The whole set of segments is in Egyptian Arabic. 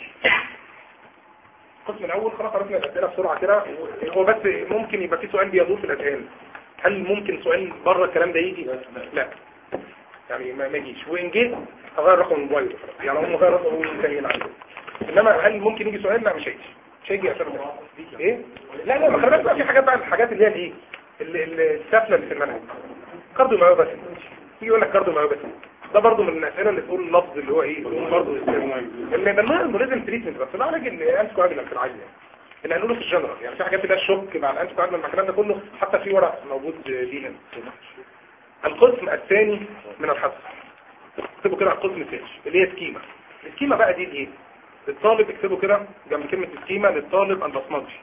القسم الاول خلاص عرفنا الاسئله بسرعه كده هو بس ممكن يبقى في سؤال بيدور في الاذهان هل ممكن سؤال بره الكلام ده يجي لا يعني ما ما يجيش وان جه هغير رقم الموبايل يعني هم غير رقم الموبايل عنده انما هل ممكن يجي سؤال لا مش هيجي مش هيجي عشان ايه لا لا ما خلي بالك بقى في حاجات بقى الحاجات اللي هي الايه اللي- اللي السافله اللي في المنهج كارديو مايوباثي يجي يقول لك كارديو مايوباثي ده برضه من الاسئله اللي تقول اللفظ اللي هو ايه برضه اللي بالمعنى انه لازم تريتمنت بس ده علاج الانتي كواجلانت في العادي يعني اللي هنقوله في الجنرال يعني في حاجات اللي هي الشوك مع الانتي كواجلانت مع الكلام ده كله حتى في ورق موجود ليه هنا القسم الثاني من الحفظ اكتبوا كده على القسم الثاني اللي هي سكيما السكيما بقى دي ايه الطالب اكتبوا كده جنب كلمة سكيما للطالب البصمجي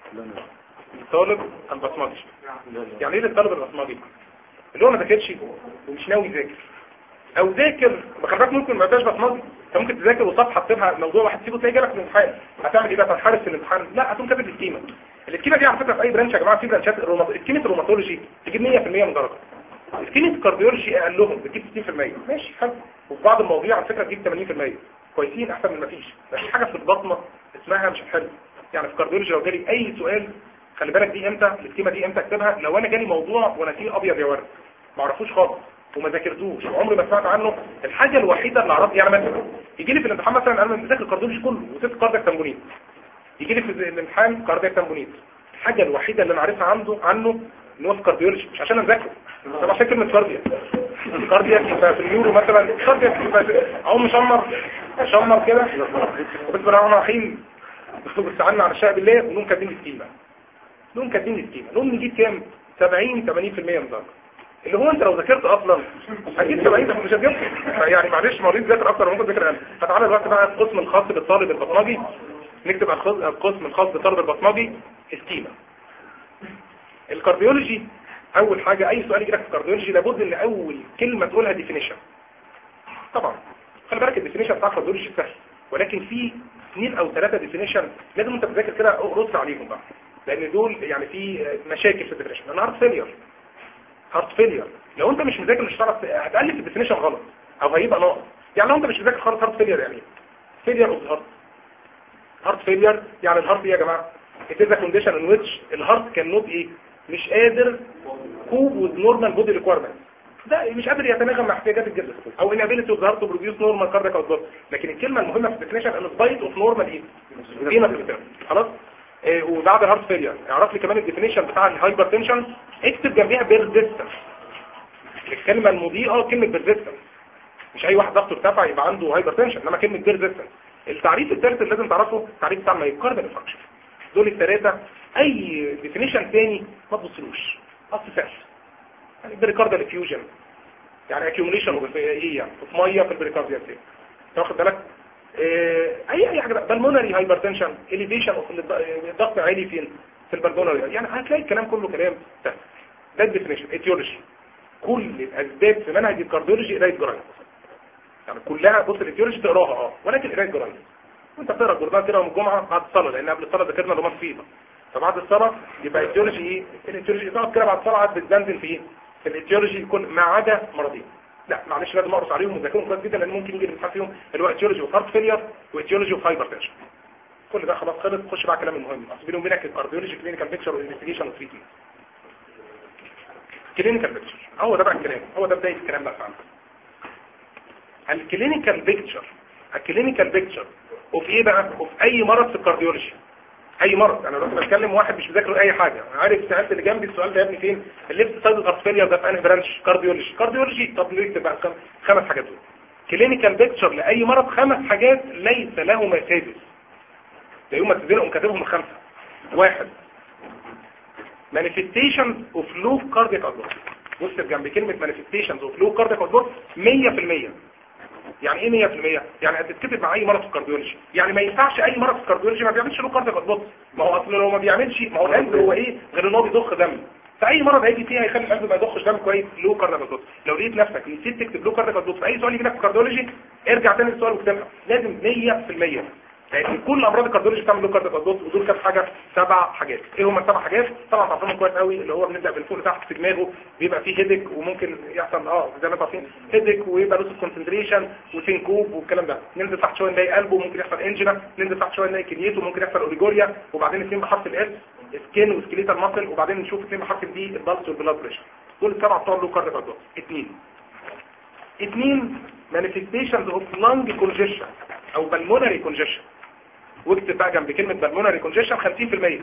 الطالب البصمجي يعني ايه للطالب البصمجي اللي هو ما ذاكرش ومش ناوي يذاكر او ذاكر خلي بالك ممكن ما يبقاش بصمجي انت ممكن تذاكر وصفحه تسيبها موضوع واحد تسيبه تلاقي جالك في الامتحان هتعمل ايه بقى تنحرف في الامتحان لا هتقوم كاتب السكيما السكيما دي على فكره في اي برانش يا جماعه في برانشات الرومات سكيمه الروماتولوجي تجيب 100% من درجه سكيمه الكارديولوجي اقل لهم بتجيب 60% ماشي حلو وفي بعض المواضيع على فكره تجيب 80% كويسين احسن من ما فيش مفيش حاجه في البطنه اسمها مش حلو يعني في الكارديولوجي لو جالي اي سؤال خلي بالك دي امتى السكيمه دي امتى اكتبها لو انا جالي موضوع وانا فيه ابيض يا ورد ما اعرفوش خالص وما ذاكرتوش وعمري ما سمعت عنه الحاجه الوحيده اللي اعرف يعني مثلا يجي لي في الامتحان مثلا انا بذاكر الكارديولوجي كله وسبت كاردياك تمبونيت يجي لي في الامتحان كاردياك تمبونيت الحاجه الوحيده اللي انا عارفها عنده عنه ان هو في كارديولوجي مش عشان اذاكره طب عشان كلمه كارديا كارديا يبقى في اليورو مثلا كارديا يبقى او مشمر مشمر كده وبس بقى انا رحيم واستعنا على الشعب بالله ونقوم كاتبين السكيمه نقوم كاتبين السكيمه نقوم نجيب كام 70 80% من درجه اللي هو انت لو ذاكرت اصلا هتجيب 70 مش هتجيب يعني معلش مريض ذاكر اكتر ممكن ذاكر اقل فتعالى دلوقتي بقى القسم الخاص بالطالب البصمجي نكتب على الخ- القسم الخاص بالطالب البصمجي سكيمه الكارديولوجي اول حاجة اي سؤال يجي لك في الكارديولوجي لابد ان اول كلمة تقولها ديفينيشن طبعا خلي بالك الديفينيشن بتاع الكارديولوجي سهل ولكن في اثنين او ثلاثة ديفينيشن لازم انت تذاكر كده رص عليهم بقى لان دول يعني في مشاكل في الديفينيشن انا هارت فيلير هارت فيلير لو انت مش مذاكر مش هتعرف هتالف الديفينيشن غلط او هيبقى ناقص يعني لو انت مش مذاكر خالص هارت فيلير يعني ايه فيلير اوف هارت هارت فيلير يعني الهارت ايه يا جماعه it is a condition in which الهارت cannot ايه مش قادر كوب with normal body requirements ده مش قادر يتناغم مع احتياجات الجسم او inability of the heart to produce normal cardiac output لكن الكلمه المهمه في الديفينيشن ان spite of normal ايه فينا في البتاع خلاص إيه وبعد الهارت فيلير اعرف لي كمان الديفينيشن بتاع الهايبر تنشن اكتب جنبيها بيرزيستنس الكلمه المضيئه كلمه بيرزيستنس مش اي واحد ضغطه ارتفع يبقى عنده هايبر تنشن انما كلمه بيرزيستنس التعريف الثالث اللي لازم تعرفه التعريف بتاع المايوكاردال فانكشن دول الثلاثه اي ديفينيشن تاني ما تبصلوش اصل سهل يعني بريكاردال افيوجن يعني اكيوميليشن اوف ايه يعني في ميه في البريكارديال تاني واخد بالك آه، اي اي حاجه بقى بالمونري هايبرتنشن اليفيشن اوف الضغط عالي فين في البلمونري يعني هتلاقي الكلام كله كلام سهل ده الديفينيشن ايتيولوجي كل الاسباب في منهج الكارديولوجي قرايه جرايد يعني كلها بص الايتيولوجي تقراها اه ولكن قرايه جرايد وانت بتقرا الجورنال كده يوم الجمعه بعد الصلاه لان قبل الصلاه ذاكرنا رومان فيبر فبعد الصلاه يبقى ايتيولوجي ايه الايتيولوجي تقعد كده بعد الصلاه قاعد بتدندن في ايه في الايتيولوجي يكون ما عدا مرضين لا معلش لازم اقرص عليهم وذاكرهم كويس جدا لان ممكن يجي الامتحان فيهم اللي هو ايتيولوجي اوف هارت فيلير وايتيولوجي اوف هايبر تنشن كل ده خلاص خلص خش بقى كلام المهم اصل بيني وبينك الكارديولوجي كلينيكال بيكتشر وانفستيجيشن وتريتمنت كلينيكال بيكتشر هو ده بقى الكلام هو ده بدايه الكلام بقى فعلا الكلينيكال بيكتشر الكلينيكال بيكتشر وفي ايه بقى وفي اي مرض في الكارديولوجي اي مرض انا دلوقتي بتكلم واحد مش مذاكر اي حاجه عارف سالت اللي جنبي السؤال ده يا ابني فين الليفت سايد ارتفيليا ده في انهي برانش كارديولوجي كارديولوجي طب نكتب بقى خم- خمس حاجات دول كلينيكال بيكتشر لاي مرض خمس حاجات ليس له مسادس ده يوم ما تزنقهم كاتبهم الخمسه واحد manifestations of low cardiac output بص جنب كلمة manifestations of low cardiac output 100% يعني ايه 100% يعني هتتكتب مع اي مرض في الكارديولوجي يعني ما ينفعش اي مرض في الكارديولوجي ما بيعملش لو كاردياك اوتبوت ما هو اصلا لو ما بيعملش ما هو القلب هو ايه غير ان هو بيضخ دم فاي مرض هيجي فيه هيخلي القلب ما يضخش دم كويس لو كاردياك اوتبوت لو لقيت نفسك نسيت تكتب لو كاردياك اوتبوت في اي سؤال يجي لك في الكارديولوجي ارجع تاني للسؤال واكتبها لازم 100% يعني كل امراض الكارديولوجي بتعمل له كارديو ادوس ودول كام حاجه سبع حاجات ايه هم السبع حاجات طبعا تعرفهم كويس قوي اللي هو بنبدا بالفوق لتحت في دماغه بيبقى فيه هيدك وممكن يحصل اه زي ما انتوا عارفين هيدك ويبقى لوس كونسنتريشن وسينكوب والكلام ده ننزل تحت شويه نلاقي قلبه ممكن يحصل انجنا ننزل تحت شويه نلاقي كليته ممكن يحصل اوريجوريا وبعدين اثنين بحرف الاس سكين وسكيليتال ماسل وبعدين نشوف اثنين بحرف الدي البلس والبلاد بريشر دول السبعه بتوع له كارديو ادوس اثنين اثنين manifestations of lung congestion او pulmonary congestion واكتب بقى جنب كلمة pulmonary congestion 50%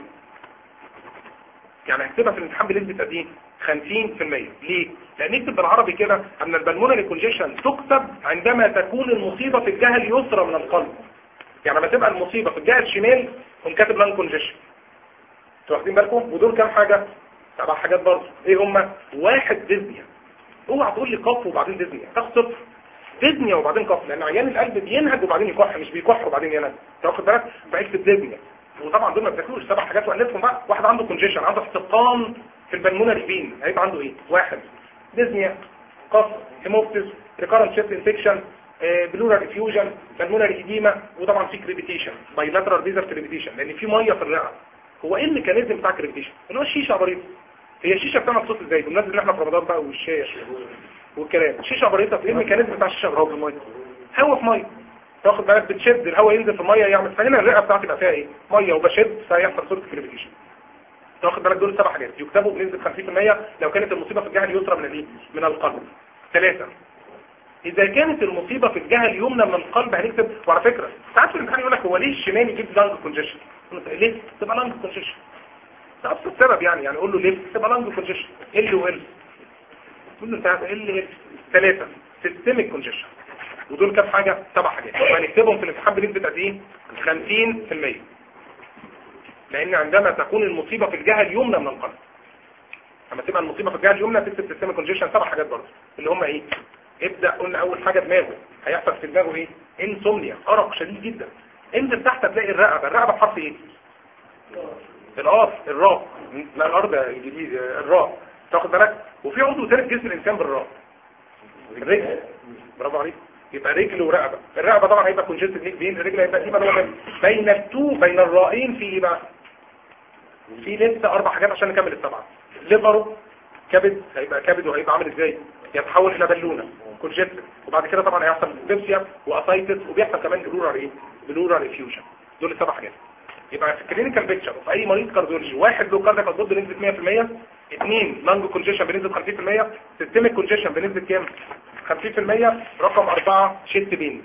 يعني اكتبها في الامتحان بنسبة قد ايه 50% ليه؟ لان نكتب بالعربي كده ان البلمونري كونجيشن تكتب عندما تكون المصيبة في الجهة اليسرى من القلب يعني لما تبقى المصيبة في الجهة الشمال قوم كاتب لان كونجيشن انتوا واخدين بالكم ودول كام حاجة سبع حاجات برضه ايه هما واحد ديزنيا اوعى تقول لي قف وبعدين ديزنيا تاخد صفر ديزنيا وبعدين كف لان عيان القلب بينهج وبعدين يكح مش بيكح وبعدين ينهج انت واخد بالك فاكتب ديزنيا وطبعا دول ما بتاكلوش سبع حاجات والفهم بقى واحد عنده كونجيشن عنده احتقان في البلمونري فين هيبقى عنده ايه واحد ديزنيا قف هيموبتس ريكارنت شيست انفكشن بلورال افيوجن بالمونري ايديما وطبعا في كريبيتيشن بايلاترال بيزر كريبيتيشن لان في ميه في الرئه هو ايه الميكانيزم بتاع الكريبيتيشن اللي هو الشيشه بريده هي الشيشه بتعمل صوت ازاي بالنسبه ان احنا في رمضان بقى والشاي والكلام الشيشه بريده ايه الميكانيزم بتاع الشيشه بريده الميه هوا في ميه تاخد بالك بتشد الهواء ينزل في الميه يعمل فهنا الرئه بتاعتي بقى فيها ايه ميه وبشد فيحصل صوره كريبيتيشن تاخد بالك دول سبع حاجات يكتبوا بنسبه 50% لو كانت المصيبه في الجهه اليسرى من الايه من القلب ثلاثه اذا كانت المصيبه في الجهه اليمنى من القلب هنكتب وعلى فكره ساعات في الامتحان يقول لك هو ليه الشمال يجيب لانج كونجيشن ليه تبقى لانج كونجيشن ده ابسط سبب يعني يعني قول له ليه تبقى لانج كونجيشن ال وال قول له انت ال ال ثلاثه سيستميك كونجيشن ودول كام حاجه سبع حاجات وهنكتبهم في الامتحان بنسبه قد ايه 50% لان عندما تكون المصيبه في الجهه اليمنى من القلب لما تبقى المصيبه في الجهه اليمنى تكتب سيستميك كونجيشن سبع حاجات برضه اللي هم ايه ابدا قلنا اول حاجه دماغه هيحصل في دماغه ايه انسومنيا ارق شديد جدا انزل تحت تلاقي الرقبه الرقبه بحرف ايه القاف الراء لا الارض الجديد الراء تاخد بالك وفي عضو ثالث جسم الانسان بالراء الرجل برافو عليك يبقى رجل ورقبه الرقبه طبعا هيبقى كونجست بين الرجل هيبقى يبقى هو بين التو بين الرائين في ايه بقى في لسه اربع حاجات عشان نكمل السبعه ليفره كبد هيبقى كبد وهيبقى عامل ازاي يتحول الى بالونه كونجست وبعد كده طبعا هيحصل ديبسيا واسايتس وبيحصل كمان بلورال ايه بلورال افيوجن دول السبع حاجات يبقى في الكلينيكال بيكتشر في اي مريض كارديولوجي واحد له كاردياك ضد بنسبه 100% اثنين لانج كونجيشن بنسبه 50% سيستميك كونجيشن بنسبه كام 50% رقم أربعة شيست بين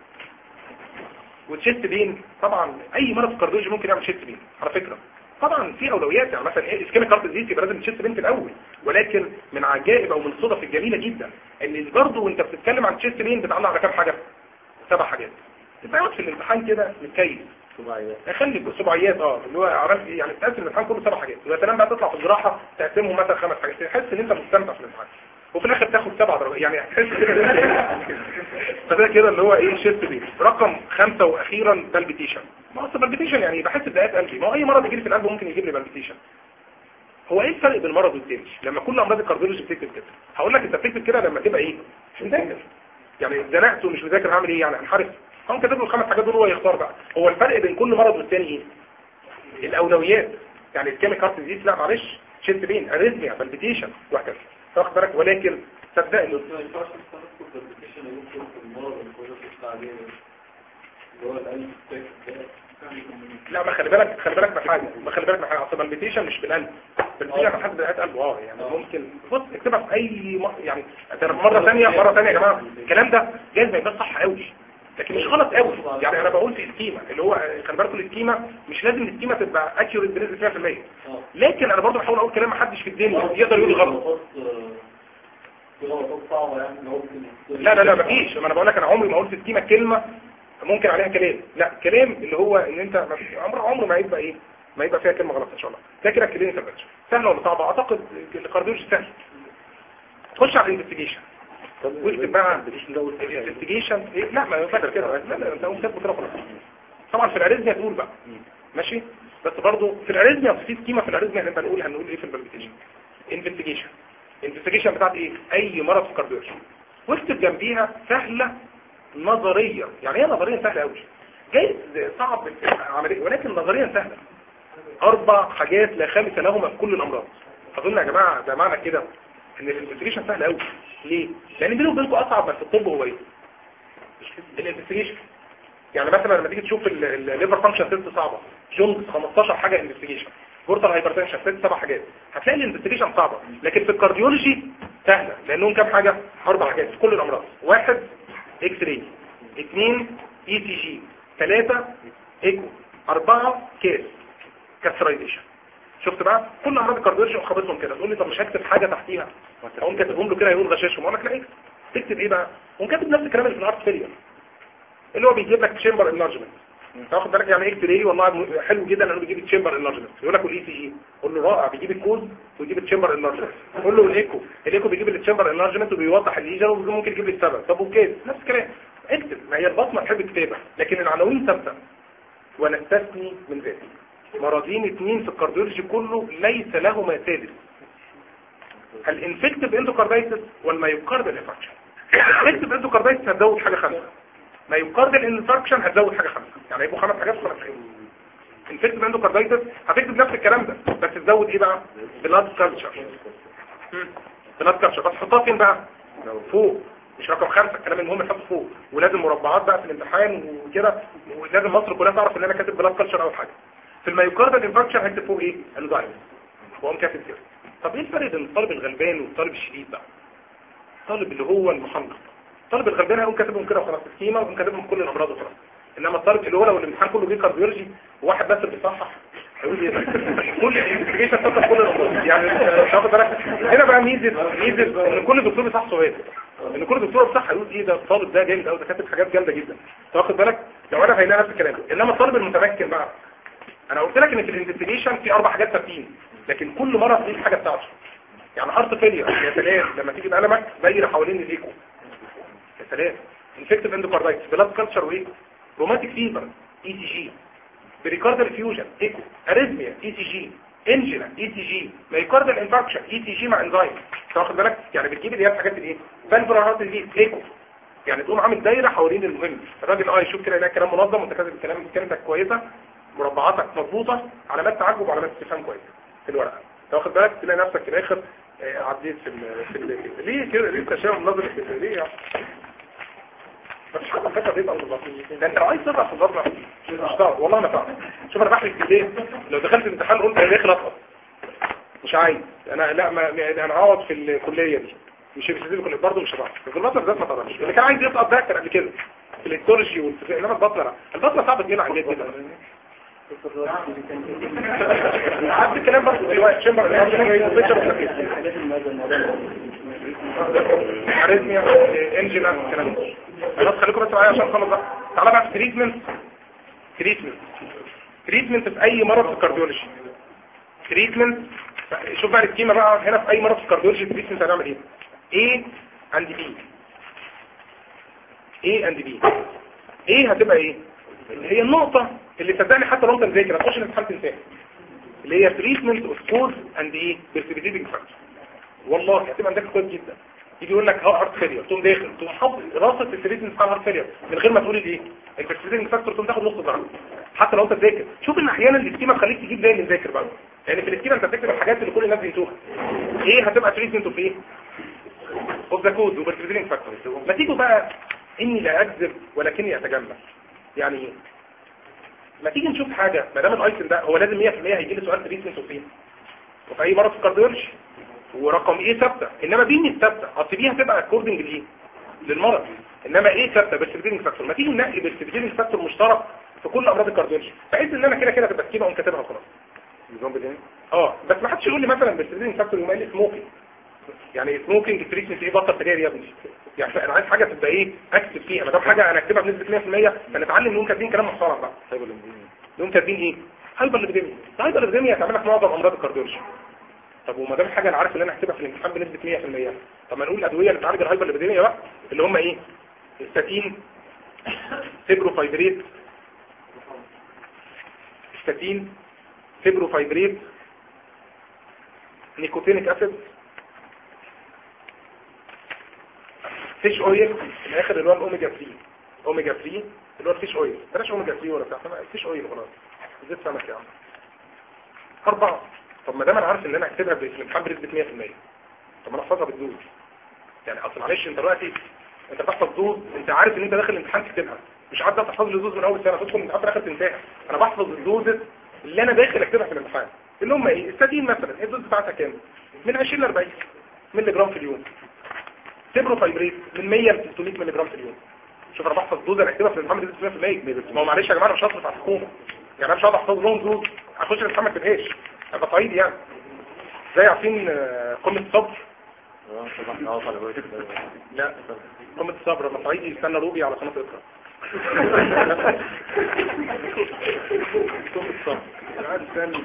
والشيست بين طبعا اي مرض كارديولوجي ممكن يعمل شيست بين على فكره طبعا في اولويات يعني مثلا ايه اسكيميك هارت ديزيز يبقى لازم تشيست بين في الاول ولكن من عجائب او من الصدف الجميله جدا ان برضه وانت بتتكلم عن تشيست بين بتعلق على كام حاجه سبع حاجات تبقى قاعد في الامتحان كده متكيف خلي سبعيات اه اللي هو عملت ايه يعني تقسم الامتحان كله سبع حاجات ويا سلام بقى تطلع في الجراحه تقسمهم مثلا خمس حاجات تحس ان انت مستمتع في الامتحان وفي الاخر تاخد سبع درجات يعني هتحس كده فده كده اللي هو ايه شيست بيه رقم خمسة واخيرا بالبيتيشن ما اصل بالبيتيشن يعني بحس بدقات قلبي ما هو اي مرض يجي لي في القلب ممكن يجيب لي بالبيتيشن هو ايه الفرق بين المرض والتاني لما كل امراض الكارديولوجي بتكتب كده هقول لك انت بتكتب كده لما تبقى ايه مش مذاكر يعني زنقت ومش مذاكر هعمل ايه يعني انحرف هم كاتب له الخمس حاجات دول هو يختار بقى هو الفرق بين كل مرض والتاني ايه الاولويات يعني الكيميك هارت ديزيز لا معلش شيست بين اريثميا بالبيتيشن وهكذا واخد بالك ولكن صدقني ما ينفعش تستخدم الابلكيشن اللي ممكن في المرض اللي كنا بنطلع عليه اللي هو القلب لا ما خلي بالك خلي بالك من حاجه ما خلي بالك من حاجه اصل بالبيتيشن مش بالقلب بالبيتيشن على حسب دقات قلبه اه يعني ممكن بص اكتبها في اي م... يعني مره ثانيه مره ثانيه يا جماعه الكلام ده جايز ما يبقاش صح قوي لكن مش غلط قوي يعني انا بقول في السكيما اللي هو خلي بالكم السكيما مش لازم السكيما تبقى اكيوريت بنسبه 100% لكن انا برضه بحاول اقول كلام ما حدش في الدنيا يقدر يقول غلط لا لا لا مفيش ما انا بقول لك انا عمري ما قلت سكيما كلمه ممكن عليها كلام لا كلام اللي هو ان انت ما في عمر عمره ما يبقى ايه ما يبقى فيها كلمه غلط ان شاء الله ده كده كلينيكال باتش سهل ولا صعب اعتقد الكارديولوجي سهل تخش على الانفستيجيشن واكتب بقى الانفستيجيشن إيه؟ لا ما ينفعش كده لا لا انت قوم كاتبه كده خلاص طبعا في الاريزميا تقول بقى ماشي بس برضه في الاريزميا في سكيما في الاريزميا هنبقى نقول هنقول ايه في البالبيتيشن انفستيجيشن الانفستيجيشن بتاعت ايه اي مرض في الكارديولوجي واكتب جنبيها سهله نظريا يعني ايه نظريا سهله قوي جايز صعب العمليه ولكن نظريا سهله اربع حاجات لا خامس لهما في كل الامراض اظن يا جماعه ده معنى كده ان الانفستيجيشن سهل قوي ليه لان بينه وبينكم اصعب ما في الطب هو ايه الانفستيجيشن يعني مثلا لما تيجي تشوف الليفر فانكشن تيست صعبه جونز 15 حاجه انفستيجيشن بورتال هايبرتنشن ست سبع حاجات هتلاقي الانفستيجيشن صعبه لكن في الكارديولوجي سهله لانهم كام حاجه اربع حاجات في كل الامراض واحد اكس راي اثنين اي سي جي ثلاثه ايكو اربعه كيس كاسترايزيشن شفت بقى كل امراض الكارديولوجي وخبطهم كده تقول لي طب مش هكتب حاجه تحتيها اقوم كاتبهم له كده يقول غشاشهم اقول لك لا اكتب تكتب ايه بقى وكاتب نفس الكلام اللي في الارت فيلير اللي هو بيجيب لك تشامبر انلارجمنت تاخد بالك يعني اكس راي والله حلو جدا انه بيجيب تشامبر انلارجمنت يقول لك الاي سي جي قول له رائع بيجيب الكود ويجيب التشامبر انلارجمنت قول له الايكو الايكو بيجيب التشامبر انلارجمنت وبيوضح الليجن وممكن يجيب لي السبب طب اوكي نفس الكلام اكتب ما هي البصمه تحب الكتابه لكن العناوين ثابته ونستثني من ذلك مرضين اثنين في الكارديولوجي كله ليس لهما ثالث الانفكتيف اندوكاردايتس والمايوكاردال انفكشن الانفكتيف اندوكاردايتس هتزود حاجه خمسه مايوكاردال انفكشن هتزود حاجه خمسه يعني هيبقوا خمس حاجات خمس حاجات انفكتيف اندوكاردايتس هتكتب نفس الكلام ده بس تزود ايه بقى بلاد كالتشر بلاد كالتشر بس حطها فين بقى فوق مش رقم خمسة الكلام المهم تحطه فوق ولازم مربعات بقى في الامتحان وكده ولازم مصر كلها تعرف ان انا كاتب بلاد كالتشر اول حاجه في المايوكاردال انفكشن هكتب فوق ايه انزايم واقوم كاتب كده طب ايه الفرق بين الطالب الغلبان والطالب الشديد بقى الطالب اللي هو المحنق الطالب الغلبان هيقوم كاتبهم كده وخلاص السكيمه ويقوم كاتبهم كل الامراض وخلاص انما الطالب اللي هو لو الامتحان كله جه كارديولوجي وواحد بس اللي بيصحح هيقول ايه ده كل الانفستيجيشن تطلع كل الامراض يعني مش واخد بالك هنا بقى ميزه ميزه ان كل دكتور بيصحح سؤال ان كل دكتور بيصحح يقول ايه ده الطالب ده جامد قوي ده كاتب حاجات جامده جدا واخد بالك لو انا هيلاقي نفس الكلام انما الطالب المتمكن بقى انا قلت لك ان في الانفستيجيشن في اربع حاجات ثابتين لكن كل مره في الحاجه بتاعته يعني هارت فيلير يا سلام لما تيجي بقلمك دايره حوالين الايكو يا سلام انفكتيف اندوكاردايتس بلاد كلتشر وايه روماتيك فيبر اي سي جي بريكاردال فيوجن ايكو اريزميا اي سي جي انجينا اي سي جي مايكاردال انفاركشن اي سي جي مع انزايم واخد بالك يعني بتجيب اللي هي الحاجات الايه فالفولار هارت ديزيز ايكو يعني تقوم عامل دايره حوالين المهم الراجل اه يشوف كده يلاقي كلام منظم وانت كاتب الكلام كلمتك كويسه مربعاتك مضبوطه علامات تعجب وعلامات استفهام كويسه في الورقه واخد بالك تلاقي نفسك في الاخر آه، عديت في ال في ال ليه كده ليه تشاؤم نظري كده ليه يعني مفيش حد فاكر بيبقى بالظبط ده انت لو عايز تقرا في الظرف مش هتعرف والله ما تعرف شوف انا بحرق ليه لو دخلت الامتحان قلت انا داخل اسقط مش عايز انا لا ما ما- انا هقعد في الكليه دي مش في الكليه برضه مش هتعرف في البطل بالذات ما تعرفش اللي كان عايز يسقط ده كان قبل كده في الايكولوجي والفيزياء انما البطل لا البطل صعب تجيله عن جد جدا عبد الكلام برضه دلوقتي شمبر اريزميا انجينا الكلام ده خلاص خليكم بس معايا عشان نخلص بقى تعالى بقى في تريتمنت تريتمنت تريتمنت في اي مرض في الكارديولوجي تريتمنت شوف بقى السكيما بقى هنا في اي مرض في الكارديولوجي تريتمنت هنعمل ايه ايه اند بي ايه اند بي ايه هتبقى ايه اللي هي النقطة اللي صدقني حتى لو انت مذاكر هتخش الامتحان تنساها اللي هي تريتمنت اوف كوز اند ايه برسبيتيتنج فاكتور والله هتبقى عندك كويس جدا يجي يقول لك هارت فيلير تقوم داخل تقوم حاطط راسه التريتمنت بتاع الهارت فيلير من غير ما تقول الايه البرسبيتيتنج فاكتور تقوم تاخد نص درجه حتى لو انت تذاكر شوف ان احيانا الاسكيما تخليك تجيب زي اللي مذاكر بقى يعني في الاسكيما انت بتكتب الحاجات اللي كل الناس بينسوها ايه هتبقى تريتمنت اوف ايه اوف ذا كود وبرسبيتيتنج فاكتور ما تيجوا بقى اني لا اكذب ولكني اتجمل يعني ايه ما تيجي نشوف حاجة ما دام الايتم ده هو لازم 100% هيجي لي سؤال تريتمنت وفين وفي اي مرض في الكارديولوجي ورقم ايه ثابته انما بي مش ثابته اصل دي هتبقى اكوردنج لايه للمرض انما ايه ثابته برسبيتنج فاكتور ما تيجي ننقي برسبيتنج فاكتور مشترك في كل امراض الكارديولوجي بحيث ان انا كده كده تبقى سكيمه اقوم كاتبها خلاص نظام بدني اه بس ما حدش يقول لي مثلا برسبيتنج فاكتور يقوم قايل لي سموكينج يعني سموكينج تريتمنت ايه بطل سجاير يا ابني يعني انا عايز حاجه تبقى ايه اكتب فيها ما دام حاجه انا اكتبها بنسبه 100% فنتعلم نقول كاتبين كلام محترم بقى طيب الانجليزي يوم كاتبين ايه هايبر ليبيديميا الهايبر ليبيديميا هتعمل لك معظم امراض الكارديولوجي طب وما دام حاجه انا عارف ان انا هكتبها في الامتحان بنسبه 100% طب ما نقول الادويه اللي بتعالج الهايبر ليبيديميا بقى اللي هم ايه الستاتين فيبروفايبريت ستاتين فيبروفايبريت نيكوتينيك اسيد فيش اويل في الاخر اللي هو الاوميجا 3 اوميجا 3 اللي هو الفيش اويل بلاش اوميجا 3 ولا بتاع الفيش اويل خلاص زيت سمك يا عم أربعة طب ما دام أنا عارف إن أنا هكتبها في الامتحان بنسبة 100% طب ما أنا أحفظها بالدود يعني أصل معلش أنت دلوقتي أنت بتحفظ دود أنت عارف إن أنت داخل الامتحان تكتبها مش عارف تحفظ لي دود من أول سنة تدخل من آخر تنتهي أنا بحفظ الدود اللي أنا داخل أكتبها في الامتحان اللي هم إيه الستين مثلا الدود بتاعتها كام من 20 ل 40 مللي جرام في اليوم سيبروفايبريت من 100 ل 300 مللي جرام في اليوم شوف انا بحفظ دوز انا اكتبها في الامتحان بنسبه 100% ما هو معلش يا جماعه انا مش هصرف على الحكومه يعني انا مش هقعد احفظ لهم دوز اخش الامتحان ما اكتبهاش ابقى صعيدي يعني زي عارفين آه، قمه الصبر لا قمه الصبر لما صعيدي يستنى روبي على قناه اقرا قمه الصبر قاعد يستنى.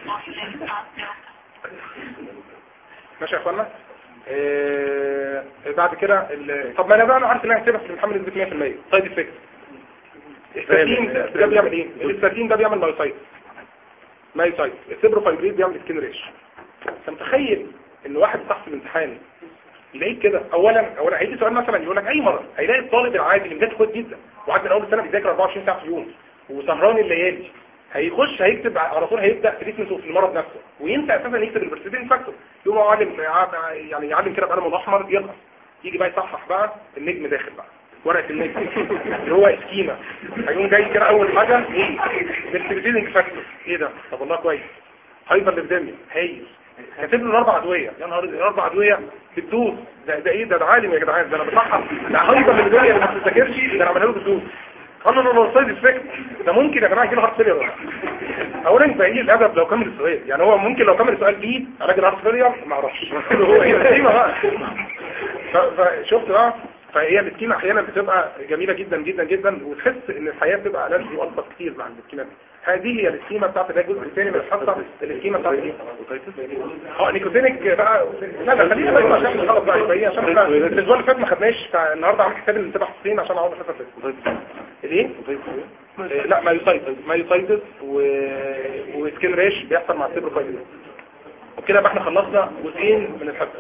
ماشي يا اخوانا آه، بعد كده ال- طب ما انا بقى انا عارف ان انا هكتبها في الامتحان بنسبه 100% سايد افكت الستاتين ده ده بيعمل ايه الستاتين ده بيعمل مايوسايت مايوسايت السيبروفايبريت بيعمل سكين ريش انت متخيل ان واحد تحت الامتحان يلاقيك كده اولا اولا هيجي سؤال مثلا يقول لك اي مرض هيلاقي الطالب العادي اللي مذاكر كويس جدا وقعد من اول السنه بيذاكر 24 ساعه في اليوم وسهران الليالي هيخش هيكتب على طول هيبدا تريتمنت في المرض نفسه وينسى اساسا يكتب البرسيدين فاكتور يقوم هو عالم يعني يعلم كده بقلم الاحمر يرقص يجي بقى يصحح بقى النجم داخل بقى ورقه النجم اللي هو اسكيما هيقوم جاي كده اول حاجه ايه البرسيدين فاكتور ايه ده طب والله كويس هايبر ليبديميا هايل كاتب له الاربع ادويه يا نهار أبيض، الاربع ادويه بالدوز ده ده ايه ده ده عالم يا جدعان ده انا بصحح ده هايبر ليبديميا اللي ما بتذاكرش ده انا عملها له بالدوز قال له لا سايد افكت ده ممكن يا جماعه يجي له هارت فيلير اولا ده ايه الادب لو كمل السؤال يعني هو ممكن لو كمل السؤال بيه علاج الهارت فيلير ما اعرفش هو ايه السكيمه بقى ف- فشفت بقى فهي السكيمه احيانا بتبقى جميله جدا جدا جدا وتحس ان الحياه بتبقى الذي والطف كتير مع السكيمه دي هذه هي السكيمه بتاعت ده الجزء الثاني من الحصه السكيمه بتاعت ايه اه نيكوتينيك بقى لا لا خلينا بس عشان نخلص بقى شويه عشان احنا الاسبوع اللي فات ما خدناش فالنهارده عامل حساب ان تبقى حصتين عشان اقعد الحصه اللي فاتت الايه آه، لا مايوسايتس مايوسايتس و... وسكين ريش بيحصل مع السيبروفايتس وكده بقى احنا خلصنا جزئين من الحصه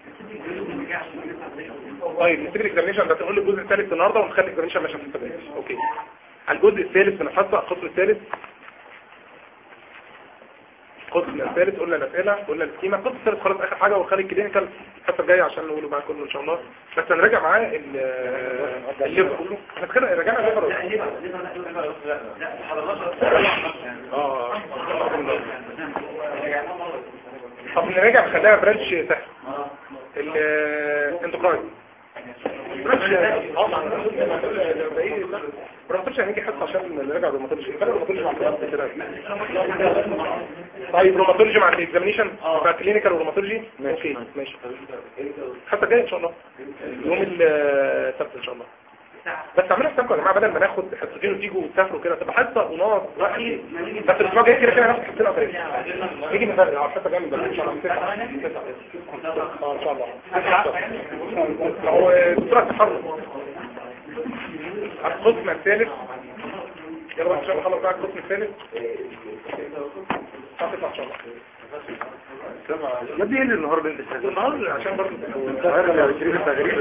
طيب نسيب الاكزامينشن بس نقول الجزء الثالث النهارده ونخلي الاكزامينشن ماشي في الثالث اوكي على الجزء الثالث من الحصه القسم الثالث القسم الثالث قلنا الاسئله قلنا السكيما القسم الثالث خلاص اخر حاجه ونخلي الكلينيكال الحصه الجايه عشان نقوله بقى كله ان شاء الله بس هنراجع معاه ال- الليفر كله احنا كده رجعنا الليفر ولا إيه؟ اه طب نراجع نخليها برانش سهل الانتقال برانش هنيجي حصه عشان نراجع الروماتولوجي كان الروماتولوجي مع بعض كده طيب روماتولوجي مع الاكزامينشن بتاع كلينيكال وروماتولوجي اوكي ماشي الحصه الجايه ان شاء الله يوم السبت ان شاء الله بس اعملوا حسابكم يا جماعه بدل ما ناخد حصتين وتيجوا وتسافروا كده تبقى حصه ونقعد وقتي بس الاسبوع الجاي كده كده ناخد حصتين اخرين نيجي نفرق اه الحصه الجايه من بدري ان شاء الله اه ان شاء الله هو دكتور التحرك القسم الثالث يلا بقى ان شاء الله نخلص بقى القسم الثالث هتطلع ان شاء الله يا ابني ايه اللي النهارده انت شغال النهارده عشان برضه النهارده يا شريف التغريب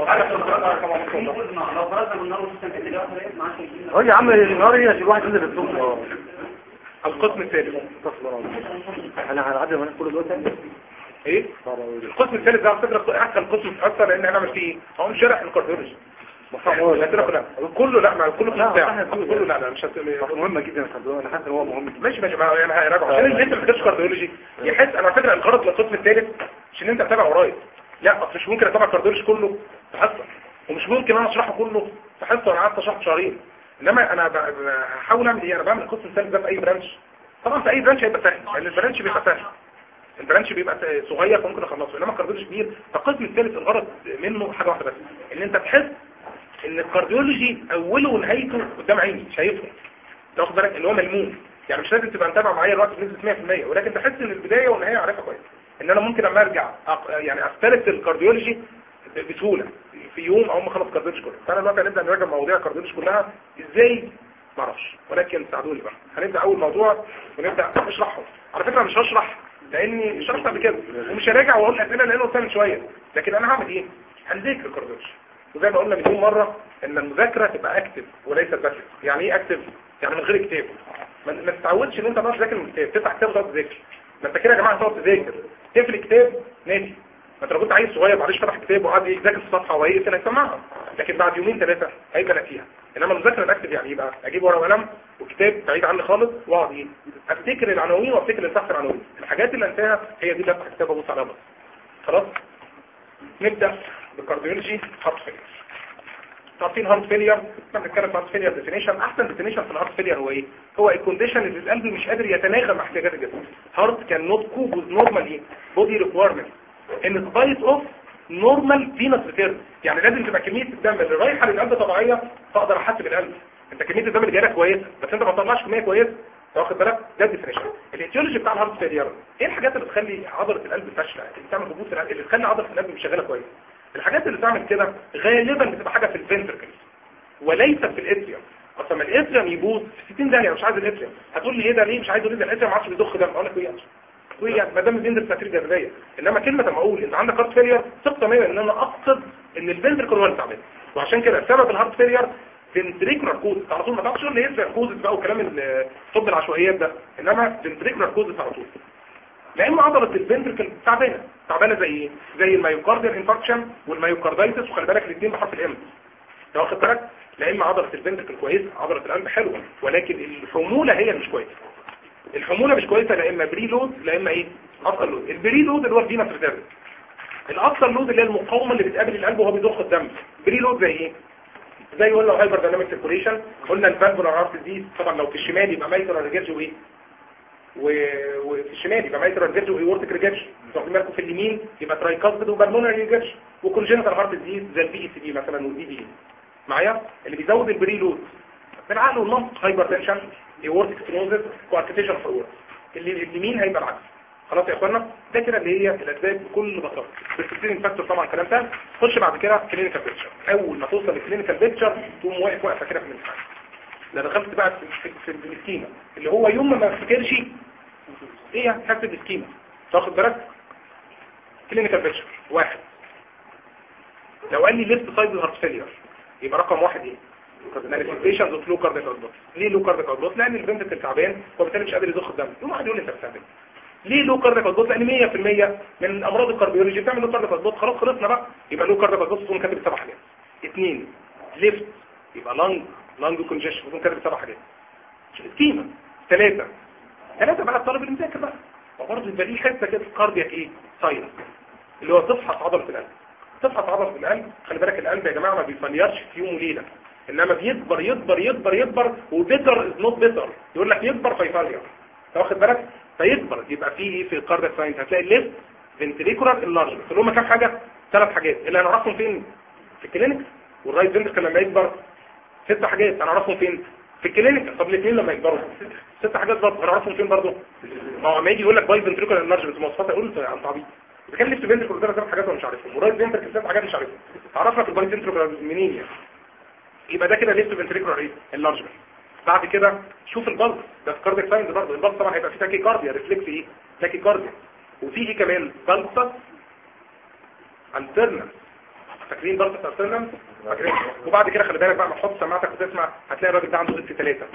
اه يا عم النهار ايه عشان الواحد ينزل الصبح القسم الثالث انا هنعدي من كل دول تاني ايه القسم الثالث ده على فكره احسن قسم في الحصه لان هنعمل فيه ايه هو شرح الكارديولوجي الاسئله كلها كله لا ما كله في لا، بتاع احنا كله لا لا مش هت... مهمه جدا يا فندم انا حاسس ان هو مهم جدا ماشي ماشي ما يعني هيراجعوا عشان اللي انت ما بتدرسش كارديولوجي يحس انا على فكره الغرض للقسم الثالث مش ان انت تتابع ورايا لا اصل مش ممكن اتابع كارديولوجي كله في حصه ومش ممكن انا اشرحه كله في حصه وانا قعدت اشرح شهرين انما انا ب- ب- هحاول اعمل ايه انا بعمل القسم الثالث ده في اي برانش طبعا في اي برانش هيبقى سهل لان البرانش بيبقى سهل البرانش بيبقى س- صغير فممكن اخلصه انما الكارديولوجي كبير فالقسم الثالث الغرض منه حاجه واحده بس ان انت تحس ان الكارديولوجي اوله ونهايته قدام عيني شايفه تاخد بالك اللي هو ملموم يعني مش لازم تبقى متابع معايا الوقت بنسبه 100% ولكن تحس ان البدايه والنهايه عارفها كويس ان انا ممكن اما ارجع أق... يعني استلف الكارديولوجي ب- بسهوله في يوم او ما اخلص الكارديولوجي كله فانا دلوقتي هنبدا نراجع مواضيع الكارديولوجي كلها ازاي ما اعرفش ولكن ساعدوني بقى هنبدا اول موضوع ونبدا نشرحه على فكره مش هشرح لاني شرحت قبل كده ومش هراجع واقول اسئله لانه قلتها من شويه لكن انا هعمل ايه هنذاكر الكارديولوجي وزي ما قلنا مليون مره ان المذاكره تبقى اكتف وليست بس يعني ايه اكتف يعني من غير كتاب ما ما تتعودش ان انت تقعد تذاكر من كتاب تفتح كتاب وتقعد تذاكر ما انت كده يا جماعه تقعد تذاكر تقفل الكتاب نادي ما انت لو كنت عيل صغير معلش فتح كتاب وقعد يذاكر في الصفحه وهيقفل هيسمعها لكن بعد يومين ثلاثه هيبقى ناسيها انما المذاكره الاكتف يعني ايه بقى اجيب ورقه وقلم وكتاب بعيد عني خالص واقعد ايه افتكر العناوين وافتكر اللي تحت العناوين الحاجات اللي انساها هي دي اللي افتح كتاب وابص عليها بس خلاص نبدا بالكارديولوجي هارت فيلير عارفين هارت فيلير احنا بنتكلم في هارت فيلير ديفينيشن احسن ديفينيشن في الهارت فيلير هو ايه هو الكونديشن اللي القلب مش قادر يتناغم مع احتياجات الجسم هارت كان نوت كوب وذ نورمال ايه بودي ريكويرمنت ان سبايت اوف نورمال فينس ريتيرن يعني لازم تبقى كميه الدم اللي رايحه للقلب طبيعيه فاقدر احسب القلب انت كميه الدم اللي جايه لك كويسه بس انت ما تطلعش كميه كويسه أنت واخد بالك ده الديفينيشن الايتيولوجي بتاع الهارت فيلير ايه الحاجات اللي بتخلي عضله القلب فاشله اللي بتعمل هبوط في القلب اللي تخلي عضله القلب مش شغاله كويس الحاجات اللي بتعمل كده غالبا بتبقى حاجه في الفنتركلز وليس في الاتريوم اصلا ما الاتريوم يبوظ في 60 داهيه مش عايز الاتريوم هتقول لي ايه ده ليه مش عايزه ليه ده الاتريوم ما عادش بيضخ دم اقول لك ايه يعني ايه يعني ما دام بينزل تاثير جاذبيه انما كلمه لما اقول انت عندك هارت فيلير ثق تماما ان انا اقصد ان الفنتركل هو اللي تعبان وعشان كده سبب الهارت فيلير فنتريكولار كوز على طول ما تعرفش ان هي كوزز بقى وكلام الطب العشوائيات ده انما فنتريكولار كوزز على طول لان عضله الفنتركل تعبانه تعبانه زي ايه زي الميوكارديال انفاركشن والميوكاردايتس وخلي بالك الاثنين بحرف الام انت واخد بالك لان عضله الفنتركل كويسه عضله القلب حلوه ولكن الحموله هي اللي مش كويسه الحموله مش كويسه لا اما بري لود لا اما ايه اصل لود البري لود اللي هو الفينس ريزيرف الاصل لود اللي هي المقاومه اللي بتقابل القلب وهو بيضخ الدم بري لود زي ايه زي قلنا هايبر دايناميك سيركوليشن قلنا الفالفولار هارت ديز طبعا لو في الشمال يبقى مايترال ريجرج وايه و- وفي الشمال يبقى مايترال ريجرج وايورتيك ريجرج واخدين بالكم في اليمين يبقى ترايكاسبيد وبالمونري ريجرج وكونجنتال هارت ديز زي البي اي سي دي مثلا والدي دي معايا اللي بيزود البري لود بالعقل والمنطق هايبر تنشن ايورتيك ستينوزس كوارتيشن فور اللي اليمين هيبقى العكس خلاص يا اخوانا ده كده اللي هي الاسباب بكل بساطه بالستين فاكتور طبعا كلام سهل خش بعد كده كلينيكال بيكتشر اول ما توصل للكلينيكال بيكتشر تقوم واقف واقفه كده في الامتحان لا دخلت بقى في, في, في السكيما اللي هو يوم ما ما افتكرش ايه هكتب السكيما تاخد بالك كلينيكال بيكتشر واحد لو قال لي ليفت سايد هارت فيلير يبقى رقم واحد ايه مانيفستيشنز اوف لو كارديك اوتبوت ليه لو كارديك اوتبوت لان البنت تعبان وبالتالي مش قادر يضخ الدم يوم واحد يقول لي انت بتعمل ليه لو كارديك اوتبوت لان 100% من امراض الكارديولوجي بتعمل لو كارديك اوتبوت خلاص خلصنا بقى يبقى لو كارديك اوتبوت تكون كاتب سبع حاجات اثنين ليفت يبقى لانج لانج كونجيشن تكون كاتب سبع حاجات سكيما ثلاثه ثلاثه بقى الطالب اللي مذاكر بقى وبرضه يبقى ليه حته كده كاردياك ايه سايلنس اللي هو تفحص عضله القلب تفحص عضله القلب خلي بالك القلب يا جماعه ما بيفنيرش في يوم وليله انما بيكبر يكبر يكبر يكبر وبيتر از نوت بيتر يقول لك يكبر فيفنير انت واخد بالك فيكبر يبقى في ايه في الكاردياك ساينس هتلاقي الليفت فنتريكولار اللارج اللي هم كام حاجه ثلاث حاجات اللي هنعرفهم فين في الكلينيك والرايت فنتريكل لما يكبر ست حاجات هنعرفهم فين في الكلينيك طب الاثنين لما يكبروا ست حاجات برضه هنعرفهم فين برضه ما هو لما يجي يقول لك باي فنتريكولار اللارج بمواصفات اقول له انت عبيط اذا كان ليفت فنتريكل ده ثلاث حاجات انا مش عارفهم ورايت فنتريكل ثلاث حاجات مش عارفهم هعرف لك الباي فنتريكولار منين يعني يبقى ده كده ليفت فنتريكولار ايه اللارج بعد كده شوف البلس ده في كاردياك ساينز برضه البلس طبعا هيبقى فيه تاكي كارديا ريفلكس ايه تاكي كارديا وفي ايه كمان بلس انترنال فاكرين بلس انترنال فاكرين وبعد كده خلي بالك بقى ما تحط سماعتك وتسمع هتلاقي الراجل ده عنده ست ثلاثة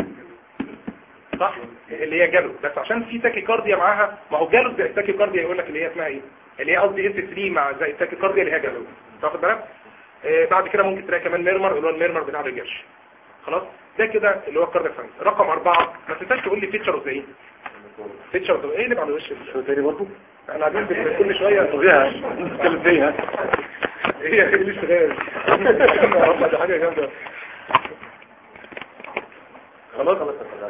صح اللي هي جاله بس عشان في تاكي كارديا معاها ما هو جاله زي التاكي كارديا يقول لك اللي هي اسمها ايه اللي هي قصدي اس 3 مع زي التاكي كارديا اللي هي جاله تاخد بالك آه بعد كده ممكن تلاقي كمان ميرمر اللي هو الميرمر بتاع الرجاش خلاص ده كده اللي هو الكاردياك ساينس رقم أربعة ما تنساش تقول لي فيتشرز ايه فيتشرز ايه اللي بعد وش شو تاني برضه احنا قاعدين بن- كل شويه فيها نتكلم فيها هي هي ليش غير والله ده حاجه جامده خلاص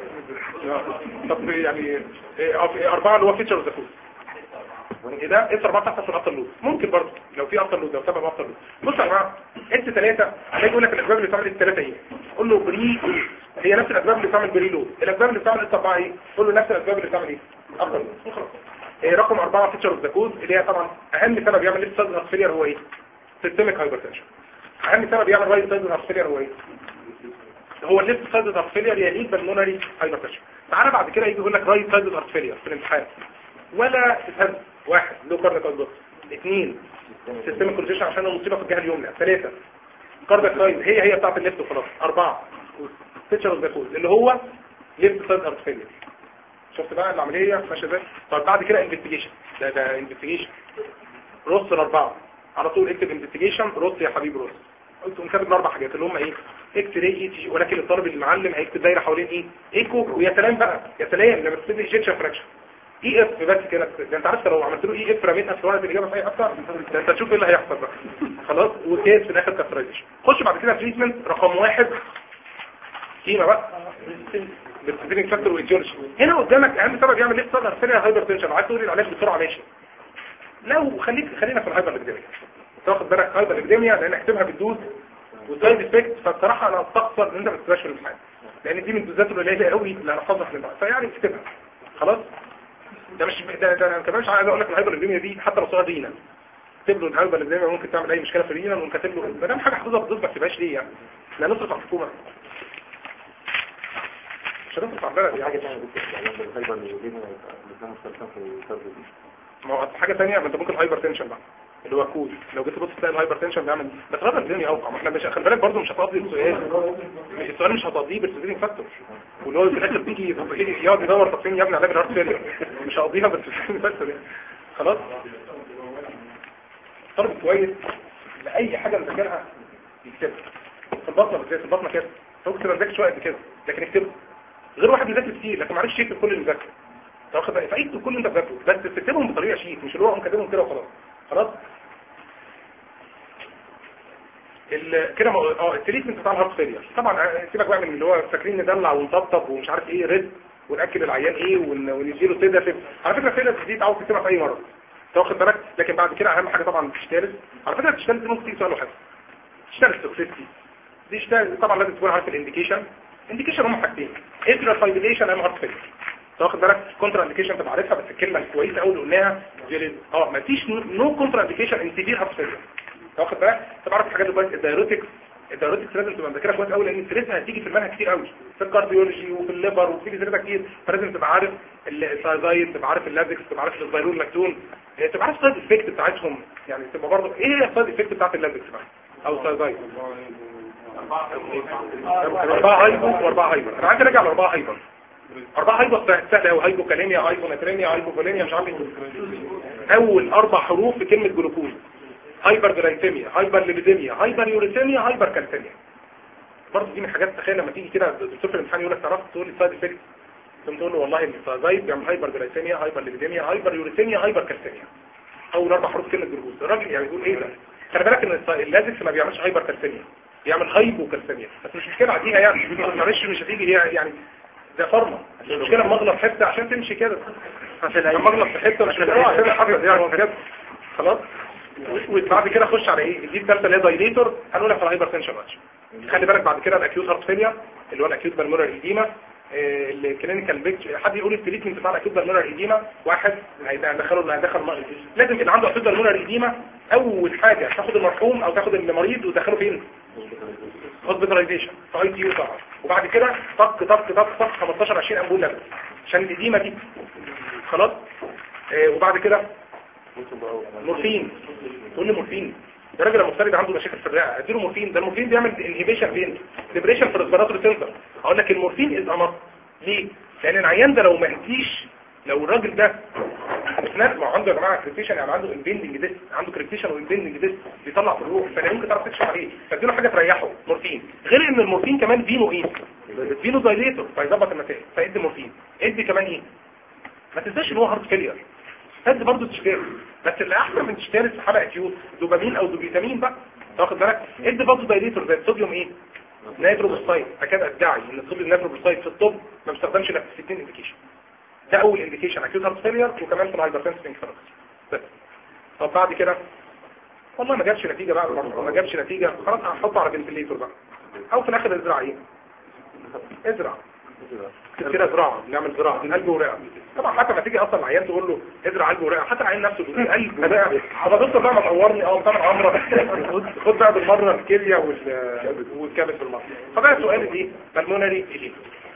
طب يعني إيه، أف- أربعة اللي هو فيتشرز ذا ايه ده اس 4 تحت في الافتر لود ممكن برضه لو في افتر لود لو سبب افتر لود بص يا جماعه اس 3 هيجي يقول لك الاسباب اللي بتعمل اس 3 ايه قول له بري هي نفس الاسباب اللي بتعمل بري لود الاسباب اللي بتعمل اس 4 ايه قول له نفس الاسباب اللي بتعمل ايه افتر لود خلاص إيه رقم أربعة فيتشر اوف ذا كود اللي هي طبعا اهم سبب يعمل ليفت سايد هارت فيلير هو ايه سيستميك هايبرتنشن اهم سبب يعمل رايت سايد هارت فيلير هو ايه هو الليفت سايد هارت فيلير يليه بالمونري هايبرتنشن تعالى بعد كده يجي يقول لك رايت سايد هارت فيلير في الامتحان ولا تتهز واحد لو كارنيك اوتبوت اثنين سيستم كونجيشن عشان المصيبه في الجهه اليمنى ثلاثه كاردياك سايز هي هي بتاعت الليفت وخلاص اربعه فيتشر اوف ذا كود اللي هو ليفت سايد هارت فيلير شفت بقى العمليه ماشيه ازاي طب بعد كده انفستيجيشن ده ده انفستيجيشن رص الاربعه على طول اكتب انفستيجيشن رص يا حبيبي رص قلت مكتب اربع حاجات اللي هم ايه اكس راي اي تي جي ولكن الطالب المعلم هيكتب دايره حوالين ايه ايكو ويا سلام بقى يا سلام لما تكتب ايجكشن فراكشن اي اف بس كده ده انت عارف لو عملت له اي اف رميتها في ورقه الاجابه صحيح اكتر ده انت تشوف ايه اللي هيحصل بقى خلاص وكيس في الاخر كاسترايزيشن خش بعد كده تريتمنت رقم واحد كيما بقى بالسبيلنج فاكتور وايديولوجي هنا قدامك اهم سبب يعمل ليه صدر ثانيه هايبر تنشن عايز تقول العلاج بسرعه ماشي لو خليك خلينا في الهايبر اكاديميا تاخد بالك هايبر اكاديميا لان اكتبها بالدوز والسايد افكت فبصراحه انا استقصر ان انت ما تكتبهاش في الامتحان لان دي من الدوزات القليله قوي اللي هنحفظها في الامتحان فيعني اكتبها خلاص ده مش ده ده انا كمان مش عايز اقول لك الهايبر اكاديميا دي حتى لو صار رينا اكتب له الهايبر اكاديميا ممكن تعمل اي مشكله في الرينا وكاتب له ما دام حاجه حافظها بالدوز ما تكتبهاش ليه يعني لا نصرف على الحكومه مش هنصرف على البلد يعني ما هو حاجه ثانيه ما انت ممكن هايبر تنشن بقى اللي هو كود لو جيت تبص تلاقي الهايبر تنشن بيعمل بس رابط الدنيا اوقع ما احنا مش خلي بالك برضه مش هتقضي السؤال السؤال مش هتقضيه بالسيزيرينج فاكتور واللي هو في الاخر بيجي يقعد يدور طب فين يا ابني علاج الهارت فيلير مش هقضيها بالسيزيرينج فاكتور يعني خلاص طالب كويس لاي حاجه مذاكرها يكتبها في البطنه بالذات في البطنه كده ممكن تبقى مذاكر شويه قد كده لكن اكتبها غير واحد مذاكر كتير لكن معلش يكتب كل المذاكره تاخد بقى فايكتب كل اللي انت مذاكره بس تكتبهم بطريقه شيك مش اللي هو كاتبهم كده وخلاص خلاص ال- كده مو- اه التريتمنت بتاع الهارت فيلير طبعا آه، سيبك بقى من اللي هو فاكرين ندلع ونطبطب ومش عارف ايه رد وناكل العيان ايه ون- ونديله سيداتيف على فكره السيداتيف دي تعود تكتبها في اي مره تاخد بالك لكن بعد كده اهم حاجه طبعا تشترس على فكره التشترس دي ممكن تيجي سؤال واحد تشترس توكسيستي دي اشتغل طبعا لازم تكون عارف الانديكيشن انديكيشن هم حاجتين اتريال فايبريشن ام هارت فيلير تاخد بالك كونترا انديكيشن تبقى عارفها بس الكلمه الكويسه قوي اللي قلناها جيريز. اه مفيش نو كونترا انديكيشن ان سيفير هارت فيلير تاخد بالك تبقى عارف الحاجات دي كويس الدايوريتكس الدايوريتكس لازم تبقى مذاكرها كويس قوي لان الستريسها هتيجي في المنهج كتير قوي في الكارديولوجي وفي الليفر وفي ستريسها كتير فلازم تبقى عارف السايزايد تبقى عارف اللازكس تبقى عارف السبايرول لاكتون اه، تبقى عارف السايد افكت بتاعتهم يعني تبقى برضه ايه هي السايد افكت بتاعت اللازكس بقى او السايزايد أربعة هايبو وأربعة هايبر أنا عايز أرجع لأربعة هايبر أربعة هايبر سهل- سهلة أوي هايبو كاليميا هايبو ناترينيا هايبو فولينيا مش عارف إيه. أول أربع حروف في كلمة جلوكوز هايبر جلايسيميا هايبر ليبيديميا هايبر يوريثيميا هايبر كالسيميا برضه دي من الحاجات تخيل لما تيجي كده الدكتور في الامتحان يقول لك تعرف تقول لي سايد افكت ثم تقول له والله السايد بيعمل هايبر جلايسيميا هايبر ليبيديميا هايبر يوريثيميا هايبر كالسيميا اول اربع حروف كلمه جلوكوز الراجل يعني يقول ايه ده خلي بالك ان الس- اللازكس ما بيعملش هايبر كالسيميا بيعمل هايبو كالسيميا بس مش مشكله عديها يعني معلش مش هتيجي هي يعني ده فارما المشكله لما اغلط حته عشان تمشي كده لما اغلط في حته مش مشكله عشان الحفظ يعني بجد خلاص وبعد كده اخش على ايه دي الثالثه اللي هي دايليتور هنقولها في الهايبر تنشن ماتش خلي بالك بعد كده الاكيوت هارت فيليا اللي هو الاكيوت بالمونر ايديما الكلينيكال بيكتشر حد يقول التريتمنت بتاع الاكيوت بالمونر ايديما واحد هيدخله اللي هيدخل م- لازم اللي عنده اكيوت بالمونر ايديما اول حاجه تاخد المرحوم او تاخد المريض وتدخله فين هوسبيتاليزيشن في اي تي يو طبعا وبعد كده طق طق طق طق 15 20 امبول لبن عشان الاديمه دي خلاص آه، وبعد كده مورفين تقول لي مورفين ده راجل المفترض عنده مشاكل في الرئه اديله مورفين ده المورفين بيعمل انهيبيشن فين ديبريشن في الريسبيراتوري سنتر اقول لك المورفين از امر ليه لان العيان ده لو ما هديش لو الراجل ده اثناء ما هو عنده يا جماعه كريتيشن يعني عنده امبيندنج ديس عنده كريتيشن وامبيندنج ديس بيطلع في الروح فلا يمكن تعرف تكشف عليه فاديله حاجه تريحه مورفين غير ان المورفين كمان فينو ايه فينو دايليتور فيظبط المسائل فادي مورفين ادي كمان ايه ما تنساش ان هو هارت فيلير هد برضه تشتري بس اللي احسن من تشتري في حلقه يود دوبامين او دوبيتامين بقى تاخد بالك ادي برضه دايليتور زي الصوديوم ايه نيتروبوسايد اكاد ادعي ان الصوديوم نيتروبوسايد في الطب ما بيستخدمش الا في 60 انديكيشن ده اول انديكيشن اكيوت هارت فيلير وكمان في الهايبرتنسف انكفالوباثي بس طب بعد كده والله ما جابش نتيجه بقى برضه ما جابش نتيجه خلاص هنحطه على فنتليتور بقى او في الاخر ازرع ايه ازرع كده زراعه نعمل زراعه من قلب ورئه طبعا حتى ما تيجي اصلا العيان تقول له ازرع قلب ورئه حتى العيان نفسه بيقول قلب ورئه طب يا دكتور بقى ما تعورني اه طبعا عمره خد بقى بالمره الكليه وال- والكبد بالمره فبقى سؤال ايه بالمونري ايه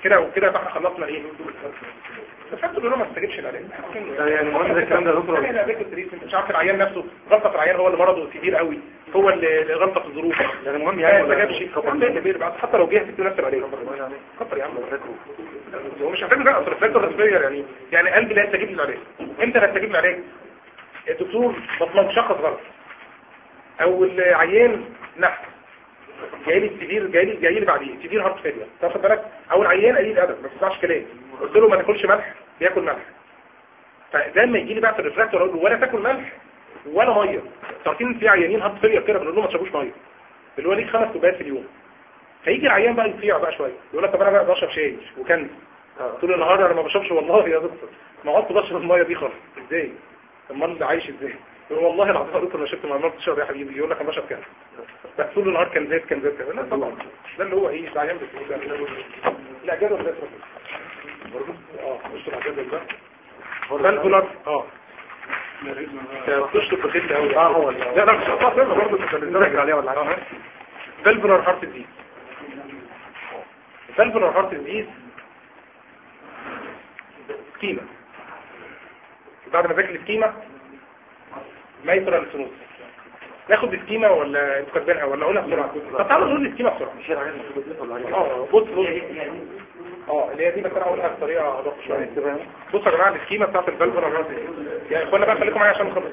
كده وكده يبقى احنا خلصنا ايه الفكتور اللي هو ما استجبش العلاج يعني المهم ده الكلام ده يا دكتور يعني العلاج التريتمنت مش عارف العيان نفسه غلطه في العيان هو اللي مرضه كبير قوي هو اللي اللي غلطه في الظروف يعني المهم ما يعني ولا- استجابش طبعا كبير بعد حتى لو جه تكتب نفس العلاج كتر يا عم هو مش محتاج بقى اصل الفكتور الريسبير يعني يعني قلبي لا يستجيب للعلاج امتى لا يستجيب للعلاج الدكتور بطنه مشخص غلط او العيان نحس جاي لي السبير جاي لي جاي لي بعديه سبير هارت فيلير تاخد بالك او العيان قليل ادب ما بيسمعش كلام قلت له ما تاكلش ملح بياكل ملح فده لما يجي لي بقى في الريفراكتور اقول له ولا تاكل ملح ولا ميه عارفين في عيانين هارت فيلير كده بنقول له ما تشربوش ميه اللي هو ليك خمس كوبايات في اليوم فيجي العيان بقى يطيع بقى شويه يقول لك طب انا بقى بشرب شاي وكان طول النهار انا ما بشربش والله يا دكتور ما عدت بشرب الميه دي خالص ازاي امال ده عايش ازاي يقول والله العظيم يا دكتور انا شربت ما بتشرب يا حبيبي يقول لك انا بشرب كده بس طول النهار كان زيت كان زيت لا طبعا ده اللي هو ايه ده عيان بس لا جدول ده اه مش تبع جدول ده فالفولار اه تشطب بخيل قوي اه هو لا لا مش هتقطع سنة برضه مش هنزلك عليها ولا حاجه فالفولار هارت ديزيز فالفولار هارت ديزيز سكيمة بعد ما ذاكر السكيمة مايترال سنوز ناخد السكيمة ولا انتوا كاتبينها ولا اقولها بسرعة طب تعالوا نقول السكيمة بسرعة مش الحاجات اللي بتدخل ولا حاجة. اه بص بص اه اللي هي دي بس انا هقولها بطريقة ادق شوية بصوا يا جماعة السكيمة بتاعت الفالفولار هارت ديزيز يا اخوانا بقى خليكم معايا عشان نخلص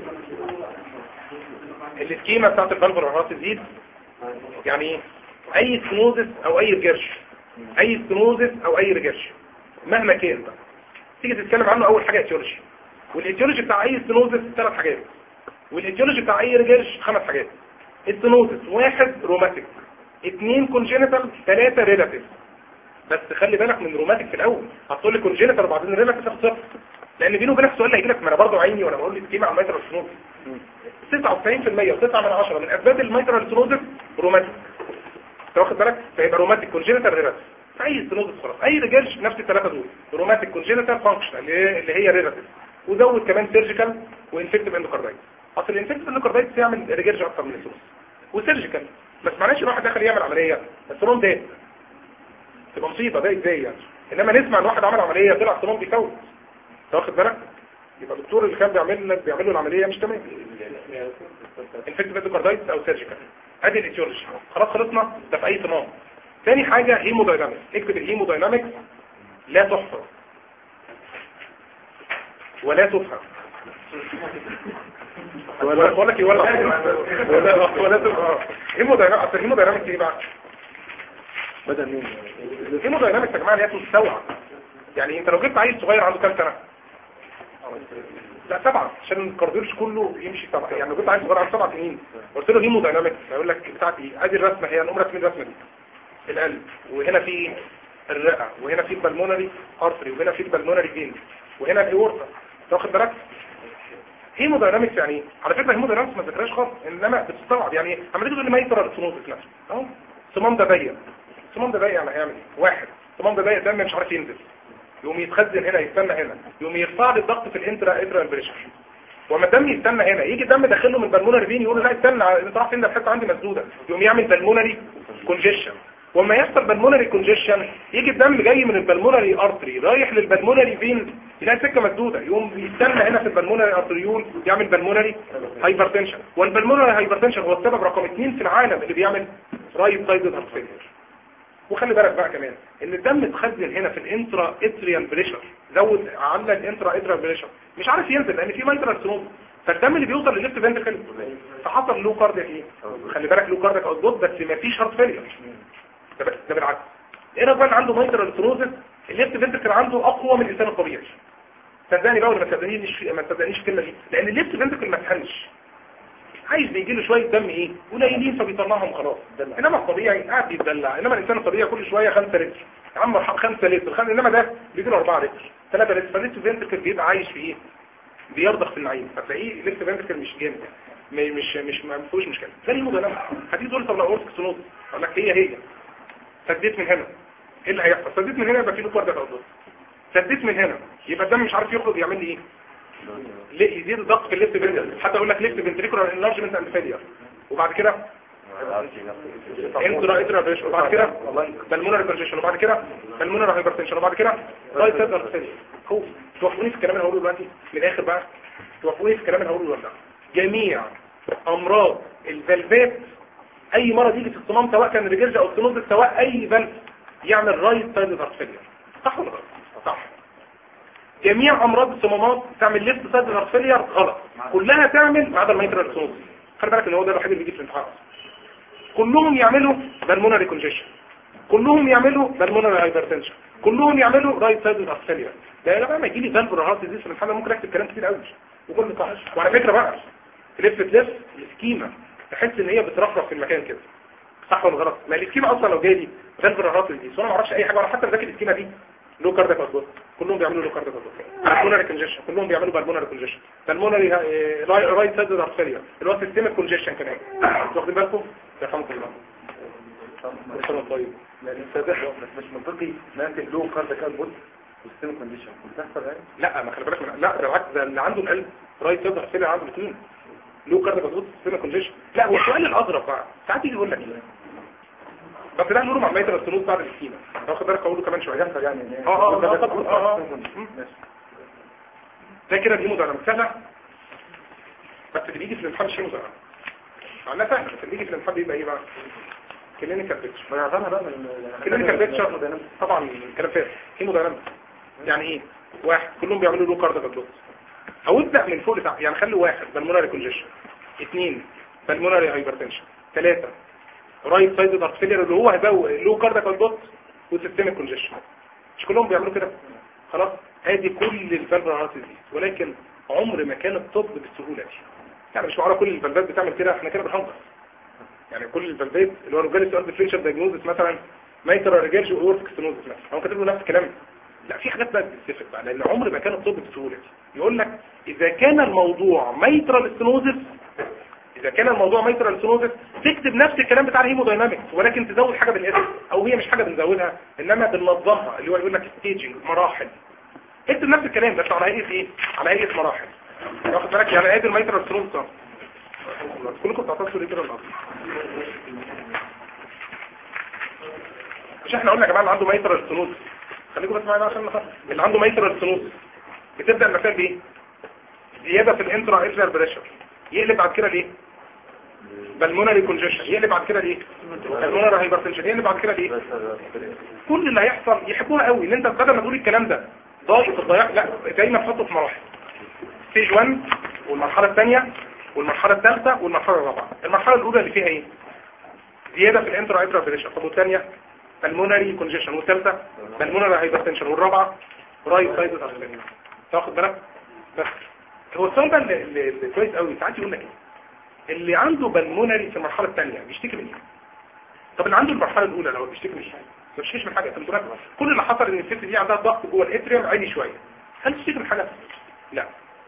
السكيمة بتاعت الفالفولار هارت ديزيز يعني ايه اي ستنوزس او اي رجرش اي ستنوزس او اي رجرش مهما كان بقى تيجي تتكلم عنه اول حاجه اتيولوجي والايتيولوجي بتاع اي ستنوزس ثلاث حاجات والايتيولوجي بتاع اي رجرش خمس حاجات الستنوزس واحد روماتيك اثنين كونجينيتال ثلاثه ريلاتيف بس خلي بالك من روماتيك في الاول هتقول لي كونجينيتال وبعدين ريلاتيف تاخد صفر لان بيني وبينك السؤال اللي هيجي لك ما انا برضه عيني وانا بقول لي سكيما على الميترال ستنوزس 99% و9 من 10 من اسباب الميترال ستنوزس روماتيك انت واخد بالك فيبقى روماتيك كونجينيتال ريلاتيف اي ستنوزس خلاص اي ريجرش نفس الثلاثه دول روماتيك كونجينيتال فانكشنال اللي هي اللي هي ريلاتيف وزود كمان سيرجيكال وانفكتيف اندوكاردايتس اصل الانفكتيف اندوكاردايتس يعمل ريجرش اكتر من السوس وسيرجيكال بس معناش ان واحد دخل يعمل عمليه السرون ده تبقى مصيبه ده ازاي يعني انما نسمع ان واحد عمل عمليه طلع السرون بيفوت انت واخد بالك يبقى الدكتور اللي كان بيعمل لك بيعمل له العمليه مش تمام انفكتيف اندوكاردايتس او سيرجيكال ادي الايتيولوجي خلاص خلصنا ده في اي صمام تاني حاجة هيموداينامكس اكتب الهيموداينامكس لا تحفظ ولا تفهم ولا بقول لك ايه ولا ولا ولا تفهم هيموداينامكس اصل الهيموداينامكس ايه بقى بدل مين الهيموداينامكس يا جماعه اللي هي تستوعب يعني انت لو جبت عيل صغير عنده كام سنه لا سبعة عشان الكارديولوجي كله يمشي سبعة يعني لو جبت عيل صغير عنده سبع سنين قلت له هيموداينامكس هيقول لك بتاعتي ايه ادي الرسمه هي نقوم رسم الرسمه دي القلب وهنا في الرئة وهنا في البلمونري ارتري وهنا في البلمونري فين وهنا الاورطه تاخد بالك هيموداينامكس يعني ايه على فكره هيموداينامكس ما ذكرهاش خالص انما بتستوعب يعني لما تيجي تقول لي ما يترى السنوزس نفسه اهو الصمام ده ضيق الصمام ده ضيق يعني هيعمل ايه واحد الصمام ده ضيق دم مش عارف ينزل يقوم يتخزن هنا يستنى هنا يقوم يرفع لي الضغط في الانترا ادرال بريشر وما الدم يستنى هنا يجي الدم داخله من البلمونري فين يقول له لا استنى انت رايح فين ده الحته عندي مسدوده يقوم يعمل بلمونري كونجيشن وما يحصل بالمونري كونجيشن يجي الدم جاي من البلمونري ارتري رايح للبلمونري فين يلاقي سكه مسدوده يقوم يستنى هنا في البلمونري ارتريول يعمل بلمونري هايبرتنشن والبلمونري هايبرتنشن هو السبب رقم اثنين في العالم اللي بيعمل رايت سايد هارت فيلير وخلي بالك بقى كمان ان الدم اتخزن هنا في الانترا اتريال بريشر زود على الانترا اتريال بريشر مش عارف ينزل لان في مايترال سنوز فالدم اللي بيوصل للليفت فنتركل فحصل له كاردياك ايه خلي بالك له كاردياك اوتبوت بس ما فيش هارت فيلير ده ب- ده بالعكس ايه راجل عنده مايترال سنوزس الليفت فنتركل عنده اقوى من الانسان الطبيعي صدقني بقى ولا ما تصدقنيش ما تصدقنيش الكلمه دي لان الليفت فنتركل ما اتهنش عايز بيجي له شويه دم ايه قليلين فبيطلعهم خلاص انما الطبيعي قاعد بيتدلع انما الانسان الطبيعي كل شويه 5 لتر يا عم 5 لتر خم... انما ده بيجي له 4 لتر 3 لتر فالليفت فنتركل بيبقى عايش في ايه بيرضخ في النعيم فتلاقيه ليفت فنتركل مش جامد م- مش مش ما فيهوش مشكله زي المدلع هتيجي تقول طب لو اورتك سنوز اقول لك هي هي سديت من هنا ايه اللي هيحصل سديت من هنا يبقى في له كارد اوتبوت سديت من هنا يبقى الدم مش عارف يخرج يعمل لي ايه ليه يزيد الضغط في الليفت فنتركل حتى اقول لك ليفت فنتريكولار انلارجمنت اند فيلير وبعد كده انترا ادرا بريشر وبعد كده بالمونري كونجيشن وبعد كده بالمونري هايبرتنشن وبعد كده رايت سايد ارتريا هو توافقوني في الكلام اللي هقوله دلوقتي من الاخر بقى توافقوني في الكلام اللي هقوله دلوقتي جميع امراض الفالفات اي مرض يجي في الصمام سواء كان ريجرج او ستينوز سواء اي فالف يعمل رايت سايد ارتريا صح ولا غلط صح جميع امراض الصمامات تعمل ليفت سايد ارتريا غلط كلها تعمل ما عدا الميترال ستينوز خلي بالك ان هو ده الوحيد اللي بيجي في الامتحان كلهم يعملوا بالمونري كونجيشن كلهم يعملوا بالمونري هايبرتنشن كلهم يعملوا رايت سايد ارتريا ده يا جماعه ما يجي لي فالف هارت ديزيز في الامتحان ممكن اكتب كلام كتير قوي وكل صح وعلى فكره بقى لف تلف السكيما تحس ان هي بترفرف في المكان كده صح ولا غلط ما السكيما اصلا لو جالي فالف هارت ديزيز وانا ما اعرفش اي حاجه ولا حتى مذاكر السكيما دي لو كاردياك اوتبوت كلهم بيعملوا لو كاردياك اوتبوت بالمونري كونجيشن كلهم بيعملوا بالمونري كونجيشن بالمونري رايت سايد ارتريا اللي هو سيستمك كونجيشن كمان واخدين بالكم يرحمكم الله ربنا طيب يعني السابق مش منطقي ناتج له كاردياك اوتبوت والسيستم كونديشن بتحصل يعني لا ما خلي بالك من لا ده بالعكس ده اللي عنده القلب رايت سايد ارتريا عنده الاثنين له كاردياك اوتبوت سيستمك كونجيشن لا هو السؤال الاغرب بقى ساعات يجي يقول لك ايه بس ده نقوله مع ميتر السنوس بعد السكينة واخد بالك اقوله كمان شويه يحصل يعني اه اه اه طبعا اه اه ده كده دي مدرمة سهلة بس اللي بيجي في الامتحان مش مدرمة معناها سهلة بس اللي بيجي في الامتحان بيبقى ايه بقى كلينيكال بيكتشر ما يعتبر بقى من كلينيكال بيكتشر طبعا الكلام فات هيموداينامكس يعني ايه واحد كلهم بيعملوا له كاردياك بلوك او ابدا من فوق لتحت يعني خلي واحد بالمونري كونجيشن اثنين بالمونري هايبرتنشن ثلاثة رايت سايد هارت فيلير اللي هو هيبقى له كاردياك بلوك وسيستميك كونجيشن مش كلهم بيعملوا كده خلاص ادي كل الفالفر هارت دي ولكن عمر ما كان الطب بالسهوله دي يعني مش معقوله كل الفالفات بتعمل كده احنا كده بنهزر يعني كل الفالفات اللي هو رجال سؤال ديفرنشال دايجنوزس مثلا مايترا ريجيرج واورتك ستينوزس مثلا هو كاتب له نفس الكلام لا في حاجات بقى بتتفق بقى لان عمر ما كان الطب بالسهوله دي يقول لك اذا كان الموضوع مايترال ستينوزس اذا كان الموضوع مايترال ستينوزس تكتب نفس الكلام بتاع الهيموداينامكس ولكن تزود حاجه بالاسم او هي مش حاجه بنزودها انما بننظمها اللي هو يقول لك ستيجنج مراحل اكتب نفس الكلام بس على هيئه ايه على هيئه مراحل واخد بالك يعني هيئه المايترال ستينوزس كلكم بتعتصروا ليه كده النهارده مش احنا قلنا يا جماعه اللي عنده مايترال ستينوزس خليكم بس معايا عشان نخلص اللي عنده مايترال ستينوزس بتبدا المسائل بايه زياده في الانترا ايرجر بريشر يقلب بعد كده ليه بالمونري كونجيشن يقلب بعد كده ليه بالمونري هايبرتنشن يقلب بعد كده ليه كل اللي هيحصل يحبوها قوي ان انت بدل ما تقول الكلام ده ضايق الضياع لا دايما تحطه في مراحل ستيج 1 والمرحله الثانيه والمرحله الثالثه والمرحله الرابعه المرحله الاولى اللي فيها ايه زياده في الانترا ايترا بريشر طب والثانيه بالمونري كونجيشن والثالثه بالمونري هايبرتنشن والرابعه رايت سايد ارتريا تاخد بالك بس هو السؤال بقى اللي, اللي اللي كويس قوي ساعات يقول لك ايه اللي عنده بالمونري في المرحله الثانيه بيشتكي من ايه طب اللي عنده المرحله الاولى لو بيشتكي من ايه ما بيشتكيش من حاجه انت كل اللي حصل ان الست دي عندها ضغط جوه الاتريوم عالي شويه هل تشتكي من حاجه لا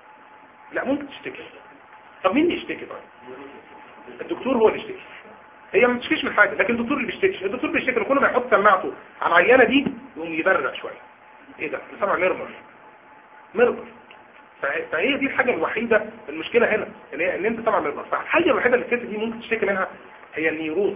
لا ممكن تشتكي طب مين اللي يشتكي طيب الدكتور هو اللي يشتكي هي ما بتشتكيش من حاجه لكن الدكتور اللي بيشتكي الدكتور بيشتكي إن كل ما يحط سماعته على العيانه دي يقوم يبرق شويه ايه ده سمع ميرمر ميرمر فه- فهي دي الحاجه الوحيده المشكله هنا ان هي ان انت سمع ميرمر فالحاجه الوحيده اللي الست دي ممكن تشتكي منها هي النيروز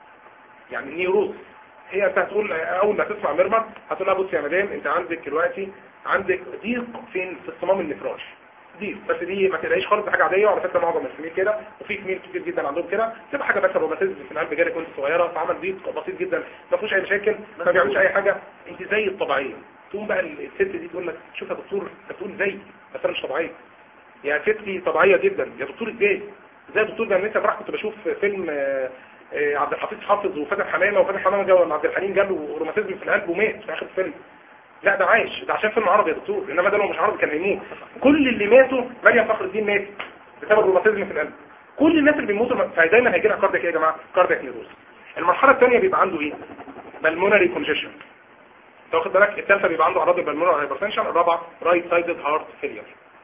يعني النيروز هي انت هتقول اول ما تسمع ميرمر هتقول لها بصي يا مدام انت عندك دلوقتي عندك ضيق فين في الصمام النفراش دي بس دي ما تلاقيش خالص دي حاجه عاديه وعلى فكره معظم السمين كده وفي سمين كتير جدا عندهم كده تبقى حاجه بس روماتيزم في القلب جالك وانت صغيره فعمل ضيق بسيط جدا ما فيهوش اي مشاكل ما بيعملش اي حاجه انت زي الطبيعيه تقوم بقى الست دي تقول لك شوف يا دكتور انت بتقول زي بس انا مش طبيعيه يا ستي طبيعيه جدا يا دكتور ازاي ازاي يا دكتور ده انا لسه امبارح كنت بشوف فيلم آه، آه، عبد الحفيظ حافظ وفاتن حمامه وفاتن حمامه جاب عبد الحليم جاله روماتيزم في القلب ومات في اخر الفيلم لا ده عايش ده عشان فيلم عربي يا دكتور انما ده لو مش عربي كان هيموت كل اللي ماتوا مريم فخر الدين مات بسبب روماتيزم في القلب كل الناس اللي بيموتوا فدايما هيجي لها كاردياك ايه يا جماعه كاردياك نيروز المرحله الثانيه بيبقى عنده ايه بالمونري كونجيشن تاخد بالك الثالثه بيبقى عنده اعراض البلمونري هايبرتنشن الرابعه رايت سايدد هارت فيلير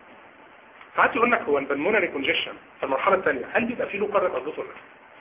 ساعات يقول لك هو البلمونري كونجيشن في المرحله الثانيه هل بيبقى فيه له كاردياك ارضوس ولا لا؟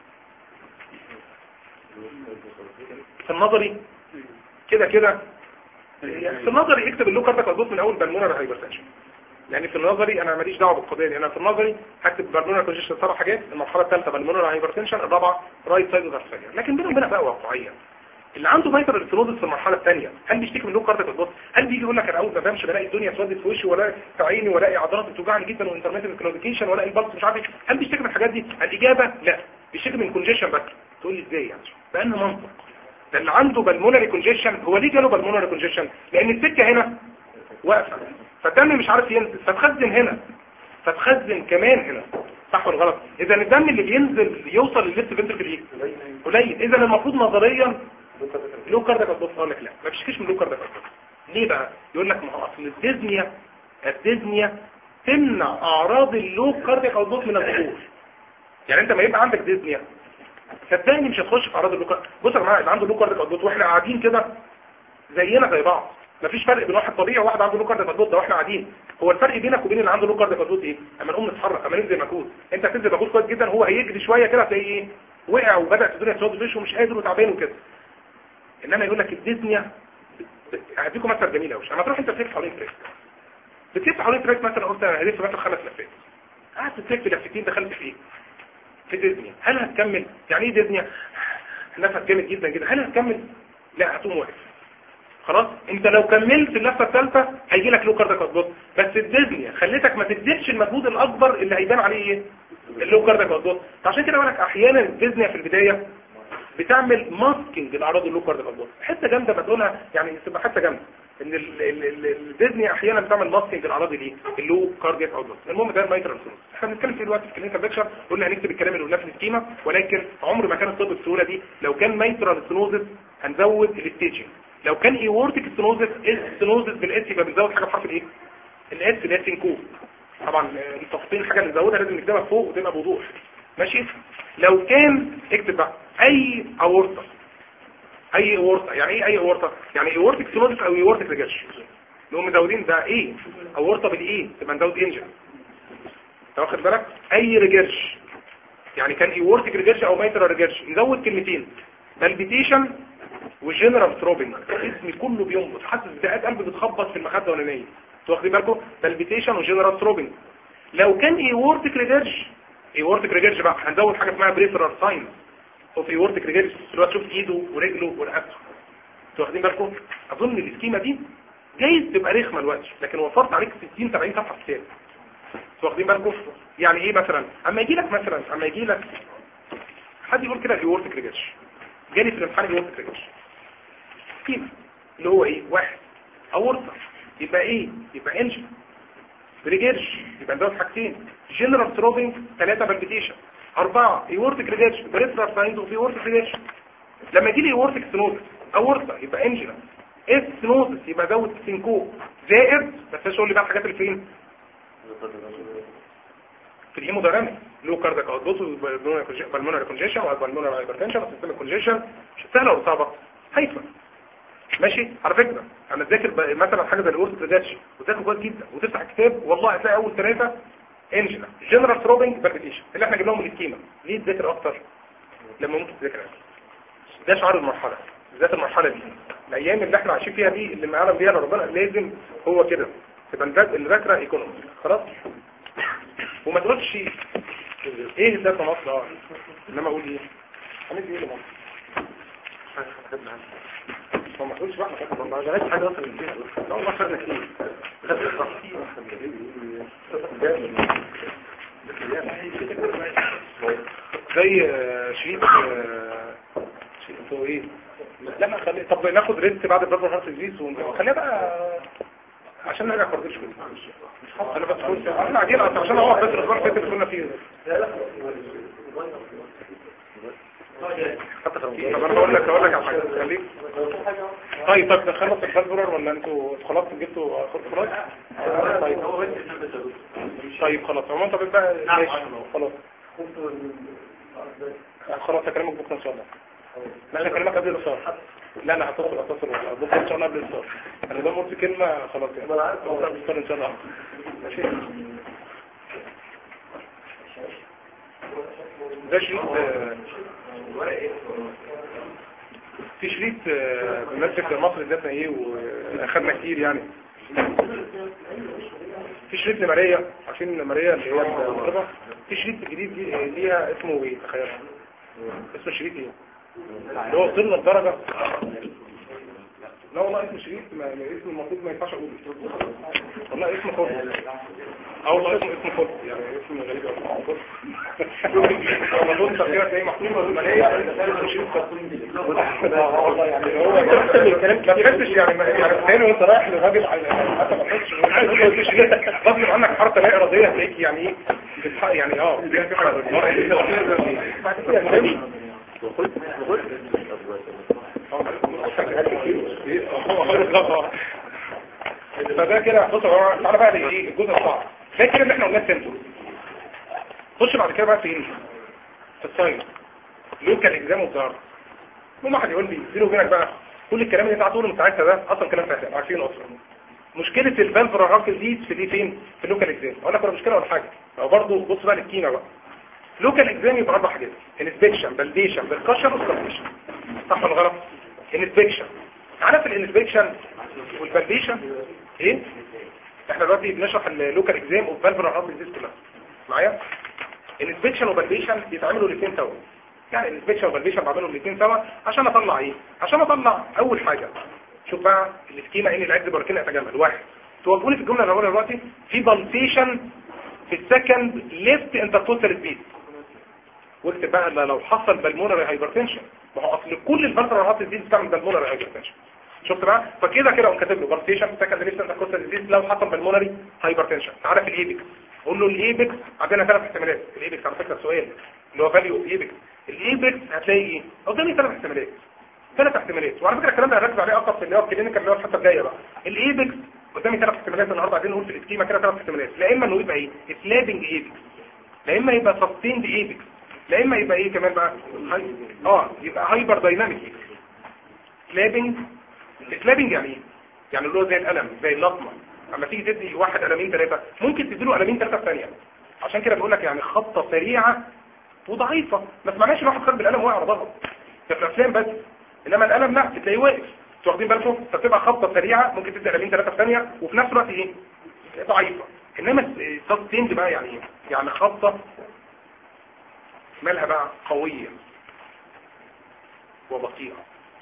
في النظري كده كده في النظري اكتب اللو كاردياك ارضوس من اول بالمونري هايبرتنشن يعني في النظري انا ماليش دعوه بالقضيه دي انا في النظري هكتب بالمونر كونجيشن سبع حاجات المرحله الثالثه بالمونر هايبرتنشن الرابعه رايت سايد فيلير لكن بينهم وبينها بقى واقعيه اللي عنده مايتر الفلوزس في المرحله الثانيه هل بيشتكي من لو كارديك البطن هل بيجي يقول لك انا اول ما بمشي بلاقي الدنيا اسودت في وشي ولا في عيني ولاقي عضلات بتوجعني جدا وانترميتنت كلوديكيشن ولا البلس مش عارف ايه هل بيشتكي من الحاجات دي الاجابه لا بيشتكي من كونجيشن بس تقول لي ازاي يعني بان منطق ده اللي عنده بالمونري كونجيشن هو ليه جاله بالمونري كونجيشن لان السكه هنا واقفه فالدم مش عارف ينزل فتخزن هنا فتخزن كمان هنا صح ولا غلط اذا الدم اللي بينزل يوصل للليفت فنتركل ايه قليل اذا المفروض نظريا لو كاردك هتبص اقول لك لا ما بيشكيش من لو كاردك ليه بقى يقول لك ما هو اصل الديزنيا الديزنيا تمنع اعراض اللو كاردك هتبص من الظهور يعني انت ما يبقى عندك ديزنيا صدقني مش هتخش في اعراض اللو كاردك بص يا جماعه اللي عنده لو كاردك هتبص واحنا قاعدين كده زينا زي بعض مفيش فرق بين واحد طبيعي وواحد عنده لو كاردك هتبص ده واحنا قاعدين هو الفرق بينك وبين اللي عنده لو كاردك هتبص ايه اما نقوم نتحرك اما ننزل مجهود انت هتنزل مجهود كويس جدا هو هيجري شويه كده هتلاقيه ايه وقع وبدات الدنيا تسود في وشه ومش قادر وتعبان وكده انما يقول لك الديزنيا هديكم مثل جميل قوي اما تروح انت تلف حوالين تراك بتلف حوالين تراك مثلا قلت انا هلف مثلا خمس لفات قعدت تلف لفتين دخلت في ايه في ديزنيا هل هتكمل يعني ايه ديزنيا نفس جامد جدا جدا هل هتكمل لا هتقوم واقف خلاص انت لو كملت اللفه الثالثه هيجي لك لو كاردك هتبص بس الديزنيا خليتك ما تبذلش المجهود الاكبر اللي هيبان عليه ايه اللو كاردك هتبص فعشان كده بقول لك احيانا الديزنيا في البدايه بتعمل ماسكينج لاعراض اللو كاردك هتبص حته جامده بتقولها يعني تبقى حته جامده ان ال- ال- ال- الديزني احيانا بتعمل ماسكينج الاعراض دي اللو كاردياك اوتبوت المهم ده المايترال سينوس احنا بنتكلم فيه دلوقتي في كلينيكال ليكشر قلنا هنكتب الكلام اللي قلناه في السكيما ولكن عمر ما كان الطب بالسهوله دي لو كان مايترال سينوزس هنزود الستيجنج لو كان ايورتيك سينوزس السينوزس بالاس يبقى بنزود حاجه بحرف الايه الاس اللي هي سينكو طبعا آه، التفصيل الحاجه اللي نزودها لازم نكتبها فوق وتبقى بوضوح ماشي لو كان اكتب بقى اي اورطه اي اورطه يعني ايه اي اورطه يعني ايورتيك سينوزس او ايورتيك ريجرش نقوم مزودين ده ايه اورطه بالايه تبقى نزود انجن انت واخد بالك اي ريجرش يعني كان ايورتيك ريجرش او مايترال ريجرش نزود كلمتين بالبيتيشن وجنرال ثروبنج اسمي كله بينبض حاسس بدقات قلبي بتخبط في المخده وانا نايم انتوا واخدين بالكم بالبيتيشن وجنرال ثروبنج لو كان ايورتيك ريجرش ايورتيك ريجرش بقى هنزود حاجه اسمها بريفرال ساين اوف ايورتيك ريجرش اللي هو تشوف ايده ورجله ورقبته انتوا واخدين بالكم اظن السكيمه دي جايز تبقى رخمه الوقت لكن وفرت عليك 60 70 صفحه كتاب انتوا واخدين بالكم يعني ايه مثلا اما يجي لك مثلا اما يجي لك حد يقول كده ايورتيك ريجرش جالي في الامتحان ايورتيك ريجرش سكيمه اللي هو ايه واحد اورطه يبقى ايه يبقى انجن ريجرش يبقى نزود حاجتين جنرال ثروبنج ثلاثه بالبيتيشن اربعه ايورتيك ريجرش بريفرال ساينز اوف ايورتيك ريجرش لما يجي لي ايورتيك سنوزس اورطه يبقى انجن اس سنوزس يبقى زود سينكو زائد بس شغل لي بقى الحاجات اللي فين في الهيموديناميك لو كاردياك اوتبوت بالمونري كونجيشن والبالمونري هايبرتنشن والسيستميك كونجيشن مش سهله ولا صعبه هايفه ماشي على فكره انا تذاكر ب- مثلا حاجه زي الاورث ريداتش وتذاكر كويس جدا وتفتح كتاب والله هتلاقي اول ثلاثه انجن جنرال ثروبنج بالبيتيشن اللي احنا جبناهم من السكيما ليه تذاكر اكتر لما ممكن تذاكر أكتر. ده شعار المرحله بالذات المرحله دي الايام اللي احنا عايشين فيها دي اللي معانا بيها ربنا لازم هو كده تبقى المذاك- المذاكره ايكونومي خلاص وما تقولش ايه ده في مصر اه انما اقول ايه هنبقى ايه لمصر هو ما تقولش بقى احنا خدنا ما جالش حاجه اصلا من فيها لا والله خدنا كتير خدنا زي آه، شريط آه، شريط انتوا ايه لا ما خلي طب ناخد ريست بعد البابا هارت ديزيز ونخليها بقى عشان نرجع كورديش كده مش خلاص انا بس كنت احنا قاعدين أصلاً عشان اقعد بس الاسبوع اللي فات اللي كنا فيه حتى طب انا بقول لك اقول لك على حاجه خليك طيب طب نخلص الفالفورر ولا انتوا خلاص جبتوا خد خلاص طيب طيب خلاص عموما طب بقى ماشي خلاص خلاص هكلمك بكره ان شاء الله لا انا هكلمك قبل الافطار لا انا هتصل اتصل بكره ان شاء الله قبل الافطار انا ده قلت كلمه خلاص يعني بكره قبل الافطار ان شاء الله ماشي ده شريط آه، في شريط آه، بمسك مصر ذاتنا ايه واخدنا كتير يعني في شريط لماريا عارفين ماريا اللي هي المطربة في شريط جديد لي- ليها اسمه ايه تخيل اسم الشريط ايه اللي هو وصلنا لدرجة لا والله اسم الشريط ما ما- اسم المفروض ما ينفعش اقوله والله اسم خلط اه والله اسم اسم خلط يعني اسم غريب قوي والله دول تفكيرك ايه محطوط مالية اسم شريط خلط اه والله يعني هو الكلام ما تحسش يعني ما- يعني تاني وانت رايح للراجل على حتى ما تحسش غصب عنك حركه لا اراديه هتلاقيك يعني ايه بتح- يعني اه في حاجه بعد كده النبي فده كده بص هو تعالى بقى لايه الجزء الصعب ده كده اللي احنا قلناه سنتو خش بعد كده بقى فين في الساين لوكال اكزام والظهر ممكن واحد يقول لي بيني وبينك بقى كل الكلام اللي انت هتقوله من ساعتها ده اصلا كلام فاهم عارفينه اصلا مشكله الفالفرا راكل دي في دي فين في اللوكال اكزام اقول لك ولا مشكله ولا حاجه او برضه بص بقى للكيمه بقى لوكال اكزام يبقى اربع حاجات انسبكشن فاليديشن بالكشن وسكالبيشن صح ولا غلط انسبكشن عارف الانسبكشن والفاليديشن ايه احنا دلوقتي بنشرح اللوكال اكزام والفالفرا راكل دي كلها معايا الانسبكشن وفاليديشن بيتعملوا الاثنين سوا يعني الانسبكشن والفاليديشن بعملهم الاثنين سوا عشان اطلع ايه عشان اطلع اول حاجه شوف بقى السكيما ان العد بركين يتجمل واحد توقفوني في الجمله اللي هقولها دلوقتي في بالسيشن في السكند ليفت انتركوستال سبيد واكتب بقى إن لو حصل بالمونري هايبرتنشن ما هو اصل كل الفلترات دي بتعمل بالمونري هايبرتنشن شفت بقى فكده كده قوم كاتب له بالسيشن في السكند ليفت انتركوستال سبيد لو حصل بالمونري هايبرتنشن عارف الايبكس قول له الايبكس عندنا ثلاث احتمالات الايبكس على فكره سؤال اللي هو فاليو ايبكس الايبكس هتلاقي ايه قدامي ثلاث احتمالات ثلاث احتمالات وعلى فكره الكلام ده هنركز عليه اكتر في اللي هو الكلينيكال اللي هو الحته الجايه بقى الايبكس قدامي ثلاث احتمالات النهارده عايزين نقول في الاسكيما كده ثلاث احتمالات لا اما انه يبقى ايه سلابنج ايبكس لا اما يبقى سستيند ايبكس لا اما يبقى ايه كمان بقى هاي... اه يبقى هايبر دايناميك سلابنج سلابنج يعني ايه يعني اللي هو زي القلم زي اللطمه اما تيجي تدي واحد قلمين ثلاثه ممكن تديله قلمين ثلاثه في ثانيه عشان كده بقول لك يعني خطه سريعه وضعيفه ما سمعناش ان واحد خد بالقلم واقع على ظهره ده في الافلام بس انما القلم لا بتلاقيه واقف انتوا واخدين بالكم فبتبقى خطه سريعه ممكن تدي قلمين ثلاثه في ثانيه وفي نفس الوقت ايه ضعيفه انما السستيند بقى يعني ايه يعني خطه مالها بقى قويه وبطيئه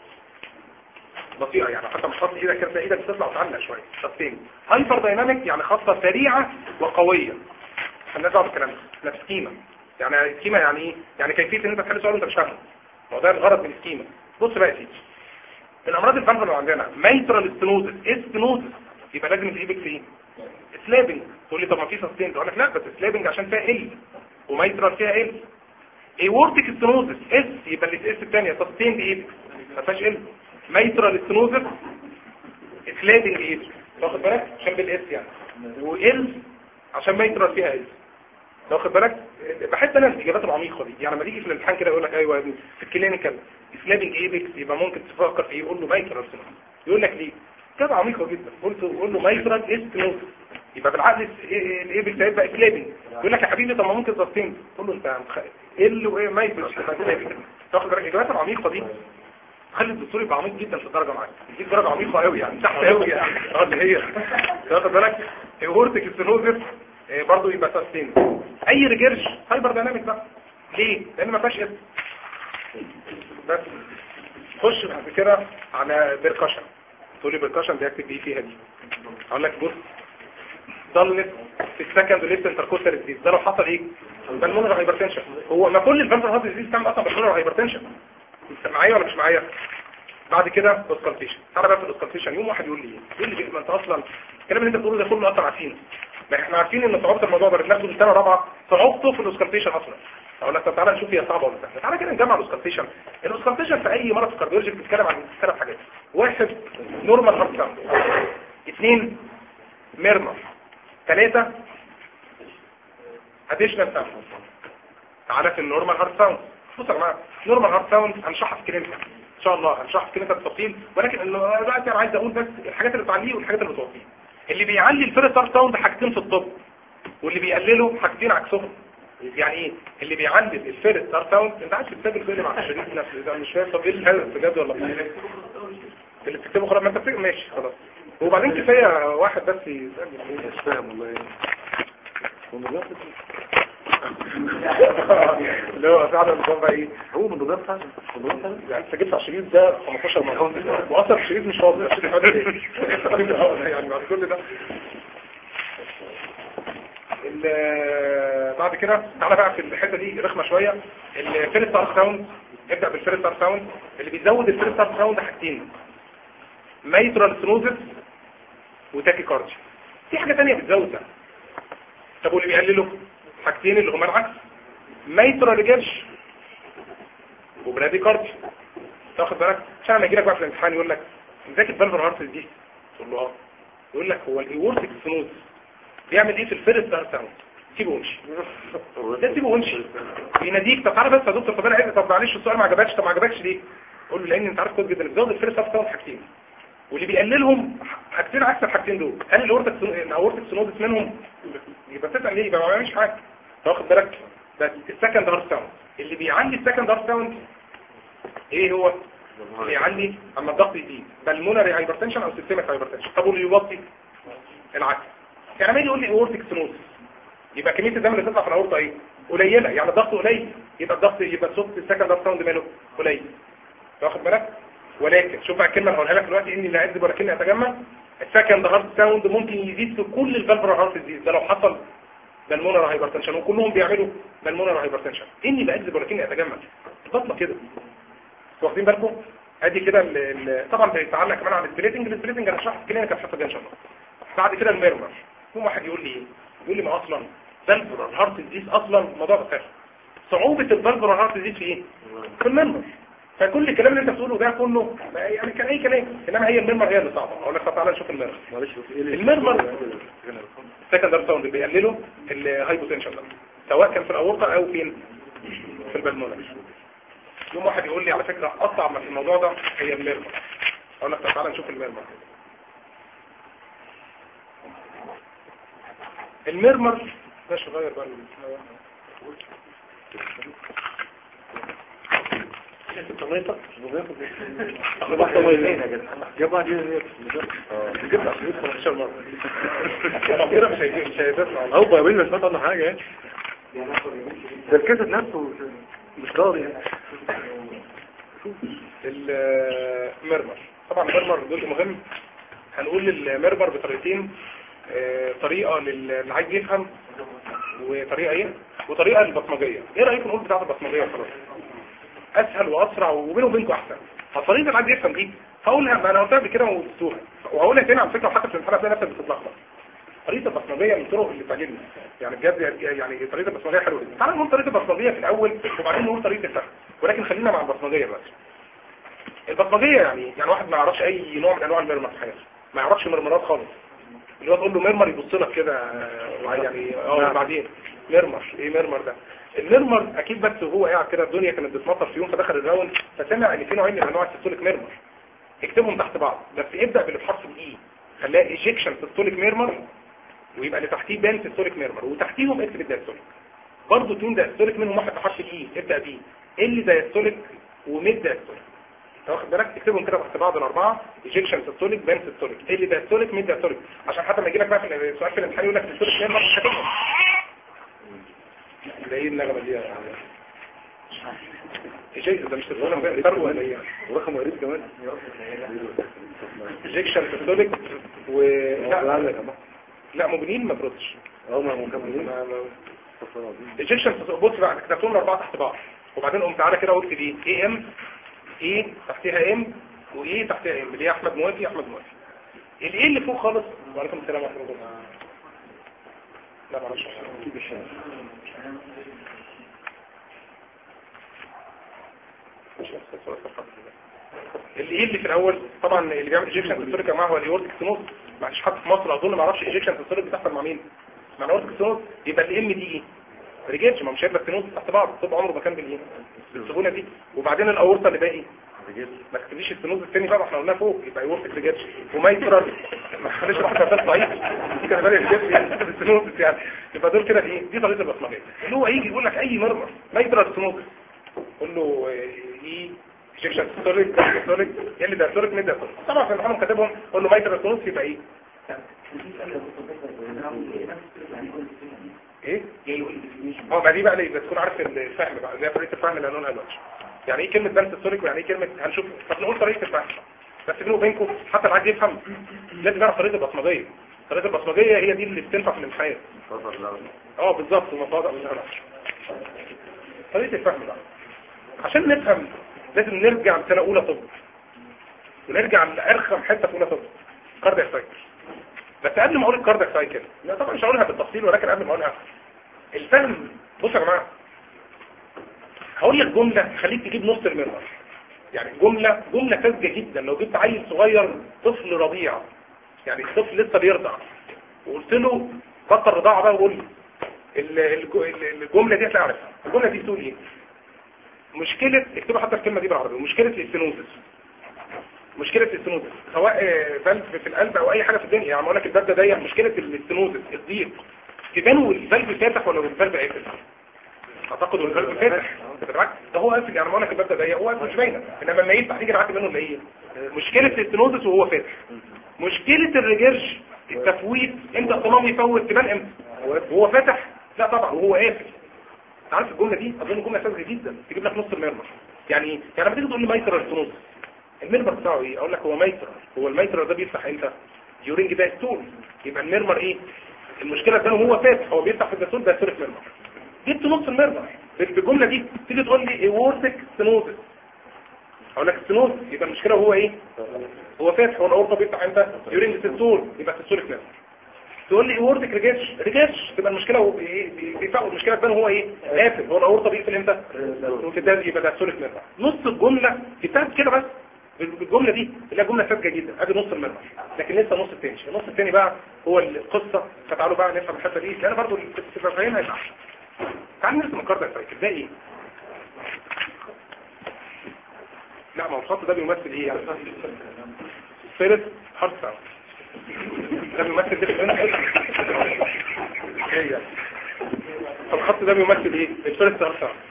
بطيئه يعني حتى مش خط ايدك كده ايدك بتطلع وتعلق شويه سستيند هايبر دايناميك يعني خطه سريعه وقويه الناس دعوه بالكلام ده نفس سكيما يعني سكيما يعني ايه يعني كيفيه ان انت تحل سؤال وانت مش فاهمه ما هو ده الغرض من السكيما بص بقى يا سيدي الامراض الفانفل اللي عندنا ميترال ستنوزس ايه ستنوزس يبقى لازم الايبكس ايه سلابنج تقول لي طب ما في سستين اقول لك لا بس سلابنج عشان فيها ال وميترال فيها ال ايورتيك ستنوزس اس يبقى الاس الثانيه سستين ايبكس ما فيهاش ال ميترال ستنوزس سلابنج ايبكس واخد بالك عشان بالاس يعني وال عشان ميترال فيها ال واخد بالك بحب انا الاجابات العميقه دي يعني لما تيجي في الامتحان كده يقول لك ايوه يا ابني في الكلينيكال سلابنج ايبكس يبقى ممكن تفكر في ايه يقول له مايكرال سينوس يقول لك ليه كده عميقه جدا قلت قول له مايكرال استنوس يبقى بالعقل الايبكس هيبقى سلابنج يقول لك يا حبيبي طب ما ممكن تستين تقول له انت متخيل ايه اللي وايه مايكرال سلابنج تاخد بالك الاجابات العميقه دي خلي الدكتور يبقى عميق جدا في الدرجه معاك يديك درجه عميقه قوي يعني تحت قوي يعني اه اللي هي تاخد بالك ايورتيك ستينوزس برضه يبقى سستين اي ريجيرش هايبر دايناميك بقى ليه لان ما فيهاش اسم بس خش بعد كده على بيركشن تقول لي بيركشن دي اكتب ايه فيها دي اقول لك بص ضلت في السكند ليفت انتركوستال ديزيز ده لو حصل ايه بالمونر هايبرتنشن هو ما كل الفالفر هارت ديزيز بتعمل اصلا بالمونر هايبرتنشن انت معايا ولا مش معايا بعد كده اوسكالتيشن تعالى بقى في الاوسكالتيشن يوم واحد يقول لي ايه يقول لي ما انت اصلا الكلام اللي انت بتقوله ده كله اصلا عارفينه ما احنا عارفين ان صعوبه الموضوع ده بناخده في السنه الرابعه صعوبته في الاوسكالتيشن اصلا اقول لك طب تعالى نشوف هي صعبه ولا سهله تعالى كده نجمع الاوسكالتيشن الاوسكالتيشن في اي مرض في الكارديولوجي بتتكلم عن ثلاث حاجات واحد نورمال هارت ساوند اثنين ميرمر ثلاثه اديشنال ساوند تعالى في النورمال هارت ساوند بصوا يا جماعه نورمال هارت ساوند هنشرحها في كلينيكال ان شاء الله هنشرحها في كلينيكال بالتفصيل ولكن دلوقتي انا عايز اقول بس الحاجات اللي بتعليه والحاجات اللي بتوطيه اللي بيعلي الفيرست هارت ساوند حاجتين في الطب واللي بيقلله حاجتين عكسهم يعني ايه اللي بيعلي الفيرست هارت ساوند انت عايز تكتب لي مع الشريك نفسه ده مش فاهم طب ايه الهدف بجد ولا اللي بتكتبه خلاص ما انت بتكتب ماشي خلاص وبعدين كفايه واحد بس يسالني مش فاهم والله هو من ضغط اللي هو فعلا النظام بقى ايه هو من ضغط فعلا من ضغط فعلا يعني انت جبت على الشريط ده 15 مره واصلا الشريط مش فاضي الشريط فاضي يعني بعد كل ده ال- بعد كده تعالى بقى في الحته دي رخمه شويه الفيرست ار ساوند ابدا بالفيرست ار ساوند اللي بيزود الفيرست ار ساوند حاجتين مايترال سنوزس وتاكي كارديا في حاجه ثانيه بتزود ده طب واللي بيقلله حاجتين اللي هما العكس مايترال ريجرش وبرادي كارديا تاخد بالك عشان لما يجي لك بقى في الامتحان يقول لك ذاكر فالفر هارت دي تقول له اه يقول لك هو الايورتيك سنوز بيعمل ايه في الفيرست هارت ساوند سيبه وامشي ده سيبه وامشي يناديك طب تعالى بس يا دكتور طب انا عايز طب معلش السؤال ما عجبكش طب ما عجبكش ليه قول له لان انت عارف كويس جدا اللي بيزود الفيرست هارت ساوند حاجتين واللي بيقللهم حاجتين عكس الحاجتين دول هل الاورتك الاورتك سنوزس منهم يبقى تسال ليه يبقى ما بيعملش حاجه واخد بالك ده السكند هارت ساوند اللي بيعلي السكند هارت ساوند ايه هو اللي يعلي اما الضغط يزيد بالمونري هايبرتنشن او سيستميك هايبرتنشن طب واللي يوطي العكس يعني لما يجي يقول لي اورتيك سنوزس يبقى كميه الدم اللي تطلع في الاورطه ايه قليله يعني الضغط قليل يبقى الضغط يبقى صوت السكند هارت ساوند ماله قليل واخد بالك ولكن شوف بقى الكلمه اللي هقولها لك دلوقتي اني لا اعذب ولكني اتجمع السكند هارت ساوند ممكن يزيد في كل الفالفر هارت ديزيز ده لو حصل بالمونر هايبرتنشن وكلهم بيعملوا بالمونر هايبرتنشن اني بأكذب ولكني اتجمل بطلة كده واخدين بالكم ادي كده ال- ال- طبعا بيتعلق كمان عن السبليتنج السبليتنج انا شرحت كلينيكال الحصه دي ان شاء الله بعد كده الميرمر يوم واحد يقول لي ايه يقول لي ما اصلا فالفر هارت ديزيز اصلا الموضوع ده سهل صعوبه الفالفر هارت ديزيز في ايه في الميرمر فكل الكلام اللي انت بتقوله ده كله ما- يعني كان اي كلام انما هي الميرمر هي اللي صعبه اقول لك طب تعالى نشوف الميرمر معلش بس ايه اللي- المرمر السكندر ساوند بيقللوا الهايبوتنشن ده سواء كان في الاورطه او فين في البلمونر يوم واحد يقول لي على فكره اصعب ما في الموضوع ده هي الميرمر اقول لك طب تعالى نشوف الميرمر الميرمر ده صغير بقى جابها دي جبت عشان 15 مره كده مش هيجي- مش هيدفع هو يا بني مش فاهم عنه حاجه يعني ده الكاسيت نفسه مش راضي يعني المرمر طبعا المرمر جزء مهم هنقول المرمر بطريقتين آه، طريقة للي عايز يفهم وطريقة ايه وطريقة للبصمجية ايه رأيكم نقول بتاعة البصمجية خلاص اسهل واسرع وبينه وبينكم احسن فالطريقة اللي عايز يفهم دي هقولها ما انا قلتها قبل كده وقلتوها وهقولها تاني على فكرة وحتى في الامتحان هتلاقي نفسك بتتلخبط طريقة البصمجية من الطرق اللي تعجبني يعني بجد يعني طريقة البصمجية حلوة جدا تعالى نقول طريقة البصمجية في الأول وبعدين نقول طريقة الفهم ولكن خلينا مع البصمجية دلوقتي البصمجية يعني يعني واحد ما يعرفش أي نوع من أنواع المرمر في حياته ما يعرفش مرمرات خالص اللي هو تقول له مرمر يبص لك كده آه، يعني اه بعدين مرمر ايه مرمر ده المرمر اكيد بس وهو قاعد كده الدنيا كانت بتمطر في يوم فدخل الراوند فسمع ان في نوعين من انواع السيستوليك ميرمر اكتبهم تحت بعض بس ابدا باللي بحرف الاي خليها ايجكشن سيستوليك ميرمر ويبقى اللي تحتيه بان سيستوليك ميرمر وتحتيهم اكتب الدايستوليك برضه اتنين دايستوليك منهم واحد بحرف الاي ابدا بيه اللي دايستوليك وميد دايستوليك واخد بالك تكتبهم كده تحت بعض الاربعه ايجكشن سيستوليك بان سيستوليك اللي دايستوليك ميد دايستوليك عشان حتى ما يجي لك بقى في السؤال في الامتحان يقول لك سيستوليك ميرمر مش هتفهم ده ايه النغمه دي يا ايجكشن ده مش سيستوليك ده فرق ولا ايه ورقم غريب كمان ايجكشن سيستوليك و لا لا, لا لا مبنين ما بردش هم مكملين ايجكشن بص بقى كتبتهم اربعه تحت بعض وبعدين قمت تعالى كده قلت دي اي ام اي تحتها ام وايه تحتها ام اللي هي احمد موافي احمد موافي الايه اللي فوق خالص وعليكم السلام ورحمه الله لا معلش اللي ايه اللي في الاول طبعا اللي بيعمل ايجكشن سيستوليك يا جماعه هو الايورتيك سينوس ما فيش حد في مصر اظن ما يعرفش ايجكشن سيستوليك بتحصل مع مين مع الايورتيك سينوس يبقى الام دي ايه ريجيتش ما مش هيبقى السينوس تحت بعض طب عمره ما كان بالايه بالسهوله دي وبعدين الاورطه اللي باقي ما تكتبليش السينوز الثاني بقى احنا قلناه فوق يبقى يورتك ريجيتش ومايترال ما تخليش واحد بس ضعيف دي كان بالي الجيتش يعني السينوز يعني يبقى دول كده ايه دي طريقه البصمجيه اللي هو يجي يقول لك اي مرمر مايترال سينوز قول له ايه ايجيبشن ستوريك ستوريك يلي ده ستوريك ميد ده طبعا في الامتحان كاتبهم قول له مايترال ستونوز يبقى ايه ايه اه ما دي بقى ليه بس تكون عارف الفهم بقى زي طريقه الفهم اللي هنقولها دلوقتي يعني ايه كلمه بنت ستوريك ويعني ايه كلمه هنشوف طب نقول طريقه الفهم بس بينه وبينكم حتى اللي عايز يفهم لازم يعرف طريقه البصمجيه الطريقه البصمجيه هي دي اللي بتنفع في الامتحان اه بالظبط المفاضة طريقة الفهم بقى عشان نفهم لازم نرجع لسنة أولى طب ونرجع لأرخم حتة في أولى طب كاردياك سايكل بس قبل ما أقول الكاردياك سايكل لا طبعا مش هقولها بالتفصيل ولكن قبل ما أقولها الفهم بصوا يا جماعة هقول لك جملة خليك تجيب نص المرمر يعني جملة جملة ساذجة جدا لو جبت عيل صغير طفل رضيع يعني الطفل لسه بيرضع وقلت له بطل رضاعة بقى وقول لي ال- الج- ال- الجملة دي هتلاقي عارفها الجملة دي بتقول ايه مشكلة اكتبوا حتى الكلمة دي بالعربي مشكلة الاستنوزس مشكلة الاستنوزس سواء آه، فالف في القلب او اي حاجة في الدنيا يعني اقول لك الباب ده ضيق مشكلة الاستنوزس الضيق تبانوا الفالف فاتح ولا الفالف قافل اعتقد ان الفالف فاتح بالعكس ده هو قافل يعني اقول لك الباب ده ضيق هو قافل مش باينه انما لما يفتح تيجي العكس منه الايه مشكلة الاستنوزس وهو فاتح مشكلة الرجرج التفويت امتى الصمام يفوت تبان امتى وهو فاتح لا طبعا وهو قافل انت عارف الجمله دي اظن جمله ساذجه جدا تجيب لك نص المرمر يعني ايه يعني لما تيجي تقول لي مايترال ستونوز المرمر بتاعه ايه اقول لك هو مايترال هو المايترال ده بيفتح امتى يورينج ده ستول يبقى المرمر ايه المشكله ده هو فاتح هو بيفتح في الدستور ده سوري مرمر جبت نص المرمر بالجمله دي تيجي تقول لي ايورتك ستنوزس اقول لك ستنوز يبقى المشكله هو ايه هو فاتح هو الاورطه بيفتح امتى يورينج ستول يبقى ستولك مرمر تقول لي اورتك ريجيتش ريجيتش تبقى المشكله هو بي- بي- بيفقوا المشكله تبان هو ايه قافل هو الاورطه بيقفل امتى في ده يبقى ده سوليك نيرف نص الجمله كتاب كده بس بالجمله دي اللي هي جمله ساذجه جدا ادي نص المرمى لكن لسه نص التاني النص التاني بقى هو القصه فتعالوا بقى نفهم الحته دي لان برضه تبقى فاهمها يبقى احسن تعال نرسم الكاردياك سايكل ده ايه لا ما هو الخط ده بيمثل ايه يعني فيرست هارت ساوند ده بيمثل ده هي طب الخط ده بيمثل ايه الفيرست هارت ساوند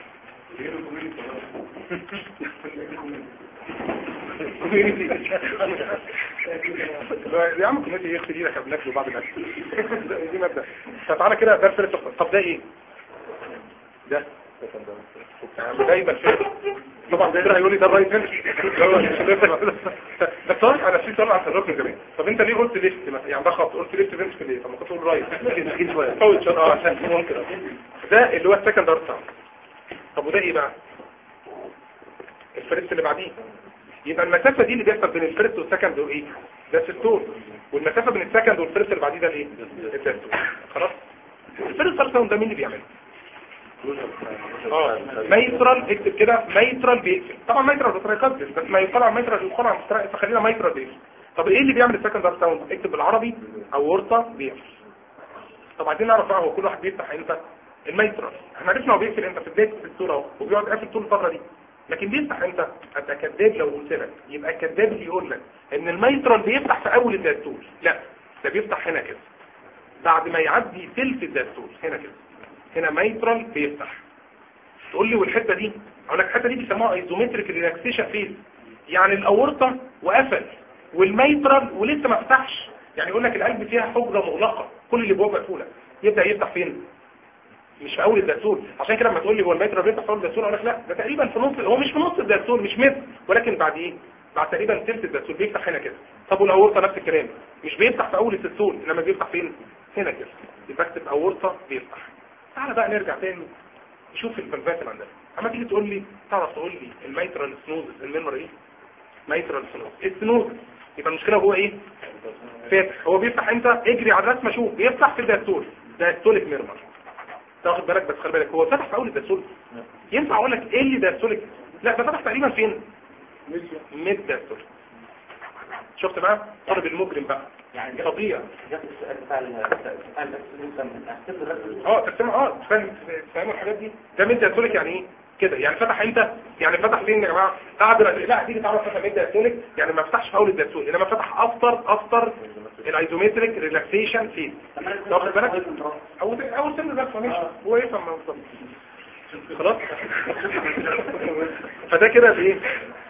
يا عم كوميدي ايه اختي ايدك قبل ناكله بعد الاكل دي مبدا فتعالى كده ده الفيرست طب ده ايه ده ده يبقى الفيرست طبعا ده هيقول لي ده الرايت هاند بس صراحه انا في سؤال على الركن كمان طب انت ليه قلت ليفت مثلا يعني ده خط قلت ليفت فينس ليه طب ما كنت تقول رايت مسكين شويه فوت شويه اه عشان ممكن ده اللي هو السكند ارت ساوند طب وده ايه بقى الفيرست اللي بعديه يبقى المسافه دي اللي بيحصل بين الفيرست والسكند دول ايه ده ستون والمسافه بين السكند والفيرست اللي بعديه ده الايه الدستون خلاص الفيرست ارت ساوند ده مين اللي بيعمله اه ميترال اكتب كده ميترال بيقفل طبعا ميترال بتريقدس بس ما يقال على ميترال يقال على مسترا- فخلينا ميترال بيقفل طب ايه اللي بيعمل السكند ارت ساوند اكتب بالعربي اورطه بيقفل طب عايزين نعرف بقى هو كل واحد بيفتح امتى الميترال احنا عرفنا هو بيقفل امتى في بدايه الصوره اهو وبيقعد قافل طول الفتره دي لكن بيفتح امتى ابقى كذاب لو قلت لك يبقى كذاب اللي يقول لك ان الميترال بيفتح في اول الدستور لا ده بيفتح هنا كده بعد ما يعدي ثلث الدستور هنا كده هنا ميترال بيفتح تقول لي والحته دي اقول لك الحته دي بيسموها ايزومتريك ريلاكسيشن فيز يعني الاورطه وقفل والميترال ولسه ما فتحش يعني يقول لك القلب فيها حجره مغلقه كل اللي جوه مقفوله يبدا يفتح فين مش في اول الدستور عشان كده لما تقول لي هو الميترال بيفتح في اول الدستور اقول لك لا ده تقريبا في نص هو مش في نص الدستور مش متر ولكن بعد ايه بعد تقريبا ثلث الدستور بيفتح هنا كده طب والاورطه نفس الكلام مش بيفتح في اول الدستور انما بيفتح فين هنا كده يبقى اكتب اورطه بيفتح تعالى بقى نرجع تاني نشوف الفلفات اللي عندنا اما تيجي تقول لي تعرف تقول لي الميترال سنوز الميموري ايه ميترال سنوز السنوز يبقى المشكله هو ايه فاتح هو بيفتح امتى اجري على الرسمه شوف بيفتح في الدستور دايستوليك ميرمر تاخد بالك بس خلي بالك هو فتح في اول الدستور ينفع اقول لك ايه اللي دايستوليك لا ده فتح تقريبا فين ميد دايستول شفت بقى طالب المجرم بقى يعني طبيعي جاب السؤال بتاع ال- بتاع الأسئلة احسب الرقم اه تقسم اه فاهم فاهموا الحاجات دي ده ميد دايستوليك يعني ايه كده يعني فتح امتى يعني فتح فين يا جماعه قعد لا هتيجي تعرف فتح ميد دايستوليك يعني ما فتحش في اول الدايستول انما فتح افتر افتر الايزومتريك ريلاكسيشن فيز واخد بالك اول اول سن بس ماشي هو يفهم ما بالظبط خلاص فده كده الايه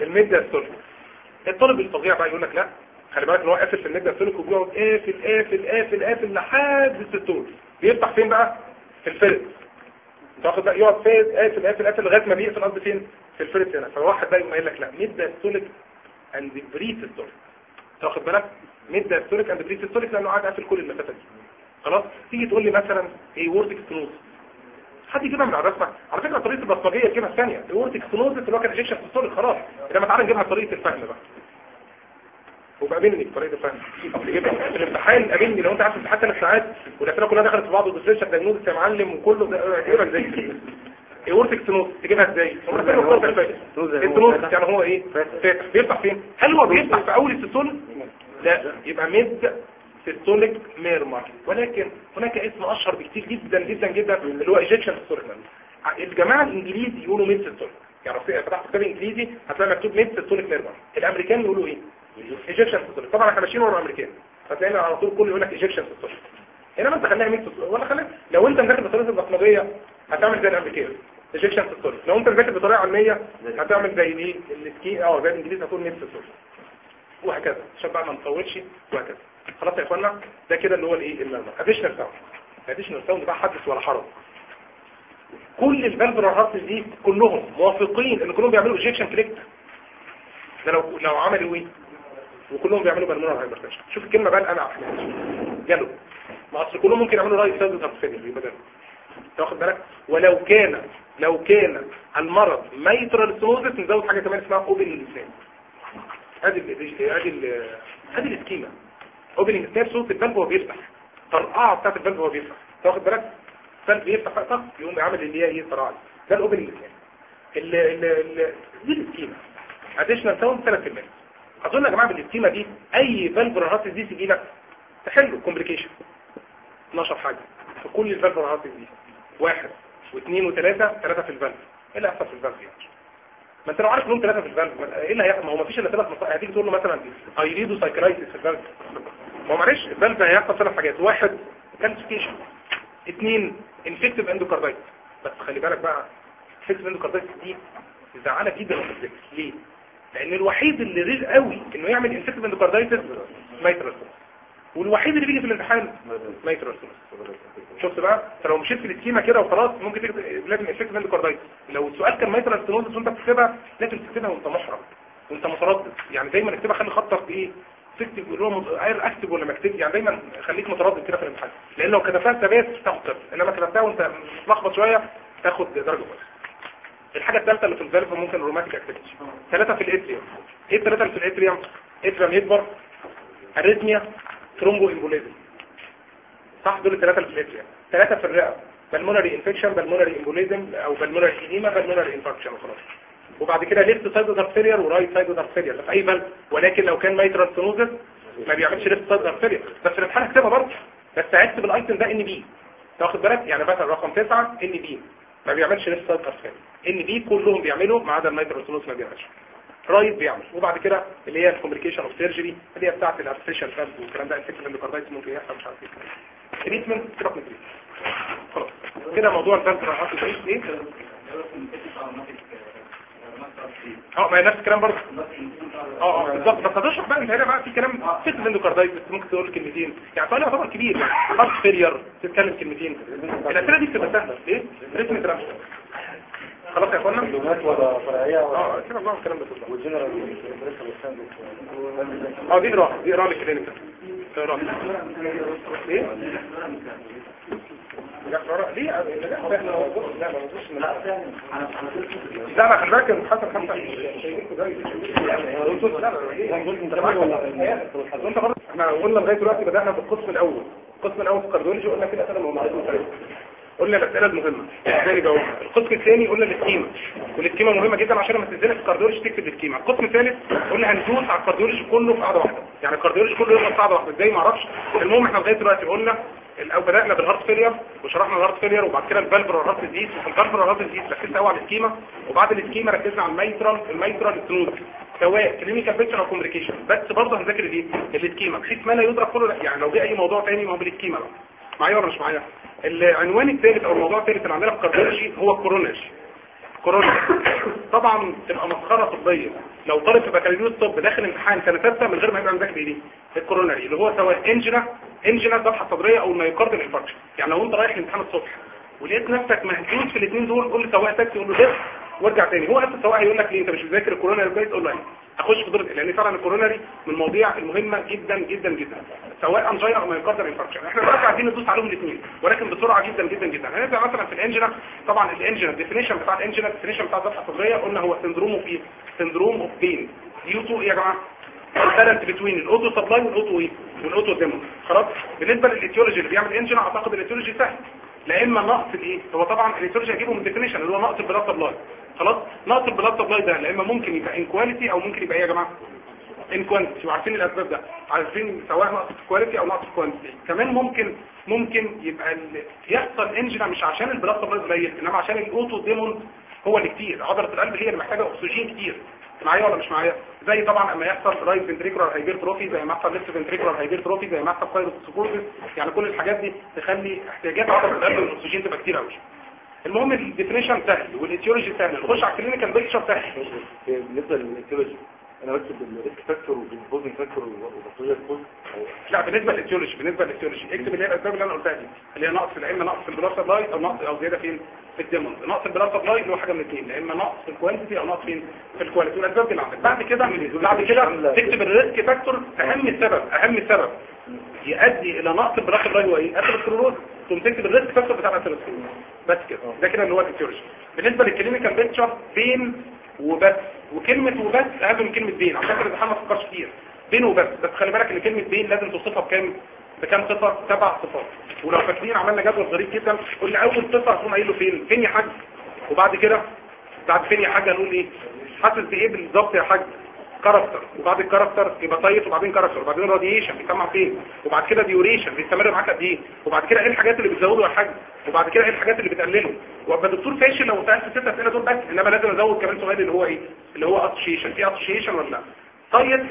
الميد دايستوليك الطالب الفظيع بقى يقول لك لا خلي بالك ان هو قافل في الميد دايستوليك وبيقعد قافل قافل قافل قافل لحد الستول بيفتح فين بقى في الفرد تاخد بقى يقعد فين قافل قافل قافل لغايه ما بيقفل قصدي فين في الفرد هنا فواحد بقى يقوم قايل لك لا ميد دايستوليك اند بري سيستوليك تاخد بالك ميد دايستوليك اند بري سيستوليك لانه قاعد قافل كل المسافه دي خلاص تيجي تقول لي مثلا ايه وورتك ستنوز حد يجيبها من على الرسمه على فكره طريقه البصمجيه تجيبها الثانيه الورتك ستنوز اللي هو كان انجكشن سيستوليك خلاص انما تعالى نجيبها بطريقه الفهم بقى وقابلني بطريقه الفهم تجيبها في الامتحان قابلني لو انت عارف الامتحان ثلاث ساعات والاسئله كلها دخلت في بعض والديسكشن دايجنوز يا معلم وكله ده تجيبها ازاي ايورتك ستنوز تجيبها ازاي هم كانوا الكورس اللي فاتت الستنوز يعني هو ايه فاتح بيفتح فين هل هو بيفتح في اول السيستول لا يبقى ميد سيستوليك ميرمر ولكن هناك اسم اشهر بكتير جدا جدا جدا اللي هو ايجكشن سيستوليك الجماعه الانجليزي يقولوا ميد سيستوليك يعني لو فتحت كتاب انجليزي هتلاقي مكتوب ميد سيستوليك ميرمر الامريكان يقولوا ايه ايجكشن سيستوليك طبعا احنا ماشيين ورا الامريكان هتلاقينا على طول كله يقول لك ايجكشن سيستوليك انما انت خليها ميد سيستوليك ولا خليها لو انت مذاكر بطريقه البصمجيه هتعمل زي الامريكان ايجكشن سيستوليك لو انت مذاكر بطريقه علميه هتعمل زي ايه السكي اه زي الانجليزي هتقول ميد سيستوليك وهكذا عشان بقى ما نطولش وهكذا خلاص يا اخوانا ده كده اللي هو الايه المرمى اديشنال ساوند اديشنال ساوند بقى حدث ولا حرج كل الفالفولار هارت دي كلهم موافقين ان كلهم بيعملوا ايجكشن كليك ده لو لو عملوا ايه وكلهم بيعملوا بالمونر هايبرتنشن شوف الكلمه بقى انا احمد جاله ما اصل كلهم ممكن يعملوا رايت سايد هارت فيلير يبقى ده تاخد بالك ولو كان لو كان المرض ميترال ستنوزس نزود حاجه كمان اسمها اوبن اللسان ادي ال ادي ال ادي السكيما اوبننج ستيب صوت الفالف وهو بيفتح طرقعه بتاعت الفالف وهو بيفتح تاخد بالك الفالف بيفتح فقط يقوم يعمل اللي هي ايه طرقعه ده الاوبننج ستيب ال ال ال دي السكيما اديشنال ساوند 3% اظن يا جماعه بالسكيما دي اي فالف رهات دي تيجي لك تحله كومبليكيشن 12 حاجه في كل الفالف رهات دي واحد واثنين وثلاثه ثلاثه في الفالف ايه اللي هيحصل في الفالف يعني ما انت لو عارف انهم ثلاثه في الفالف ايه اللي هيحصل ما هو ما فيش الا ثلاث مصائب هتيجي تقول له مثلا ايريدو سايكلايتس في الفالف ما هو معلش الفالف هيحصل ثلاث حاجات واحد كالسيفيكيشن اثنين انفكتيف اندوكاردايتس بس خلي بالك بقى انفكتيف اندوكاردايتس دي زعانه جدا لما تذاكر ليه؟ لان الوحيد اللي ريج قوي انه يعمل انفكتيف اندوكاردايتس مايترال والوحيد اللي بيجي في الامتحان مايترال شفت بقى فلو مشيت في السكيما كده وخلاص ممكن تكتب لازم افكت اندوكاردايتس لو السؤال كان مايترال ستينوزس وانت بتكتبها لازم تكتبها وانت محرج وانت متردد يعني دايما اكتبها خلي خطك ايه تكتب اللي هو غير اكتب ولا مكتب يعني دايما خليك متردد كده في الامتحان لان لو كتبتها ثبات تاخد صفر انما كتبتها وانت متلخبط شويه تاخد درجه كويسه الحاجه الثالثه اللي في الفالف ممكن الروماتيك اكتيفيتي ثلاثه في الاتريوم ايه الثلاثه اللي في الاتريوم اتريوم يكبر اريثميا ترومبو امبوليزم صح دول الثلاثه اللي في الاتريوم ثلاثه في الرئه بالمونري انفكشن بالمونري امبوليزم او بالمونري ايديما بالمونري انفكشن وخلاص وبعد كده ليفت سايد هارت فيلير ورايت سايد هارت فيلير ده في اي فالف ولكن لو كان مايترال ستينوزس ما بيعملش ليفت سايد هارت فيلير بس في الامتحان اكتبها برضه بس هكتب الايتم ده ان بي تاخد بالك يعني مثلا رقم 9 ان بي ما بيعملش ليفت سايد هارت فيلير ان بي كلهم بيعملوا ما عدا المايترال ستينوزس ما بيعملش رايت بيعمل وبعد كده اللي هي الكوميونيكيشن اوف سيرجري اللي هي بتاعه الارتفيشال فالف والكلام ده انفكشن اندوكاردايتس ممكن يحصل مش عارف ايه تريتمنت سيبك من خلاص كده موضوع الفالف راح ايه اه ما هي نفس الكلام برضه اه اه بالظبط بس هتشرح بقى انت هنا بقى في كلام فيت الاندوكاردايتس ممكن تقول كلمتين يعني سؤال يعتبر كبير يعني هارت فيلير تتكلم كلمتين الاسئله دي بتبقى سهله ليه؟ ريتم ترانسفير خلاص يا اخوانا معلومات ولا فرعية ولا اه كده الله الكلام ده كله والجنرال اه دي قراءه دي قراءه للكلينيكال قراءه ايه لا قراءه ليه لا لا لا لا ما نبصش من لا لا خلي بالك المحاسب خمسة انت برضه احنا قلنا لغايه دلوقتي بدانا بالقسم الاول القسم الاول في الكارديولوجي قلنا كده اسئله موضوعيه قلنا الاسئله المهمه ازاي جاوبنا القسم الثاني قلنا الاسكيما والاسكيما مهمه جدا عشان لما تنزلها في الكارديولوجي تكتب الاسكيما القسم الثالث قلنا هندوس على الكارديولوجي كله في قاعده واحده يعني الكارديولوجي كله يبقى في قاعده واحده ازاي ما اعرفش المهم احنا لغايه دلوقتي قلنا او بدانا بالهارت فيلير وشرحنا الهارت فيلير وبعد كده الفالفر هارت ديزيز وفي الفالفر هارت ديزيز ركزنا قوي على الاسكيما وبعد الاسكيما ركزنا على الميترال الميترال ستنوز سواء كلينيكال بيكتشر او كومبليكيشن بس برضه هنذاكر دي الاسكيما بحيث ما لا يدرك كله يعني لو جه اي موضوع ثاني ما هو بالاسكيما بقى معايا ولا مش معايا العنوان الثالث او الموضوع الثالث اللي عندنا في الكارديولوجي هو الكورونري كورونا طبعا تبقى مسخره طبيه لو طالب في بكالوريوس طب داخل امتحان سنه ثالثه من غير ما يبقى مذاكر ايه الكوروناري اللي هو سواء انجنا انجنا ذبحه صدريه او مايوكاردال انفاركشن يعني لو انت رايح الامتحان الصبح ولقيت نفسك مهزوز في الاثنين دول قول لسواق تاكسي قول له ده وارجع تاني هو نفس السواق هيقول لك ليه انت مش مذاكر الكوروناري كويس قول له ايه اخش في دور لان فعلا الكوروناري من المواضيع المهمه جدا جدا جدا سواء انجينا او مايوكاردال انفاركشن احنا دلوقتي عايزين ندوس عليهم الاثنين ولكن بسرعه جدا جدا جدا هنبدا مثلا في الانجنا طبعا الانجنا الديفينيشن بتاع الانجنا الديفينيشن بتاع الذبحه الصدريه قلنا هو سندروم اوف ايه سندروم اوف بين ديو تو ايه يا جماعه البالانس بتوين الاوتو سبلاي والاوتو ايه والاوتو ديمون خلاص بالنسبه للايتيولوجي اللي بيعمل انجنا اعتقد الايتيولوجي سهل لا اما نقص الايه هو طبعا الايتيولوجي هجيبه من الديفينيشن اللي هو نقص البلاد سبلاي خلاص نقص البلاد سبلاي ده لا اما ممكن يبقى ان كواليتي او ممكن يبقى ايه يا جماعه ان كوانتيتي وعارفين الاسباب ده عارفين سواء نقص في كواليتي او نقص في كوانتيتي كمان ممكن ممكن يبقى ال- يحصل انجنا مش عشان البلاد سبلاي قليل انما عشان الاوتو ديمون هو اللي كتير عضله القلب هي اللي محتاجه اكسجين كتير معايا ولا مش معايا زي طبعا اما يحصل رايت فنتريكولار هايبرتروفي زي ما يحصل ليفت فنتريكولار هايبرتروفي زي ما يحصل كايروسكوبيس يعني كل الحاجات دي تخلي احتياجات عضله القلب للاكسجين تبقى كتير قوي المهم الديفينيشن سهل والايتيولوجي سهل نخش على الكلينيكال بيكتشر سهل بالنسبه للإيتيولوجي انا بكتب الريسك فاكتور والبوزنج فاكتور وبطاريه البوز لا بالنسبه للتيولوجي بالنسبه للتيولوجي اكتب اللي هي الاسباب اللي انا قلتها دي اللي هي نقص يا اما نقص في البلاد سبلاي او نقص او زياده فين في الديمون نقص البلاد سبلاي اللي هو حاجه من الاثنين يا اما نقص في الكوانتيتي او نقص فين في الكواليتي والاسباب دي اللي عندك بعد كده بعد كده تكتب الريسك فاكتور اهم السبب اهم السبب يؤدي الى نقص البلاد سبلاي هو ايه اثيروسكليروز ثم تكتب الريسك فاكتور بتاع الاثيروسكليروز بس كده ده كده اللي هو التيولوجي بالنسبه للكلينيكال بيكتشر بين وبس وكلمه وبس اهم من كلمه بين عشان كده الامتحان ما تفكرش كتير بين وبس بس خلي بالك ان كلمه بين لازم توصفها بكام بكام صفه سبع صفات ولو فاكرين عملنا جدول ظريف جدا قلنا اول صفه هتقوم قايل له فين فين يا حاج وبعد كده بعد فين يا حاج هنقول ايه حاسس بايه بالظبط يا حاج كاركتر وبعد الكاركتر يبقى طيب وبعدين كاركتر وبعدين راديشن بيسمع فين وبعد كده ديوريشن بيستمر معاك قد ايه وبعد كده ايه الحاجات اللي بتزوده يا حاج وبعد كده ايه الحاجات اللي بتقلله وابقى دكتور فاشل لو سالت ست اسئله دول بس انما لازم ازود كمان سؤال اللي هو ايه اللي هو اسوشيشن في اسوشيشن ولا لا طيب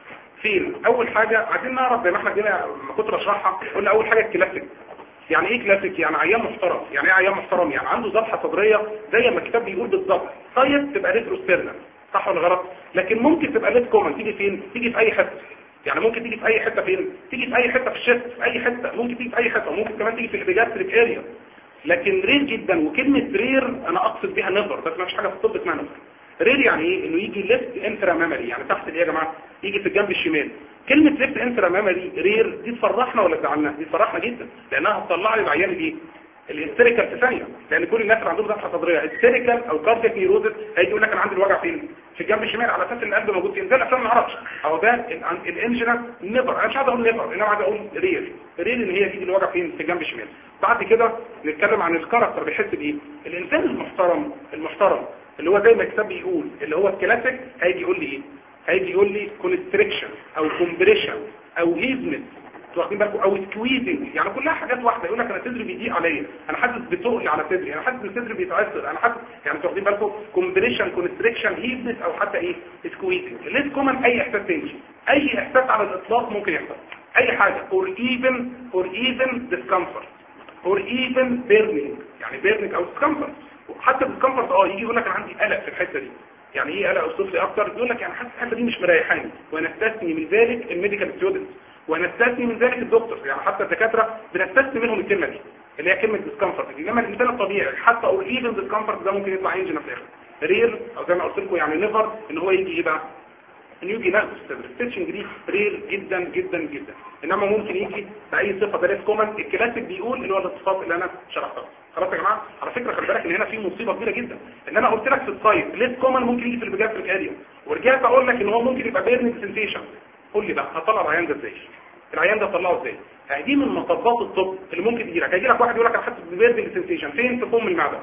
فين اول حاجه عايزين نعرف زي ما احنا جينا لما كنت بشرحها قلنا اول حاجه الكلاسيك يعني ايه كلاسيك يعني عيان محترم يعني ايه عيان محترم يعني عنده ذبحه صدريه زي ما الكتاب بيقول بالظبط طيب تبقى ريتروستيرنال صح ولا غلط لكن ممكن تبقى ليت كومن تيجي فين تيجي في اي حته يعني ممكن تيجي في اي حته فين تيجي في اي حته في الشست في اي حته ممكن تيجي في اي حته وممكن كمان تيجي في البيجاستريك اريا لكن رير جدا وكلمه رير انا اقصد بيها نظر بس ما فيش حاجه في الطب اسمها نظر رير يعني ايه انه يجي ليفت انترا ميموري يعني تحت الايه يا جماعه يجي في الجنب الشمال كلمه ليفت انترا ميموري رير دي تفرحنا ولا تزعلنا دي تفرحنا جدا لانها هتطلع لي العيان دي الهستيريكال في ثانيه لان كل الناس اللي عندهم ذبحه صدريه هستيريكال او كاردياك نيروزس هيجي يقول لك انا عندي الوجع فين في الجنب الشمال على اساس ان القلب موجود فين ده الافلام ما اعرفش اهو ده الانجنا نيفر انا مش عايز اقول نيفر انما عايز اقول رير رير ان هي تيجي الوجع فين في الجنب الشمال بعد كده نتكلم عن الكاركتر بيحس بايه الانسان المحترم المحترم اللي هو زي ما الكتاب بيقول اللي هو الكلاسيك هيجي يقول لي ايه هيجي يقول لي كونستريكشن او كومبريشن او هيزمنت واخدين بالكم او سكويزنج يعني كلها حاجات واحده يقول لك انا صدري بيضيق عليا انا حاسس بتقل على صدري انا حاسس ان صدري بيتعصر انا حاسس يعني واخدين بالكم كومبريشن كونستريكشن هيزنس او حتى ايه سكويزنج ليس كومن اي احساس تاني اي احساس على الاطلاق ممكن يحصل اي حاجه اور ايفن اور ايفن ديسكمفورت اور ايفن بيرنينج يعني بيرنينج او ديسكمفورت حتى الديسكمفورت اه يجي يقول لك انا عندي قلق في الحته دي يعني ايه قلق اوصف لي اكتر يقول لك يعني حاسس الحته دي مش مريحاني ونستثني من ذلك الميديكال ستودنتس ونستثني من ذلك الدكتور يعني حتى الدكاتره بنستثني منهم الكلمه دي اللي هي كلمه ديسكمفورت انما الانسان الطبيعي حتى او ايفن ديسكمفورت ده ممكن يطلع انجن في الاخر رير او زي ما قلت لكم يعني نيفر ان هو يجي ايه بقى ان يجي نقص الستيتشنج دي رير جدا جدا جدا انما ممكن يجي باي صفه ده كومن الكلاسيك بيقول اللي هو الصفات اللي انا شرحتها خلاص يا جماعه على فكره خلي بالك ان هنا في مصيبه كبيره جدا ان انا قلت لك في السايت ليس كومن ممكن يجي في البيجاستريك اريا ورجعت اقول لك ان هو ممكن يبقى بيرنج سنسيشن قول لي بقى هطلع العيان ده ازاي العيان ده طلعه ازاي يعني دي من مطبات الطب اللي ممكن تجي لك هيجي لك واحد يقول لك انا حاسس ببيرنج سنسيشن فين في فم المعده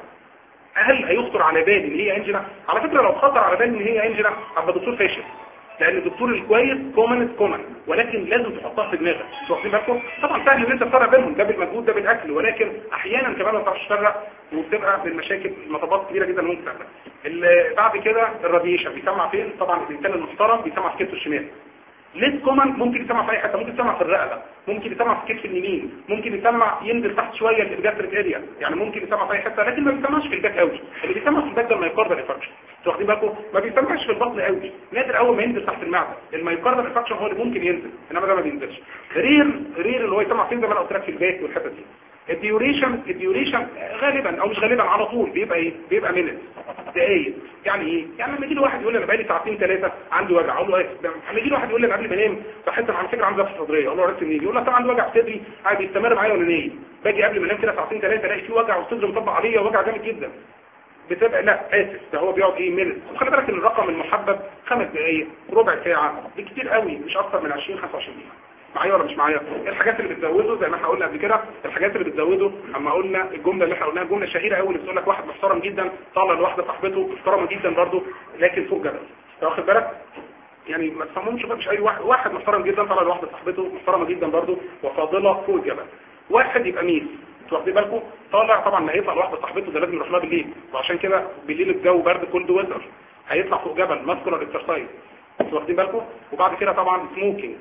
هل هيخطر على بالي ان هي انجنا على فكره لو خطر على بالي ان هي انجنا ابقى دكتور فاشل لان الدكتور الكويس كومن كومن ولكن لازم تحطها في دماغك انتوا واخدين بالكم طبعا سهل ان انت تفرق بينهم ده بالمجهود ده بالاكل ولكن احيانا كمان ما بتعرفش تفرق وبتبقى بالمشاكل المطبات كبيره جدا ممكن تقابلك بعد كده الراديشن بيسمع فين طبعا الانسان المحترم بيسمع في كتفه الشمال ليس كومن ممكن يسمع في اي حته ممكن يسمع في الرقبه ممكن يسمع في الكتف اليمين ممكن يسمع ينزل تحت شويه الجاستريك اريا يعني ممكن يسمع في اي حته لكن ما بيسمعش في الباك قوي اللي بيسمع في الباك ده المايوكاردال انفكشن انتوا واخدين بالكم ما بيسمعش في البطن قوي نادر اول ما ينزل تحت المعده المايوكاردال انفكشن هو اللي ممكن ينزل انما ده ما بينزلش رير رير اللي هو يسمع فين زي ما انا قلت لك في الباك والحته دي الديوريشن الديوريشن غالبا او مش غالبا على طول بيبقى ايه بيبقى مينت دقايق يعني ايه يعني لما يجي لي واحد يقول لي انا بقالي ساعتين ثلاثه عندي وجع اقول له ايه ده لما يجي لي واحد يقول لي انا قبل ما انام بحس ان على فكره عندي ضغط صدريه اقول له عرفت منين يقول لك طبعا عندي وجع في صدري قاعد يستمر معايا وانا نايم باجي قبل ما انام كده ساعتين ثلاثه الاقي في وجع والصدر مطبق عليا وجع جامد جدا بتبقى لا اسف ده هو بيقعد ايه مينت وخلي بالك ان الرقم المحبب خمس دقائق ربع ساعه بكتير قوي مش اكتر من 20 25 دقيقه معايا ولا مش معايا الحاجات اللي بتزوده زي ما احنا قلنا قبل كده الحاجات اللي بتزوده اما قلنا الجمله اللي احنا قلناها جمله شهيره قوي اللي بتقول لك واحد محترم جدا طالع لواحده صاحبته محترمه جدا برضه لكن فوق جبل انت واخد بالك يعني ما تفهمهمش بقى مش اي واحد واحد محترم جدا طالع لواحده صاحبته محترمه جدا برضه وفاضله فوق الجبل واحد يبقى مين انتوا واخدين بالكم طالع طبعا ما هيطلع لواحده صاحبته ده لازم يروح لها بالليل وعشان كده بالليل الجو برد كولد ويزر هيطلع فوق جبل ماسكولار اكسرسايز انتوا واخدين بالكم وبعد كده طبعا سموكينج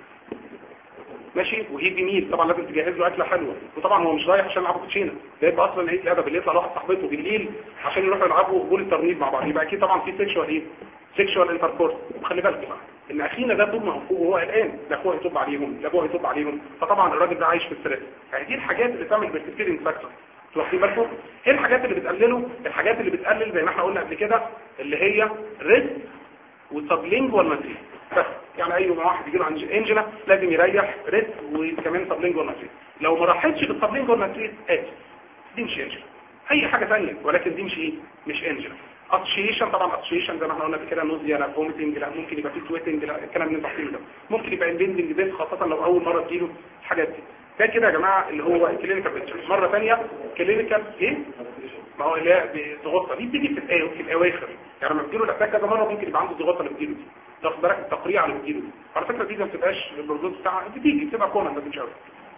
ماشي وهيفي ميل طبعا لازم تجهز له اكله حلوه وطبعا هو مش رايح عشان يلعبوا كوتشينه ده يبقى اصلا عيد الادب اللي يطلع لواحد صاحبته بالليل عشان يروحوا يلعبوا جول الترنيب مع بعض يبقى اكيد طبعا في سيكشوال ايه سيكشوال انتركورس وخلي بالك بقى ان اخينا ده طول ما هو فوق وهو قلقان لا اخوه هيطب عليهم لا ابوه هيطب عليهم فطبعا الراجل ده عايش في ستريس يعني دي الحاجات اللي تعمل برسبيرنج فاكتور واخدين بالكم ايه الحاجات اللي بتقلله الحاجات اللي بتقلل زي ما احنا قلنا قبل كده اللي هي ريسك وسبلينجوال ماتريس بس يعني اي ما واحد يجي له انجلا لازم يريح ريسك وكمان سبلينجوال ماتريس لو ما راحتش بالسبلينجوال ماتريس ادي دي مش انجلا اي حاجه ثانيه ولكن دي مش ايه مش انجلا اسوشيشن طبعا اسوشيشن زي ما احنا قلنا قبل كده نوزيا لا فوميتنج لا ممكن يبقى في سويتنج لا الكلام اللي انتوا عارفينه ده ممكن يبقى امبندنج بيس خاصه لو اول مره تجيله الحاجات دي ده كده يا جماعه اللي هو الكلينيكال بيكتشر مره ثانيه كلينيكال ايه ما هو اللي هي بضغطه دي بتيجي في الأي في الاواخر يعني لما بتجيله الاتاك كذا مره ممكن يبقى عنده ضغطه اللي بتجيله دي ده خد بالك التقريع اللي بتجيله دي على فكره دي ما بتبقاش البروجنوز بتاعها بتيجي بتبقى كومن بس مش قوي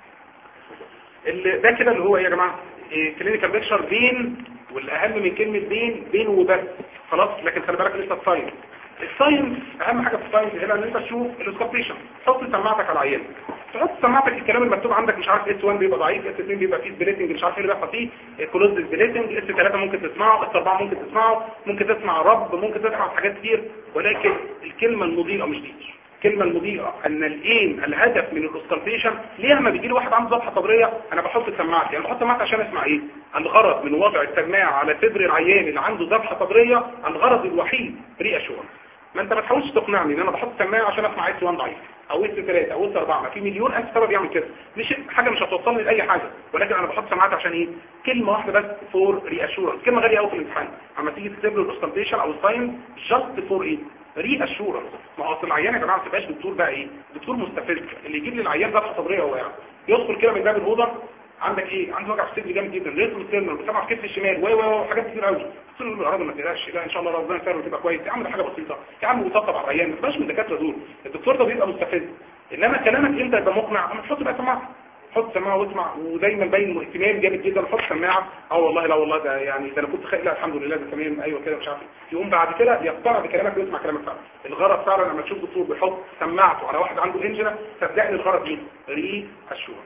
ده كده اللي هو ايه يا جماعه كلينيكال بيكتشر بين والاهم من كلمه بين بين وبس خلاص لكن خلي بالك لسه الساينس الساينس اهم حاجه في الساينس هنا ان انت تشوف الاسكوبيشن حط سماعتك على العيان تحط سماعتك الكلام المكتوب عندك مش عارف اس 1 بيبقى ضعيف اس 2 بيبقى فيه سبليتنج مش عارف ايه اللي بيحصل فيه كلوز سبليتنج اس 3 ممكن تسمعه اس 4 ممكن تسمعه ممكن تسمع رب ممكن تسمع حاجات كتير ولكن الكلمه المضيئه مش دي الكلمة المضيئة ان الايم الهدف من الاسكالتيشن ليه لما بيجي لي واحد عنده ذبحة صدرية انا بحط سماعتي انا بحط سماعتي عشان اسمع ايه الغرض من وضع السماعة على صدر العيان اللي عنده ذبحة صدرية الغرض الوحيد ري اشورنس ما انت ما تحاولش تقنعني ان انا بحط سماعة عشان اسمع اس 1 ضعيف او اس 3 او اس 4 ما في مليون الف سبب يعمل كده مش حاجة مش هتوصلني لاي حاجة ولكن انا بحط سماعتي عشان ايه كلمة واحدة بس فور ري اشورنس كلمة غالية قوي في الامتحان اما تيجي تكتب له الاسكالتيشن او الساين جاست فور ايه ري اشورنس ما اصل العيان يا جماعه ما تبقاش دكتور بقى ايه دكتور مستفز اللي يجيب لي العيان ذبحه صدريه وهو يعني يدخل كده من باب الاوضه عندك ايه عنده وجع في الصدر جامد جدا ريتم السيرنر بتسمع في كتف الشمال و و حاجات كتير قوي قلت له يا راجل ما تقلقش لا ان شاء الله ربنا يسهل وتبقى كويس يا عم ده حاجه بسيطه يا عم وطبطب على العيان ما تبقاش من الدكاتره دول الدكتور ده بيبقى مستفز انما كلامك انت يبقى مقنع اما تحط بقى سماعه حط سماعه واسمع ودايما باين اهتمام جامد جدا حط سماعه اه والله لا والله ده يعني ده انا كنت خايف لا الحمد لله ده تمام ايوه كده مش عارف يقوم بعد كده يقتنع بكلامك ويسمع كلامك فعلا الغرض فعلا لما تشوف دكتور بيحط سماعته على واحد عنده انجنا صدقني الغرض ايه ري اشور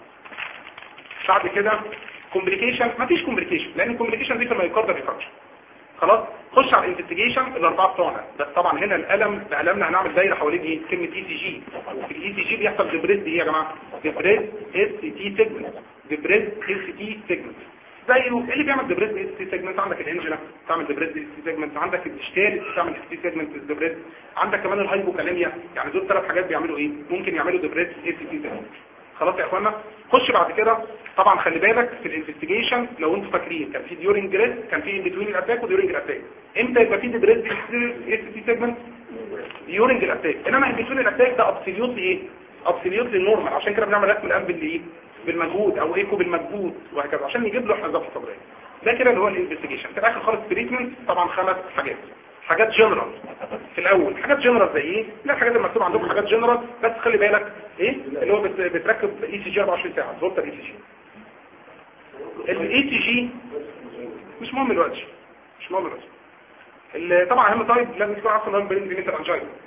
بعد كده كومبليكيشن مفيش كومبليكيشن لان الكومبليكيشن دي في المايوكاردال ريفراكشن خلاص خش على الانفستيجيشن الاربعه بتوعنا بس طبعا هنا الالم بقلمنا هنعمل دايره حوالين ايه كلمه اي سي جي وفي الاي سي جي بيحصل ديبريد ايه يا جماعه ديبريد اس تي سيجمنت ديبريد اس تي سيجمنت زي ايه اللي بيعمل ديبريد اس تي سيجمنت عندك الانجلا تعمل ديبريد اس تي سيجمنت عندك الاشتال تعمل اس تي سيجمنت ديبريد عندك كمان الهايبوكاليميا يعني دول ثلاث حاجات بيعملوا ايه ممكن يعملوا ديبريد اس تي سيجمنت خلاص يا اخوانا خش بعد كده طبعا خلي بالك في الانفستيجيشن لو انتوا فاكرين كان في ديورنج جريد كان في ان بتوين الاتاك وديورنج الاتاك امتى يبقى في ديبريد اس تي سيجمنت ديورنج الاتاك انما ان بتوين الاتاك ده ابسوليوتلي ايه ابسوليوتلي نورمال عشان كده بنعمل رسم الان بالايه بالمجهود او ايكو بالمجهود وهكذا عشان نجيب له احنا ذبحه صدريه ده كده اللي هو الانفستيجيشن في الاخر خالص تريتمنت طبعا خمس حاجات حاجات جنرال في الاول حاجات جنرال زي ايه لا الحاجات المكتوبه عندكم حاجات جنرال بس خلي بالك ايه اللي هو بت- بتركب اي سي جي 24 ساعه ظبط الاي سي جي الاي سي جي مش مهم دلوقتي مش مهم دلوقتي ال- طبعا اهم طيب لازم تكون عارف ان هو برين ديميتر انجاين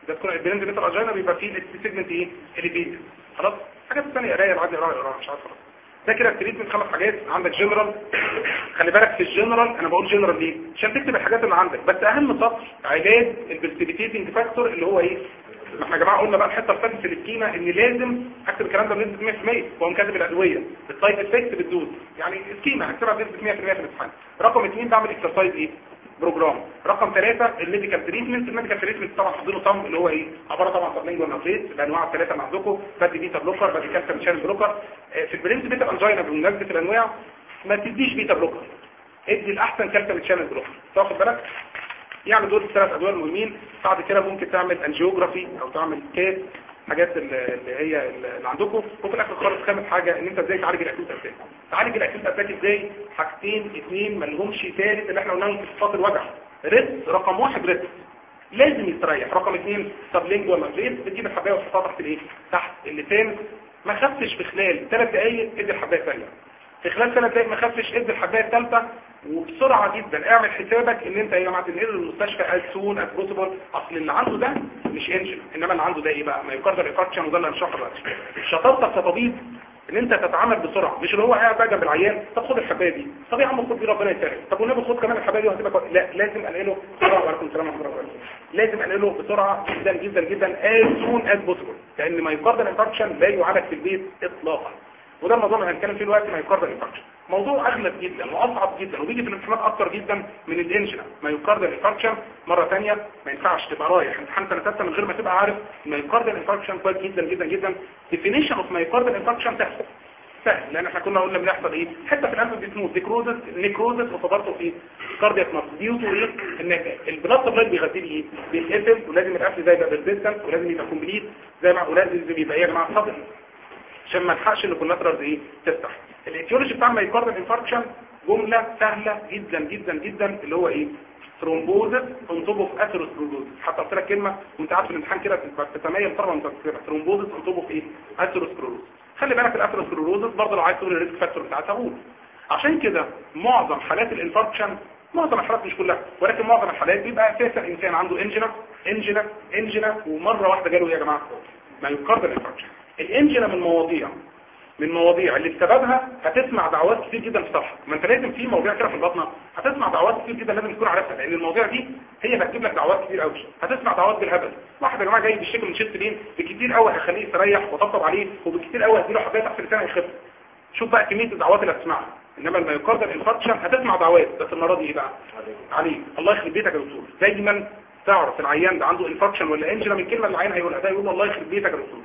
ده تكون البلند بيتا الأجينا بيبقى فيه السيجمنت ايه اليفيتد خلاص حاجات ثانيه قرايه العادي قرايه قرايه مش عارف خلاص ده كده التريتمنت خمس حاجات عندك جنرال خلي بالك في الجنرال انا بقول جنرال ليه عشان تكتب الحاجات اللي عندك بس اهم سطر علاج البرسبيتيتنج فاكتور اللي هو ايه ما احنا يا جماعه قلنا بقى الحته الثالثه في السكيمه ان لازم اكتب الكلام ده بنسبه 100% واقوم كاتب الادويه السايد افكت بتدوز يعني سكيمه هكتبها بنسبه 100% في الامتحان رقم اثنين بعمل اكسرسايز ايه بروجرام رقم ثلاثة الميديكال تريتمنت الميديكال تريتمنت طبعا حاطينه صم اللي هو ايه عباره طبعا سبلينج ونافيت الانواع الثلاثه اللي عندكم بدي بيتا بلوكر بدي كالسيوم شانل بلوكر آه، في البرنس بيتا انجينا بمناسبه الانواع ما تديش بيتا بلوكر ادي الاحسن كالسيوم شانل بلوكر تاخد بالك يعني دول الثلاث ادويه المهمين بعد كده ممكن تعمل انجيوجرافي او تعمل كات حاجات ال- اللي هي اللي عندكم وفي الاخر خالص خامس حاجه ان انت ازاي تعالج الاكيوت اتاك تعالج الاكيوت اتاك ازاي حاجتين اثنين ما لهمش ثالث اللي احنا قلناهم في صفات الوجع ريست رقم واحد ريست لازم يستريح رقم اثنين سبلينجوال مافليت بتجيب الحبايه وتحطها تحت الايه تحت اللسان ما خفتش في خلال ثلاث دقائق ادي الحبايه الثانيه في خلال ثلاث دقائق ما خفتش ادي الحبايه الثالثه وبسرعه جدا اعمل حسابك ان انت يا جماعه تنقله للمستشفى از سون از بوسيبل اصل اللي عنده ده مش انجن انما اللي عنده ده ايه بقى ما يقدر انفكشن وده اللي هنشرحه دلوقتي شطارتك كطبيب ان انت تتعامل بسرعه مش اللي هو قاعد بقى جنب العيان طب خد الحبايه دي طب يا عم خد دي ربنا يسهل طب والنبي خد كمان الحبايه دي وهتبقى كويس. لا لازم انقله بسرعه وعليكم السلام ورحمه الله وبركاته لازم انقله بسرعه جدا جدا جدا از سون از بوسيبل لان ما يقدر انفكشن لا يعالج في البيت اطلاقا وده الموضوع اللي هنتكلم فيه دلوقتي ما يقدر انفكشن موضوع اغلب جدا واصعب جدا وبيجي في الامتحانات اكتر جدا من الانجنا ما يقدر انفكشن مره ثانيه ما ينفعش تبقى رايح امتحان سنه ثالثه من غير ما تبقى عارف ما يقدر انفكشن كويس جدا جدا جدا ديفينيشن اوف ما يقدر انفكشن سهل سهل لان احنا كنا قلنا بنحصل ايه حته في القلب بتموت نيكروزس نيكروزس وفبرته في كاردياك مارك ديو تو ايه ان البلاد سبلاي بيغذي لي ايه بيتقفل ولازم القفل زي يبقى بيرسيستنت ولازم يبقى كومبليت زي ما ولازم يبقى ايه يا جماعه صبر عشان ما نلحقش ان الكولاترالز ايه تفتح الايتيولوجي بتاع المايكاردال انفاركشن جمله سهله جدا جدا جدا اللي هو ايه ثرومبوزس اون توب اوف اثيروسكلروزس حتى قلت لك كلمه وانت قاعد في الامتحان كده بتتميز طبعا وانت بتكتبها ثرومبوزس اون توب اوف ايه اثيروسكلروزس خلي بالك الاثيروسكلروزس برضه لو عايز تقول الريسك فاكتور بتاعتها قول عشان كده معظم حالات الانفاركشن معظم الحالات مش كلها ولكن معظم الحالات بيبقى اساسا انسان عنده انجنا انجنا انجنا ومره واحده جاله ايه يا جماعه ما يقدر الانفاركشن الانجنا من مواضيع من مواضيع اللي بسببها هتسمع دعوات كتير جدا في صفحه ما انت لازم في مواضيع كده في البطنه هتسمع دعوات كتير جدا لازم تكون عارفها لان المواضيع دي هي هتجيب لك دعوات كتير قوي هتسمع دعوات بالهبل واحد يا جماعه جاي بيشتكي من شيست بين بكتير قوي هخليه يستريح وطبطب عليه وبكتير قوي هديله حبايه تحت لسانه يخف شوف بقى كميه الدعوات اللي هتسمعها انما الميوكاردال انفاركشن هتسمع دعوات بس المره دي ايه بقى عليه الله يخرب بيتك يا دكتور دايما تعرف العيان ده عنده انفاركشن ولا انجنا من كلمه اللي العيان هيقولها ده يقول الله يخرب بيتك يا دكتور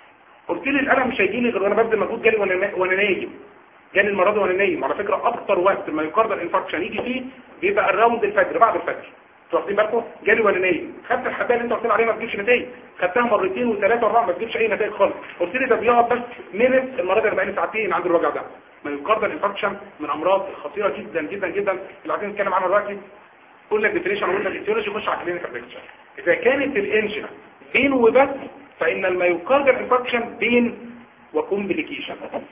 قلت لي الالم مش هيجيني غير وانا ببذل مجهود جالي وانا وانا نايم جالي المره دي وانا نايم على فكره اكتر وقت الميوكاردال انفاركشن يجي فيه بيبقى الراوند الفجر بعد الفجر انتوا واخدين بالكم جالي وانا نايم خدت الحبايه اللي انت قلت لي عليها ما بتجيبش نتائج خدتها مرتين وثلاثه واربعه ما بتجيبش اي نتائج خالص قلت لي ده بيقعد بس مينت المره دي انا بقالي ساعتين عندي الوجع ده ميوكاردال انفاركشن من امراض خطيره جدا جدا جدا اللي عايزين نتكلم عنها دلوقتي قلنا الديفينيشن وقلنا الايتيولوجي خش على الكلينيكال بيكتشر اذا كانت الانجنا بين وبس فان الميوكاردال انفاركشن بين وكومبليكيشن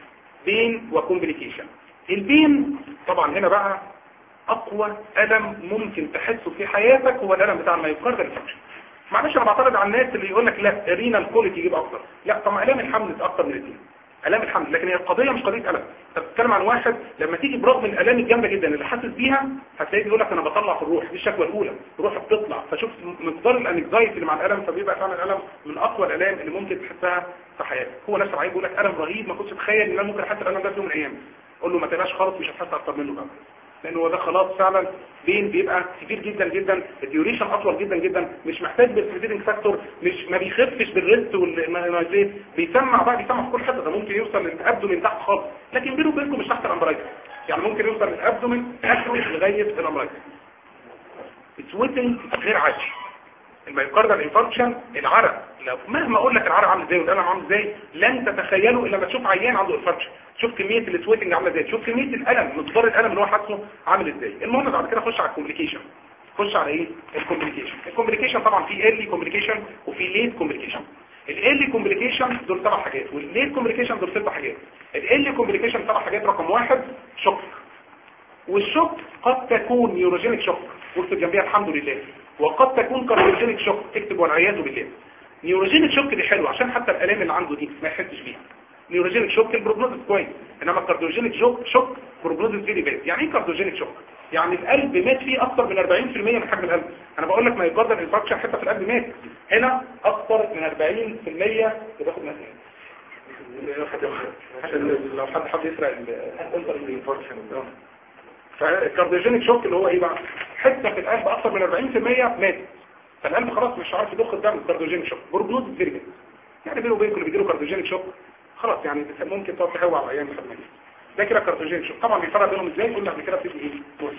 بين وكومبليكيشن البين طبعا هنا بقى اقوى الم ممكن تحسه في حياتك هو الالم بتاع الميوكاردال انفاركشن معلش انا بعترض على الناس اللي يقول لك لا رينال كوليتي يجيب اكتر لا طبعا الام الحمل اكتر من الاثنين الام الحمل لكن هي القضيه مش قضيه الم انت بتتكلم عن واحد لما تيجي برغم الالام الجامده جدا اللي حاسس بيها هتلاقيه بيقول لك انا بطلع في الروح دي الشكوى الاولى الروح بتطلع فشوف مقدار الانكزايتي اللي مع الالم فبيبقى فعلا الالم من اقوى الالام اللي ممكن تحسها في حياتك هو نفس العيب بيقول لك الم رهيب ما كنتش اتخيل ان انا ممكن احس الالم ده في يوم من الايام قول له ما تبقاش خالص مش هتحس اكتر منه بقى لان هو ده خلاص فعلا بين بيبقى كبير جدا جدا الديوريشن اطول جدا جدا مش محتاج بالفيتنج فاكتور مش ما بيخفش بالريست والنايزيت بيسمع بقى بيسمع في كل حته ده ممكن يوصل للابدومين تحت خالص لكن بينه وبينكم مش تحت الامبرايكس يعني ممكن يوصل للابدومين اخره لغايه الامبرايكس سويتنج غير عادي الميوكاردال انفاركشن العرق لو مهما اقول لك العرق عامل ازاي والالم عامل ازاي لن تتخيلوا الا لما تشوف عيان عنده انفاركشن شوف كميه السويتنج عامله ازاي شوف كميه الالم مقدار الالم اللي هو حاسه عامل ازاي المهم بعد كده خش على الكومبليكيشن خش على ايه الكومبليكيشن الكومبليكيشن طبعا في ايرلي كومبليكيشن وفي ليت كومبليكيشن الايرلي كومبليكيشن دول سبع حاجات والليت كومبليكيشن دول ست حاجات الايرلي كومبليكيشن سبع حاجات رقم واحد شوك والشوك قد تكون نيوروجينيك شوك واكتب جنبيها الحمد لله وقد تكون كارديوجينيك شوك اكتب والعياذ بالله نيوروجينيك شوك دي حلو عشان حتى الالام اللي عنده دي ما يحسش بيها نيوروجينيك شوك البروجنوز كويس انما الكارديوجينيك شوك شوك بروجنوز فيري باد يعني ايه كارديوجينيك شوك يعني القلب مات فيه اكتر من 40% من حجم القلب انا بقول لك ما يقدر الانفكشن حتى في القلب مات هنا اكتر من 40% ياخد ناس عشان لو حد حد يسرق الانتر انفكشن فالكارديوجينيك شوك اللي هو ايه بقى حته في القلب اكتر من 40% مات فالقلب خلاص مش عارف يضخ الدم كارديوجينيك شوك بروجنوز فيري باد يعني بينه وبينكم اللي بيجيله كارديوجينيك شوك خلاص يعني ممكن تقعد تهوى على ايام لحد ما يجي. ده كده كارديوجينيك شوك طبعا بيفرق بينهم ازاي قلنا قبل كده بتبقى ايه بص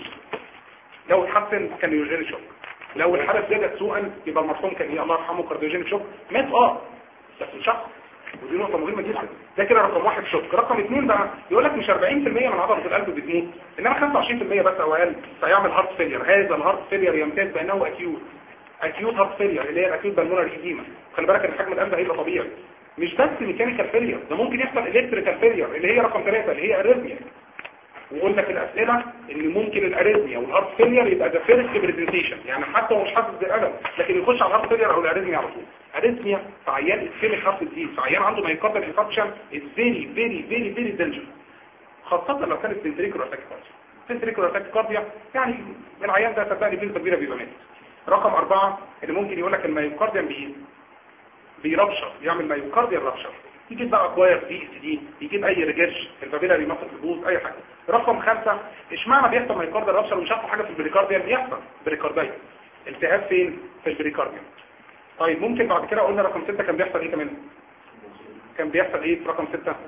لو اتحسن كان نيوروجينيك شوك لو الحاله زادت سوءا يبقى المرحوم كان ايه الله يرحمه كارديوجينيك شوك مات اه بس شخص ودي نقطة مهمة جدا ده كده رقم واحد شوك رقم اثنين بقى يقول لك مش 40% من عضلة القلب بتموت انما 25% بس او اقل فيعمل هارت فيلير هذا الهارت فيلير يمتاز بانه اكيوت اكيوت هارت فيلير اللي هي الاكيوت بالمونر ايديما خلي بالك ان حجم القلب هيبقى طبيعي مش بس ميكانيكال فيلير ده ممكن يحصل الكتريكال فيلير اللي هي رقم ثلاثة اللي هي اريثميا وقلنا في الاسئله ان ممكن الاريثميا والهارت فيلير يبقى ده فيرست برزنتيشن يعني حتى هو مش حاسس بالالم لكن يخش على الهارت فيلير او الاريثميا على طول اريثميا في عيان اسكيميك هارت ديزيز في عيان عنده مايكاردال انفكشن از فيري فيري فيري فيري دينجر خاصه لو كانت فنتريكولار تاكيكارديا فنتريكولار تاكيكارديا يعني العيان ده صدقني بنسبه كبيره بيبقى مات رقم أربعة اللي ممكن يقول لك المايوكارديان بي بيربشر يعمل مايوكارديان ربشر يجيب بقى اكواير دي اس دي يجيب اي ريجرش الفابيلاري ماسل تبوظ اي حاجه رقم خمسة اشمعنى بيحصل مايوكارديان ربشر ومش عارف حاجه في البريكارديان بيحصل بريكارديا التهاب فين في البريكارديان طيب ممكن بعد كده قلنا رقم ستة كان بيحصل ايه كمان كان بيحصل ايه في رقم ستة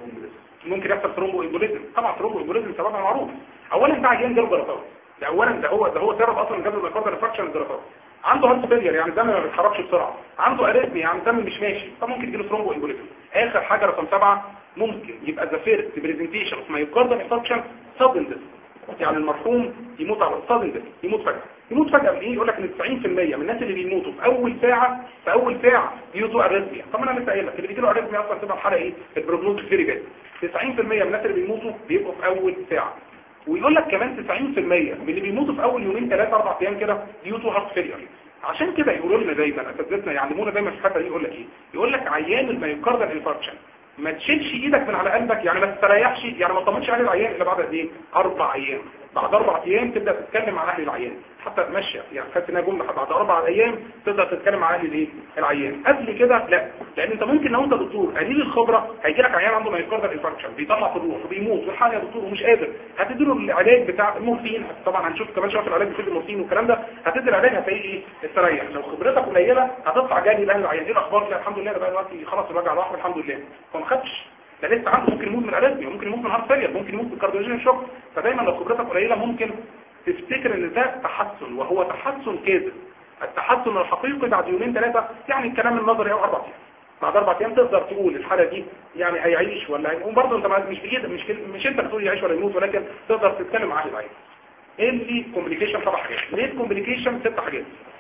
ممكن يحصل ثرومبو امبوليزم طبعا ثرومبو امبوليزم سببها معروف اولا ده عيان جاله جلطات ده اولا ده هو ده هو سبب اصلا جاب الميكارديال انفكشن الجلطات عنده هارت فيلير يعني الدم ما بيتحركش بسرعه عنده اريثميا يعني الدم مش ماشي فممكن يجيله ثرومبو امبوليزم اخر حاجه رقم سبعة ممكن يبقى ذا فيرست بريزنتيشن اوف مايوكارديال انفكشن سادن ديث يعني المرحوم يموت على سادن ديث يموت فجاه يموت فجاه من ايه يقول لك ان 90% من الناس اللي بيموتوا في اول ساعه في اول ساعه بيجوا اريثميا طب انا لسه قايل لك اللي بيجي له اريثميا اصلا تبقى الحاله ايه البروجنوز فيري باد 90% من الناس اللي بيموتوا بيبقوا في اول ساعه ويقول لك كمان 90% من اللي بيموتوا في اول يومين ثلاثة اربع ايام كده بيوتوا هارت فيلير عشان كده يقولوا لنا دايما اساتذتنا يعلمونا دايما في الحته دي يقول لك ايه يقول لك عيان الميوكاردال انفاركشن ما تشيلش ايدك من على قلبك يعني ما تستريحش يعني ما تطمنش على العيان الا بعد قد ايه اربع ايام بعد اربع ايام تبدا تتكلم مع اهل العيان حتى تمشي يعني خدت انها جمله بعد اربع ايام تبدا تتكلم مع اهل الايه العيان قبل كده لا لان انت ممكن لو انت دكتور قليل الخبره هيجي لك عيان عنده مايوكاردال انفاركشن بيطلع في الروح وبيموت والحال يا دكتور ومش قادر هتدي له العلاج بتاع المورفين طبعا هنشوف كمان شويه في العلاج بتدي المورفين والكلام ده هتدي العلاج هتلاقيه ايه استريح لو خبرتك قليله هتطلع جاي لاهل العيان ايه الاخبار لا الحمد لله ده بقى دلوقتي خلاص الوجع راح الحمد لله فما خدش ده لسه عنده ممكن يموت من الاريثميا ممكن يموت من هارت فيلير ممكن يموت من كارديوجينيك شوك فدايما لو خبرتك قليله ممكن تفتكر ان ده تحسن وهو تحسن كاذب التحسن الحقيقي بعد يومين ثلاثه يعني الكلام النظري او اربع ايام بعد اربع ايام تقدر تقول الحاله دي يعني هيعيش ولا هيقوم برضه انت مش بايدك مش مش انت بتقول يعيش ولا يموت ولكن تقدر تتكلم مع اهل العيان ايه اللي كومبليكيشن سبع حاجات ليه كومبليكيشن ست حاجات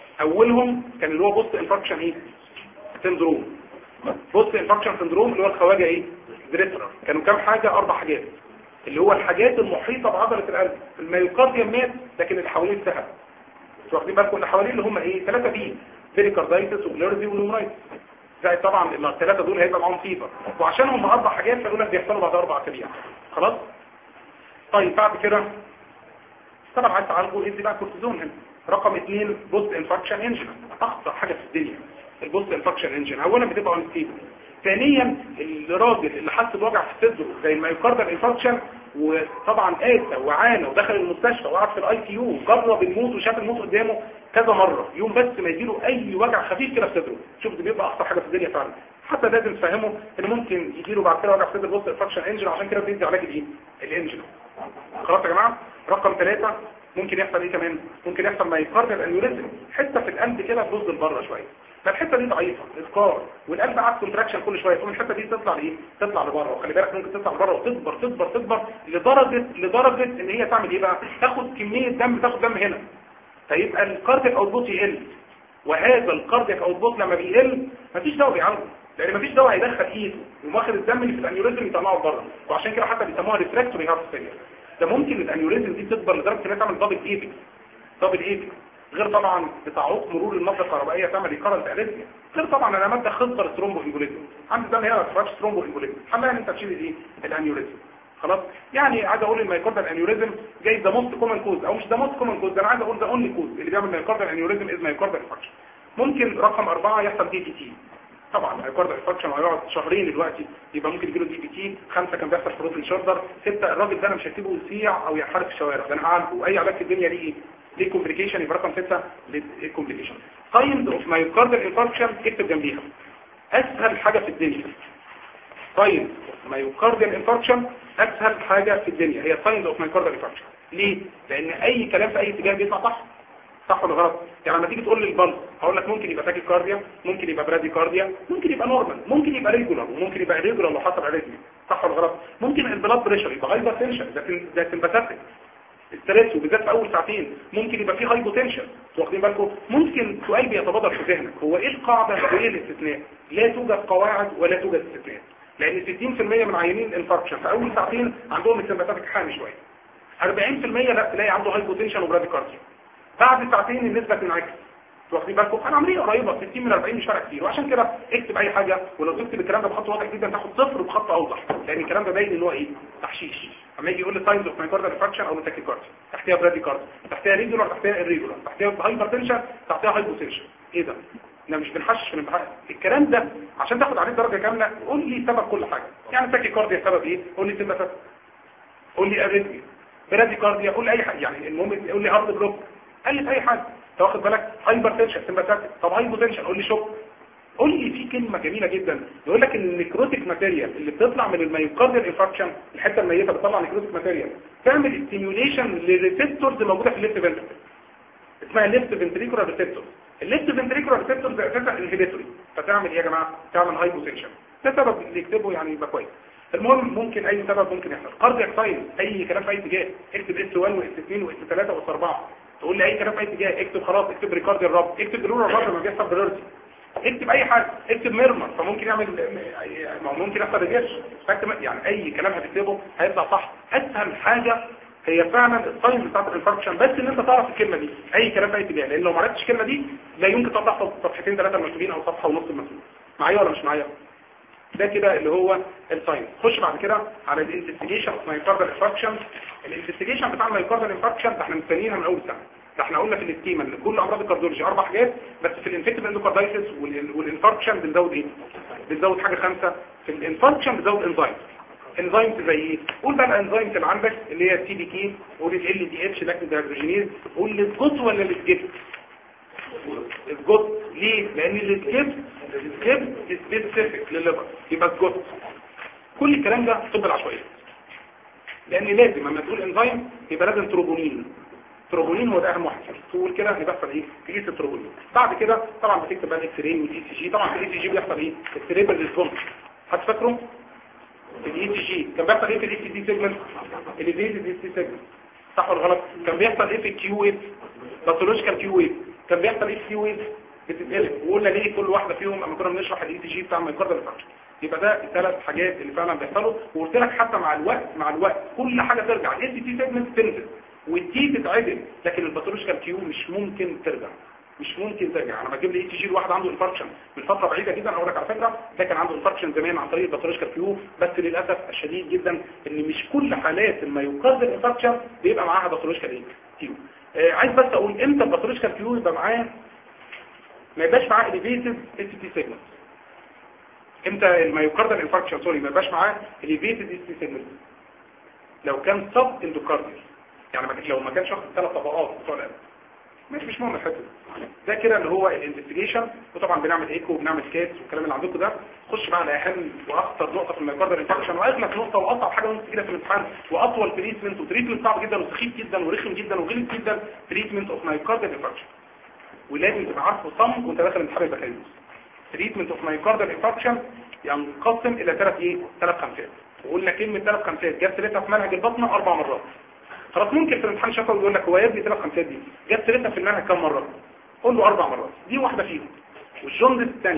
اولهم كان اللي هو بوست انفكشن ايه سندروم بوست انفكشن سندروم اللي هو الخواجه ايه دريترا كانوا كام حاجه اربع حاجات اللي هو الحاجات المحيطه بعضله القلب الميوكارديوم مات لكن اللي حواليه انتهى مش واخدين بالكم اللي حواليه اللي هم ايه ثلاثه بي بيريكاردايتس وجليرزي ونومرايتس زي طبعا الثلاثه دول هيبقى معاهم فيفر وعشان هم اربع حاجات فدول بيحصلوا بعد اربع اسابيع خلاص طيب بعد كده طبعا عايز تعالجوا ادي بقى كورتيزون هنا رقم اثنين بوست انفكشن انجن اخطر حاجه في الدنيا البوست انفكشن انجن اولا بتبقى اون ستيبل ثانيا الراجل اللي حس بوجع في صدره زي المايوكاردال انفكشن وطبعا قاسى وعانى ودخل المستشفى وقعد في الاي سي يو جرب الموت وشاف الموت قدامه كذا مره يوم بس ما يجيله اي وجع خفيف كده في صدره شوف ده بيبقى اخطر حاجه في الدنيا فعلا حتى لازم تفهمه ان ممكن يجيله بعد كده وجع في صدر بوست انفكشن انجن عشان كده بيدي علاج الايه الانجن خلاص يا جماعه رقم ثلاثة ممكن يحصل ايه كمان ممكن يحصل مايوكاردال انيوريزم حته في القلب كده تبص لبره شويه فالحته دي ضعيفه اذكار والقلب قاعد كونتراكشن كل شويه تقوم الحته دي تطلع لايه تطلع لبره وخلي بالك ممكن تطلع لبره وتكبر تكبر تكبر لدرجه لدرجه ان هي تعمل ايه بقى تاخد كميه دم تاخد دم هنا فيبقى الكاردياك اوتبوت يقل وهذا الكاردياك اوتبوت لما بيقل مفيش دواء بيعالجه لان مفيش دواء هيدخل ايده وماخد الدم اللي في الانيوريزم يطلعه بره وعشان كده حتى بيسموها ريفراكتوري هارت فيلير ده ممكن الانيوريزم دي تكبر لدرجه انها تعمل دبل ايبكس دبل ايبكس غير طبعا بتعوق مرور المادة الكهربائية تعمل ريكارنت اريثميا غير طبعا انا مادة خطر ثرومبو امبوليزم عندي ده هنا ما تفرقش ثرومبو امبوليزم حماية انت تشيل الايه الانيوريزم خلاص يعني عايز اقول المايكاردال انيوريزم جاي ده موست كومن كوز او مش ده موست كومن كوز ده انا عايز اقول ده اونلي كوز اللي بيعمل مايكاردال انيوريزم از مايكاردال انفكشن ممكن رقم أربعة يحصل دي بي تي طبعا مايكاردال انفكشن هيقعد شهرين دلوقتي يبقى ممكن يجيله دي بي تي خمسة كان بيحصل فروت الشولدر ستة الراجل ده انا مش هسيبه يسيع او يحارب في الشوارع ده انا هعالجه اي علاج في الدنيا ليه ليه كومبليكيشن يبقى رقم 6 ليه كومبليكيشن ساينز اوف مايوكاردال انفاركشن اكتب جنبيها اسهل حاجه في الدنيا ساينز اوف مايوكاردال انفاركشن اسهل حاجه في الدنيا هي ساينز اوف مايوكاردال انفاركشن ليه لان اي كلام في اي اتجاه بيطلع صح صح ولا غلط يعني لما تيجي تقول لي البلس هقول لك ممكن يبقى تاكي كارديا ممكن يبقى برادي كارديا ممكن يبقى نورمال ممكن يبقى ريجولار وممكن يبقى ريجولار لو حصل اريثميا صح ولا غلط ممكن البلاد بريشر يبقى هايبر تنشن ده ده سمباثيك الستريس وبالذات في اول ساعتين ممكن يبقى فيه هايبوتنشن واخدين بالكم ممكن سؤال بيتبادر في ذهنك هو ايه القاعده وايه الاستثناء لا توجد قواعد ولا توجد استثناء لان 60% من عيانين الانفاركشن في اول ساعتين عندهم السمباثيك حامي شويه 40% لا تلاقي عنده هايبوتنشن وبراديكارديا بعد ساعتين النسبه تنعكس واخدين بالكم انا عمليه قريبه 60 من 40 مش فارق كتير وعشان كده اكتب اي حاجه ولو تكتب الكلام ده بخط واضح جدا تاخد صفر بخط اوضح لان الكلام ده باين ان هو ايه تحشيش اما يجي يقول لي ساينز اوف مايكاردال انفكشن او تاكيكارديا تحتها برادي كارد تحتها ريجولار تحتها الريجولار تحتها هايبرتنشن تحتها هايبوتنشن ايه ده احنا مش بنحشش في الامتحان الكلام ده عشان تاخد عليه درجه كامله قول لي سبب كل حاجه يعني تاكيكارديا سبب ايه قول لي سيمباثيك قول لي اريثميا برادي كارديا قول لي اي حاجه يعني المهم قول لي هارت بلوك قال اي حاجه تاخد بالك هايبر تنشن سمباثيك طب هايبوتنشن قول لي شوك قول لي في كلمه جميله جدا يقول لك ان النيكروتيك ماتيريال اللي بتطلع من المايوكارديال انفكشن الحته الميته بتطلع نيكروتيك ماتيريال تعمل ستيميوليشن للريسبتورز موجوده في الليفت فنتريكل اسمها الليفت فنتريكولار ريسبتور الليفت فنتريكولار ريسبتور ده اساسا انهبيتوري فتعمل ايه يا جماعه تعمل هايبوتنشن ده سبب اللي يكتبه يعني يبقى كويس المهم ممكن اي سبب ممكن يحصل كاردياك ساين اي كلام في اي اتجاه اكتب اس 1 واس 2 واس 3 واس 4 تقول لي اي كلام في اي اتجاه اكتب خلاص اكتب ريكارد الرب اكتب درور الرب لما بيحصل بلورتي اكتب اي حاجه اكتب ميرمر فممكن يعمل ما هو ممكن يحصل ريجيرش يعني اي كلام هتكتبه هيطلع صح اسهل حاجه هي فعلا الساين بتاعت الانفاركشن بس ان انت تعرف الكلمه دي اي كلام في اي اتجاه لان لو ما عرفتش الكلمه دي لا يمكن تطلع صفحتين ثلاثه المسؤولين او صفحه ونص المسؤول معايا ولا مش معايا ده كده اللي هو الساين خش بعد كده على الانفستيجيشن اوف مايوكاردال انفاركشن الانفستيجيشن بتاع المايوكاردال انفاركشن ده احنا مستنيينها من اول سنه ده احنا قلنا في الاسكيما ان كل امراض الكارديولوجي اربع حاجات بس في الانفكتيف اندوكاردايتس والانفاركشن بنزود ايه بنزود حاجه خامسه في الانفاركشن بنزود انزايم انزايمز زي ايه قول بقى الانزايمز اللي عندك اللي هي السي دي كي قول ال دي اتش لاكتيك ديهيدروجينيز قول السكوت ولا السكيب السكوت ليه لان السكيب السكيب سبيسيفيك للليفر يبقى سكوت كل الكلام ده طب العشوائيه لان لازم لما تقول انزايم يبقى لازم تروبونين تروبونين هو ده اهم واحد تقول كده ان بيحصل ايه تقيس التروبونين بعد كده طبعا بتكتب بقى الاكس راي والاي سي جي طبعا في الاي سي جي بيحصل ايه السريبل ريسبونس هتفكروا في الاي سي جي كان بيحصل ايه في الاي سي دي سيجمنت اليفيتد الاي سي سيجمنت صح ولا غلط كان بيحصل ايه في الكيو ويف باثولوجيكال كيو ويف كان بيحصل ايه في الكيو ويف بتتقلب وقلنا ليه كل واحده فيهم اما كنا بنشرح الاي سي جي بتاع المايكاردال انفكشن يبقى ده الثلاث حاجات اللي فعلا بيحصلوا وقلت لك حتى مع الوقت مع الوقت كل حاجه ترجع الاي سي تي سيجمنت تنزل والتي تتعدل لكن الباثولوجيكال كيو مش ممكن ترجع مش ممكن ترجع انا بجيب لي اي تي جي الواحد عنده انفاركشن من فتره بعيده جدا اقول لك على فكره ده كان عنده انفاركشن زمان عن طريق الباثولوجيكال كيو بس للاسف الشديد جدا ان مش كل حالات المايوكاردال انفاركشن بيبقى معاها باثولوجيكال كيو آه عايز بس اقول امتى الباثولوجيكال كيو يبقى معاه ما يبقاش معاه اليفيتد اس تي سيجمنت امتى المايوكاردال انفاركشن سوري ما يبقاش معاه اليفيتد اس تي سيجمنت لو كان سب اندوكارديال يعني لو ما كانش واخد ثلاث طبقات بتوع القلب مش مش مهم الحته ده كده اللي هو الانفستيجيشن وطبعا بنعمل ايكو وبنعمل كيس والكلام اللي عندكم ده خش بقى على اهم واخطر نقطه في المايكاردال انفكشن واغلب نقطه واصعب حاجه ممكن كده في الامتحان واطول تريتمنت وتريتمنت صعب جدا وسخيف جدا ورخم جدا وغلط جدا تريتمنت اوف مايكاردال انفكشن ولازم تبقى عارفه صم وانت داخل الامتحان البكالوريوس تريتمنت اوف مايكاردال انفكشن ينقسم الى ثلاث ايه ثلاث خمسات وقلنا كلمه ثلاث خمسات جت سيرتها في منهج البطنه اربع مرات خلاص ممكن في الامتحان شفوي يقول لك هو يا ابني ثلاث خمسات دي جت سيرتها في المنهج كام مره قول له اربع مرات دي واحده فيهم والجوندس الثانيه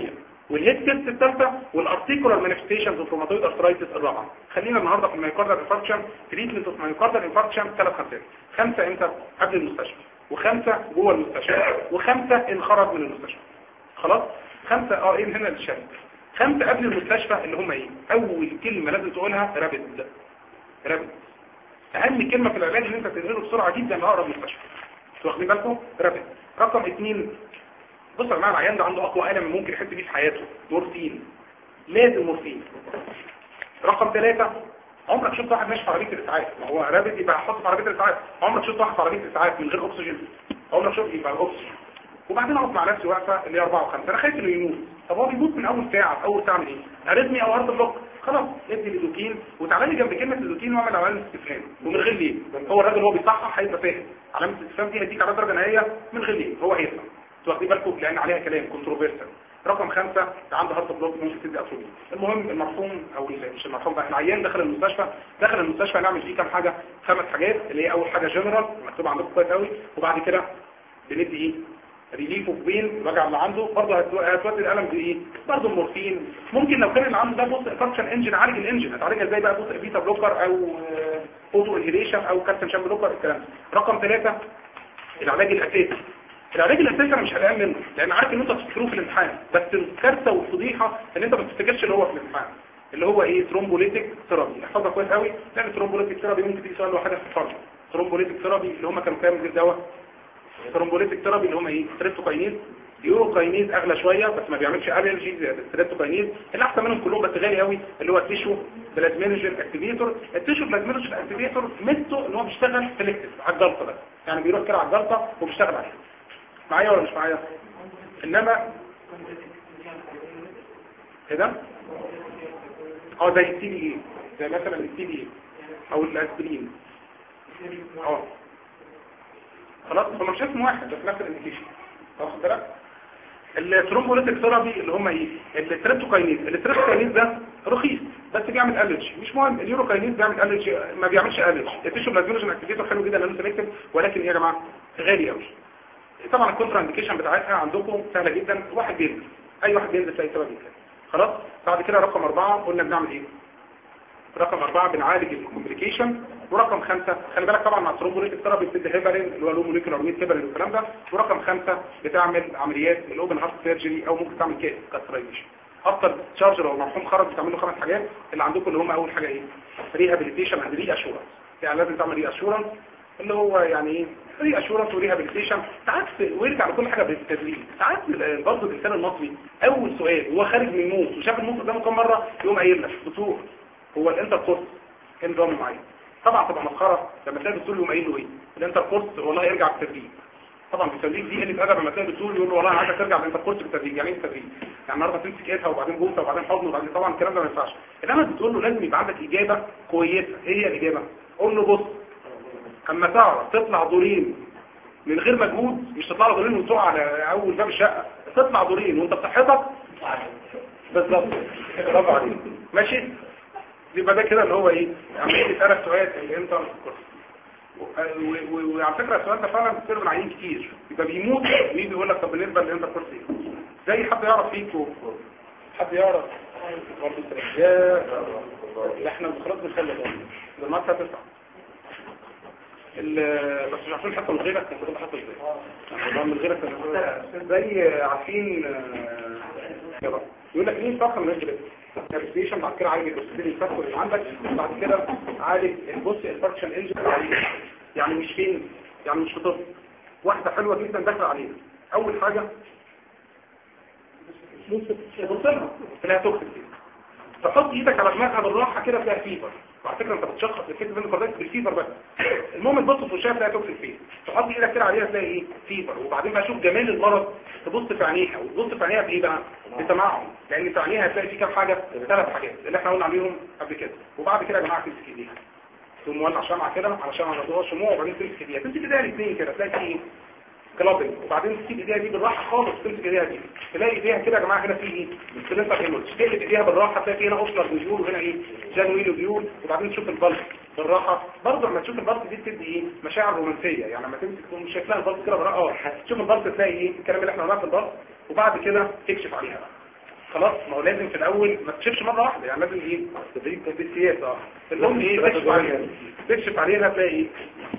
والهيد تيست الثالثه والارتيكولار مانيفستيشنز اوف روماتويد ارثرايتس الرابعه خلينا النهارده في المايوكاردال انفاركشن تريتمنت اوف مايوكاردال انفاركشن ثلاث خمسات خمسه امتى قبل المستشفى وخمسه جوه المستشفى وخمسه ان خرج من المستشفى خلاص خمسه اه ايه هنا للشركه خمسه قبل المستشفى اللي هم ايه اول كلمه لازم تقولها رابد رابد اهم كلمه في العلاج ان انت تنقله بسرعه جدا لاقرب مستشفى انتوا واخدين بالكم رابد رقم اثنين بص يا جماعه العيان ده عنده اقوى الم ممكن يحس بيه في حياته مورفين لازم مورفين رقم ثلاثة عمرك شفت واحد ماشي في عربيه الاسعاف ما هو رابد يبقى حاطط في عربيه الاسعاف عمرك شفت واحد في عربيه الاسعاف من غير اكسجين عمرك شفت يبقى الاكسجين وبعدين اقف مع نفسي واقفه اللي هي 4 و5 انا خايف انه يموت طب هو بيموت من اول ساعه اول ساعه من ايه اريثمي او ارض بلوك خلاص ادي ليدوكين وتعالى لي جنب كلمه ليدوكين واعمل علامه استفهام ومن غير ليه هو الراجل هو بيصحح هيبقى فاهم علامه الاستفهام دي هيديك على درجه نهائيه من غير ليه هو هيفهم انتوا واخدين بالكم لان عليها كلام كونتروفيرسال رقم خمسة عنده هارت بلوك ممكن تدي اتروبي المهم المرحوم او ال- مش المرحوم بقى العيان دخل المستشفى دخل المستشفى نعمل فيه كام حاجه خمس حاجات اللي هي اول حاجه جنرال مكتوبه عندكم كويس قوي وبعد كده بندي ايه ريليف اوف بين الوجع اللي عنده برضه هتو- هتودي الالم بايه برضه المورفين ممكن لو كان اللي عنده ده بص فانكشن انجن عالج الانجن هتعالجها ازاي بقى بص بيتا بلوكر او اوتو انهيليشن او كالسيوم شان بلوكر الكلام ده رقم ثلاثة العلاج الاساسي العلاج الاساسي انا مش قلقان منه لان عارف ان انت تفتكروه في الامتحان بس الكارثه والفضيحه ان انت ما تفتكرش اللي هو في الامتحان اللي هو ايه ترومبوليتيك ثيرابي احفظها كويس قوي لان الترومبوليتيك ثيرابي ممكن تيجي سؤال لوحدها في الفرق ترومبوليتيك ثيرابي اللي هم كانوا كام من دواء ترومبوليتيك ثيرابي اللي هم ايه ستريبتوكاينيز يوروكاينيز اغلى شويه بس ما بيعملش الرجي زي الستريبتوكاينيز اللي احسن منهم كلهم بس غالي قوي اللي هو التيشو بلازمينوجين اكتيفيتور التيشو بلازمينوجين اكتيفيتور ميزته ان هو بيشتغل سيلكتيف على الجلطه بس يعني بيروح كده على الجلطه وبيشتغل عليها معايا ولا مش معايا انما كده اه زي التي بي اي زي مثلا التي بي اي او الاسبرين اه خلاص هم مش اسم واحد بس نفس الانديكيشن واخد بالك الترومبوليتيك ثيرابي اللي هم ايه التريبتوكاينيز التريبتوكاينيز ده رخيص بس بيعمل الرجي مش مهم اليوروكاينيز بيعمل الرجي ما بيعملش الرجي التيشو بلازمينوجين اكتيفيتور حلو جدا لانه سيلكتيف ولكن ايه يا جماعه غالي قوي طبعا الكونترا انديكيشن بتاعتها عندكم سهله جدا واحد بينزل اي واحد بينزل تلاقي سبب كده خلاص بعد كده رقم أربعة قلنا بنعمل ايه رقم أربعة بنعالج الكومبليكيشن ورقم خمسة خلي بالك طبعا مع الترومبوليتيك ثيرابي بتدي هيبرين اللي هو لو موليكولار ميت هيبرين والكلام ده ورقم خمسة بتعمل عمليات الاوبن هارت سيرجري او ممكن تعمل كيس كاسترايزيشن اكتر تشارجر او مرحوم خرج بتعمل له خمس حاجات اللي عندكم اللي هم اول حاجه ايه ريهابيليتيشن اند ري اشورنس يعني لازم تعمل ري اشورنس اللي هو يعني ايه ري اشورنس وريهابيليتيشن ساعات ويرجع لكل حاجه بالتدريج ساعات برضه الانسان المصري اول سؤال وهو خارج من الموت وشاف الموت قدامه كام مره يقوم قايل لك دكتور هو الانتر كورس كان نظام معين طبعا تبقى مسخره لما تلاقي الدكتور يقوم قايل له ايه الانتر كورس والله يرجع بالتدريج طبعا بالتدريج دي قله ادب لما تلاقي الدكتور يقول له والله عايزك ترجع بالانتر كورس بالتدريج يعني ايه بالتدريج يعني النهارده تمسك ايدها وبعدين بوسه وبعدين حضن وبعدين طبعا الكلام ده ما ينفعش انما بتقول له لازم يبقى عندك اجابه كويسه ايه هي الاجابه قول له بص اما تعرف تطلع دورين من غير مجهود مش تطلع دورين وتقع على اول باب الشقه تطلع دورين وانت بصحتك بالظبط برافو عليك ماشي يبقى ده كده اللي هو ايه عمليه يسالك سؤال الانتر و- و- وعلى فكره السؤال ده فعلا بيصير من عيين كتير يبقى بيموت ويجي يقول لك طب بالنسبه للانتر كورس ايه زي حد يعرف فيكم حد يعرف برضه يا ده احنا خلاص بنخلص ده ما تسعة ال- بس مش عارفين حتى من غيرك كان كنت حاطط ازاي يعني من غيرك كان زي عارفين آه، يلا. يقول لك مين فخر من الجلد كابستيشن بعد كده عالج الاكسجين الفخر اللي عندك بعد كده عالج البص الفركشن انجن يعني مش فين يعني مش في طب واحده حلوه جدا داخله عليها اول حاجه بص لها تلاقيها توكسيك تحط ايدك على دماغها بالراحه كده تلاقي فيبر وعلى فكره انت بتشخص الفكره بين الكاردياك بالفيبر بس المهم تبص في وشها تلاقي توكسيك فين تحط ايدك كده عليها تلاقي ايه فيبر وبعدين بقى شوف جمال المرض تبص في عينيها وتبص في عينيها بايه بقى بتمعن لان في عينيها هتلاقي في كام حاجه ثلاث حاجات اللي احنا قلنا عليهم قبل كده وبعد كده يا جماعه تمسك ايديها تقوم مولع شمعه كده علشان على ضوء شموع وبعدين تمسك ايديها تمسك ايديها الاثنين كده تلاقي في ايه كلابنج وبعدين تسيب ايديها دي بالراحه خالص تمسك ايديها دي تلاقي ايديها كده يا جماعه هنا في ايه سلنتر هيموج تقلب ايديها بالراحه تلاقي في هنا اوسلر بيول وهنا ايه جانويل بيول وبعدين تشوف البلس بالراحه برضه لما تشوف البلس دي بتدي ايه مشاعر رومانسيه يعني لما تمسك تكون مش شايفها البلس كده بالراحه اه تشوف البلس تلاقي ايه الكلام اللي احنا قلناه في البلس وبعد كده تكشف عليها بقى خلاص ما هو لازم في الاول ما تكشفش مره واحده يعني لازم ايه تدريب تدريب اه المهم ايه تكشف عليها تكشف عليها هتلاقي ايه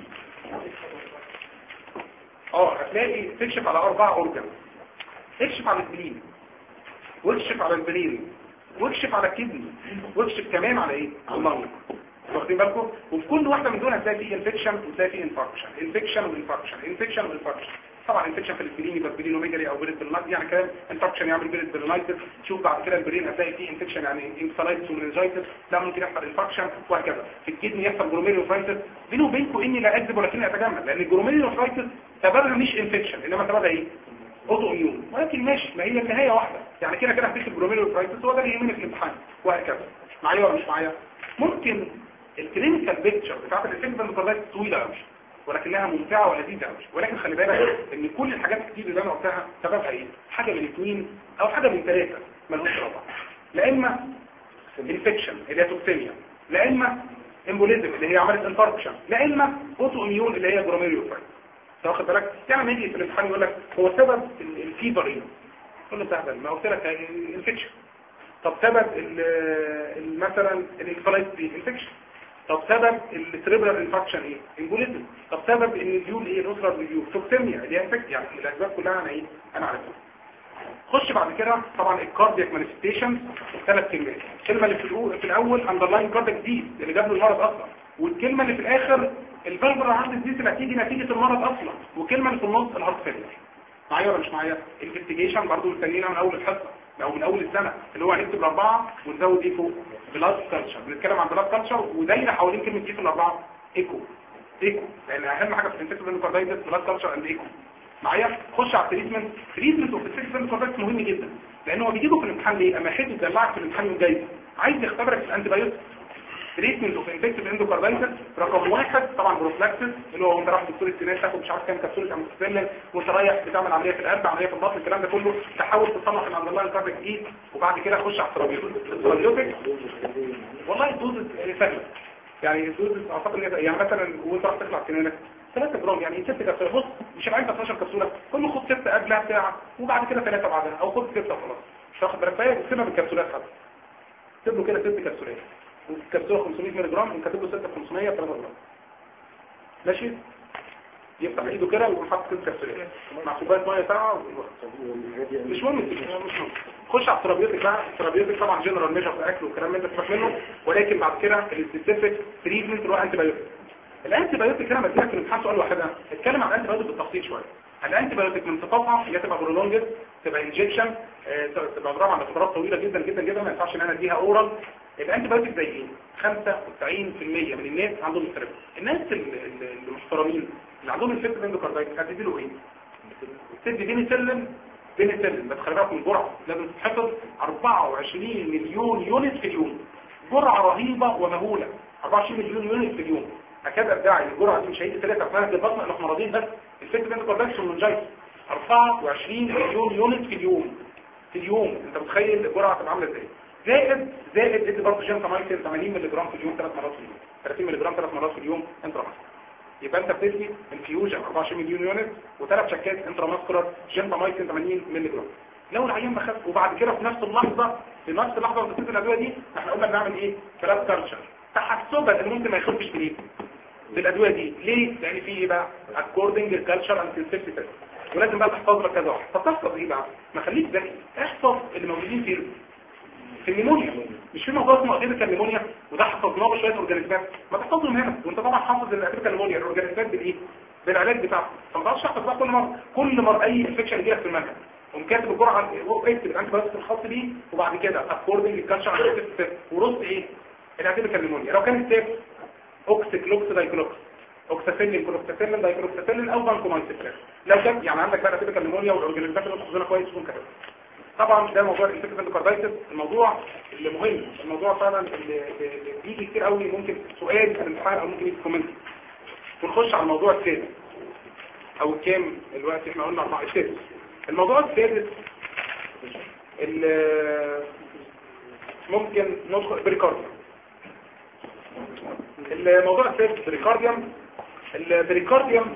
اه هتلاقي تكشف على اربع اورجن اكشف على البلين واكشف على البرين واكشف على الكدني واكشف كمان على ايه على اللنج واخدين بالكم وفي كل واحده من دول هتلاقي فيه انفكشن وتلاقي فيه انفكشن انفكشن وانفكشن انفكشن وانفكشن طبعا انفكشن في البرين يبقى برينوميجالي او بريد بالنايت يعني كلام انفكشن يعمل بريد بالنايت تشوف بعد كده البرين هتلاقي فيه انفكشن يعني انفلايتس ومنجايتس ده ممكن يحصل انفكشن وهكذا في الكدني يحصل جلوميريوفرايتس بيني وبينكم اني لا اكذب ولكني اتجمل لان الجلوميريوفرايتس سببها مش انفكشن انما سببها ايه اوتو اميون ولكن ماشي ما هي النهايه واحده يعني كده كده هتكتب جلوميريوفرايتس هو ده اللي يهمني في الامتحان وهكذا معايا ولا مش معايا ممكن الكلينيكال بيكتشر بتاعت الافكت بالمقارنات طويله قوي ولكنها ممتعه ولذيذه قوي ولكن خلي بالك ان كل الحاجات الكتير اللي انا قلتها سببها ايه حاجه من الاثنين او حاجه من ثلاثه ملوش رابع لا اما انفكشن اللي هي توكسيميا لا اما امبوليزم اللي هي عملت انفاركشن لا اما اوتو اميون اللي هي جلوميريوفرايتس واخد بالك يعني لما يجي في الامتحان يقول لك هو سبب ال- الفيفر ايه كل سهل ما قلت لك انفكشن طب سبب ال- ال- مثلا الانفلايت دي انفكشن طب سبب السريبرال انفكشن ايه امبوليزم طب سبب ان اليول ايه الاسره اليول توكسيميا اللي هي انفكت يعني الاسباب كلها انا ايه انا عارفها خش بعد كده طبعا الكاردياك مانيفستيشن ثلاث كلمات الكلمه اللي في الأول, في الاول اندرلاين كاردياك ديز اللي جاب له المرض اصلا والكلمه اللي في الاخر الفالفر هارت ديز اللي هتيجي نتيجه المرض اصلا والكلمه اللي في النص الهارت فيلير معايا ولا مش معايا انفستيجيشن برضه مستنينا من اول الحصه او من اول السنه اللي هو هنكتب الاربعه ونزود ايه فوق بلاد كلتشر بنتكلم عن بلاد كلتشر ودايره حوالين كلمه ايه في الاربعه ايكو ايكو لان اهم حاجه في الانفكتيف اندوكاردايتس بلاد كلتشر اند ايكو معايا خش على التريتمنت تريتمنت اوف الانفكتيف اندوكاردايتس مهم جدا لان هو بيجيبه في الامتحان ليه اما حد يدلعك في الامتحان الجاي عايز يختبرك في الانتي بايوتيك تريتمنت اوف انفكتيف اندوكاردايتس رقم واحد طبعا بروفلاكسس اللي هو انت رايح دكتور السنان تاخد مش عارف كام كبسوله اموكسيسيلين وانت رايح بتعمل عمليه في القلب عمليه في البطن الكلام ده كله تحاول تصلح الاندرلاين كارديك ايد وبعد كده خش على الثرابيوتيك والله الدوز سهله يعني الدوز اعتقد ان هي- يعني مثلا وانت راح تخلع سنانك 3 جرام يعني 6 كبسوله بص مش هيبقى انت 12 كبسوله كل خد 6 قبلها بتاع وبعد كده 3 بعدها او خد 6 خلاص مش واخد بالك فهي بتسيبها بالكبسولات حتى اكتب له كده 6 كبسولات الكبسوله 500 مللي جرام وكاتب له 6 في 500 3 جرام ماشي يفتح ايده كده ويقوم حاطط ست كبسولات مع كوبايه ميه ساقعه ويروح. مش مهم مش مهم خش على الترابيوتيك بقى الترابيوتيك طبعا جنرال ميجر في الاكل والكلام من ده تفهم منه ولكن بعد كده السبيسيفيك تريتمنت اللي هو انتي بايوتيك الانتي بايوتيك انا بديلك في الامتحان سؤال واحده اتكلم عن الانتي بايوتيك بالتفصيل شويه الانتي بايوتيك من صفاتها هي تبقى برولونجد تبقى انجكشن تبقى ضرب على فترات طويله جدا جدا جدا ما ينفعش ان انا اديها اورال الانتي بايوتيك زي ايه 95% من الناس عندهم السرب الناس ال- ال- المحترمين اللي عندهم الفيتر اندوكاردايتس هتدي له ايه تدي بينيسيلين بينيسيلين بس خلي بالك من الجرعه لازم تتحفظ 24 مليون يونت في اليوم جرعه رهيبه ومهوله 24 مليون يونت في اليوم اكاد ادعي الجرعه دي مش هيجي ثلاثه في البطن احنا مرضين بس الفيتر اندوكاردايتس والمنجايتس 24 مليون يونت في اليوم في اليوم انت متخيل الجرعه هتبقى عامله ازاي زائد زائد ادي برضه جنتامايسين 80 مللي جرام في اليوم ثلاث مرات في اليوم 30 مللي جرام ثلاث مرات في اليوم انتراماسكولار يبقى انت بتدي انفيوجن 24 مليون يونت وثلاث شكات انتراماسكولار جنتامايسين 80 مللي جرام لو العيان ما خف وبعد كده في نفس اللحظه في نفس اللحظه اللي بتدي الادويه دي احنا قلنا بنعمل ايه بلاد كالتشر تحسبا ان ممكن ما يخفش بالايه بالادويه دي ليه لان في ايه بقى اكوردنج الكالتشر اند سيفتي تيست ولازم بقى تحفظ لك كذا واحد طب تحفظ ايه بقى ما خليك ذكي احفظ اللي موجودين في في النيمونيا مش في موضوع اسمه اتيبيكال نيمونيا وده حفظناه بشويه اورجانيزمات ما تحفظهم هنا وانت طبعا حافظ الاتيبيكال نيمونيا الاورجانيزمات بالايه بالعلاج بتاعها فما تعرفش تحفظ بقى كل مره كل مره اي انفكشن يجي لك في المنهج قوم كاتب الجرعه اكتب الانتي بايوتيك الخاص بيه وبعد كده اكوردنج للكالتشر ورص ايه الاتيبيكال نيمونيا لو كانت سيف اوكسيكلوكس دايكلوكس اوكساسيلين كلوكساسيلين دايكلوكساسيلين او فانكومايسين لو كان يعني عندك بقى اتيبيكال نيمونيا والاورجانيزمات اللي حافظينها كويس تكون كده طبعا ده موضوع الانفكتيف اندوكاردايتس الموضوع اللي مهم الموضوع فعلا اللي اللي بيجي كتير قوي ممكن سؤال في الامتحان او ممكن يجي كومنت ونخش على الموضوع الثالث او الكام دلوقتي احنا قلنا اربعه الثالث الموضوع الثالث اللي ممكن ندخل بريكارديوم الموضوع الثالث بريكارديوم البريكارديوم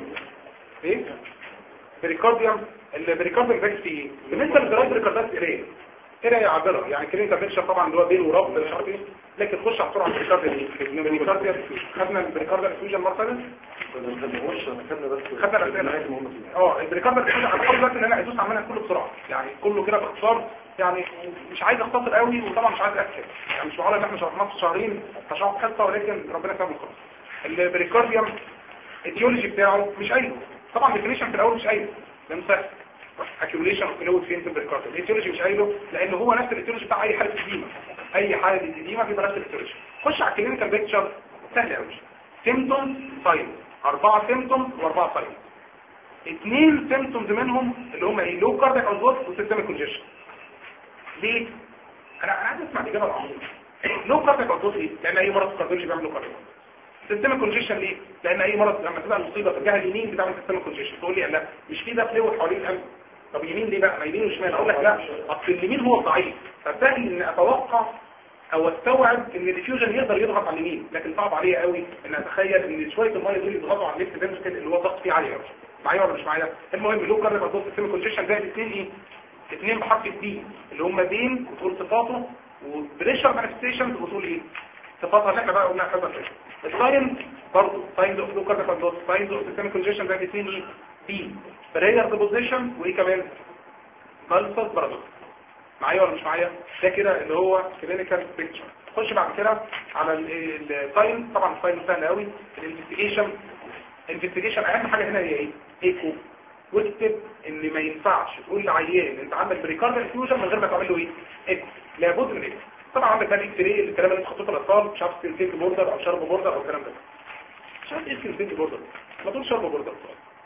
ايه بريكارديوم البريكارديوم ده في ايه بالنسبه للجرايد بريكاردات قليل قرايه عابره يعني كلينيكال بيكشر طبعا اللي هو بين ورب مش عارف ايه لكن خش على بسرعه البريكارديا دي البريكارديا خدنا البريكارديا انفيوجن مره ثانيه ما خدناهوش خدنا بس خدنا الأسئلة. اه البريكارديا انفيوجن انا بحاول دلوقتي ان انا ادوس عمالها كله بسرعه يعني كله كده باختصار يعني مش عايز اختصر قوي وطبعا مش عايز اكتب يعني مش معقول ان احنا شرحناه في شهرين هشرحه في حصه ولكن ربنا يسامحه خلاص البريكارديوم الايديولوجي بتاعه مش قايله طبعا ديفينيشن في الاول مش قايله لانه سهل اكيوليشن اوف فلويد فين في البريكارديوم الايديولوجي مش قايله لان هو نفس الايديولوجي بتاع اي حاله اديمه اي حاله اديمه بيبقى نفس الايديولوجي خش على الكلينيكال بيكتشر سهل قوي سيمتومز ساين اربعه سيمتومز واربعه ساين اثنين سيمتومز منهم اللي هم ايه لو كاردياك اوزوت وسيستميك كونجيشن ليه انا انا عايز اسمع الاجابه العميقه لو كاردياك اوزوت ايه لان اي مرض كارديولوجي بيعمل لو كاردياك سيستميك كونجيشن ليه لان اي مرض لما تبقى المصيبه في الجهه اليمين بتعمل سيستميك كونجيشن تقول لي لا مش في ده فلويد حوالين القلب طب يمين ليه بقى ما يمين وشمال اقول لك لا اصل اليمين هو الضعيف فسهل ان اتوقع او استوعب ان الديفيوجن يقدر يضغط على اليمين لكن صعب عليا قوي ان اتخيل ان شويه الميه دول يضغطوا على الليفت فنتركل اللي هو الضغط فيه عالي قوي معايا ولا مش معايا المهم لو كارنيك اوزوت سيستميك كونجيشن زائد اثنين ايه اثنين بحرف الدي اللي هم بين وتقول صفاته وبريشر مانيفستيشن وتقول ايه صفاتها اللي احنا بقى قلناها كذا كده الساين برضه ساينز اوف لو كارنيك اوزوت ساينز اوف سيستميك كونجيشن زائد اثنين ايه بي برير ديبوزيشن وايه كمان بالسس برضه معايا ولا مش معايا ده كده اللي هو كلينيكال بيكتشر خش بعد كده على الساين طبعا الساين سهل قوي الانفستيجيشن الانفستيجيشن اهم حاجه هنا هي ايه ايكو واكتب ان ما ينفعش تقول لعيان انت عندك بريكارديال فيوجن من غير ما تعمل له ايه ايكو لابد من ايكو طبعا عندك بقى الاكس راي الكلام اللي خطوط الاطفال مش عارف سكين بوردر او شرب بوردر او الكلام ده مش عارف ايه سكين بوردر ما تقولش شرب بوردر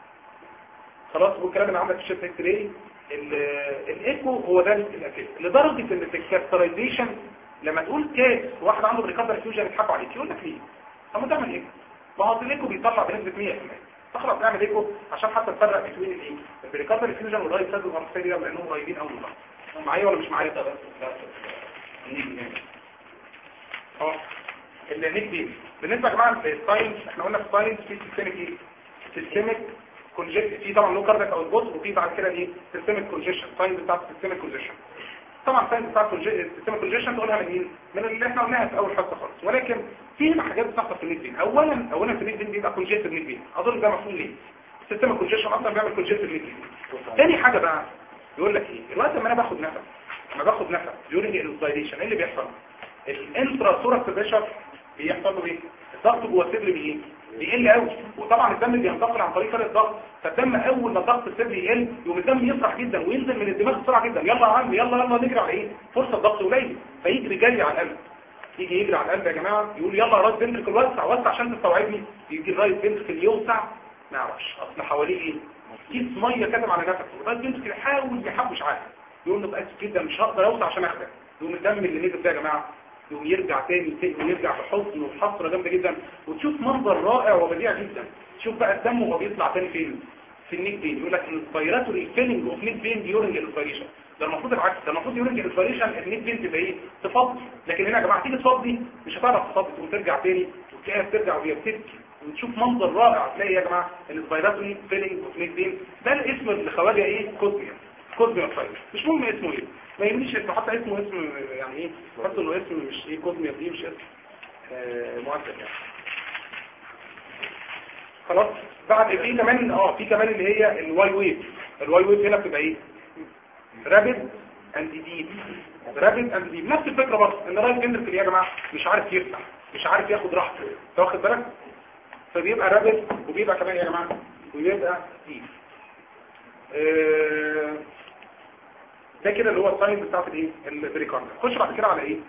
خلاص والكلام اللي عندك في الشيفت اكس راي الايكو هو ده الاساس لدرجه ان في الكاركترايزيشن لما تقول كاس واحد عنده بريكارديال فيوجن يتحب عليك يقول لك ليه طب ما تعمل ايكو ما هو الايكو بيطلع بنسبه 100% فخلاص نعمل ايكو عشان حتى نفرق بين الايه البريكارديال فيوجن والرايت سايد والارتيريا لانهم قريبين قوي من بعض معايا ولا مش معايا اه النيك دي بالنسبه يا جماعه للساينس احنا قلنا في الساينس في سيستميك ايه سيستميك كونجكت في طبعا لو كاردك او البوز وفي بعد كده ايه سيستميك كونجكشن ساينس بتاعت السيستميك كونجكشن طبعا ساينس بتاعت السيستميك كونجكشن تقولها من مين من اللي احنا قلناها في اول حصه خالص ولكن في هنا حاجات بتحصل في النيك بين اولا اولا في النيك بين بيبقى كونجكتد نيك بين اظن ده مفهوم ليه السيستميك كونجكشن اصلا بيعمل كونجكتد نيك بين تاني حاجه بقى يقول لك ايه الوقت لما انا باخد نفس لما باخد نفس ديورنج الانسبيريشن ايه اللي بيحصل الانترا سورس بريشر بيحصل له ايه الضغط جوه الصدر بايه بيقل قوي وطبعا الدم بينتقل عن طريق الضغط فالدم اول ما ضغط الصدر يقل يقوم الدم يسرح جدا وينزل من الدماغ بسرعه جدا يلا يا عم يلا يلا نجري على ايه فرصه ضغط قليل فيجري جري على القلب يجي يجري على القلب يا جماعه يقول يلا راس بنتك وسع وسع عشان تستوعبني يجي الرايت بنتك يوسع ما يعرفش اصل حواليه ايه كيس ميه كاتم على نفسه الرايت بنتك يحاول يحوش عادي يقول له بأسف جدا مش هقدر اوسع عشان اخدك يقوم الدم اللي نزل ده يا جماعه يقوم يرجع تاني تاني ويرجع بحزن وبحسره جامده جدا وتشوف منظر رائع وبديع جدا تشوف بقى الدم وهو بيطلع تاني فين في النيك بين يقول لك الانسبيراتوري فيلينج اوف نيك بين ديورنج الانسبيريشن ده المفروض العكس ده المفروض ديورنج الانسبيريشن النيك بين تبقى ايه تفضي لكن هنا يا جماعه تيجي تفضي مش هتعرف تفضي وترجع تاني وتلاقيها بترجع وهي بتبكي وتشوف منظر رائع تلاقي يا جماعه الانسبيراتوري فيلينج اوف نيك بين ده الاسم اللي خواجه ايه كوزميا كوزميا فايل مش مهم اسمه ايه ما يهمنيش اسمه حتى اسمه اسم يعني ايه حتى انه اسم مش ايه كوزميا دي مش اسم آه مؤثر يعني خلاص بعد في كمان اه في كمان اللي هي الواي ويف الواي ويف هنا بتبقى ايه رابد اند ديب رابد اند ديب نفس الفكره برضه ان الرايت فيندر يا جماعه مش عارف يفتح مش عارف ياخد راحته انت واخد بالك فبيبقى رابد وبيبقى كمان يا جماعه ويبقى ديب آه ده كده اللي هو الساين بتاعت الايه البريكارد خش بعد كده على ايه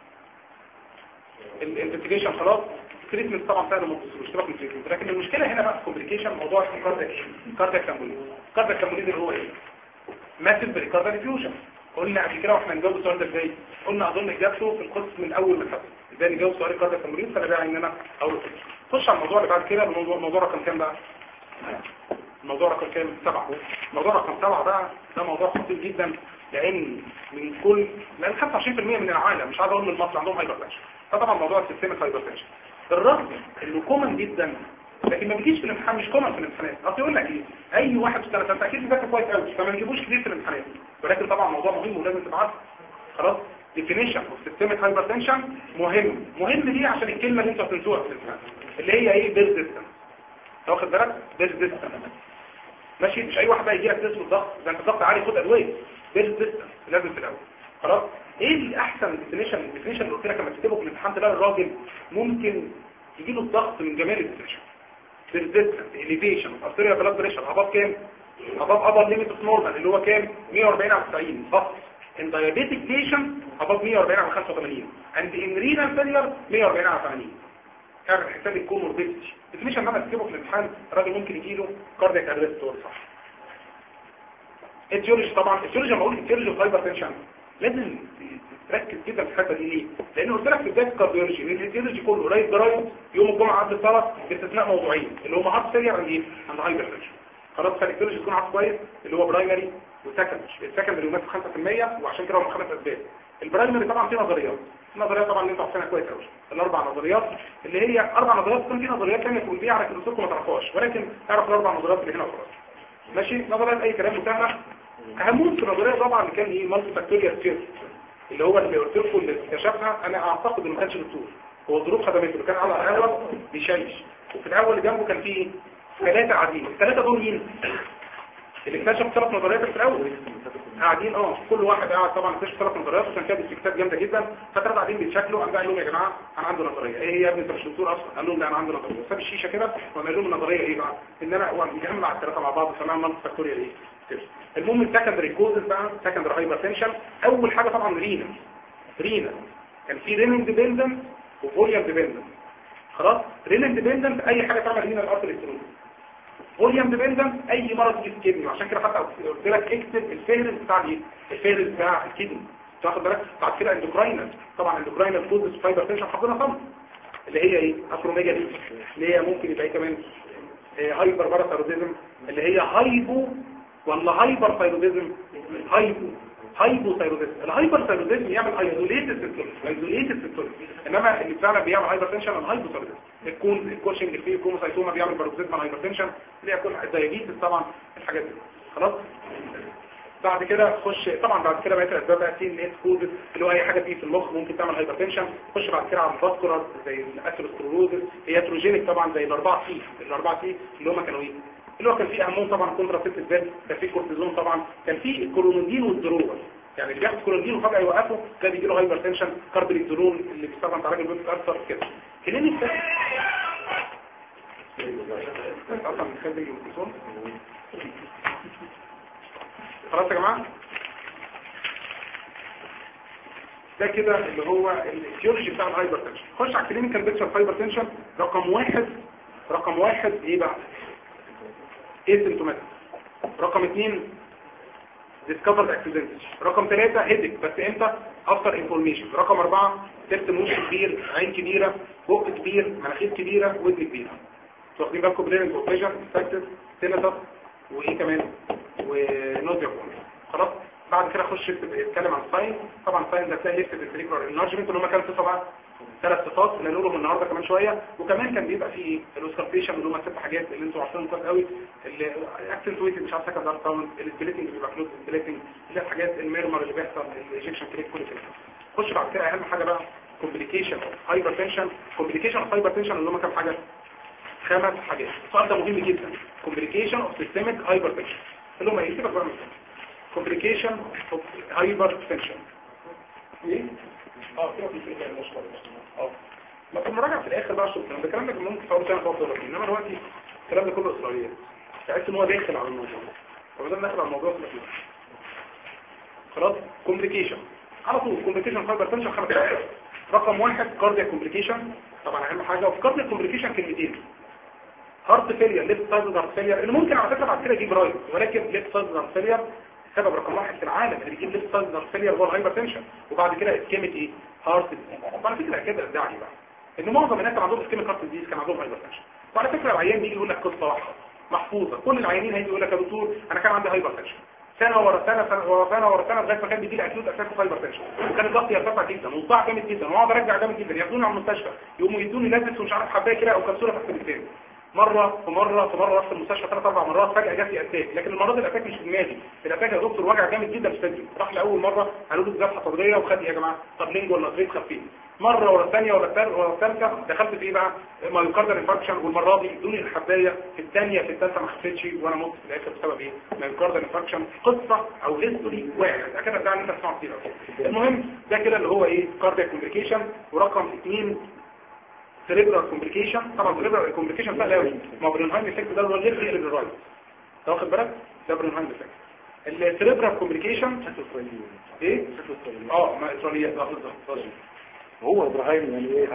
الانفستيجيشن خلاص التريتمنت طبعا سهل وما تبصروش سيبك من التريتمنت لكن المشكله هنا بقى الكومبليكيشن موضوع الكاردياك ايه الكاردياك كامبوليز الكاردياك كامبوليز اللي هو ايه ماسيف بريكارديال ديفيوجن قلنا قبل كده واحنا نجاوب السؤال ده ازاي قلنا اظن اجابته في القسم من اول من الحصه ازاي نجاوب سؤال الكاردياك كامبوليز فانا بقى ان انا اول خش على الموضوع اللي بعد كده الموضوع الموضوع رقم كام بقى الموضوع رقم كام سبعة الموضوع رقم سبعة بقى ده موضوع خطير جدا لان من كل لان 25% من العالم مش عايز اقول من مصر عندهم هايبرتنشن فطبعا موضوع السيستميك هايبرتنشن الرغم انه كومن جدا لكن ما بيجيش في الامتحان مش كومن في الامتحانات اصل يقول لك ايه اي واحد في سنه ثالثه اكيد بيذاكر كويس قوي فما بيجيبوش كتير في الامتحانات ولكن طبعا موضوع مهم ولازم تبقى عارفه خلاص definition of systemic hypertension مهم مهم ليه عشان الكلمة اللي انتوا هتنسوها في الامتحان اللي هي ايه persistent واخد بالك persistent ماشي مش اي واحد بقى يجي لك تسمى الضغط ده انت الضغط عالي خد ادويه persistent لازم في الاول خلاص ايه الاحسن ديفينيشن الديفينيشن اللي قلت لك لما تكتبه في الامتحان تلاقي الراجل ممكن يجي له الضغط من جمال الديفينيشن persistent elevation of arterial blood pressure above كام above upper limit of normal اللي هو كام 140 على 90 فقط in diabetic patient above 140 على 85 and in renal failure 140 على 80 اعمل حساب الكوموربيدتي الديفينيشن لما تكتبه في الامتحان الراجل ممكن يجي له كاردياك ارست صح التيولوجي طبعا التيولوجي لما اقول التيولوجي والهايبر تنشن لازم تركز جدا في الحته دي ليه لان قلت لك في بدايه الكارديولوجي ان التيولوجي كله قريب جرايد يوم الجمعه قبل الصلاه باستثناء موضوعين اللي هم هارت فيلير عند ايه عند هايبر تنشن خلاص فالتيولوجي تكون عارف كويس اللي هو برايمري وسكندري السكندري يمثل 5% وعشان كده هم خمس اسباب البرايمري طبعا فيه نظريات النظريات طبعا اللي انتوا عارفينها كويس قوي الاربع نظريات اللي هي اربع نظريات تكون في نظريات ثانيه تكون فيها على كلمتكم ما تعرفوهاش ولكن اعرف الاربع نظريات اللي هنا وخلاص ماشي نظريات اي كلام وسهله اهمهم في النظريه طبعا اللي كان ايه مالتي فاكتوريال ثيوري اللي هو اللي قلت لكم اللي اكتشفها انا اعتقد انه ما كانش دكتور هو الظروف خدمته اللي كان على القهوه بيشيش وفي الاول اللي جنبه كان فيه ثلاثه قاعدين الثلاثه دول مين اللي اكتشف ثلاث نظريات في الاول قاعدين اه كل واحد قاعد طبعا اكتشف ثلاث نظريات وكان فيها استكتاب جامده جدا فثلاثه قاعدين بيتشكلوا قام قال لهم يا جماعه انا عندي نظريه ايه هي يا ابني انت مش دكتور اصلا قال لهم لا انا عندي نظريه ساب الشيشه كده وقال لهم النظريه ايه بقى ان انا هو مجمع الثلاثه مع بعض وسماها مالتي فاكتوريال ايه المهم السكندري كوزز بقى سكندري هايبر تنشن اول حاجه طبعا رينا رينا كان في رينين ديبندنت وفوليوم ديبندنت خلاص رينين ديبندنت اي حاجه تعمل رينا الارتر الكتروني فوليوم ديبندنت اي مرض في الكدني عشان كده حتى قلت لك اكتب الفهرس بتاع الايه الفهرس بتاع الكدني تاخد بالك بعد كده اندوكراينال طبعا اندوكراينال كوزز فايبر تنشن حافظينها طبعا اللي هي ايه اكروميجالي اللي هي ممكن يبقى ايه كمان إيه هايبر باراثيروديزم اللي هي هايبو ولا هايبر ثايروديزم هايبو هايبو ثايروديزم الهايبر ثايروديزم يعمل ايزوليتد سيستول ايزوليتد سيستول انما اللي فعلا بيعمل هايبر تنشن الهايبو ثايروديزم الكون الكوشنج اللي فيه الكروموسايتوما بيعمل باروكسيزم هايبر تنشن اللي هي كل الدايابيتس طبعا الحاجات دي خلاص بعد كده خش طبعا بعد كده بقيت الاسباب بقى سي ان اس كود اللي هو اي حاجه فيه في المخ ممكن تعمل هايبر تنشن خش بعد كده على الفاسكولار زي الاثيروسكلروزس هياتروجينيك طبعا زي الاربعه سي الاربعه سي اللي هم كانوا ايه اللي هو كان فيه اهمهم طبعا كونتراسيبتيف بيل كان فيه كورتيزون طبعا كان فيه الكولونيدين والدرول يعني اللي بياخد كولونيدين وفجاه يوقفه ده بيجي له هايبر تنشن كاربريزولون اللي بيستخدم في علاج البيوت ارثر كده كلينيك ده اصلا من خلال الكورتيزون خلاص يا جماعه ده كده اللي هو الفيولوجي بتاع الهايبر تنشن خش على الكلينيكال بيكتشر هايبر تنشن رقم واحد رقم واحد ايه بقى ايه سيمتوماتيك رقم اثنين discovered accidents رقم ثلاثة هيدك بس امتى افتر انفورميشن رقم اربعة ترسم وش كبير عين كبيرة بق كبير مناخير كبيرة ودن كبيرة واخدين بالكم برينج اوبريشن فاكتس سيناتر وايه كمان ونوزيا خلاص بعد كده اخش اتكلم عن ساين طبعا ساين ده تلاقي ليفت بالفريكولار انرجمنت اللي هم كانوا صفه بقى ثلاث صفات اللي هنقولهم النهارده كمان شويه وكمان كان بيبقى فيه الاوسكاربيشن اللي هم ست حاجات اللي انتوا عارفينهم كويس قوي الاكسنتويتد مش عارف سكند دار ساوند السبليتنج بيبقى كلوز سبليتنج اللي هي الحاجات الميرمر اللي بيحصل الايجكشن كليك كل كده خش بعد كده اهم حاجه بقى كومبليكيشن هايبر تنشن كومبليكيشن اوف هايبر تنشن اللي هم كام حاجه خمس حاجات السؤال ده مهم جدا كومبليكيشن اوف سيستميك هايبر تنشن اللي هم ايه سيبك بقى من كومبليكيشن اوف هايبر تنشن ايه اه كده في المشكله اه ما في المراجعه في الاخر بقى شوف ده الكلام ده كان ممكن تقعد سنه تفضل انما دلوقتي الكلام ده كله اسرائيليات تحس ان هو داخل على الموضوع فما دام داخل على الموضوع في الاخر خلاص كومبليكيشن على طول كومبليكيشن هايبر تنشن خمس حاجات رقم واحد كاردياك كومبليكيشن طبعا اهم حاجه وفي كاردياك كومبليكيشن كلمتين هارت فيلير ليفت سايد هارت فيلير اللي ممكن على فكره بعد كده يجيب رايت ولكن ليفت سايد هارت فيلير سبب رقم واحد في العالم اللي بيجيب ليفت سايد هارت فيلير هو الهايبر تنشن وبعد كده اسكيميك ايه هارت وعلى فكره كده ادعي بقى ان معظم الناس اللي عندهم اسكيميك هارت ديزيز كان عندهم هايبر تنشن وعلى فكره العيان بيجي يقول لك قصه واحده محفوظه كل العيانين هيجي يقول لك يا دكتور انا كان عندي هايبر تنشن سنه ورا سنه سنه ورا سنه ورا سنه لغايه ما كان بيجي لي اكيوت اتاك هايبر تنشن وكان الضغط يرتفع جدا والصداع جامد جدا واقعد ارجع جامد جدا ياخدوني على المستشفى يقوموا يدوني لازم ومش عارف حبايه كده او كبسوله تحت اللسان مره في مره في مره رحت المستشفى ثلاث اربع مرات فجاه جات لي اتاك لكن المره دي الاتاك مش في دماغي الاتاك يا دكتور وجع جامد جدا في صدري راح لاول مره قالوا لي ذبحه صدريه وخد إيه يا جماعه طب لينج ولا غير خفيف مره ورا الثانيه ورا الثالثه ورا الثالثه دخلت في ايه بقى مايوكاردال انفاركشن والمره دي ادوني الحبايه في الثانيه في الثالثه ما خفتش وانا مت في الاخر بسبب ايه مايوكاردال انفاركشن قصه او هيستوري واحد اكيد ده انت تسمع كتير أوي. المهم ده كده اللي هو ايه كاردياك كومبليكيشن ورقم اثنين سيريبرال كومبليكيشن طبعا سيريبرال كومبليكيشن سهل قوي ما هو برينهايم افكت ده اللي هو الليفت يقلب للرايت انت واخد بالك ده برينهايم افكت السيريبرال كومبليكيشن ايه اه ما اسرائيليات اه بالظبط هو ابراهيم يعني ايه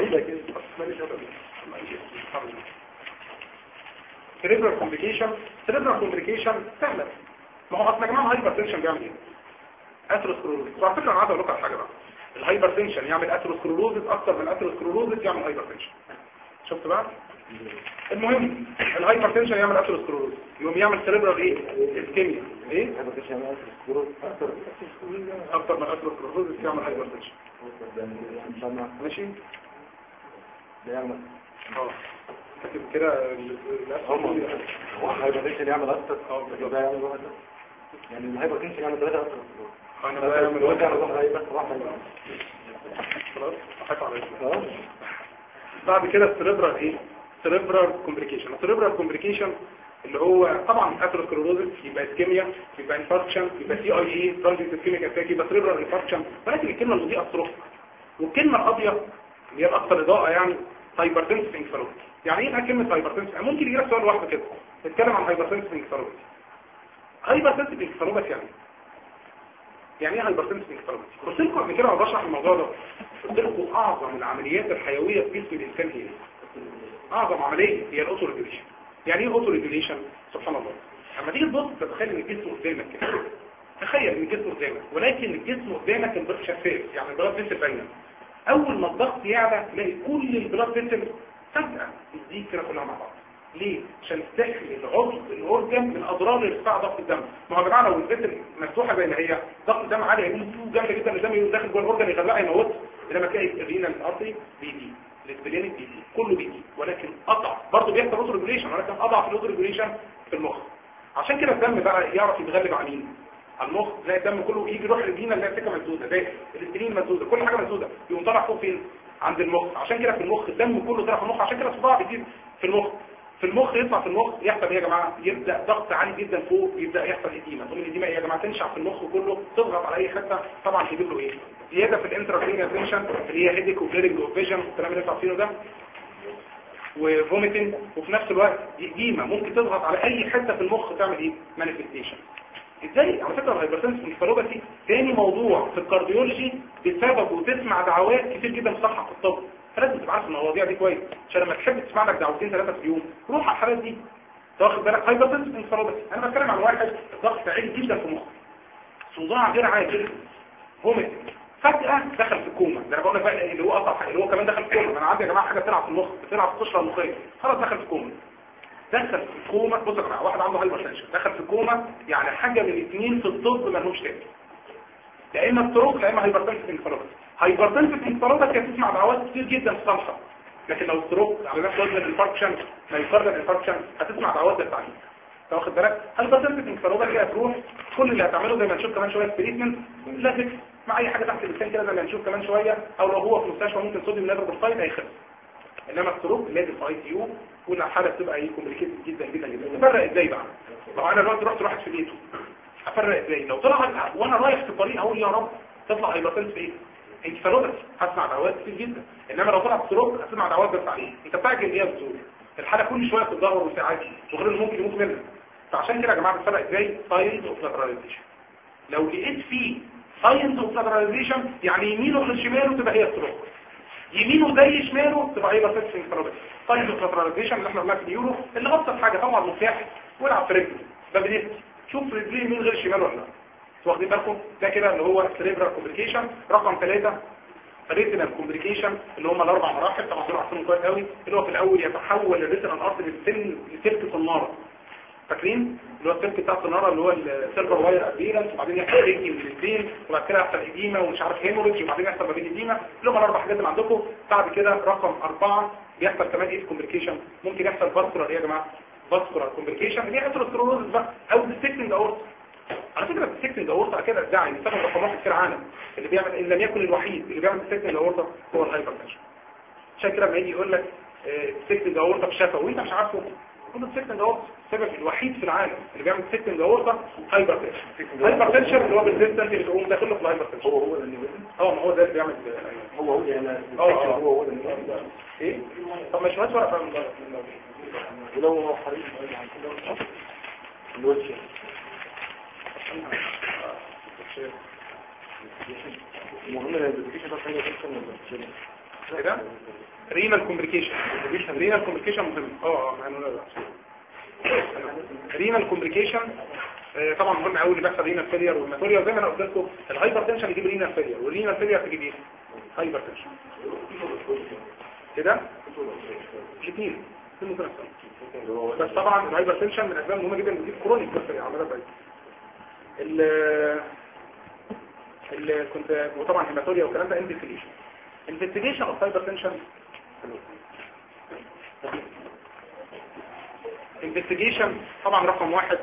سيريبرال كومبليكيشن سيريبرال كومبليكيشن سهله ما هو اصلا يا جماعه الهايبر تنشن بيعمل ايه اثيروسكلوروزس وعلى فكره انا عايز اقول لكم على حاجه بقى الهايبر تنشن يعمل اثيروسكلوروزس اكتر من الاثيروسكلوروزس يعمل هايبر تنشن شفت بقى المهم الهايبر تنشن يعمل اثيروسكلوروزس يقوم يعمل سيريبرال ايه اسكيميا ايه اكتر من الاثيروسكلوروزس يعمل هايبر تنشن ماشي اه كاتب كده ال- ال- هو الهايبرتنشن يعمل اكتر ده يعمل واحد يعني الهايبرتنشن يعمل ثلاثة اكتر انا بقى من الوجع وجع الواحد هيبقى واحد خلاص احط على اسمه اه بعد كده السيريبرال ايه سيريبرال كومبليكيشن السيريبرال كومبليكيشن اللي هو طبعا اثيروسكلوروزس يبقى اسكيميا يبقى انفاركشن يبقى سي اي اي ترانزيت اسكيميك اتاك يبقى سيريبرال انفاركشن ولكن الكلمه المضيئه ستروك والكلمه القاضيه اللي هي الاكثر اضاءه يعني هايبرتنسف انكفالوباثي يعني ايه بقى كلمه هايبرتنسف ممكن يجي لك سؤال واحد كده نتكلم عن هايبرتنسف انكفالوباثي هايبرتنسف انكفالوباثي يعني إيه؟ يعني ايه هايبرتنسف انكفالوباثي قلت لكم قبل كده وانا بشرح الموضوع ده قلت لكم اعظم العمليات الحيويه في جسم الانسان هي ايه اعظم عمليه هي الاوتو ريجوليشن يعني ايه اوتو ريجوليشن سبحان الله لما تيجي تبص تتخيل ان الجسم قدامك كده تخيل ان الجسم قدامك ولكن الجسم قدامك البلاد شفاف يعني البلاد فيسل باينه اول ما الضغط يعلى تلاقي كل البلاد فيسل فجاه تزيد كده كلها مع بعض ليه؟ عشان تحمي العضو الاورجن من اضرار ارتفاع ضغط الدم ما هو يا جماعه لو الفيسل مفتوحه زي ما هي ضغط الدم عالي هيقوم جامده جدا الدم يقوم داخل جوه الاورجن يغلقها يموت انما تلاقي الرينال ارتري بيزيد الاسبلينيك بيزيد كله بيزيد ولكن قطع برضه بيحصل اوتو ريجوليشن ولكن اضعف الاوتو ريجوليشن في المخ عشان كده الدم بقى يعرف يتغلب على مين على المخ تلاقي الدم كله يجي يروح للفينا اللي هي السكه مسدوده زي الاسترين مسدوده كل حاجه مسدوده يقوم طالع فوق فين عند المخ عشان كده في المخ الدم كله طالع في المخ عشان كده الصداع بيزيد في المخ في المخ يطلع في المخ يحصل ايه يا جماعه يبدا ضغط عالي جدا فوق يبدا يحصل اديمه تقوم الاديمه ايه يا جماعه تنشع في المخ كله تضغط على اي حته طبعا يجيب له ايه زياده في الانترافينال تنشن اللي هي هيديك وبليرنج وفيجن الكلام اللي انتوا عارفينه ده وفوميتنج وفي نفس الوقت اديمه ممكن تضغط على اي حته في المخ تعمل ايه مانيفستيشن ازاي على فكره الهايبرتنس انفالوباثي تاني موضوع في الكارديولوجي بسبب وتسمع دعوات كتير جدا بتصحح في الطب فلازم تبقى عارف المواضيع دي كويس عشان لما تحب تسمع لك دعوتين ثلاثه في اليوم روح على الحالات دي أنت واخد بالك هايبرتنس انفالوباثي انا بتكلم عن واحد ضغط عالي جدا في مخه صداع غير عادي فوميتنج فجأة دخل في الكوما ده انا بقول لك بقى اللي هو قطع اللي هو كمان دخل في الكوما انا عندي يا جماعه حاجه بتلعب في المخ بتلعب في القشره المخيه خلاص دخل في الكوما دخل في الكوما بص يا جماعه واحد عنده هايبرتنشن دخل في الكوما يعني حاجه من اثنين في الطب ما لهمش تاني يا اما ستروك يا اما هايبرتنشن انفلوباثي هايبرتنشن انفلوباثي هتسمع دعوات كتير جدا في صالحه لكن لو ستروك على نفس وزن الانفاركشن ما يقرر الانفاركشن هتسمع دعوات بالتعليم انت واخد بالك هايبرتنشن انفلوباثي هتروح كل اللي هتعمله زي ما نشوف كمان شويه تريتمنت لازم مع اي حاجه تحت اللسان كده زي ما نشوف كمان شويه او لو هو في مستشفى ممكن صوديوم نيتروكسيد هيخف انما السروق لازم في اي سي يو والحاله بتبقى ايه كومبليكيتد جدا جدا جدا تفرق ازاي بقى لو انا دلوقتي رحت واحد في بيته افرق ازاي لو طلع وانا رايح في الطريق اقول يا رب تطلع هايبرتنس في ايه انكفالوباثي هسمع دعوات كتير جدا انما لو طلع سروق هسمع دعوات بس عليه انت بتعجل ايه يا دكتور الحاله كل شويه بتتدهور وساعات وغير إنه ممكن يموت منها فعشان كده يا جماعه بتفرق ازاي ساينز اوف لاتراليزيشن لو لقيت فيه ساينز اوف لاتراليزيشن يعني يمينه غير شماله تبقى هي ستروك يمينه زي شماله تبقى هي باسيس انفرابيل ساينز اوف لاتراليزيشن اللي احنا قلناها في اليورو اللي ابسط حاجه طبعا مفتاح والعب في رجله ده بديت شوف رجليه يمين غير شمال ولا لا انتوا واخدين بالكم ده كده اللي هو سريبرال كومبليكيشن رقم ثلاثة ريتنال كومبليكيشن اللي هم الاربع مراحل طبعا دول عارفينهم كويس قوي اللي هو في الاول يتحول الريتنال ارتري للسن لسلك صناره فاكرين اللي هو السلك بتاع الصناره اللي هو السيلفر واير ابيرنس وبعدين يحصل ريجي من الاثنين وبعد كده يحصل اديمه ومش عارف هيموريدج وبعدين يحصل مابين اديمه اللي هم الاربع حاجات اللي عندكم بعد كده رقم اربعه بيحصل كمان ايه كومبليكيشن ممكن يحصل فاسكولار ايه يا جماعه فاسكولار كومبليكيشن اللي هي اتروسكلوروزس بقى او ديستكتنج اورتا على فكره الديستكتنج اورتا كده ادعي ان سبب رقم واحد في العالم اللي بيعمل ان لم يكن الوحيد اللي بيعمل ديستكتنج اورتا هو الهايبرتنشن عشان كده لما يجي يقول لك ديستكتنج اورتا في شفا وانت مش عارفه كل ديستكتنج اورتا السبب الوحيد في العالم اللي بيعمل ديستكتنج اورتا هايبرتنشن الهايبرتنشن اللي هو بالريزستنت اللي بيقوم داخله في الهايبرتنشن هو هو اللي اه ما هو ده اللي بيعمل هو هو يعني اه اه هو هو اللي ايه طب مش هات ورقه من بره ولو هو حريص الوجه المهم الانفستيجيشن ده حاجه تنشن ولا كده رينال كومبليكيشن رينال كومبليكيشن مهم اه اه هنقول لا رينال كومبليكيشن طبعا مهم قوي اللي بيحصل رينال فيلير والماتوريا وزي ما انا قلت لكم الهايبر تنشن يجيب رينال فيلير والرينال فيلير تجيب ايه هايبر تنشن كده الاثنين الاثنين ممكن يحصلوا. بس طبعا الهايبر تنشن من الاسباب المهمه جدا بتجيب كرونيك بس على مدى بعيد ال ال كنت وطبعا هيماتوريا والكلام ده انفستيجيشن انفستيجيشن اوف هايبر تنشن انفستيجيشن طبعا رقم واحد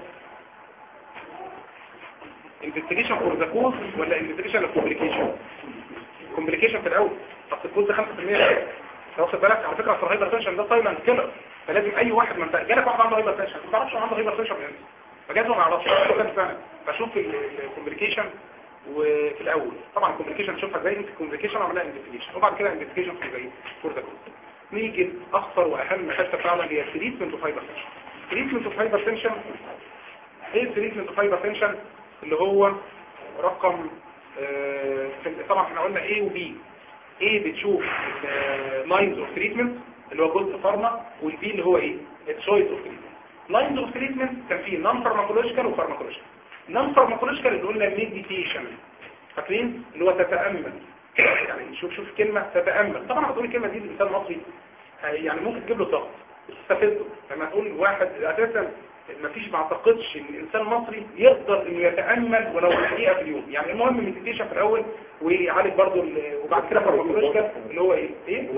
انفستيجيشن فور ذا كوز ولا انفستيجيشن للكومبليكيشن كومبليكيشن في الاول اصل الكوز ده 5% انت واخد بالك على فكره اصل الهايبر تنشن ده سايلنت كيلر فلازم اي واحد ما انت جالك واحد عنده هايبر تنشن ما تعرفش عنده هايبر تنشن من فجاته ما يعرفش كام سنه فشوف الكومبليكيشن وفي الاول طبعا الكومبليكيشن تشوفها ازاي انت كومبليكيشن عملها انفستيجيشن وبعد كده انفستيجيشن في زي فور ذا كوز نيجي اخطر واهم حته فعلا هي تريتمنت اوف هايبر تنشن تريتمنت اوف هايبر تنشن ايه تريتمنت اوف هايبر تنشن اللي هو رقم آه طبعا احنا قلنا A و B A بتشوف لاينز اوف تريتمنت اللي هو جزء فارما والبي اللي هو ايه التشويس اوف تريتمنت لاينز اوف تريتمنت كان فيه نون فارماكولوجيكال وفارماكولوجيكال نون فارماكولوجيكال اللي قلنا ميديتيشن فاكرين اللي هو تتامل يعني شوف شوف كلمه تتامل طبعا هتقول الكلمه دي بالانسان المصري يعني ممكن تجيب له ضغط تستفزه لما تقول واحد اساسا ما فيش ما اعتقدش ان الانسان المصري يقدر انه يتامل ولو دقيقه في اليوم يعني المهم ميديتيشن في الاول ويعالج برضه وبعد كده فارماكولوجيكال اللي هو ايه ايه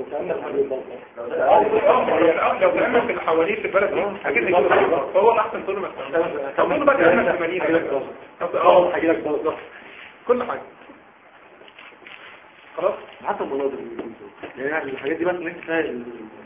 لو تامل في اللي حواليه في البلد دي اكيد هيجيب فهو الاحسن تقول له ما طب قول له بقى تامل في المدينه اه هجي لك بالظبط كل حاجه خلاص حتى المناظر يعني الحاجات دي بس ان انت فاهم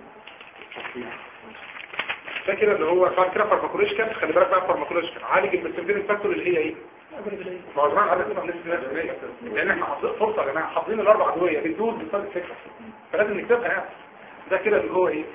ده كده اللي هو بعد كده فارماكولوجيكال خلي بالك بقى فارماكولوجيكال عالج البرسنتين فاكتور اللي هي ايه ما هو زمان عدد نسبة نسبة لان احنا حاطين فرصة يا جماعه حاطين الاربع ادويه بتدور بسبب الفكره فلازم نكتبها يعني ده كده اللي هو ايه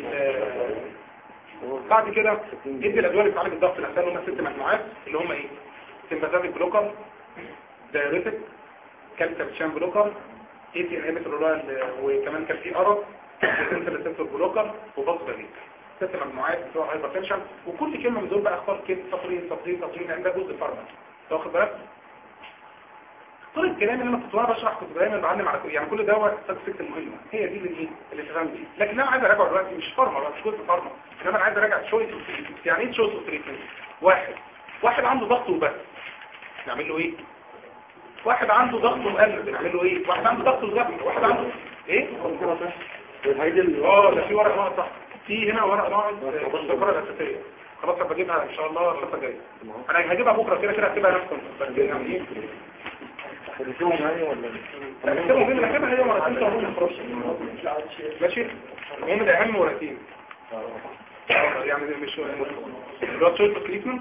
بعد كده ادي الادويه اللي بتعالج الضغط الاساسي هم ست مجموعات اللي هم ايه سمباثيك بلوكر دايوريتك كالسيوم شام بلوكر اي تي انهبيتور وكمان كان في ارق سنسل ريسبتور بلوكر وفاسفارين ست مجموعات بتوع هايبرتنشن وكل كلمه من دول بقى اختار كلمه تطرين تطرين تطرين لان ده جزء فارما واخد بالك طول الكلام اللي انا كنت وانا بشرح كنت دايما بعلم على كل يعني كل دوت ستاتستكس المهمه هي دي اللي ايه اللي تفهم دي لكن انا عايز اراجع دلوقتي مش فارما بقى مش جزء فارما انما انا عايز اراجع شويه يعني ايه شويه تريتمنت واحد واحد عنده ضغط وبس نعمل له ايه واحد عنده ضغط وقلب نعمل له ايه واحد عنده ضغط وقلب واحد عنده ايه الحاجات دي اه ده في ورقه ناقص صح في هنا ورقه ناقص الذكره الاساسيه خلاص هبقى اجيبها ان شاء الله الخطه الجايه انا هجيبها بكره كده كده هكتبها نفس بس يعني ايه هتديهم يعني ولا انا هكتبها بين هكتبها هي ورقتين تعملوا خلاص ماشي المهم ده اهم ورقتين آه، يعني مش اللي هو تشويس تريتمنت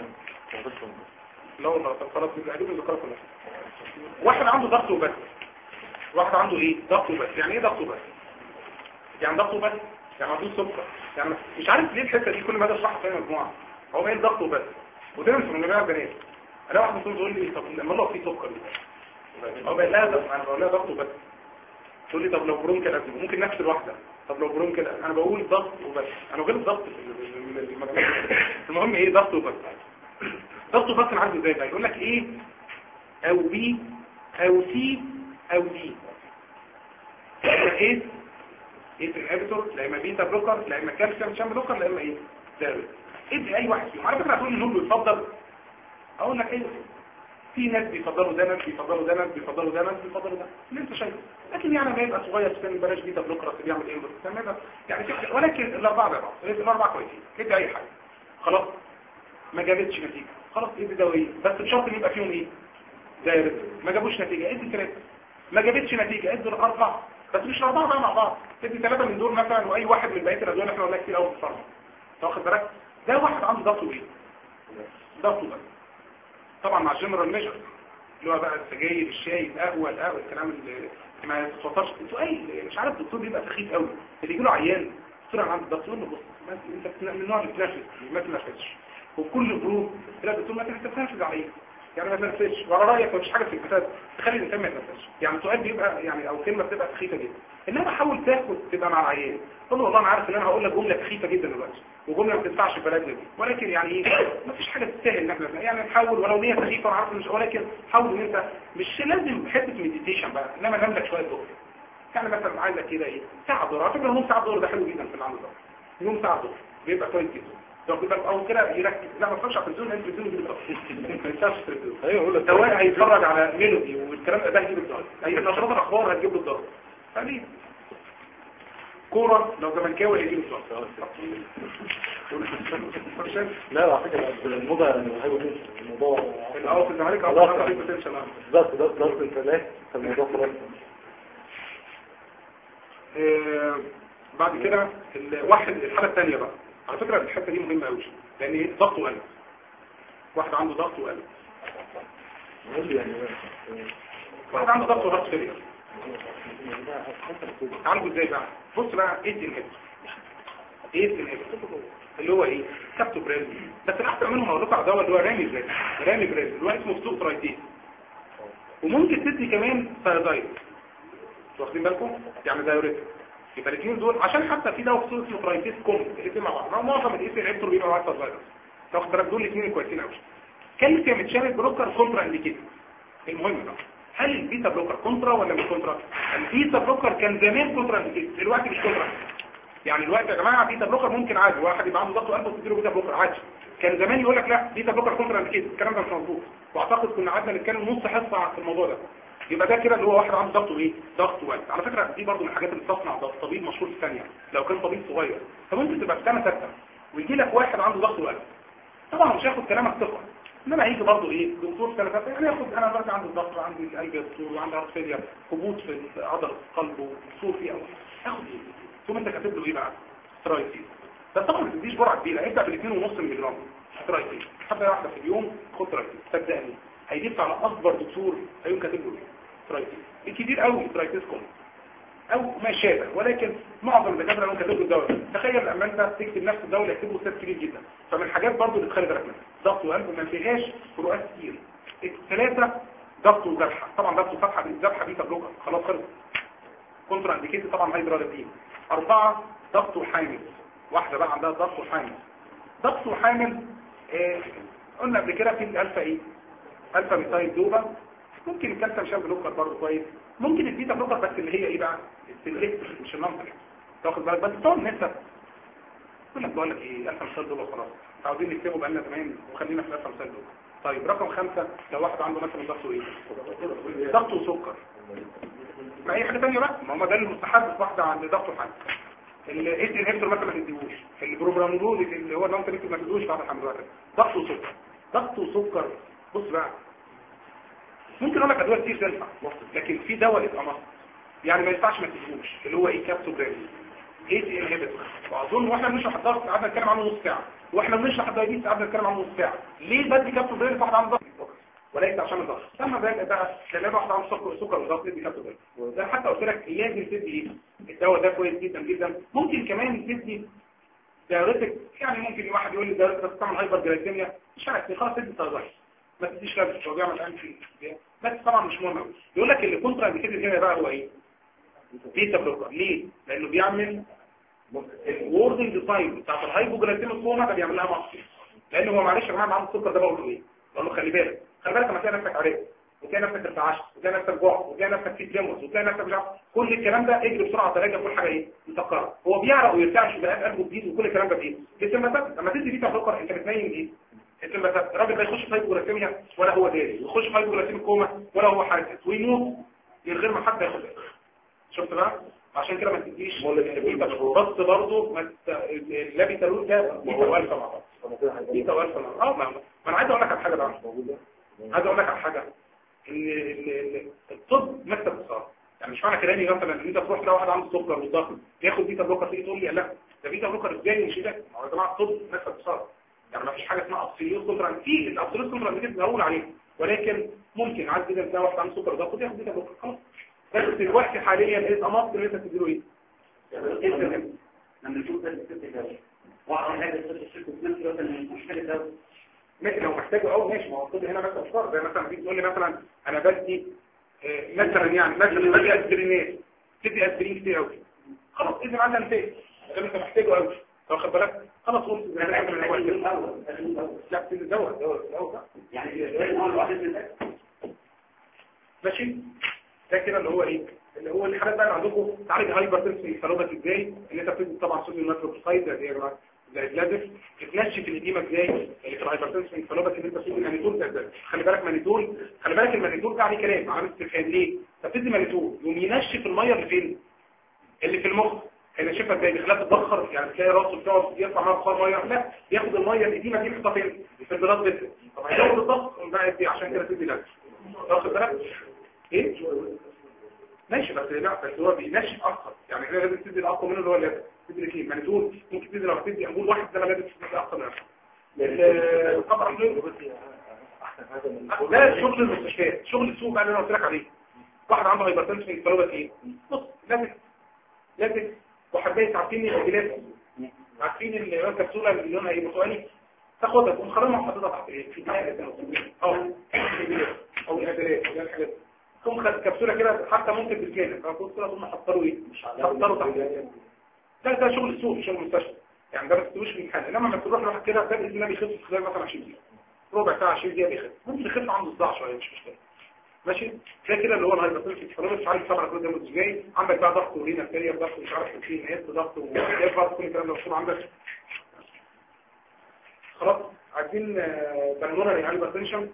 لا والله طب خلاص يبقى هجيب الذكره كلها واحد عنده ضغط وبس واحد عنده ايه ضغط وبس يعني ايه ضغط وبس يعني ضغط وبس يعني عنده سكر يعني مش عارف ليه الحته دي كل ما اجي اشرحها في مجموعه هو ايه الضغط وبس وده مش من جميع البنات انا واحد بتقول تقول لي طب لما لو في سكر هو بقى لا ده انا بقول لها ضغط وبس تقول لي طب لو برونكال أزمة ممكن نفس الواحده طب لو برونكال انا بقول ضغط وبس انا غير ضغط في المجموعه المهم ايه ضغط وبس ضغط وبس انا عارف ازاي بقى يقول لك ايه او بي او سي او دي ايه ايه انهبيتور لا اما بيتا بلوكر لا اما كالسيوم شام بلوكر لا اما ايه دايركت ادي اي واحد فيهم على فكره هتقول لي نور بيفضل اقول لك ايه في ناس بيفضلوا ده ناس بيفضلوا ده ناس بيفضلوا ده ناس بيفضلوا ده اللي انت شايفه لكن يعني ما يبقى صغير في سن بلاش بيتا بلوكر بيعمل ايه بس ما يبقى يعني كده ولكن الاربعه ده بعض الاربعه كويسين ادي اي حاجه خلاص ما جابتش نتيجه خلاص ادي دوايه بس بشرط ان يبقى فيهم ايه دايره ما جابوش نتيجه ادي ثلاثه ما جابتش نتيجه ادي الاربعه بس مش الاربعه بقى مع بعض ادي ثلاثه من دول مثلا واي واحد من بقيه الادويه اللي احنا قلنا كتير قوي في الفرن واخد بالك ده واحد عنده ضغطه ايه ضغطه ده طبعا مع جنرال ميجر اللي هو بقى السجاير الشاي القهوه القهوه الكلام اللي ما تتوترش سؤال مش عارف الدكتور بيبقى سخيف قوي اللي يجي له عيان دكتور انا عندي ضغط يقول له بص ما انت بتنا- من النوع اللي بتنفس ما تنفسش وكل جروب لا دكتور ما تنفسش عليه يعني ما تنفسش وعلى رايك مفيش حاجه في الكتاب تخلي الانسان ما يتنفسش يعني سؤال بيبقى يعني او كلمه بتبقى سخيفه جدا انما حاول تاخد تبقى مع العيان قول له والله انا عارف ان انا هقول لك جمله سخيفه جدا دلوقتي وجمله ما تنفعش في بلدنا دي ولكن يعني ايه مفيش حاجه تستاهل ان احنا يعني نحاول ولو نيه سخيفه انا عارف مش ولكن حاول ان انت مش لازم حته مديتيشن بقى انما نام لك شويه دور يعني مثلا عايزك كده ايه ساعه دور على فكره نص ساعه دور ده حلو جدا في العمل ده يوم ساعه دور بيبقى كويس جدا لو كده او كده يركز لا ما تفرجش على التلفزيون لان التلفزيون بيجيب الضغط ما ينفعش التلفزيون ايوه اقول لك سواء هيتفرج على ميلودي والكلام ده هيجيب الضغط اي نشرات الاخبار هتجيب له الضغط فليه كوره لو زملكاوي هيجيب الضغط لا على فكره الموضوع حلو جدا الموضوع الاول في الزمالك او خلاص. في بوتنشال بالظبط ده ضغط انتباه فالموضوع خلاص آه، بعد كده الواحد الحاله الثانيه بقى على فكره الحته دي مهمه قوي لان ايه ضغط وقلب واحد عنده ضغط وقلب قول لي يعني واحد عنده ضغط وضغط سريع عالجه ازاي بقى بص بقى ايه الانهبيتور ايه الانهبيتور اللي هو ايه كابتو بريل بس الاحسن منهم هقول لكم على دواء اللي هو رامي بريل رامي بريل اللي هو اسمه ستوبرايتين وممكن تدي كمان ثايرويد واخدين بالكم يعني دايوريتك يبقى الاثنين دول عشان حتى في دواء خصوصي اسمه برايتيس كوم الاثنين مع بعض ما هو معظم الاس الكترو بيبقى معاه ثايرويد تاخد بالك دول الاثنين كويسين قوي كالسيوم اتشابك بلوكر كونترا انديكيتد المهم بقى هل البيتا بلوكر كونترا ولا مش كونترا البيتا بلوكر كان زمان كونترا انديكيتد دلوقتي مش كونترا يعني دلوقتي يا جماعه بيتا بلوكر ممكن عادي واحد يبقى عنده ضغط قلب وتديله بيتا بلوكر عادي كان زمان يقول لك لا بيتا بلوكر كونترا انديكيتد الكلام ده مش مظبوط واعتقد كنا قعدنا نتكلم نص حصه في الموضوع ده يبقى ده كده اللي هو واحد عنده ضغط ايه ضغط وقلب على فكره دي برضو من الحاجات اللي بتصنع ده طبيب مشهور في ثانيه لو كان طبيب صغير فممكن تبقى في سنه ثالثه ويجي لك واحد عنده ضغط وقلب طبعا مش هياخد كلامك ثقه انما هيجي برضه ايه دكتور سنه ثالثه يعني ياخد انا برضه عندي الضغط وعندي القلب يكسر وعندي هارت فيلير هبوط في عضله القلب وكسور فيه او اخد ايه ثم انت كاتب له ايه بقى سترايتين بس طبعا ما تديش جرعه كبيره ابدا بالاثنين ونص مللي جرام سترايتين حبه واحده في اليوم خد سترايتين صدقني هيدفع على اكبر دكتور هيقوم كاتب له ايه سترايتين الكبير قوي سترايتيسكم او ما شابه ولكن معظم الدكاتره ممكن تكتب الدواء تخيل لما انت تكتب نفس الدواء اللي يكتبه استاذ كبير جدا فمن الحاجات برضو اللي تخلي بالك منها ضغط وقلب ما فيهاش فروقات كتير ثلاثه ضغط وذبحه طبعا ضغط وذبحه ذبحه بيتا بلوكر خلاص خلص كونترا انديكيتد طبعا هيدرالازين اربعه ضغط وحامل واحده بقى عندها ضغط وحامل ضغط وحامل آه قلنا قبل كده في الالفا ايه الفا ميثايل دوبا ممكن الكالسيوم شاب بلوكر برضه كويس ممكن البيتا بلوكر بس اللي هي ايه بقى السلكتر مش النمطر تاخد بالك بس طول نسب يقول لك بقول لك ايه الفا مثال دول خلاص عاوزين نكتبه بقالنا زمان وخلينا في الالفا مثال دول طيب رقم خمسة لو واحد عنده مثلا ضغطه ايه ضغطه وسكر ما اي حاجه ثانيه بقى ما هم ده المستحب في واحده عند ضغطه حد الاس انهبيتور مثلا ما تديهوش البروبرانولول اللي هو النمطر ما تديهوش بعد الحمل الوقت ضغطه وسكر ضغطه وسكر بص بقى ممكن اقول لك ادويه كتير تنفع لكن في دواء يبقى مصر يعني ما ينفعش ما تديهوش اللي هو ايه كابسول برين اي سي انهبيتور واظن واحنا بنشرح الضغط قعدنا نتكلم عنه نص ساعه واحنا بنشرح الدايابيتس قعدنا نتكلم عنه نص ساعه ليه بدي كابسول برين واحد عنده ضغط وليس عشان الضغط لما بقى بقى لما واحد عنده سكر سكر وضغط ندي كابسول برين ده حتى قلت لك لازم تدي ايه الدواء ده كويس جدا جدا ممكن كمان تدي دايوريتك يعني ممكن واحد يقول لي دايوريتك بس تعمل هايبر جلايسيميا مش عارف خلاص تدي تايرويد ما تديش لابس هو بيعمل انفي بس طبعا مش مهم قوي يقول لك اللي كونترا انديكيتد هنا بقى هو ايه بيتا بلوكر ليه لانه بيعمل الوردنج ديزاين بتاعت الهايبوجلايسيميك كوما ده بيعمل لها مصر لان هو معلش يا جماعه عنده السكر ده بقول له ايه بقول له خلي بالك خلي بالك لما تلاقي نفسك عرفت وتلاقي نفسك ارتعشت وتلاقي نفسك جوع وتلاقي نفسك في تريموس وتلاقي نفسك مش عارف كل الكلام ده اجري بسرعه تراجع كل حاجه ايه مسكره هو بيعرق ويرتعش وبقى قلبه جديد وكل الكلام ده بايه بس لما لما تدي بيتا بلوكر انت بتنيم ايه لكن بس الراجل ده يخش في هايبوغلاسيميا ولا هو داري يخش في هايبوغلاسيميا كوما ولا هو حاسس ويموت من غير ما حد ياخد باله شفت بقى عشان كده ما تديش بس برضه ما ت- اللابيتالول ده بيتا والفا مع بعض بيتا والفا مع بعض اه ما ما انا عايز اقول لك على حاجه بقى عايز اقول لك على حاجه ان ال- ال- الطب مكتب اتصال يعني مش معنى كلامي مثلا ان انت تروح تلاقي واحد عنده سكر والضغط ياخد بيتا بلوكر تيجي تقول لي لا ده بيتا بلوكر ازاي مش ده ما هو يا جماعه الطب مكتب اتصال يعني ما فيش حاجه اسمها ابسوليوت كونترا في الابسوليوت كونترا دي بنقول عليه ولكن ممكن عايز كده تلاقي واحد عنده سكر ضغط ياخد بيتا بلوكر خلاص بس دلوقتي حاليا ايه امرت ان انت تديله ايه؟ إيه لما نشوف ده الست ده واحد حاجه الست الست في نفس الوقت مش حاجه ده ماشي لو محتاجه اه ماشي ما هو الطب هنا مثلا افكار زي مثلا تيجي تقول لي مثلا انا بدي آه، مثلا يعني مثلا بدي اسبرينات تدي اسبرين كتير قوي خلاص اذا عندنا نتائج لو انت محتاجه قوي واخد بالك خلاص قلت زي ما احنا بنقول كده. الاول الاول لا تدي دواء دواء دواء يعني هو الواحد من الاكل ماشي ده كده اللي هو ايه اللي هو الحالات بقى اللي عندكم تعالج هايبر تنسي فالوبك ازاي ان انت بتدي طبعا صوديوم نيتروكسيد زي يا جماعه زي الجلادف تتنشف الاديمه ازاي اللي في الهايبر تنسي فالوبك ان انت بتدي مانيتول ده ازاي خلي بالك مانيتول خلي بالك المانيتول ده عليه كلام علامه استفهام ليه انت بتدي مانيتول يقوم ينشف الميه اللي فين اللي في المخ هينشفها ازاي بيخليها تتبخر يعني تلاقي راسه بتقعد يرفع معاه بخار ميه لا ياخد الميه القديمه دي يحطها فين في البلاد بس طب هيزود الضغط بقى دي عشان كده تدي نفس واخد بالك ايه ماشي بس لا بس هو بينشف اكتر يعني هنا لازم تدي الاقوى منه اللي هو اللازم تدي الاثنين مانيتول ممكن تدي لو هتدي امبول واحد ده لازم تدي اكتر من ال- طبعا ده شغل المستشفيات شغل السوق بقى اللي انا قلت لك عليه واحد عنده هايبرتنشن فلوبك ايه بص لازم لازم وحبايه عارفين الجلاس عارفين اللي هو الكبسوله اللي لونها ايه برتقالي تاخدها تقوم خرمها وحاططها تحت ايه في حاجه اه او الهدايا او الحاجات دي. تقوم خد كبسوله كده حتى ممكن بالكامل فقلت كده تقوم حطره ايه حطره تحت لا ده شغل السوق مش شغل مستشفى يعني ده ما تستويش في الحاله انما لما تروح لواحد كده ده باذن الله بيخف في خلال مثلا 20 دقيقه ربع ساعه 20 دقيقه بيخف ممكن يخف عنده صداع شويه مش مشكله ماشي ده كده اللي هو الهايبرتنشن فلو مش عارف سبعة كل ده مش جاي عندك بقى ضغط ورينا ثانيه ضغط مش عارف في نهايه ضغط وضغط كل الكلام ده مشهور عندك خلاص عايزين بالمونري هايبرتنشن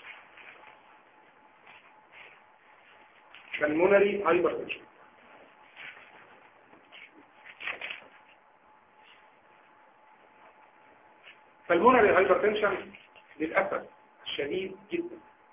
بالمونري هايبرتنشن فالمونري هايبرتنشن للأسف شديد جدا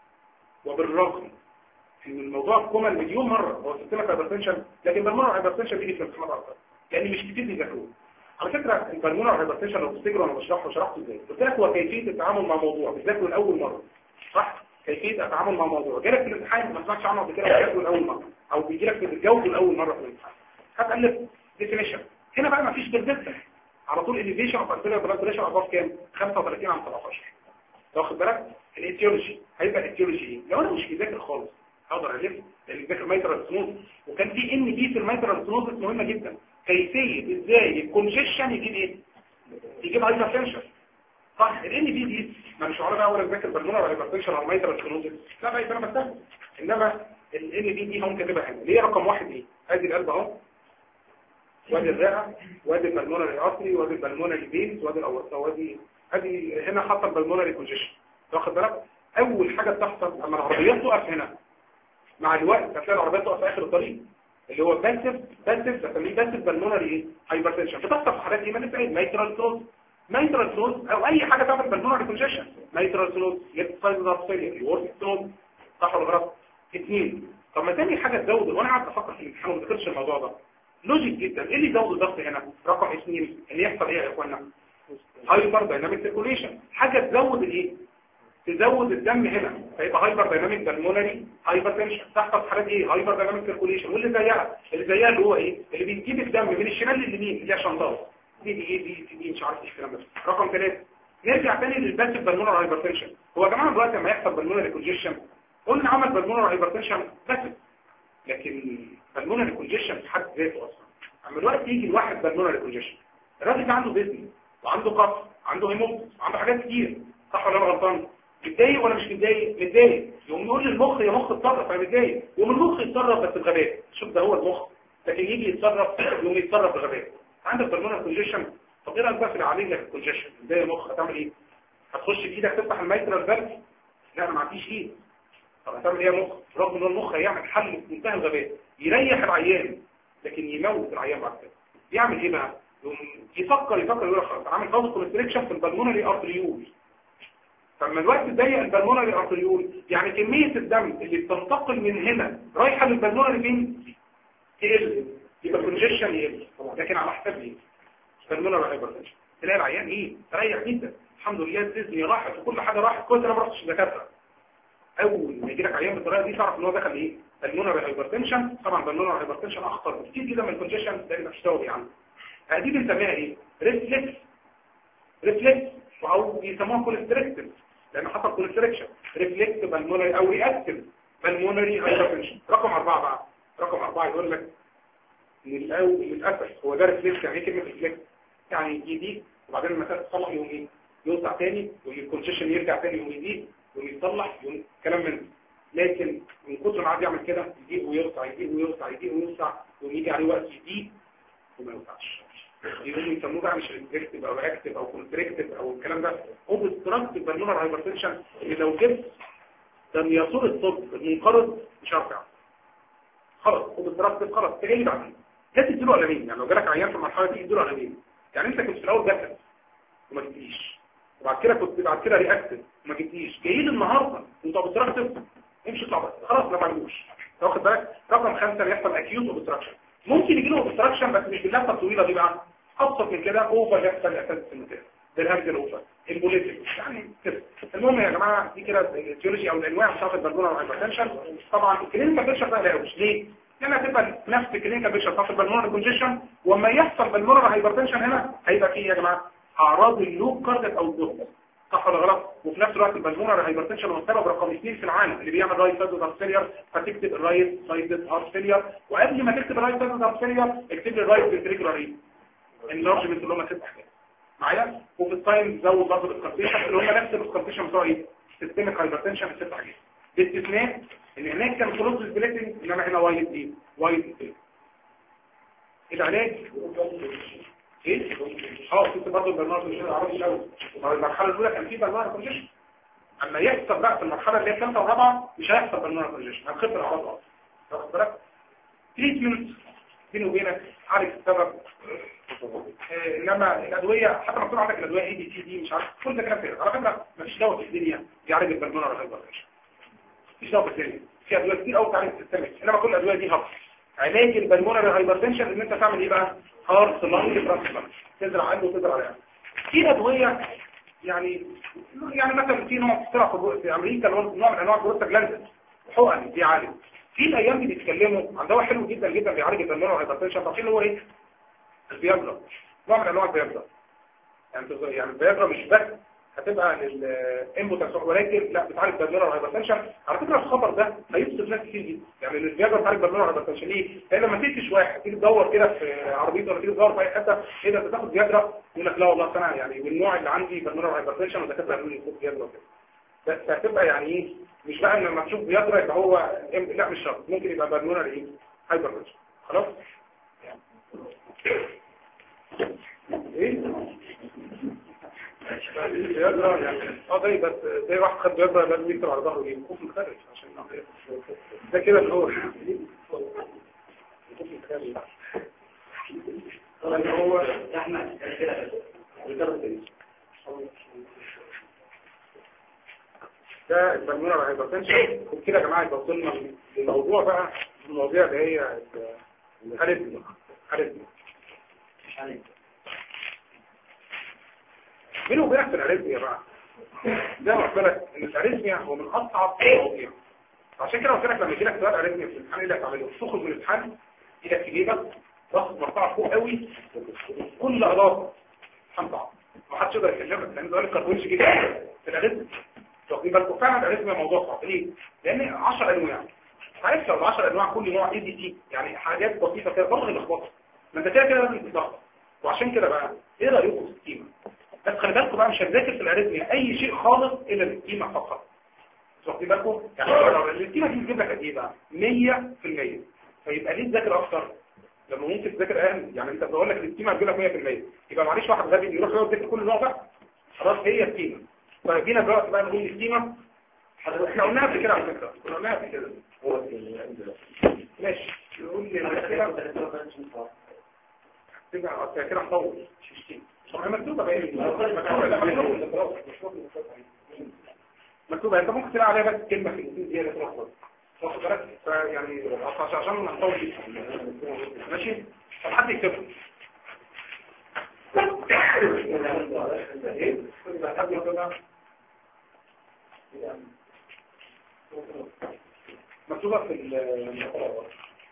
وبالرغم ان الموضوع كوما مليون مرة هو سيستمك هايبرتنشن لكن بالمونري هايبرتنشن بيجي في الامتحانات اكتر يعني مش كتير بيذاكروه على فكرة البالمونري هايبرتنشن لو تفتكروا انا بشرحه شرحته ازاي قلت لك هو كيفية التعامل مع موضوع بتذاكره لاول مرة صح كيفية التعامل مع موضوع جالك في الامتحان ما سمعتش عنه قبل كده بتذاكره لاول مرة او بيجي لك بتجاوبه لاول مرة في الامتحان هتقلب ديفينيشن هنا بقى ما فيش بالذات على طول اليفيشن اوف ارتيريال بلاد بريشر اباف كام 35 عن 17 واخد بالك الايتيولوجي هيبقى الايتيولوجي ايه لو انا مش بذاكر خالص هقدر الف اللي بذاكر مايترال سنوز وكان في ان بي في المايترال سنوز مهمه جدا كيفيه ازاي الكونجيشن يجيب ايه يجيب هايبرتنشن صح الان بي دي ما مش عارف اول اذاكر بالمونر ولا هايبرتنشن ولا مايترال سنوز لا بقى يبقى انا بستخدم انما الان بي دي هم كاتبها هنا ليه رقم واحد ايه ادي القلب اهو وادي الرئه وادي البلمونري ارتري وادي البلمونري فينز وادي الاورطه وادي ادي هنا حاطه البلمونري كونجيشن واخد بالك اول حاجه بتحصل لما العربيات تقف هنا مع الوقت هتلاقي العربيات تقف في اخر الطريق اللي هو باسف باسف بسميه باسف بالمونري ايه هايبرتنشن بتحصل في حالات ايه ما نسال مايترال كلوز مايترال كلوز او اي حاجه تعمل بالمونري كونجيشن مايترال كلوز ليفت سايد اوف فيلير يورك كلوز صح ولا غلط اثنين طب ما تاني حاجه تزود وانا قاعد افكر في الامتحان وما ذكرتش الموضوع ده لوجيك جدا ايه اللي يزود الضغط هنا رقم اثنين اللي يحصل ايه يا اخوانا هايبر دايناميك سيركوليشن حاجه تزود الايه تزود الدم هنا فيبقى هايبر دايناميك بالمونري هايبرتنشن تحصل في حالات ايه هايبر دايناميك سيركوليشن واللي زيها اللي زيها اللي هو ايه اللي بيجيب الدم من الشمال لليمين اللي هي شنطات دي دي ايه دي دي مش عارف ايش الكلام ده رقم ثلاثة نرجع تاني للباسف بالمونري هايبرتنشن هو يا جماعه دلوقتي لما يحصل بالمونري كونجيشن قلنا عمل بالمونري هايبرتنشن باسف لكن بالمونري كونجيشن في حد ذاته اصلا اما الوقت يجي الواحد بالمونري كونجيشن الراجل ده عنده بيزنس وعنده قف وعنده هيموت وعنده حاجات كتير صح ولا انا غلطان متضايق ولا مش متضايق متضايق يقوم يقول للمخ يا مخ اتصرف انا متضايق يقوم المخ يتصرف بس بغباء شوف ده هو المخ لكن يجي يتصرف يقوم يتصرف بغباء عندك بالمونري كونجيشن طب ايه رايك بقى في العلاج لك الكونجيشن ازاي المخ هتعمل ايه هتخش بايدك تفتح الميترال فالف لا انا ما عنديش ايد طب هتعمل ايه يا مخ رغم ان المخ هيعمل حل في منتهى الغباء يريح العيان لكن يموت العيان بعد كده يعمل ايه بقى يقوم يفكر يفكر يقول لك خلاص عامل فاز كونستريكشن في البلمونري ارتريول فلما الوقت ضيق البلمونري ارتريول يعني كميه الدم اللي بتنتقل من هنا رايحه للبلمونري فين تقل يبقى الكونجيشن يقل لكن على حساب ايه بالمونري هايبرتنشن تلاقي العيان ايه تريح جدا الحمد لله الديزني راحت وكل حاجه راحت كنت انا ما رحتش دكاتره اول ما يجي لك عيان بالطريقه دي تعرف ان هو دخل ايه بالمونري هايبرتنشن طبعا بالمونري هايبرتنشن اخطر بكتير جدا من الكونجيشن لان مش دوري عنه دي بنسميها ايه ريفلكس ريفلكس او بيسموها كونستريكتيف لان حصل كونستريكشن ريفلكس بالمونري او رياكتيف بالمونري هايبرتنشن رقم أربعة بقى رقم أربعة يقول لك ان الاول للاسف هو ده ريفلكس يعني ايه كلمه ريفلكس يعني يزيد وبعدين المسافه تصلح يوم ايه يوسع تاني والكونسيشن يرجع تاني يوم يزيد يوم يصلح يوم كلام من ده. لكن من كتر ما عاد يعمل كده يزيد ويوسع يزيد ويوسع يزيد ويوسع ويجي عليه وقت يزيد وما يوسعش يقوموا يسموه بقى مش ريفلكتيف او رياكتيف او كونتريكتيف او الكلام ده اوبستراكتيف بالمونر هايبرتنشن اللي لو جبت لم يصور الطب المنقرض مش هعرف يعمل. خلاص اوبستراكتيف خلاص تجي بعدين لا تديله قلمين يعني لو جالك عيان في المرحله دي اديله قلمين يعني انت كنت في الاول جسد وما جبتيش وبعد كده كنت بعد كده رياكتيف وما جبتيش جاي لي النهارده انت اوبستراكتيف امشي اطلع بس خلاص ما تعملوش واخد بالك رقم خمسة بيحصل اكيوت اوبستراكشن ممكن يجي له اوبستراكشن بس مش باللفه الطويله دي بقى ابسط من كده اوفر يحصل اساس في المكان ده الهرج الاوفر البوليتيك يعني كده المهم يا جماعه دي كده الجيولوجي او الانواع بتاعت البلبونه والهايبرتنشن طبعا الكلينيكال بيكشر بقى لا ليه؟ لان هتبقى نفس الكلينيكال بيكشر بتاعت البلبونه كونجيشن واما يحصل بالبونه هايبرتنشن هنا هيبقى فيه يا جماعه اعراض اللوب كارديك او الضغط صح ولا غلط وفي نفس الوقت البلمونر هايبرتنشن هو السبب رقم اثنين في العالم اللي بيعمل رايت سايد هارت فيلير فتكتب الرايت سايد هارت فيلير وقبل ما تكتب الرايت سايد هارت فيلير اكتب لي الرايت فنتريكولار ايه انلارجمنت اللي هم ست حاجات معايا وفي التايم زود برضه الاسكارتيشن اللي هم نفس الاسكارتيشن بتوع ايه سيستميك هايبرتنشن الست حاجات باستثناء ان هناك كان كلوز سبليتنج انما هنا وايد ايه وايد ايه العلاج ايه اه كنت برضه البرنامج مش عارف الاول المرحله الاولى كان في برنامج كونجيشن اما يحصل بقى في المرحله اللي هي الثالثه والرابعه مش هيحصل برنامج كونجيشن هتخف الاعراض واخد بالك تريتمنت بيني وبينك عارف السبب آه، انما الادويه حتى مكتوب عندك الادويه اي دي سي دي مش عارف كل ده كلام فارغ على فكره مفيش دواء في الدنيا بيعالج البلمونر هايبرتنشن مفيش دواء في الدنيا في ادويه كتير قوي بتعالج السيستمك انما كل الادويه دي هبط علاج البلمونر هايبرتنشن ان انت تعمل ايه بقى هارت لانج ترانسبلانت تزرع عنده وتزرع عليه في ادويه يعني يعني مثلا في نوع طلع في في امريكا اللي هو نوع من انواع البروستاجلاندين حقن بيعالج في الايام دي بيتكلموا عن دواء حلو جدا جدا بيعالج البلمونر هايبرتنشن طب اللي هو ايه الفياجرا نوع من انواع الفياجرا يعني تز- يعني الفياجرا مش بس هتبقى للامبوتنس ولكن لا بتعالج بالمونر هايبرتنشن على فكره الخبر ده هيبسط ناس كتير جدا يعني ان الفياجرا بتعالج بالمونر هايبرتنشن ليه؟ لان لما تقفش واحد تيجي تدور كده في عربيته ولا تيجي تدور في اي حته ايه ده انت تاخد فياجرا يقول لك لا والله أصل انا يعني والنوع اللي عندي بالمونر هايبرتنشن والدكاتره قالوا لي خد فياجرا كده بس هتبقى يعني ايه مش بقى ان لما تشوف فياجرا يبقى هو لا مش شرط ممكن يبقى بالمونر ايه هايبرتنشن خلاص ايه يقدر يعني اه زي بس زي واحد خد يقدر لازم يكتب على ظهره ايه خوف الخارج عشان ده كده اللي هو خوف الخارج اللي هو احمد كده ده البلمونر هايبرتنشن وكده يا جماعه يبقى وصلنا للموضوع بقى المواضيع اللي هي الاريثميا اريثميا بيني وبينك في الاريثميا بقى زي ما قلت لك ان الاريثميا هو من اصعب المواضيع عشان كده قلت لك لما يجي لك سؤال اريثميا في الامتحان ايه اللي هتعمله تخرج من الامتحان ايدك في جيبك ضغط مرفوع فوق قوي كل عضلات هنطع ما حدش يقدر يكلمك لان سؤال الكربونش جدا في الاريثميا واخدين بالكم فعلا الاريثميا موضوع صعب ليه؟ لان 10 انواع عارف لو 10 انواع كل نوع اي دي تي يعني حاجات بسيطه كده برضه لخبطه ما انت كده كده لازم تتلخبط وعشان كده بقى ايه رايكم في السكيما بس خلي بالكم بقى مش هنذاكر في الاريثميا اي شيء خالص الا السكيما فقط مش واخدين بالكم يعني لو السكيما دي بتجيب لك قد ايه بقى 100% فيبقى ليه تذاكر اكتر لما ممكن تذاكر اقل يعني انت بقول لك السكيما هتجيب لك 100% يبقى معلش واحد غبي يروح يقعد يذاكر كل نوع بقى خلاص هي السكيما طيب جينا دلوقتي بقى نقول السكيما احنا قلناها قبل كده على فكره كنا قلناها قبل كده ماشي نقول لي كده تبقى أصل كده هطول طب هي مكتوبه بقى ايه مكتوبه لا مكتوبه مكتوبه انت ممكن تلاقي عليها بس كلمه في الانجليزي زياده تلخبط واخد بالك يعني عشان عشان نطول دي ماشي طب حد يكتبها ايه حد يكتبها مكتوبة في المقالة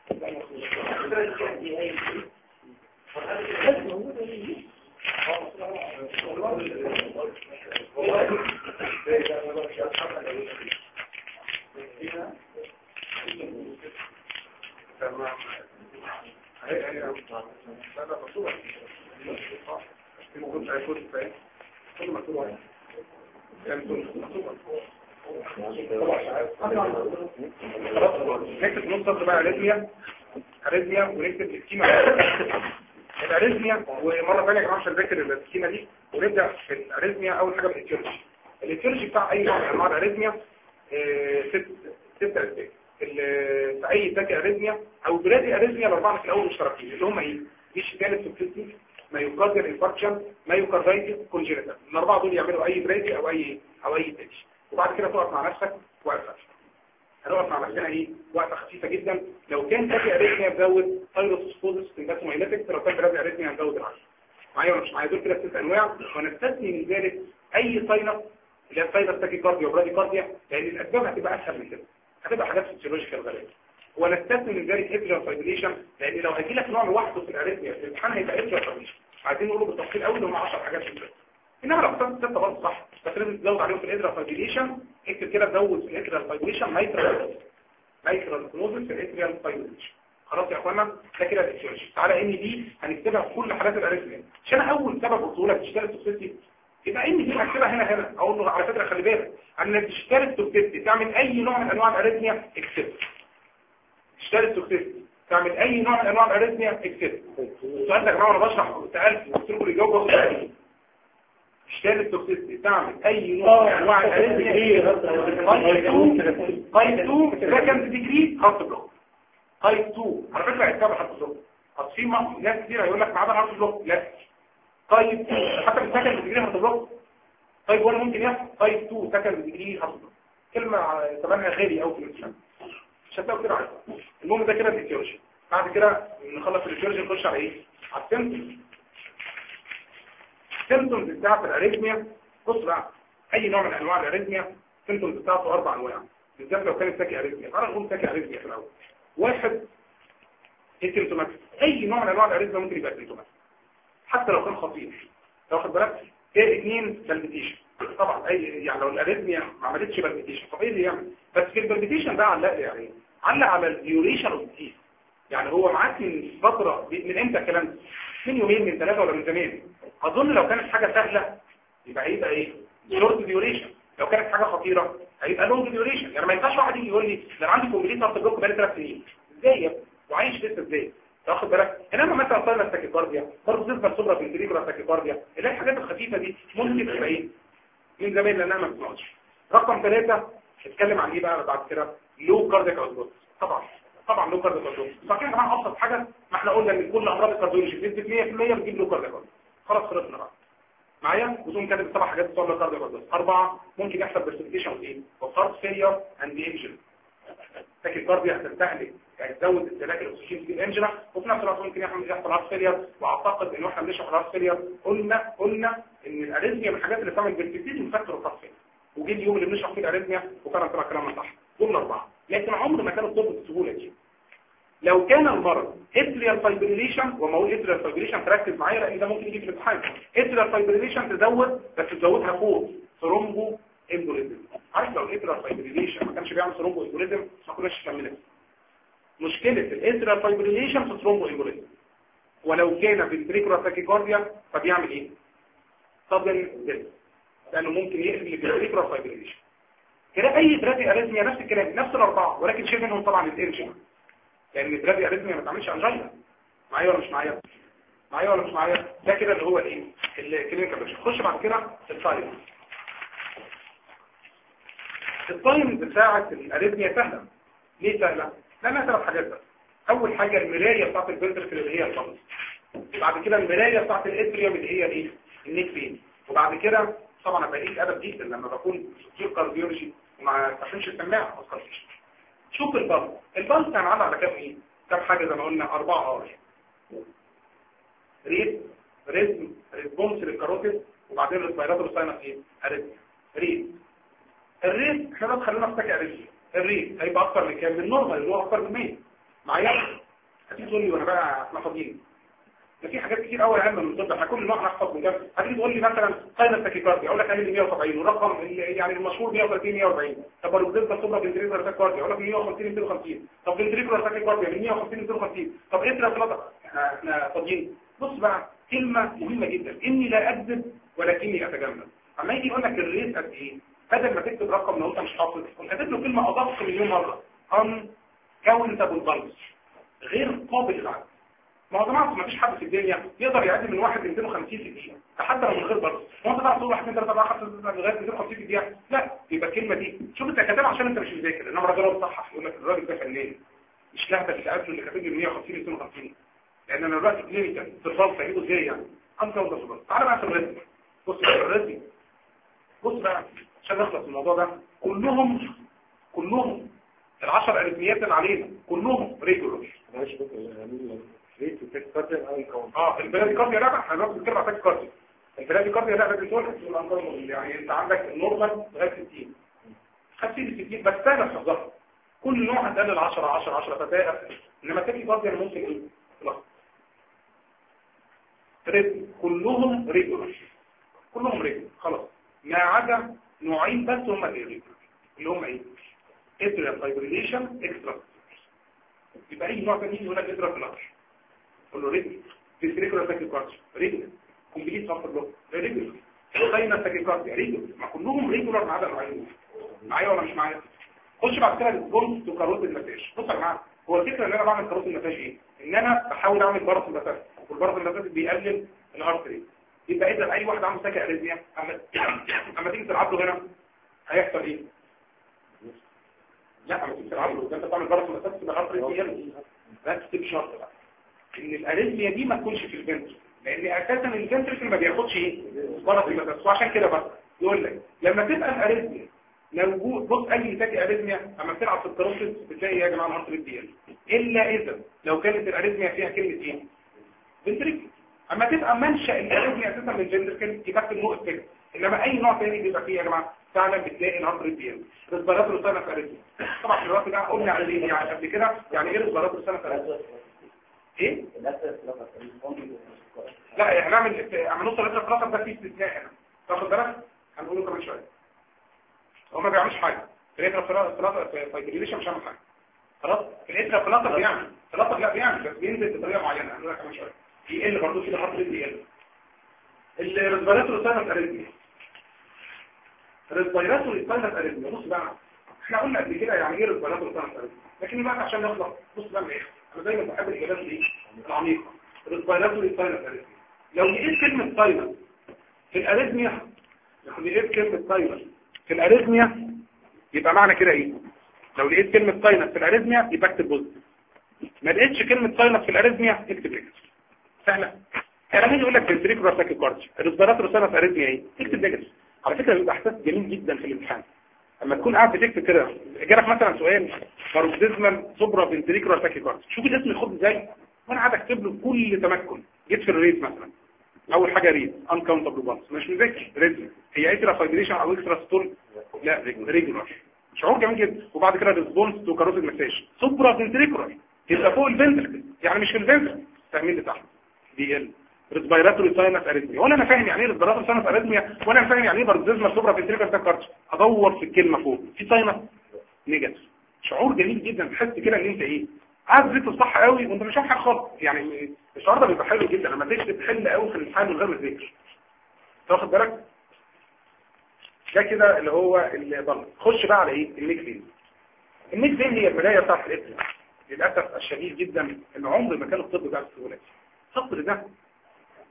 نكتب نص سطر بقى اريزميا اريزميا ونكتب السكيما الاريزميا ومره ثانيه يا جماعه عشان نذاكر السكيما دي ونبدا في الاريزميا اول حاجه بالاتيولوجي الاتيولوجي بتاع اي نوع من انواع الاريزميا آه، ست ست اسباب ال- في اي تاكي اريزميا او برادي اريزميا الاربعه في الاول مشتركين اللي هم ايه مش ثالث سبتيك مايوكارديال انفاركشن مايوكاردايتس كونجينيتال الاربعه دول يعملوا اي برادي او اي او اي تاتش وبعد كده تقف مع نفسك وقفه هنقف مع نفسنا ايه وقفه خفيفه جدا لو كان تاكي اريثميا مزود ثايروسفوزس سمباتومايليتك لو كان برادي اريثميا هنزود العشر معايا ولا مش معايا دول كده ست انواع ونستثني من ذلك اي ساينس اللي هي ساينس تاكي كارديا وبرادي كارديا لان الاسباب هتبقى اسهل من كده هتبقى حاجات فيسيولوجيكال غالبا ونستثني من ذلك اتريال فايبريشن لان لو هيجي لك نوع لوحده في الاريثميا في الامتحان هيبقى اتريال فايبريشن عايزين نقوله بالتفصيل قوي اللي هم 10 حاجات في البيت انما لو اخترت ستة برضه صح بس لازم تزود عليهم في الادرا فايبريشن اكتب كده تزود في الادرا فايبريشن مايكرو مايكرو كنوزس في الادريال فايبريشن خلاص يا اخوانا ده كده الاتيولوجي تعالى ان دي هنكتبها في كل حالات الاريثميا عشان اول سبب قلت لك تشتغل توكسيتي يبقى ان دي هكتبها هنا هنا اقول له على فكره خلي بالك ان تشتغل توكسيتي تعمل اي نوع من انواع الاريثميا اكسبت تشتغل توكسيتي تعمل اي نوع من انواع الاريثميا اكسبت السؤال ده يا جماعه وانا بشرح سالت قلت لكم الاجابه بسيطه اشتغل التوكسيستي تعمل اي نوع من انواع الاريثميا قيد 2 سكند ديجري هارت بلوك قيد 2 على فكره هيتكبر هارت بلوك اصل في م- ناس كتير هيقول لك معانا هارت بلوك لا قيد 2 حتى في سكند ديجري هارت بلوك طيب وانا ممكن يحصل قيد 2 سكند ديجري هارت بلوك كلمه ثمنها غالي قوي في الامتحان مش هتلاقوا كده عارفه المهم ده كده الاتيولوجي بعد كده نخلص الاتيولوجي نخش على ايه على السيمتومز السيمتومز بتاعت الاريثميا بص بقى اي نوع من انواع الاريثميا السيمتومز بتاعته اربع انواع بالذات لو كانت ساكي اريثميا تعالى نقول ساكي اريثميا في الاول واحد اسيمتوماتيك اي نوع من انواع الاريثميا ممكن يبقى اسيمتوماتيك حتى لو كان خطير لو واخد بالك ايه اثنين بالبيتيشن طبعا اي يعني لو الاريثميا ما عملتش بالبيتيشن طبيعي يعمل بس في البالبيتيشن ده علق يعني علق على الديوريشن اوف الديز يعني هو معاك من فتره من امتى الكلام ده من يومين من ثلاثه ولا من زمان اظن لو كانت حاجه سهله يبقى هيبقى ايه شورت ديوريشن لو كانت حاجه خطيره هيبقى لونج ديوريشن يعني ما ينفعش واحد يجي يقول لي ده انا عندي كومبليت هارت بلوك بقالي ثلاث سنين ازاي يا ابني؟ وعايش لسه ازاي واخد بالك انما مثلا صار تاكيكارديا برضه تظهر صبره في الفريكولا تاكيكارديا اللي هي الحاجات الخفيفه دي ممكن تبقى ايه من زمان لانها ما بتسمعش رقم ثلاثة اتكلم عن ايه بقى بعد كده لو كاردياك اوتبوت طبعا طبعا لو كاردياك اوتبوت فاكرين يا جماعه ابسط حاجه ما احنا قلنا ان كل امراض الكارديولوجي بنسبه 100% بتجيب لو كاردياك اوتبوت خلاص خلصنا بقى معايا وتقوم كاتب سبع حاجات بتوع لو كاردياك اوتبوت اربعه ممكن يحصل برسبكتيشن اوف ايه وهارت فيلير اند انجن لكن الكارديا هتستهلك يعني تزود استهلاك الاكسجين في الانجنا وفي نفس الوقت ممكن يحصل يحصل هارت فيلير واعتقد ان احنا بنشرح الهارت فيلير قلنا قلنا ان الاريثميا من الحاجات اللي بتعمل برسبكتيشن فاكتور الهارت فيلير وجه اليوم اللي بنشرح فيه الاريثميا وكان طلع كلامنا صح دول اربعه لكن عمر ما كان الطب بالسهوله دي لو كان المرض اتريال فايبريليشن وما هو اتريال فايبريليشن تركز معايا لان ده ممكن يجي في الامتحان اتريال فايبريليشن تزود بس تزودها فوق ثرومبو امبوليزم عارف لو الاتريال فايبريليشن ما كانش بيعمل ثرومبو امبوليزم ما كناش كملنا مشكله الاتريال فايبريليشن في ثرومبو امبوليزم ولو كان في التريكولا تاكيكارديا فبيعمل ايه صدر دل لانه ممكن يقلب التريكولا فايبريليشن كده اي ترابي اريزميا نفس الكلام نفس الاربعه ولكن شيل منهم طبعا الانجن لان الترابي اريزميا ما تعملش انجينا معايا ولا مش معايا معايا ولا مش معايا ده كده اللي هو الايه الكلينيكال بيكتشر خش بعد كده الساينس الساينز بتاعه الاريثميا سهله ليه سهله لانها ثلاث حاجات بس اول حاجه المرايه بتاعه الفنتركل اللي هي الفنس بعد كده المرايه بتاعه الاتريوم اللي هي الايه النيك فين وبعد كده طبعا ابقى ايه ادب جدا لما بكون دكتور كارديولوجي وما استخدمش السماعه ما استخدمش شوف البلس البلس كان عامل على كام ايه كام حاجه زي ما قلنا اربعه ار ريت ريتم ريسبونس للكاروتيد وبعدين ريسبيراتور ساينس ايه اريتم ريت الريت احنا بقى خلينا نفتكر اريتم الريت هيبقى اكتر من كام من النورمال اللي هو اكتر من 100 معايا هتيجي تقول لي وانا بقى احنا فاضيين ده في حاجات كتير قوي اهم من الطب احنا كل نوع نحفظ من ده هتيجي تقول لي مثلا ساينس تاكيكارديا اقول لك اعمل لي 170 والرقم اللي يعني المشهور 130 140 طب لو بالنسبه للصبر فنتريكولار تاكيكارديا اقول لك 150 250 طب فنتريكولار تاكيكارديا من 150 250 طب اترا ثلاثه احنا احنا فاضيين بص بقى كلمه مهمه جدا اني لا اكذب ولكني اتجمل اما يجي يقول لك الريت قد ايه بدل ما تكتب رقم لو انت مش حافظ كنت كاتب له كلمه ادق مليون مره ان كاونتابل بالانس غير قابل للعد ما هو جماعه ما فيش حد في الدنيا يقدر يعد من واحد ل 250 في الدقيقه حتى لو من غير برضه هو انت بقى تقول 1 2 3 4 5 لغايه 250 في الدقيقه لا يبقى الكلمه دي شوف انت كاتبها عشان انت مش مذاكر انما الراجل صحح يقول لك الراجل ده فنان مش لهبه اللي قبله اللي كاتب لي 150 ل 250 لان انا دلوقتي كلينيكال في الفلسفه هجيبه ازاي يعني انت وانت صغير تعالى بقى في الرزق بص بقى الرزق بص بقى عشان نخلص من الموضوع ده كلهم كلهم العشر اريثميات اللي علينا كلهم ريجولار معلش بس يعني ريت وتكتر او كون اه البلادي كارديا لا احنا بنقعد نتكلم عن كارديا البلادي كارديا لا لازم تقول يعني انت عندك النورمال لغايه 60 50 ل 60 بس سهل تحفظها كل نوع هتقلل 10 10 10 فتاة انما تاكي كارديا ممكن ايه خلاص ريتم كلهم ريجولار كلهم ريجولار خلاص ما عدا نوعين بس هم الريجولار اللي هم ايه اتريال فايبريليشن اكسترا يبقى اي نوع تاني يقول لك اتريال فلاش قول له ريجولار فيسريكولار تاكيكارديا ريجولار كومبليت سفر بلوك ريجولار ساينس تاكيكارديا ريجولار ما كلهم ريجولار ما عدا نوعين معايا ولا مش معايا خش بعد كده البونز تو كاروت المساج بص يا جماعه هو الفكره ان انا بعمل كاروت المساج ايه ان انا بحاول اعمل برص المساج والبرص المساج بيقلل الهارت ريت يبقى اذا اي واحد عنده سكه اريزميا اما اما تيجي تلعب له هنا هيحصل ايه لا اما تيجي تلعب له ده انت بتعمل برص المساج تبقى الهارت ريت يقل بس تبقى شرط بقى ان الاريزميا دي ما تكونش في الفنتر لان اساسا الفنتر ما بياخدش ايه برص المساج وعشان كده بقى يقول لك لما تبقى الاريزميا موجود بص اي تاكي اريزميا اما بتلعب في التروسس بتلاقي يا جماعه الهارت ريت بيقل الا اذا لو كانت الاريزميا فيها كلمه ايه فنتريكل اما تبقى منشا الاريزميا اساسا من الفنتريكل يبقى النوع كده انما اي نوع تاني بيبقى فيه يا جماعه فعلا بتلاقي الهارت ريت بيقل ريسبيراتور ساينس اريزميا طبعا في الوقت ده قلنا عليه يعني قبل كده يعني ايه ريسبيراتور ساينس اريزميا ايه لا هنعمل اما نوصل لسه الخطر ده فيه استثناء هنا تاخد بالك هنقوله كمان شويه هو ما بيعملش حاجة في الاترا فلاتر فايبريليشن مش عامل حاجة خلاص في الاترا فلاتر بيعمل فلاتر لا بيعمل بس بينزل بطريقة معينة هنقول لك كمان شوية يقل برضه كده هارت ريت بيقل الريسبيراتور ساينس اريزميا الريسبيراتور ساينس اريزميا بص بقى احنا قلنا قبل كده يعني ايه ريسبيراتور ساينس اريزميا لكن بقى عشان نخلص بص بقى من الاخر انا دايما بحب الاجابات دي العميقة ريسبيراتور ساينس اريزميا لو لقيت كلمة ساينس في الاريزميا لو لقيت كلمة ساينس في الاريزميا يبقى معنى كده ايه لو لقيت كلمة ساينس في الاريزميا يبقى اكتب بوزيتيف ما لقيتش كلمة ساينس في الاريزميا اكتب نيجاتيف سهلة انا مين يقول لك فنتريكولار تاكيكارديا الريسبيراتور ساينس اريزميا ايه اكتب نيجاتيف على فكرة بيبقى احساس جميل جدا في الامتحان اما تكون قاعد بتكتب كده جالك مثلا سؤال باروكسيزمال سوبرا فنتريكولار تاكيكارديا شوف الاسم يخد ازاي وانا قاعد اكتب له بكل تمكن جيت في الريت مثلا اول حاجه ريد انكاونتبل بانس مش مذاكر ريد هي اترا فايبريشن او اكسترا ستول لا ريجولار شعور جميل جدا وبعد كده ريسبونس تو كاروتيد مساج سوبرا فنتريكولار يبقى فوق الفنتركل يعني مش في الفنتركل فاهمين لتحت دي ال ريسبيراتوري ساينس اريثميا ولا انا فاهم يعني ايه ريسبيراتوري ساينس اريثميا ولا انا فاهم يعني ايه بارزيزما سوبرا فنتريكولار تاكارت ادور في الكلمه فوق في ساينس نيجاتيف شعور جميل جدا تحس كده ان انت ايه عايز ذكر صح قوي وانت مش فاهم حاجه خالص يعني الشعور ده بيبقى حلو جدا لما تكتب تحل قوي في الامتحان من غير ما تذاكر تاخد بالك ده كده اللي هو الضغط خش بقى على ايه النيك فين النيك فين هي البدايه بتاعت الاسم للاسف الشديد جدا ان عمر ما كان الطب ده بالسهوله السطر ده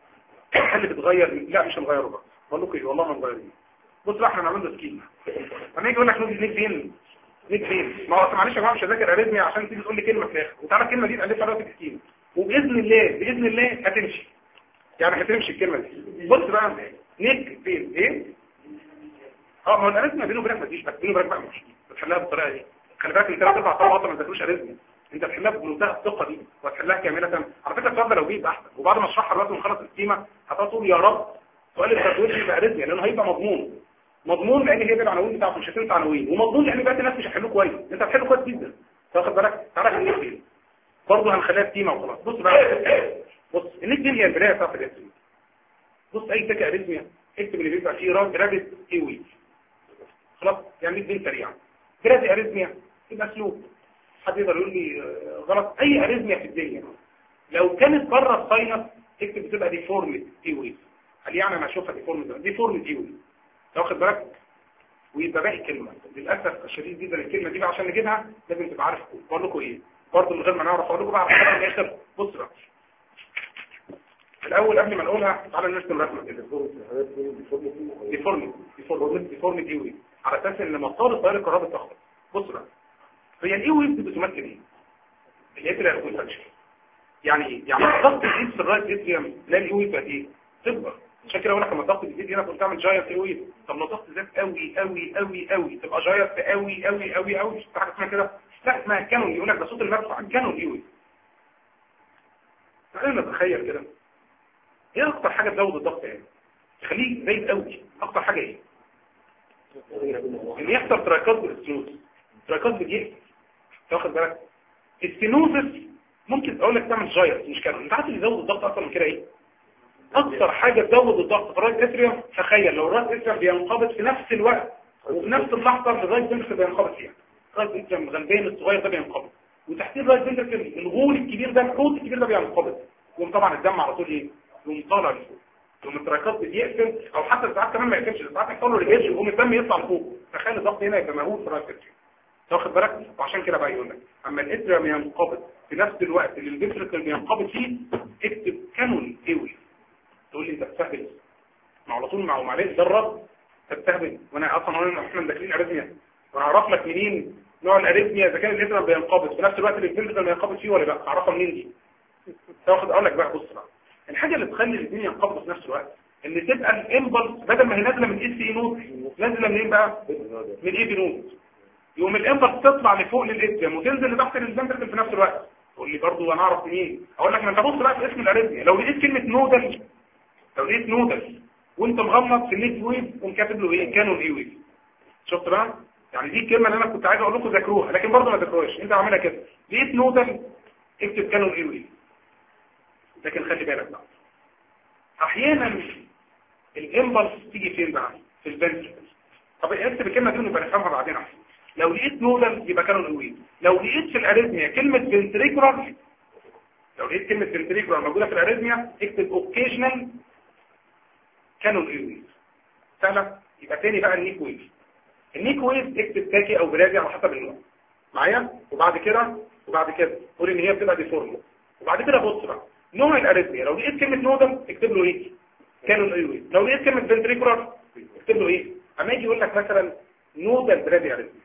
هل بتغير لا مش هنغيره بقى بقول لكم ايه والله ما نغيره بص بقى احنا هنعمل له سكيما لما يجي يقول لك نيك نيك فين نيك فين ما هو أصل معلش يا جماعه مش هذاكر اريزميا عشان تيجي تقول لي كلمه في الاخر وتعالى الكلمه دي تالفها دلوقتي كتير وباذن الله باذن الله هتمشي يعني هتمشي الكلمه دي بص بقى نيك فين ايه اه ما هو الاريزميا بينه وبينك ما تجيش بس بينه وبينك بقى مش بتحلها بالطريقه دي خلي بالك ان ثلاث اربع طلبه اصلا ما ذاكروش اريزميا انت بتحلها بمنتهى الثقه دي وهتحلها كامله على فكره السؤال ده لو جه احسن وبعد ما اشرحها دلوقتي ونخلص السكيمه هتقعد تقول يا رب سؤال التدوير يبقى اريزميا لانه هيبقى مضمون مضمون لان هي دي العناوين بتاعته مش هتنسى عناوين ومضمون لان بقى الناس مش هيحلوه كويس انت هتحله كويس جدا تاخد بالك تعالى خليك فين برضه هنخليها سكيمه وخلاص بص بقى بص النيك دي هي البدايه بتاعت الاسم بص اي تكه اريزميا اكتب اللي بيبقى فيه راب رابط ايوي خلاص يعني دي سريعه جرادي اريزميا يبقى سلوك حد يقدر يقول لي آه، غلط اي اريزميا في الدنيا لو كانت بره الساينس اكتب بتبقى ديفورمد ايوي هل يعني انا اشوفها ديفورمد ديفورمد ايوي واخد بالك ويبقى باقي كلمه للاسف الشديد جدا الكلمه دي بقى عشان نجيبها لازم تبقى عارف بقول لكم ايه برضه من غير ما نعرف اقول لكم بقى على في الاخر بص بقى الاول قبل ما نقولها تعالى نرسم رسمه كده ديفورمد ديفورمد ديفورمد ايوي على اساس ان مسار التيار الكهربائي اتلخبط بص بقى هي الايوي بتمثل ايه الاتريال كونتراكشن يعني ايه يعني الضغط يزيد في الرايت اتريوم تلاقي الايوي بقت ايه تكبر عشان كده بقول لك لما الضغط بيزيد هنا كنت تعمل جاينت ايوي طب لو الضغط زاد قوي قوي قوي قوي تبقى جاينت قوي قوي قوي قوي مش حاجه اسمها كده لا اسمها كانون يقول لك ده صوت المدفع كانون ايوي تعالى نتخيل كده ايه اكتر حاجه تزود الضغط يعني تخليه زايد قوي اكتر حاجه ايه ان يحصل تراكات بالاستنوز تراكات بتيجي تاخد بالك الستينوزس ممكن اقول لك تعمل جاير مش كده انت عارف اللي يزود الضغط اكتر من كده ايه اكتر حاجه تزود الضغط في الرايت اتريوم تخيل لو الرايت اتريوم بينقبض في نفس الوقت وفي نفس اللحظه اللي الرايت فنتركل بينقبض فيها الرايت اتريوم الغلبان الصغير ده بينقبض وتحتيه الرايت فنتركل الغول الكبير ده الحوت الكبير ده بينقبض يقوم طبعا الدم على طول ايه يقوم طالع لفوق يقوم التراكات بيقفل او حتى ساعات كمان ما يقفلش ساعات يحصل له ريجيش يقوم الدم يطلع لفوق تخيل الضغط هنا يبقى مهول في الرايت اتريوم واخد بالك وعشان كده بقى يقول لك اما الاتريوم ينقبض في نفس الوقت اللي الفنتركل بينقبض فيه اكتب كانون ايوي تقول لي انت بتستهبل ما على طول مع معلش جرب تستهبل وانا اصلا وانا احنا داخلين اريثميا واعرف لك منين نوع الاريثميا اذا كان الاتريوم بينقبض في نفس الوقت اللي الفنتركل بينقبض فيه ولا لا اعرفها منين دي تاخد اقول لك بقى بص بقى الحاجه اللي تخلي الاثنين ينقبضوا في نفس الوقت ان تبقى الامبلس بدل ما هي نازله من اس اي نوت نازله منين بقى من اي بي نوت يقوم الامبلس تطلع لفوق للاتريوم وتنزل لتحت للفنتركل في نفس الوقت تقول لي برضه انا اعرف منين اقول لك ما انت بص بقى في اسم الاريثميا لو لقيت كلمه نودل لو لقيت نودل وانت مغمض في النيت ويف قوم كاتب له ايه كانون اي ويف شفت بقى يعني دي الكلمه اللي انا كنت عايز اقول لكم ذاكروها لكن برضه ما ذاكروهاش انت عاملها كده لقيت نودل اكتب كانون اي ويف لكن خلي بالك بقى احيانا الامبلس تيجي فين بقى في الفنتركل طب اكتب الكلمه دي ونبقى نفهمها بعدين احسن لو لقيت نودل يبقى كانون اي ويف لو لقيت في الاريثميا كلمه فنتريكولار لو لقيت كلمة فنتريكولار موجودة في الاريثميا اكتب اوكيجنال كانون اي ويف سهلة يبقى تاني بقى النيك ويف النيك ويف اكتب تاكي او برادي على حسب النوع معايا وبعد كده وبعد كده قول ان هي بتبقى ديفورم وبعد كده بص بقى نوع الاريثميا لو لقيت كلمة نودل اكتب له ايه كانون اي ويف لو لقيت كلمة فنتريكولار اكتب له ايه اما يجي يقول لك مثلا نودل برادي اريثميا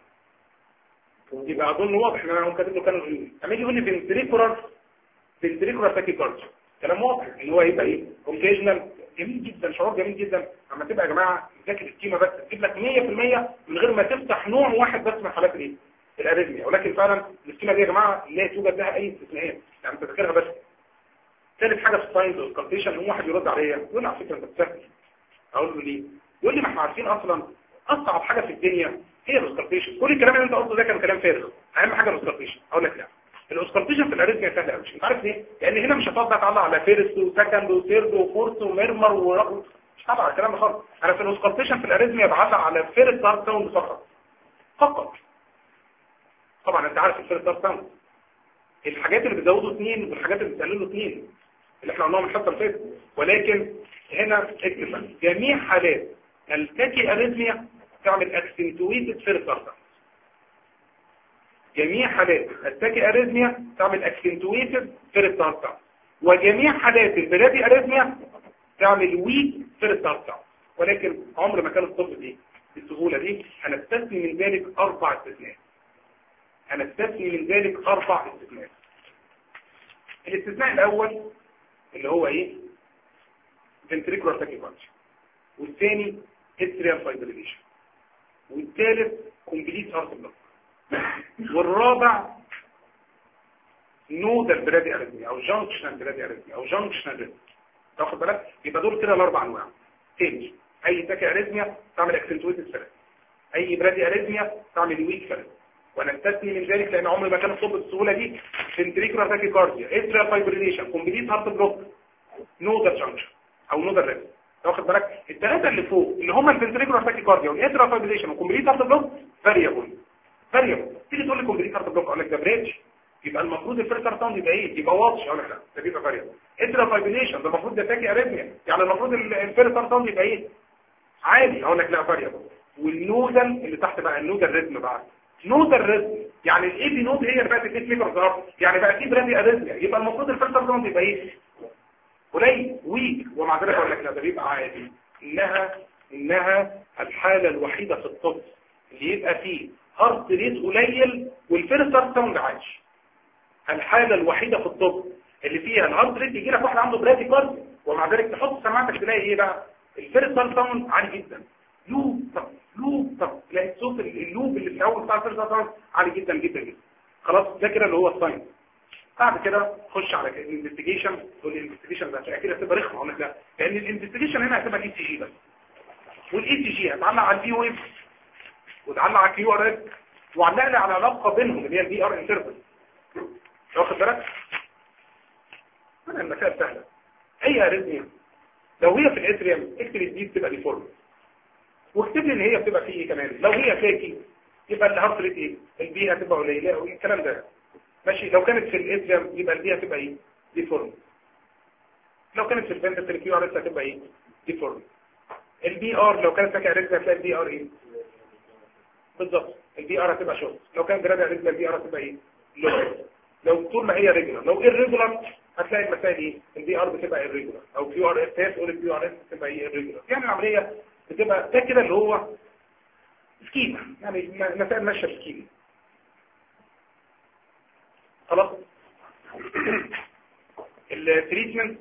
يبقى اظن واضح ان انا هقوم كاتب له كانون اي ويف اما يجي يقول لي فنتريكولار فنتريكولار تاكيكارديا كلام واضح ان هو يبقى ايه اوكيجنال جميل جدا شعور جميل جدا اما تبقى يا جماعه تذاكر السكيما بس تجيب لك 100% من غير ما تفتح نوع واحد بس من حالات الايه الاريثميا ولكن فعلا السكيما دي يا جماعه لا توجد لها اي استثناءات يعني تذاكرها بس ثالث حاجه في الساينز والكالكوليشن يقوم واحد يرد عليا يقول لي على فكره انت بتسهل اقول له ليه يقول لي ما احنا عارفين اصلا اصعب حاجه في الدنيا هي الاسكالتيشن كل الكلام اللي انت قلته ده كان كلام فارغ اهم حاجه الاسكالتيشن اقول لك لا الاوسكالتيشن في الاريثميا سهله قوي انت عارف ليه لان هنا مش هتقعد بقى تعلق على فيرست وسكند وثيرد وفورث وميرمر ورقم مش هتعلق على الكلام ده خالص انا في الاوسكالتيشن في الاريثميا بعلق على فيرست هارت ساوند فقط فقط طبعا انت عارف الفيرست هارت ساوند الحاجات اللي بتزودوا اثنين والحاجات اللي بتقللوا اثنين اللي احنا قلناهم الحصه اللي فاتت ولكن هنا اكتب جميع حالات التاكي اريثميا تعمل اكسنتويتد فيرست هارت جميع حالات التاكي اريثميا تعمل اكسنتويتد فيرست هارت وجميع حالات البلادي اريثميا تعمل ويك فيرست هارت ولكن عمر ما كان الطب دي بالسهولة دي هنستثني من ذلك أربع استثناءات هنستثني من ذلك أربع استثناءات الاستثناء الأول اللي هو إيه؟ ventricular tachycardia والثاني atrial fibrillation والثالث complete heart block والرابع نودال برادي اريثميا او جانكشنال برادي اريثميا او جانكشنال ريثم تاخد بالك يبقى دول كده الاربع انواع تاني اي تاكي اريثميا تعمل اكسنتويتد فلت اي برادي اريثميا تعمل ويك فلت ونستثني من ذلك لان عمر ما كان الصوت بالسهوله دي فنتريكولار تاكيكارديا اتريال فايبريليشن كومبليت هارت بلوك نودال جانكشن او نودال ريثم واخد بالك الثلاثه اللي فوق اللي هم الفنتريكولار تاكيكارديا والاتريال فايبريليشن وكومبليت هارت بلوك فاريبل فاريبل تيجي تقول لي كومبليت هارت بلوك اقول لك ده بريدج يبقى المفروض الفلتر ساوند يبقى ايه يبقى واضح اقول لك لا ده بيبقى فاريبل اترا فايبريليشن ده المفروض ده تاكي اريثميا يعني المفروض الفلتر ساوند يبقى ايه عادي اقول لك لا فاريبل والنودل اللي تحت بقى النودل ريتم بقى نودل ريتم يعني الاي بي نود هي اللي بقت البيت ميكر ظهر يعني بقى في برادي اريثميا يبقى المفروض الفلتر ساوند يبقى ايه قليل ويك ومع ذلك اقول لك لا ده بيبقى عادي انها انها الحاله الوحيده في الطب اللي يبقى فيه هارت ريت قليل والفلتر ساوند عالي الحالة الوحيدة في الطب اللي فيها الهارت ريت يجي لك واحد عنده برادي كارد ومع ذلك تحط سماعتك تلاقي ايه بقى الفيرستال ساوند عالي جدا لوب طب لوب طب تلاقي صوت اللوب اللي في الاول بتاع الفيرستال ساوند عالي جدا جدا جدا خلاص ده كده اللي هو الساين بعد كده خش على الانفستيجيشن تقول لي الانفستيجيشن ده كده هتبقى رخمه اقول لك لا لان الانفستيجيشن هنا هتبقى اي تي جي بس والاي تي جي هتعلق على البي ويف وتعلق على الكيو ار اس وعلق لي على علاقه بينهم اللي هي البي ار انترفل واخد بالك انا المسائل سهله اي اريثميا لو هي في الاتريوم اكتب دي بتبقى ديفورم واكتب لي ان هي بتبقى في ايه كمان لو هي فاكي يبقى الهارت ريت ايه البي هتبقى قليله والكلام ده ماشي لو كانت في الاتريوم يبقى البي هتبقى ايه ديفورم لو كانت في الفنتر الكيو ار اس هتبقى ايه ديفورم البي ار لو كانت فاكي اريثميا هتلاقي البي ار ايه بالظبط البي ار هتبقى شورت لو كان جراد اريثميا البي ار هتبقى ايه لو لو طول ما هي ريجولار لو irregular هتلاقي المسائل ايه البي ار بتبقى irregular او كيو ار اس تقول الكيو ار اس بتبقى ايه irregular يعني العمليه بتبقى ده كده اللي هو سكيما يعني مسائل ماشيه بسكيما خلاص التريتمنت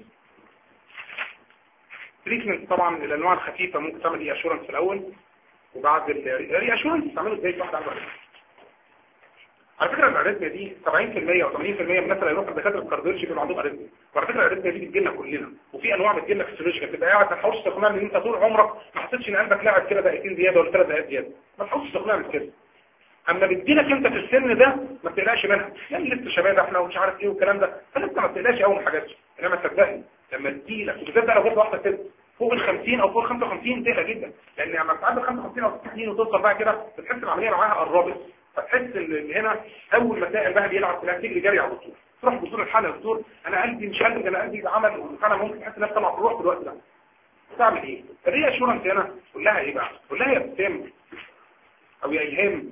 تريتمنت طبعا الانواع الخفيفه ممكن تعمل ايه اشورنس في الاول وبعد الري اشورنس تعمله ازاي واحد عنده على فكرة الاريثميا دي 70% او 80% من الناس اللي يروحوا لدكاتره الكارديولوجي بيبقى عندهم اريثميا وعلى فكرة الاريثميا دي بتجي لنا كلنا وفي انواع بتجي لنا فيسيولوجيكال تبقى قاعد ما تحاولش تقنعني ان انت طول عمرك ما حسيتش ان قلبك لاعب كده دقيقتين زياده ولا ثلاث دقائق زياده ما تحاولش تقنعني كده اما بتجيلك انت في السن ده ما بتقلقش منها يعني لسه شباب احنا ومش عارف ايه والكلام ده فلسه ما بتقلقش قوي من حاجات دي انما صدقني لما تجيلك وبالذات بقى لو جت واحده كده فوق ال 50 او فوق ال 55 تقلق جدا لان لما تعدي 55 او 60 وتوصل بقى كده بتحس العمليه معاها قربت فتحس ان هنا اول ما تلاقي البهد يلعب تلاقي تجري جري على الدكتور تروح دكتور الحاله دكتور انا قلبي مش قلبي انا قلبي عمل انا ممكن تحس انك طلع في الروح في الوقت ده تعمل ايه الري اشورنس هنا قول لها ايه بقى قول لها يا ابتسام او يا الهام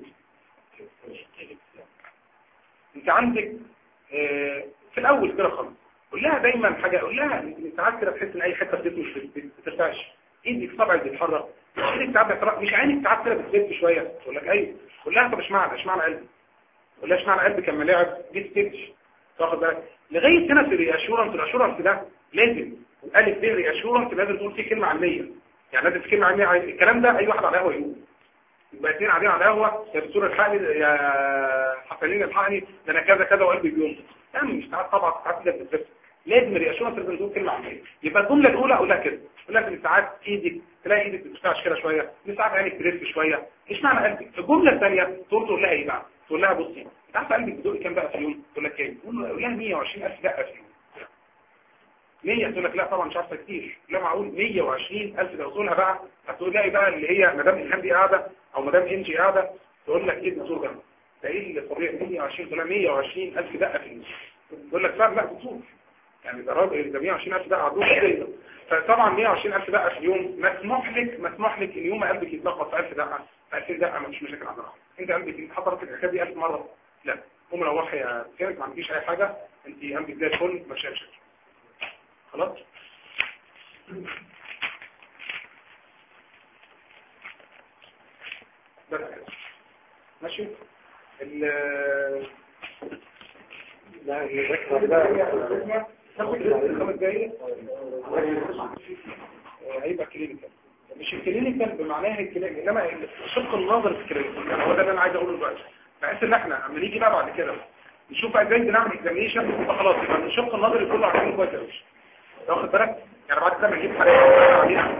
انت عندك اه في الاول كده خالص قول لها دايما حاجه قول لها ساعات كده تحس ان اي حته في جسمك مش بترتعش ايدك صبعك بيتحرك ايدك ساعات بتحرك مش عينك ساعات كده بتلف شويه تقول لك ايوه قول لها طب اشمعنى اشمعنى قلبي قول لها اشمعنى قلبي كان ملاعب دي ستيتش تاخد بالك لغايه هنا في الرياشورنس الاشورنس ده لازم الالف ب رياشورنس لازم تقول فيه كلمه علميه يعني لازم في كلمه علميه الكلام ده اي واحد على قهوه يقول يبقى اثنين قاعدين على قهوه يا دكتور الحقني يا حفلين الحقني ده انا كذا كذا وقلبي بيوم يعني مش ساعات طبعا ساعات كده بتتفق لازم الرياشورنس لازم تقول كلمه علميه يبقى الجمله الاولى اقول لها كده اقول لها ان ساعات ايدك تلاقي ايدك بتشتعش كده شويه ان ساعات عينك تلف شويه ايش معنى قلبك في الجمله الثانيه تقول تقول لها ايه بقى تقول لها بصي انت عارفه قلبك بيدق كام بقى في اليوم تقول لك كام تقول لها 120000 دقه في اليوم 100 تقول لك لا طبعا مش عارفه كتير لا معقول 120000 ده اصولها بقى هتقول لها بقى اللي هي مدام الهام دي قاعده او مدام انجي قاعده تقول لك ايه الدكتور ده ده ايه اللي طبيعي 120 تقول لها 120000 دقه في اليوم تقول لك لا لا دكتور يعني ده راجل ده 120000 دقه عدوه كده فطبعا 120000 دقه في اليوم مسموح لك مسموح لك ان يوم قلبك يتلخبط في 1000 دقه في 2000 دقه مفيش مشاكل عندنا انت قلبك حضرتك الحكايه دي 1000 مره لا قوم روحي يا كانك ما عندكيش اي حاجه انت قلبك زي الفل مفيش مشاكل خلاص بس كده. ماشي ال لا يذكر ده ناخد ريست خمس دقايق آه، هيبقى كلينيكال مش الكلينيكال بمعناها الكلينيكال انما الشق النظري في الكلينيكال يعني هو ده اللي انا عايز اقوله دلوقتي بحيث ان احنا اما نيجي بقى بعد كده نشوف بقى ازاي بنعمل اكزامينشن يبقى خلاص يبقى الشق النظري كله عارفينه كويس قوي واخد بالك يعني بعد كده لما نجيب حالات ونعمل عليها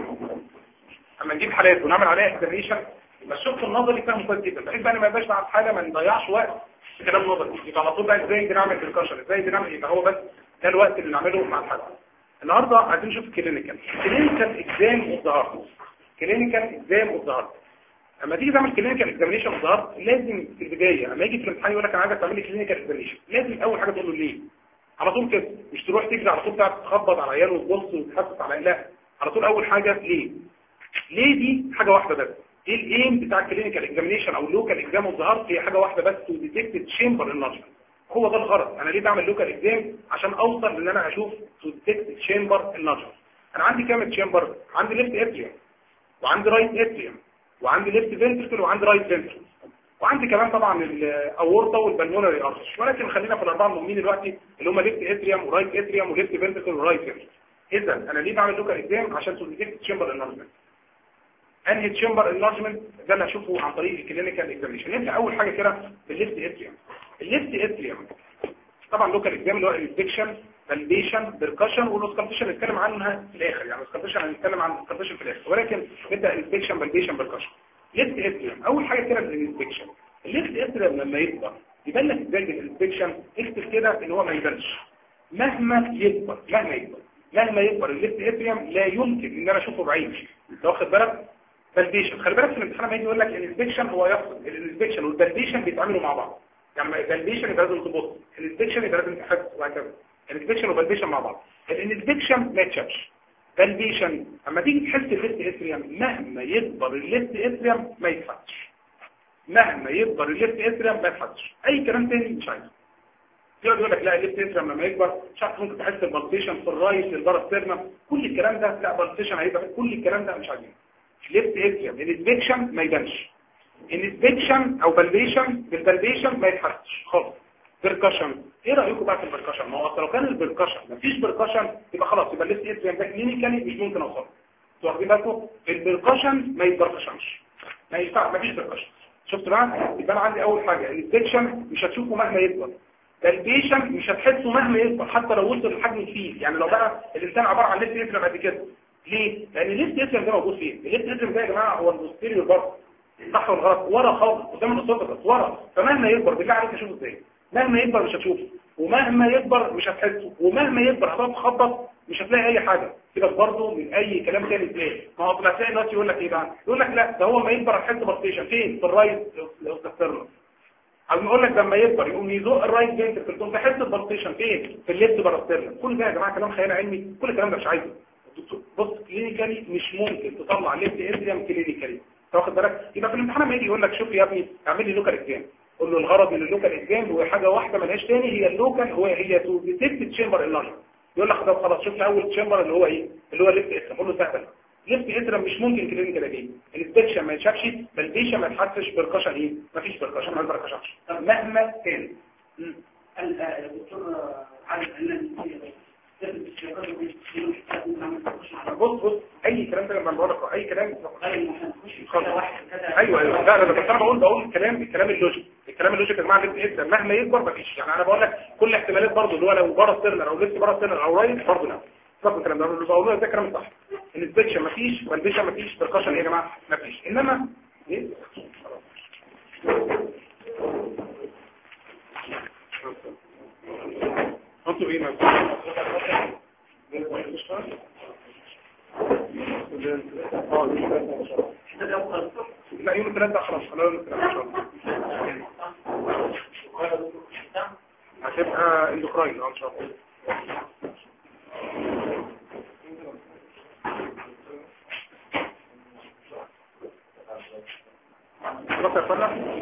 اما نجيب حالات ونعمل عليها اكزامينشن يبقى الشق النظري فاهمه كويس جدا بحيث بقى أنا ما يبقاش مع الحاله ما نضيعش وقت في كلام نظري يبقى على طول بقى ازاي بنعمل بالكشر ازاي بنعمل يبقى هو بس ده الوقت اللي نعمله مع الحاله النهارده عايزين نشوف الكلينيكال كلينيكال اكزام اوف ذا هارت كلينيكال اكزام اوف ذا هارت اما تيجي تعمل كلينيكال اكزامينشن اوف ذا هارت لازم في البدايه اما يجي في الامتحان يقول لك انا عايزك تعمل لي كلينيكال اكزامينشن لازم اول حاجه تقول له ليه على طول كده مش تروح تجري على طول تقعد تخبط على عيال وتبص وتحسس على لا على طول اول حاجه ليه ليه دي حاجه واحده بس ايه الايم بتاع الكلينيكال اكزامينشن او اللوكال اكزام اوف ذا هارت هي حاجه واحده بس تو ديتكت تشامبر انرجي هو ده الغرض انا ليه بعمل لوكال اكزام عشان اوصل ان انا اشوف تو ديتكت تشامبر النرجي انا عندي كام تشامبر عندي ليفت اتريوم وعندي رايت اتريوم وعندي ليفت فنتركل وعندي رايت فنتركل وعندي كمان طبعا الاورطه والبلمونري ارش ولكن خلينا في الاربعه المهمين دلوقتي اللي هم ليفت اتريوم ورايت اتريوم وليفت فنتركل ورايت فنتركل اذا انا ليه بعمل لوكال اكزام عشان تو ديتكت تشامبر انرجمنت انهي تشامبر انلارجمنت ده اللي هشوفه عن طريق الكلينيكال اكزامينشن نبدا اول حاجه كده بالليفت اتريوم الليفت اتريوم طبعا لوكال اكزام اللي هو الانسبكشن فاليديشن بيركشن والاوسكالتيشن نتكلم عنها في الاخر يعني الاوسكالتيشن هنتكلم عن الاوسكالتيشن في الاخر ولكن نبدا الانسبكشن فاليديشن بيركشن ليفت اتريوم اول حاجه كده بالانسبكشن الليفت اتريوم لما يكبر يبان لك ازاي بالانسبكشن اكتب كده ان هو ما يبانش مهما يكبر مهما يكبر مهما يكبر الليفت اتريوم لا يمكن ان انا اشوفه بعيني انت واخد بالك فالبيشن خلي بالك في الامتحان لما يجي يقول لك الانسبكشن هو يقصد الانسبكشن والفالبيشن بيتعاملوا مع بعض يعني الفالبيشن يبقى لازم تبص الانسبكشن يبقى لازم تحس وهكذا الانسبكشن والفالبيشن مع بعض الانسبكشن ما يتشافش فالبيشن اما تيجي تحس الليفت اتريوم مهما يكبر الليفت اتريوم ما يتفتش مهما يكبر الليفت اتريوم ما يتفتش اي كلام تاني مش عايزه يقعد يقول لك لا الليفت اتريوم لما يكبر مش عارف ممكن تحس البلسيشن في الرايت البارسترنم كل الكلام ده لا بلسيشن هيبقى كل الكلام ده مش عايزينه ليفت اتريوم الانسبكشن ما يبانش الانسبكشن او فالبيشن بالفالبيشن ما يتحسش خالص بيركشن ايه رايكم بقى في البركشن ما هو أصل لو كان البركشن مفيش بركشن يبقى خلاص يبقى الليفت اتريوم ده كلينيكالي مش ممكن اوصله انتوا واخدين بالكم البركشن ما يتبركشنش ما ينفع مفيش بركشن شفت بقى يبقى انا عندي اول حاجه الانسبكشن مش هتشوفه مهما يكبر فالبيشن مش هتحسه مهما يكبر حتى لو وصل لحجم الفيل يعني لو بقى الانسان عباره عن ليفت اتريوم قد كده ليه؟ لان الليفت اتريوم ده موجود فين؟ الليفت اتريوم ده يا جماعه هو البوستيريور برضه صح ولا غلط ورا خالص قدام الاسوفجس ورا فمهما يكبر بالله عليك تشوفه ازاي مهما يكبر مش هتشوفه ومهما يكبر مش هتحسه ومهما يكبر هتقعد تخبط مش هتلاقي اي حاجه سيبك برضه من اي كلام تاني تلاقي ما هو هتلاقي الناس يقول لك ايه بقى يقول لك لا ده هو ما يكبر هتحس بلطيشن فين في الرايت الاوسترنال او نقول لك لما يكبر يقوم يزق الرايت فينتركل تقوم تحس بلطيشن فين في الليفت باراسترنال كل ده يا جماعه كلام خيال علمي كل الكلام ده مش عايزه بص كلينيكالي مش ممكن تطلع ليفت اتريوم كلينيكالي واخد بالك يبقى في الامتحان لما يجي يقول لك شوف يا ابني اعمل لي لوكال اكزام قول له الغرض من اللوكال اكزام هو حاجه واحده ملهاش تاني هي اللوكال هو هي تو ديتكت تشامبر انلارج يقول لك طب خلاص شوف لي اول تشامبر اللي هو ايه اللي هو ليفت اتريوم قول له سهل ليفت اتريوم مش ممكن كلينيكال اجي الانسبكشن ما يتشافش بالبيشن ما يتحسش بركشن ايه مفيش بركشن ما بركشنش مهما كان الدكتور علي قال بص بص اي كلام ده لما بقول لك اي كلام ايوه ايوه لا لا بس انا بقول بقول الكلام الكلام اللوجيك الكلام اللوجيك يا جماعه اللي انت مهما يكبر مفيش يعني انا بقول لك كل احتمالات برضه اللي هو لو بره ستيرنر او لسه بره ستيرنر او رايت برضه لا فاكر الكلام ده اللي بقوله ده كلام صح الانسبكشن مفيش والبيشن مفيش بركشن ايه يا جماعه مفيش انما ايه انتوا ايه لا يوم الثلاثة خلاص خلاص يوم الثلاثة هتبقى اندوكراين ان شاء الله خلاص يا فندم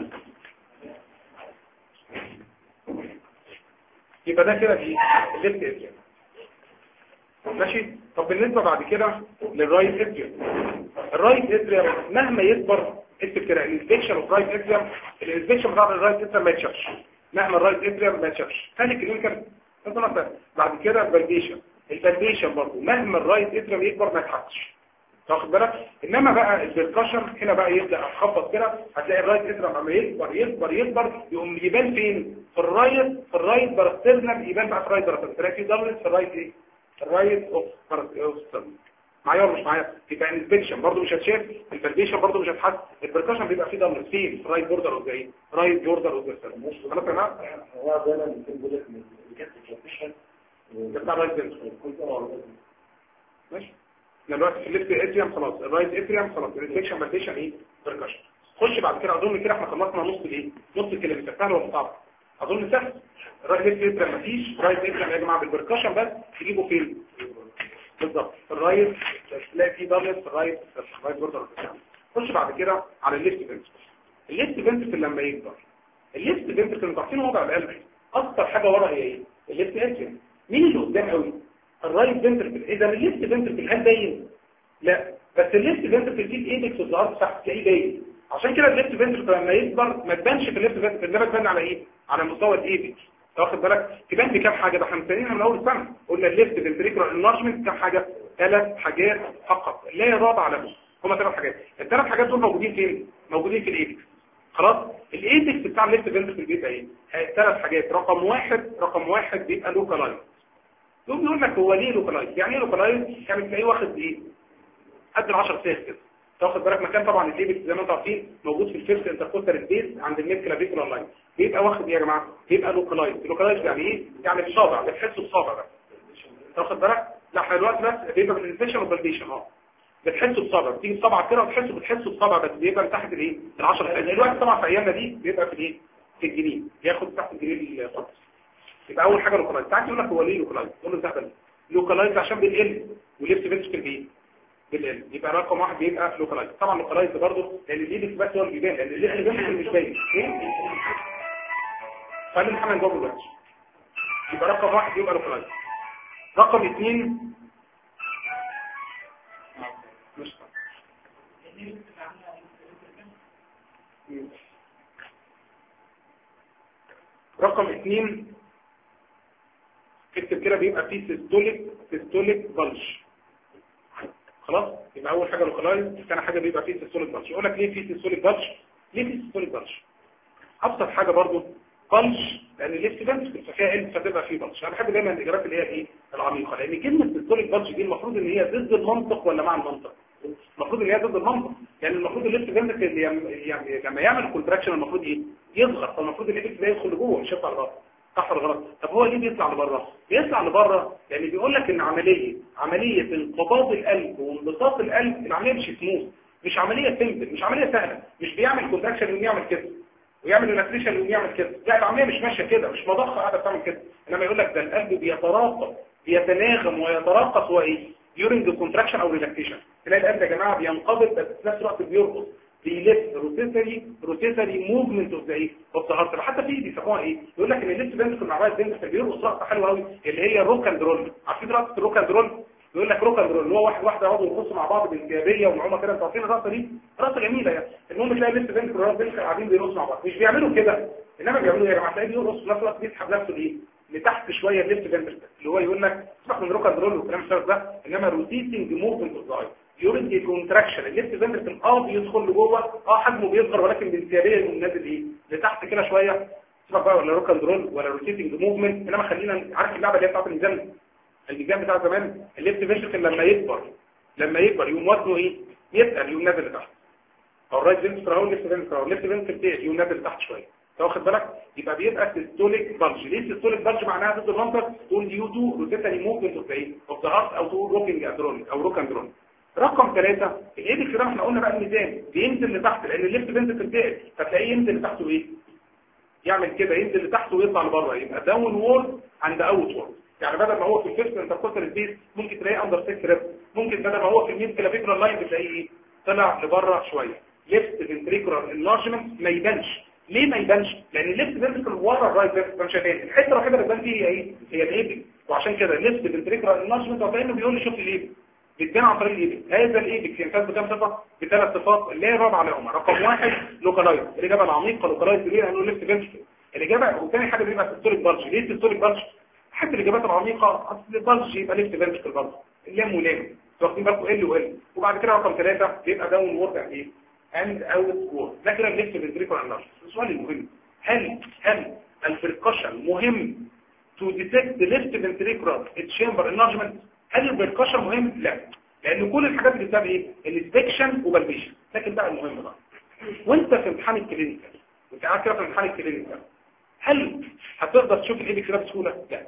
يبقى ده كده ايه الليفت اتريوم ماشي طب بالنسبة بعد كده للرايت اتريوم الرايت اتريوم مهما يكبر اكتب كده الانسبكشن اوف رايت اتريم الانسبكشن بتاع الرايت اتريم ما يتشافش مهما الرايت اتريم ما يتشافش ثاني كلينيكال مثلا بعد كده الفاليديشن الفاليديشن برضه مهما الرايت اتريم يكبر ما يتحطش واخد بالك انما بقى البركشن هنا بقى يبدا اخبط كده هتلاقي الرايت اتريم لما يكبر يكبر يكبر يقوم يبان فين في الرايت في الرايت باراسترنال يبان بقى في الرايت باراسترنال تلاقي في دبلت في الرايت ايه في الرايت اوف باراسترنال معايا ولا مش معايا يبقى الانسبكشن برضه مش هتشاف الفاليديشن برضه مش هتحس البركشن بيبقى فيه دبلت فين في الرايت بوردر اوف ايه رايت بوردر اوف خلاص يا جماعه هو دايما بيكون بيقول لك ان الجهاز البروفيشنال ده بتاع الرايت بنت كل سنه ماشي احنا دلوقتي في الليفت اتريم خلاص الرايت اتريم خلاص الانفكشن فاليديشن ايه بركشن خش بعد كده اظن كده احنا خلصنا نص الايه نص الكلمه سهل ولا صعب اظن سهل الرايت اتريم مفيش رايت اتريم يا جماعه بالبركشن بس تجيبه فين بالظبط في الرايت تلاقي فيه دبلت في الرايت في الرايت بوردر خش بعد كده على الليفت بنت الليفت بنت لما يكبر الليفت بنت اللي عارفين وضع القلب اكتر حاجه ورا هي ايه الليفت اتريم مين اللي قدام قوي الرايت فنتركل اذا الليفت فنتركل هل باين لا بس الليفت فنتركل فيه الايدكس والظهر تحت تلاقيه باين عشان كده الليفت فنتركل لما يكبر ما تبانش في الليفت فنتركل ده بتبان على ايه على مستوى الايدكس واخد بالك تبان بكام حاجه ده احنا مستنيينها من اول السنه قلنا الليفت فنتركل انلارجمنت كام حاجه ثلاث حاجات فقط لا يرابع لهم هما ثلاث حاجات الثلاث حاجات دول موجودين فين موجودين في الايدكس خلاص الايدكس بتاع الليفت فنتركل بيبقى ايه ثلاث حاجات رقم واحد رقم واحد بيبقى لوكالايز يقوم يقول لك هو ليه لوكالايز يعني ايه لوكالايز يعني تلاقيه واخد ايه قد ال 10 سيل كده تاخد بالك مكان طبعا الليبت زي ما انتم عارفين موجود في الفيرست انتركوستال سبيس عند الميد كلافيكولار لاين بيبقى واخد ايه يا جماعه بيبقى لوكالايز لوكالايز يعني ايه يعني بصابع بتحسه بصابع بس تاخد بالك لا احنا دلوقتي بس بيبقى بالانفكشن والفاليديشن اه بتحسه بصابع بتيجي بصابع كده وتحسه بتحسه بصابع بس بيبقى تحت الايه ال 10 سيل دلوقتي طبعا في ايامنا دي بيبقى في الايه في الجنين بياخد تحت الجنين الخالص يبقى اول حاجه لوكالايز تعال يقول لك هو ليه لوكالايز تقول له ده لوكالايز عشان بالال وليفت فينتشر بايه بالال يبقى رقم واحد بيبقى لوكالايز طبعا لوكالايز برضه لان الايدكس بس هو اللي بيبان لان اللي بينشر مش باين خلي محمد جوه دلوقتي يبقى رقم واحد يبقى لوكالايز رقم اثنين مش صح. رقم اثنين اكتب كده بيبقى فيه سيستوليك سيستوليك بلش خلاص يبقى اول حاجه لوكالايز ثاني حاجه بيبقى فيه سيستوليك بلش يقول لك ليه فيه سيستوليك بلش ليه فيه سيستوليك بلش ابسط حاجه برضو بلش لان الليفت فانت فيها علم فتبقى فيه بلش انا بحب دايما الاجابات اللي هي ايه العميقه لان كلمه سيستوليك بلش دي المفروض ان هي ضد المنطق ولا مع المنطق المفروض ان هي ضد المنطق يعني المفروض الليفت فانت يعني لما يعمل كونتراكشن المفروض ايه يصغر فالمفروض الليفت ده يدخل لجوه مش يطلع لبره صح ولا غلط طب هو ليه بيطلع لبره بيطلع لبره يعني بيقول لك ان عمليه عمليه انقباض القلب وانبساط القلب العمليه مش سموث مش عمليه سمبل مش عمليه سهله مش بيعمل كونتراكشن يقوم يعمل كده ويعمل ريلاكسيشن يقوم يعمل كده لا العمليه مش ماشيه كده مش مضخه قاعده بتعمل كده انما يقول لك ده القلب بيتراقب بيتناغم ويتراقص وايه during the contraction او relaxation تلاقي القلب يا جماعه بينقبض بس في نفس الوقت بيرقص بيلف روتيتري روتيتري موفمنت اوف ذا ايه اوف ذا هارت حتى في بيسموها ايه يقول لك ان الليفت فنتركل مع الرايت فنتركل بيرقص رقصه حلوه قوي اللي هي روك اند رول عارفين رقصه الروك اند رول يقول لك روك اند رول اللي هو واحد واحده يقعدوا يرقصوا مع بعض بانجابيه ونعومه كده انتوا عارفين الرقصه دي رقصه جميله يعني المهم تلاقي الليفت فنتركل والرايت فنتركل قاعدين بيرقصوا مع بعض مش بيعملوا كده انما بيعملوا ايه يا جماعه تلاقيه بيرقص في نفس الوقت بيسحب نفسه ايه لتحت شويه الليفت فنتركل اللي هو يقول لك سيبك من روك اند رول والكلام الشرط ده انما روتيتنج موفمنت اوف ذا يوريد كونتراكشن الليفت فنتركل اه بيدخل لجوه اه حجمه بيصغر ولكن بانسيابيه يقوم نازل ايه لتحت كده شويه سيبك بقى ولا روك اند رول ولا روتيتنج موفمنت انما خلينا عارف اللعبه اللي هي بتاعت الميزان الميزان بتاع زمان الليفت فنتركل لما يكبر لما يكبر يقوم وزنه ايه يتقل يقوم نازل لتحت او الرايت فنتركل اهو الليفت فنتركل اهو الليفت فنتركل يقوم نازل لتحت شويه واخد بالك يبقى بيبقى سيستوليك بلج ليه سيستوليك بلج معناها ضد المنطق تقول ديو تو روتيتري موفمنت اوف ايه اوف ذا هارت او تقول روكينج اندرون او روك اندرون رقم ثلاثة الايدكس ده احنا قلنا بقى الميزان بينزل لتحت لان الليفت بينزل في الدقل فتلاقيه ينزل لتحته ايه يعمل كده ينزل لتحته ويطلع لبره يبقى داون وورد عند اوت وورد يعني بدل ما هو في الفيرست انتركوستال سبيس ممكن تلاقيه اندر 6 ريب ممكن بدل ما هو في الميد كلافيكولار لاين بتلاقيه ايه طلع لبره شويه ليفت فنتريكولار انلارجمنت ما يبانش ليه ما يبانش لان الليفت فنتريكل ورا الرايت فنتريكل مش هيبان الحته الوحيده اللي بتبان فيها هي ايه هي الايبك وعشان كده ليفت فنتريكولار انلارجمنت هو كانه بيقول لي شوف الايبك بيتبان عن طريق الايبك هذا الايبك يمتاز بكام صفه بثلاث صفات اللي هي الرابعه لهم رقم واحد لوكالايز الاجابه العميقه لوكالايز ليه لانه ليفت فنتركل الاجابه وثاني حاجه بيبقى سيستوليك بلج ليه سيستوليك بلج حتى الاجابات العميقه اصل البلج يبقى ليفت فنتركل برضه اللام ولام واخدين بالكم ال وال وبعد كده رقم ثلاثه بيبقى داون وورد يعني ايه اند اوت وورد ده كده الليفت فنتركل انرجي السؤال المهم هل هل البركشن مهم to detect the left ventricular chamber enlargement هل البركشن مهم؟ لا لان كل الحاجات اللي بتبقى ايه الانسبكشن وبالبيشن لكن بقى المهم بقى وانت في امتحان الكلينيكال وانت قاعد كده في امتحان الكلينيكال هل هتقدر تشوف الايبكس ده بسهوله؟ لا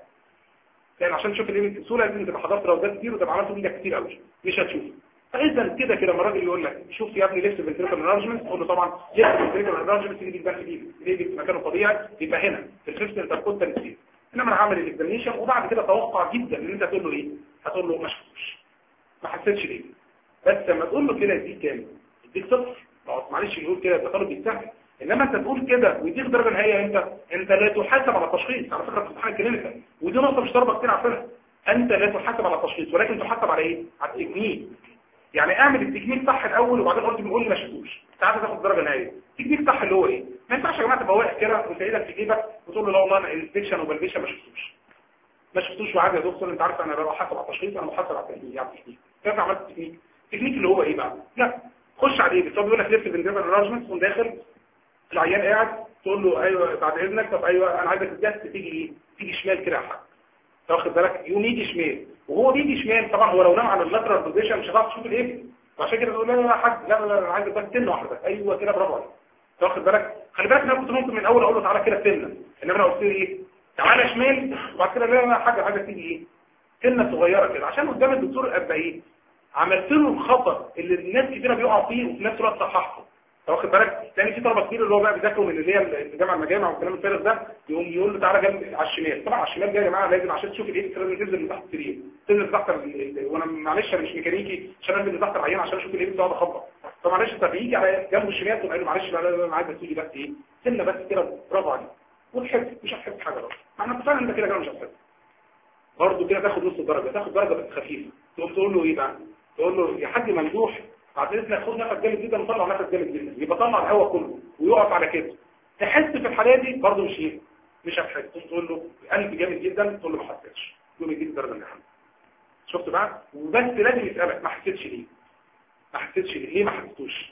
لان عشان تشوف الايبكس بسهوله لازم تبقى حضرت روزات كتير وتبقى عملت بايدك كتير قوي مش هتشوفه فاذا كده كده لما الراجل يقول لك شوف يا ابني ليفت فنتريكال انرجمنت تقول له طبعا ليفت فنتريكال انرجمنت اللي بيتبان في الايبكس الايبكس مكانه طبيعي يبقى هنا في الفيفث انتركوتال سبيس انما انا هعمل الاكزامينشن وبعد كده توقع جدا ان انت تقول له ايه هتقول له ما شفتوش ما حسيتش ليه بس لما تقول له كده يديك كام يديك صفر معلش يقول كده ده طالب بيستهبل انما انت تقول كده ويديك درجه نهائيه انت انت لا تحاسب على التشخيص على فكره في امتحان الكلينيكال ودي نقطه مش ضربه كتير عارفينها انت لا تحاسب على التشخيص ولكن تحاسب على ايه على التكنيك يعني اعمل التكنيك صح الاول وبعدين قلت بنقول لي ما شفتوش ساعات تاخد درجه نهائيه التكنيك صح اللي هو ايه ما ينفعش يا جماعه تبقى واقف كده وانت ايدك في جيبك وتقول له لا والله انا الانسبكشن وبالبيشن ما شفتوش ما شفتوش وعادي يا دكتور انت عارف انا بروح حاسب على التشخيص انا بحاسب على التكنيك يعني التكنيك كيف عملت التكنيك التكنيك اللي هو ايه بقى لا خش على ايه بيقول لك ليفت بنديفر راجمنت تقوم داخل العيان قاعد تقول له ايوه بعد اذنك طب ايوه انا عايزك تجس تيجي ايه تيجي شمال كده يا حاج واخد بالك يقوم يجي شمال وهو بيجي شمال طبعا هو لو نام على اللاترال بوزيشن مش هتعرف تشوف الايه وعشان كده تقول لا لا لا حاج لا لا لا انا عايزك بس تنه واحده بس ايوه كده برافو عليك واخد بالك خلي بالك انا كنت ممكن من الاول اقول له تعالى كده تنه انما انا قلت له ايه تعالى شمال وبعد كده لا لا حاجه عايزك تيجي ايه سنه صغيره كده عشان قدام الدكتور ابقى ايه عملت له الخطا اللي الناس كتيره بيقعوا فيه وفي نفس الوقت صححته واخد بالك لان في طلبه كتير اللي هو بقى بيذاكروا من اللي هي الجامعه المجامع والكلام الفارغ ده يقوم يقول له تعالى جنب على الشمال طبعا على الشمال ده يا جماعه لازم عشان تشوف الايه لازم تنزل من تحت السرير تنزل تحت ال- وانا معلش انا مش ميكانيكي عشان انزل تحت العيان عشان اشوف الايه بتقعد اخبط فمعلش انت بيجي على جنب الشمال تقول له معلش لا لا لا انا عايزك تيجي بس ايه سنه بس كده برافو عليك وتحس مش هتحس حاجه بقى معنى فعلا انت كده كده مش هتحس برضه كده تاخد نص درجه تاخد درجه بس خفيفه تقوم تقول له ايه بقى تقول له يا حاج ممدوح بعد اذنك خد نفس جامد جدا وطلع نفس جامد جدا يبقى طلع الهواء كله ويقف على كده تحس في الحاله دي برضه مش ايه مش هتحس تقوم تقول له قلب جامد جدا تقول له ما حسيتش يقوم يديك الدرجه اللي حمد شفت بقى وبس لازم يسالك ما حسيتش ليه ما حسيتش ليه ليه ما حسيتوش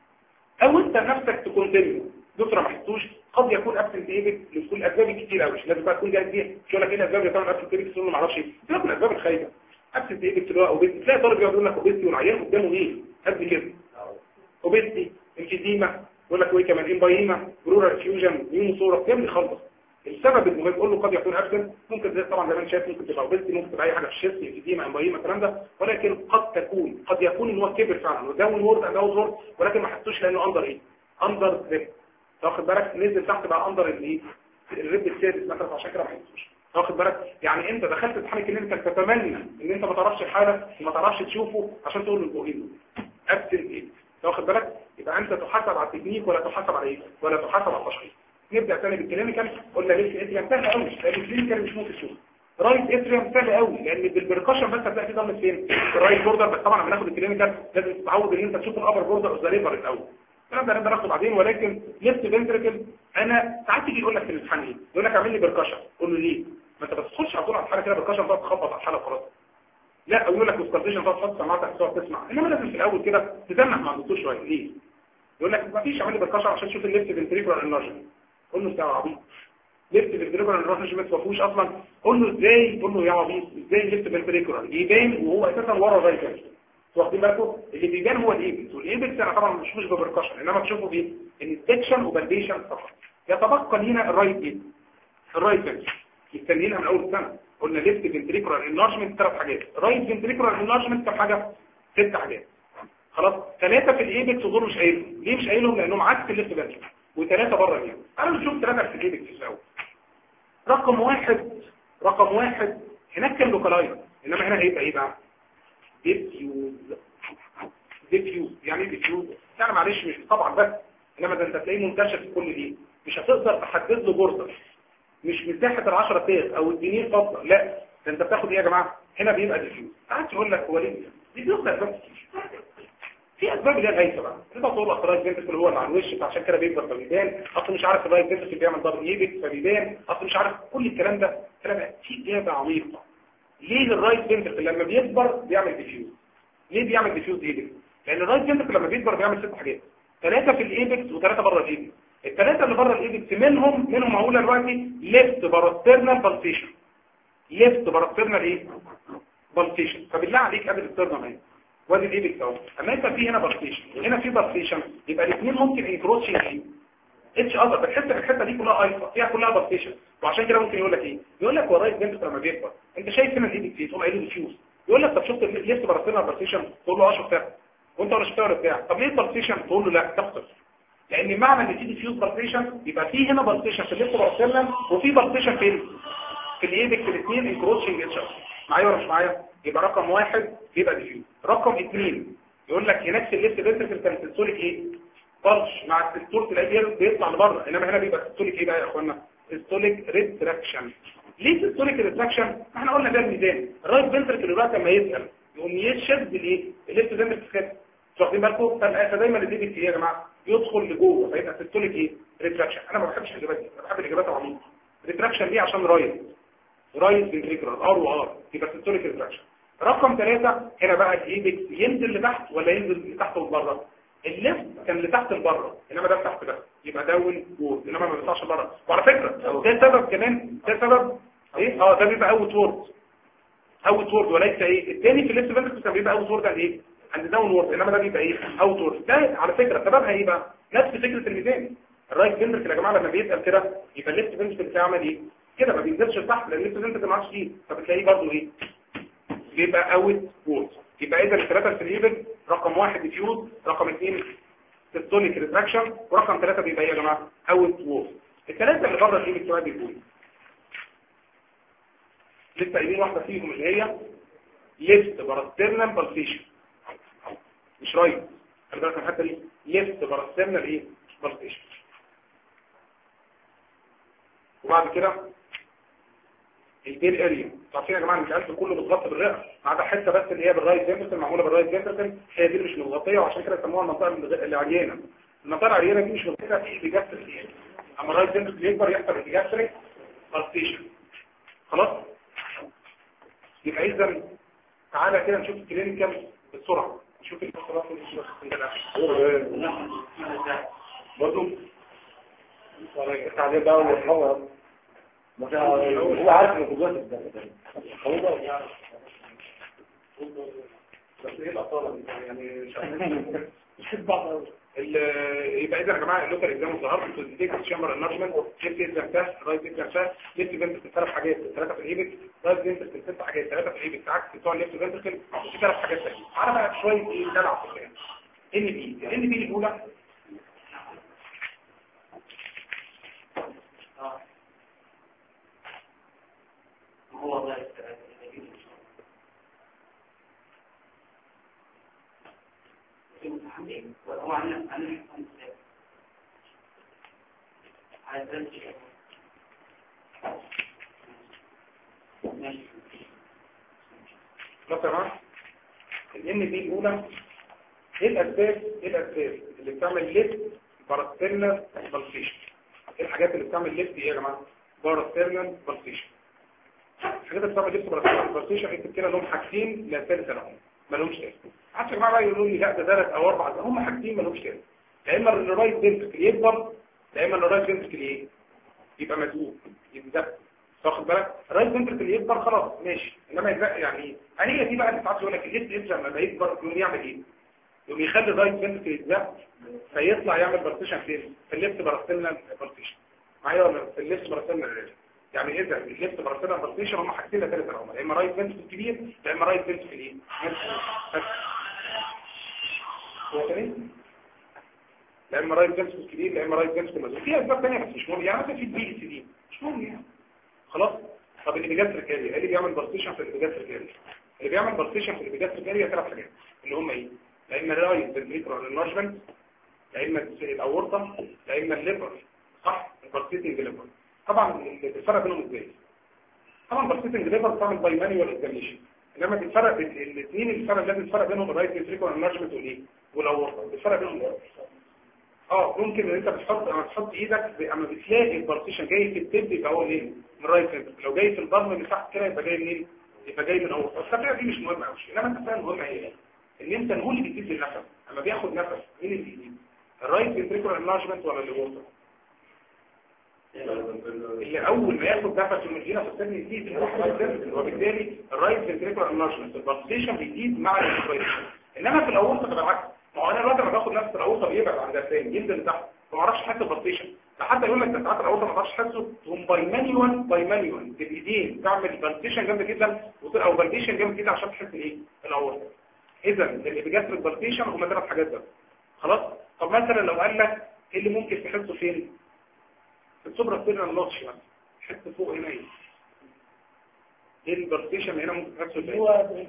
او انت نفسك تكون تلمي دكتور ما حسيتوش قد يكون ابسنت ايبك لكل اسباب كتير قوي مش لازم بقى تكون جاهز بيها مش يقول لك ايه الاسباب اللي تعمل ابسنت ايبك تقول له ما اعرفش ايه تقول الاسباب الخايبه ابسنت ايبك اللي هو اوبيستي تلاقي طالب يقعد يقول لك اوبيستي والعيان قدامه ايه قد كده اوبيستي انفيزيما يقول لك وايه كمان امبايما برورال فيوجن نيوموسورا كام خلص السبب المهم قول له قد يكون ابسنت ممكن زي طبعا زي ما انت شايف ممكن تبقى اوبيستي ممكن تبقى اي حاجه في الشيست انفيزيما امبايما الكلام ده ولكن قد تكون قد يكون ان هو كبر فعلا وداون وورد اند اوت وورد ولكن ما حسوش لانه اندر ايه اندر ريب واخد بالك نزل تحت بقى اندر الايه الريب السادس مثلا عشان كده ما حسوش واخد بالك يعني انت دخلت امتحان الكلينيكال تتمنى ان انت ما تعرفش الحاله وما تعرفش تشوفه عشان تقول للبوهيم ابسنت ايه واخد بالك يبقى انت تحاسب على التكنيك ولا تحاسب على ايه ولا تحاسب على التشخيص نبدا ثاني بالكلينيكال قلنا ليه اتريم سهل قوي لان الكلينيكال مش ممكن تشوفه رايت اتريم سهل قوي لان بالبركشن بس هتلاقي في ضمن فين في الرايت بوردر بس طبعا لما ناخد الكلينيكال لازم تتعود ان انت تشوف الابر بوردر اوف ذا ليفر الاول الكلام ده نقدر ناخده بعدين ولكن ليفت فنتركل انا ساعات يجي يقول لك في الامتحان ايه يقول لك اعمل لي بركشن قول له ليه ما انت ما تدخلش على طول على الحاله كده بركشن تقعد تخبط على الحاله خلاص لا او يقول لك اوسكالتيشن تقعد تحط سماعتك تقعد تسمع انما لازم في الاول كده تزنح مع الدكتور شويه ليه يقول لك ما فيش اعمل لي بركشن عشان تشوف الليفت فنتريكولار انرجي قول له انت يا عبيط ليفت فنتريكولار انرجي ما توفوش اصلا قول له ازاي قول له يا عبيط ازاي الليفت فنتريكولار يبان وهو اساسا ورا الرايت فنتريكولار واخدين بالكم اللي بيبان هو الايبكس والايبكس انا طبعا مش مش ببركشن انما تشوفوا بايه انسبكشن وبالبيشن فقط يتبقى لينا الرايت ايه الرايت فنتريكولار مستنيينها من اول السنه قلنا ليفت فنتريكولار انلارجمنت ثلاث حاجات رايت فنتريكولار انلارجمنت كم حاجه ست حاجات خلاص ثلاثه في الايبكس ودول مش قايلهم ليه مش قايلهم لانهم عكس الليفت فنتريكولار وثلاثه بره الايبكس تعالوا نشوف ثلاثه في الايبكس الاول رقم واحد رقم واحد هناك كان لوكالايز انما هنا هيبقى ايه بقى ديفيوز ديفيوز يعني ايه ديفيوز يعني معلش مش طبعا بس انما ده انت تلاقيه منتشر في كل دي مش هتقدر تحدد له بوردر مش مساحه ال10 تاغ او الجنيه فضه لا ده انت بتاخد ايه يا جماعه هنا بيبقى ديفيوز قاعد تقول لك هو ليه دي بيوصل اسباب كتير في اسباب اللي هي الهيثه بقى تقدر تقول لك الرايت فينتركل هو اللي على الوش فعشان كده بيكبر فبيبان اصل مش عارف الرايت فينتركل بيعمل دبل ايبك فبيبان اصل مش عارف كل الكلام ده كلام في اجابه عميقه ليه الرايت فينتركل لما بيكبر بيعمل ديفيوز ليه بيعمل ديفيوز ايبك لان الرايت فينتركل لما بيكبر بيعمل ست حاجات ثلاثه في الايبكس وثلاثه بره الايبكس الثلاثه اللي بره الايبكس منهم منهم هقولها دلوقتي ليفت باراسترنال بالسيشن ليفت باراسترنال ايه بالسيشن فبالله عليك قبل الترنم اهي وادي الايبكس اهو اما انت في هنا بالسيشن وهنا في بالسيشن يبقى الاثنين ممكن انكروتشنج ايه اتش اذر بتحس ان الحته دي كلها ايفا فيها كلها بالسيشن وعشان كده ممكن يقول لك ايه يقول لك هو الرايت فينتركل لما بيكبر انت شايف هنا الايبكس ايه تقوم قايل له ديفيوز يقول لك طب شفت الليفت باراسترنال بالسيشن تقول له اه شفتها وانت ولا شفتها ولا بتاع طب ليه البالسيشن تقول له لا تخسر لان معنى ان في ديفيوز بالسيشن يبقى في هنا بالسيشن في الليفت باراسترنال وفي بالسيشن فين في الايبكس الاثنين انكروتشنج اتش معايا ولا مش معايا يبقى رقم واحد بيبقى ديفيوز رقم اثنين يقول لك هناك في الليفت فينتركل كان سيستوليك ايه بلش مع السيستول تلاقيه بيطلع لبره انما هنا بيبقى سيستوليك ايه بقى يا اخوانا سيستوليك ريتراكشن ليه سيستوليك ريتراكشن احنا قلنا ده الميزان الرايت فينتركل دلوقتي لما يسال يقوم يشد الايه الليفت فينتركل كده واخدين بالكم فدايما اللي بيجي ايه يا جماعه يدخل لجوه فيبقى سيستوليك ايه ريتراكشن انا ما بحبش الاجابات دي انا بحب الاجابات العميقه ريتراكشن دي عشان رايت رايت فينتريكولار ار وار يبقى سيستوليك ريتراكشن رقم ثلاثة هنا بقى الايبكس ينزل لتحت ولا ينزل لتحت وبره الليفت كان لتحت لبره انما ده تحت ده يبقى داون وورد انما ما بيطلعش بره وعلى فكره ده سبب كمان ده سبب ايه اه ده بيبقى اوت وورد اوت وورد وليس ايه الثاني في الليفت فينتركل كان بيبقى اوت وورد عند ايه عند داون وورد انما ده بيبقى ايه اوت وورد ده على فكره سببها ايه بقى نفس فكره الميزان الرايت فينتركل يا جماعه لما بيتقل كده يبقى الليفت فينتركل بتاعه عمل ايه كده ما بينزلش لتحت لان الليفت فينتركل ما عادش فيه فبتلاقيه برضه ايه بيبقى اوت وورد يبقى اذا الثلاثه في الليفل رقم واحد ديفيوز رقم اثنين سيستوليك ريتراكشن ورقم ثلاثه بيبقى ايه يا جماعه اوت وورد الثلاثه اللي بره الليفل سواء بيكون لسه قايلين واحده فيهم اللي هي ليفت باراسترنال بالسيشن مش رايت خلي بالك من الحته دي ليفت باراسترنال ايه بالسيشن وبعد كده البير اريا عارفين يا جماعه ان القلب كله متغطى بالرئه ما عدا حته بس اللي هي بالرايت فينتركل معموله بالرايت فينتركل هي دي مش متغطيه وعشان كده سموها المنطقه العريانه المنطقه العريانه دي مش متغطيه في ايبيجاستريك اما الرايت فينتركل يكبر يحصل ايبيجاستريك بالستيشن خلاص يبقى اذا تعالى كده نشوف الكلينيكال بسرعه نشوف الفقرات اللي برضه التعليم بقى والحوار هو عارف ان قدوات الدم بس ايه الاطاله دي يعني مش بعض يبقى اذا يا جماعه اللوكال اكزام ظهرت في الديك شامبر انارجمنت ليفت اكزام تحت رايت اكزام تحت ليفت فينتركل ثلاث حاجات ثلاثه في الايبك رايت فينتركل ست حاجات ثلاثه في الايبك عكس بتوع الليفت فينتركل في ثلاث حاجات ثانيه تعالى بقى شويه ايه دلع في الكلام ان بي الان بي الاولى هو ده المتحملين وهو عن عن الحكم على ذلك ماشي خلاص يا جماعه الان بي الاولى ايه الاسباب ايه الاسباب اللي بتعمل ليفت باراسترنال بالسيشن ايه الحاجات اللي بتعمل ليفت ايه يا جماعه باراسترنال بالسيشن الحاجات اللي بتعمل ليفت باراسترنال بالسيشن اكتب كده لهم حاجتين لا ثالث لهم ما لهمش لازمه حتى يا جماعه بقى يقولوا لي لا ده ثلاث او اربع هم حاجتين ما لهمش لازمه يا اما الرايت فينتركل يكبر يا اما الرايت فينتركل ايه يبقى مدقوق يبقى واخد بالك الرايت فينتركل يكبر خلاص ماشي انما يبقى يعني ايه هي دي بقى اللي ساعات يقول لك الليفت يبقى لما يكبر يقوم يعمل ايه يقوم يخلي الرايت فينتركل يتزق فيطلع يعمل بارتيشن فين في الليفت باراستيلنا بارتيشن معايا ولا في الليفت باراستيلنا ريليشن يعني اذا الليفت باراستيلنا بارتيشن هم حاجتين ثلاثه هم يا اما رايت فينتركل كبير يا اما رايت فينتركل ايه بس هو تاني لا اما رايت فينتركل كبير لا اما رايت فينتركل مزوج في اسباب ثانيه بس مش مهم يعني مثلا في البي اس دي مش مهم يعني خلاص طب الابيجاستريك اريا اللي بيعمل بارتيشن في الابيجاستريك اريا اللي بيعمل بارتيشن في الابيجاستريك اريا ثلاث حاجات اللي هم ايه يا اما الرايت فينتريكولار انلارجمنت يا اما الاورطه يا اما الليفر صح البارتيتنج ليفر طبعا الفرق بينهم ازاي طبعا البارتيتنج ليفر بتعمل باي مانيوال اكزاميشن انما بيتفرق بين الاثنين اللي فرق لازم الفرق بينهم الرايت فينتريكولار انلارجمنت والايه والاورطه الفرق بينهم إيه؟ اه ممكن ان انت بتحط اما تحط ايدك ب- اما بتلاقي البارتيشن جاي في التب يبقى هو منين من الرايت فينتريكل لو جاي في الضم اللي تحت كده يبقى جاي منين يبقى جاي من الاورطه الخطيئه دي مش مهمه قوي انما انت فاهم مهمه هي ايه ان انت هو اللي بيديك النفس اما بياخد نفس مين اللي بيديك الرايت فينتريكولار انلارجمنت ولا الاورطه اللي اول ما ياخد نفس من الجينا في السن يزيد الرايت فينتريكل وبالتالي الرايت فينتريكولار انلارجمنت البارتيشن بيزيد مع الانسبيريشن انما في الاورطه تبقى العكس ما هو انا دلوقتي لما باخد نفس الاورطه بيبعد عن ده تاني ينزل لتحت ما اعرفش احس البارتيشن لحد يقول لك ده ساعات الاورطه ما اعرفش احسه تقوم باي مانيوال باي مانيوال بالايدين تعمل بارتيشن جامد جدا وت- او بارتيشن جامد جدا عشان تحس ايه الاورطه اذا اللي بيجسر البارتيشن هم ثلاث حاجات بس خلاص طب مثلا لو قال لك ايه اللي ممكن تحسه فين في السوبرا سيرنال نوتش مثلا حس فوق هنا ايه ايه البارتيشن هنا ممكن تحسه فين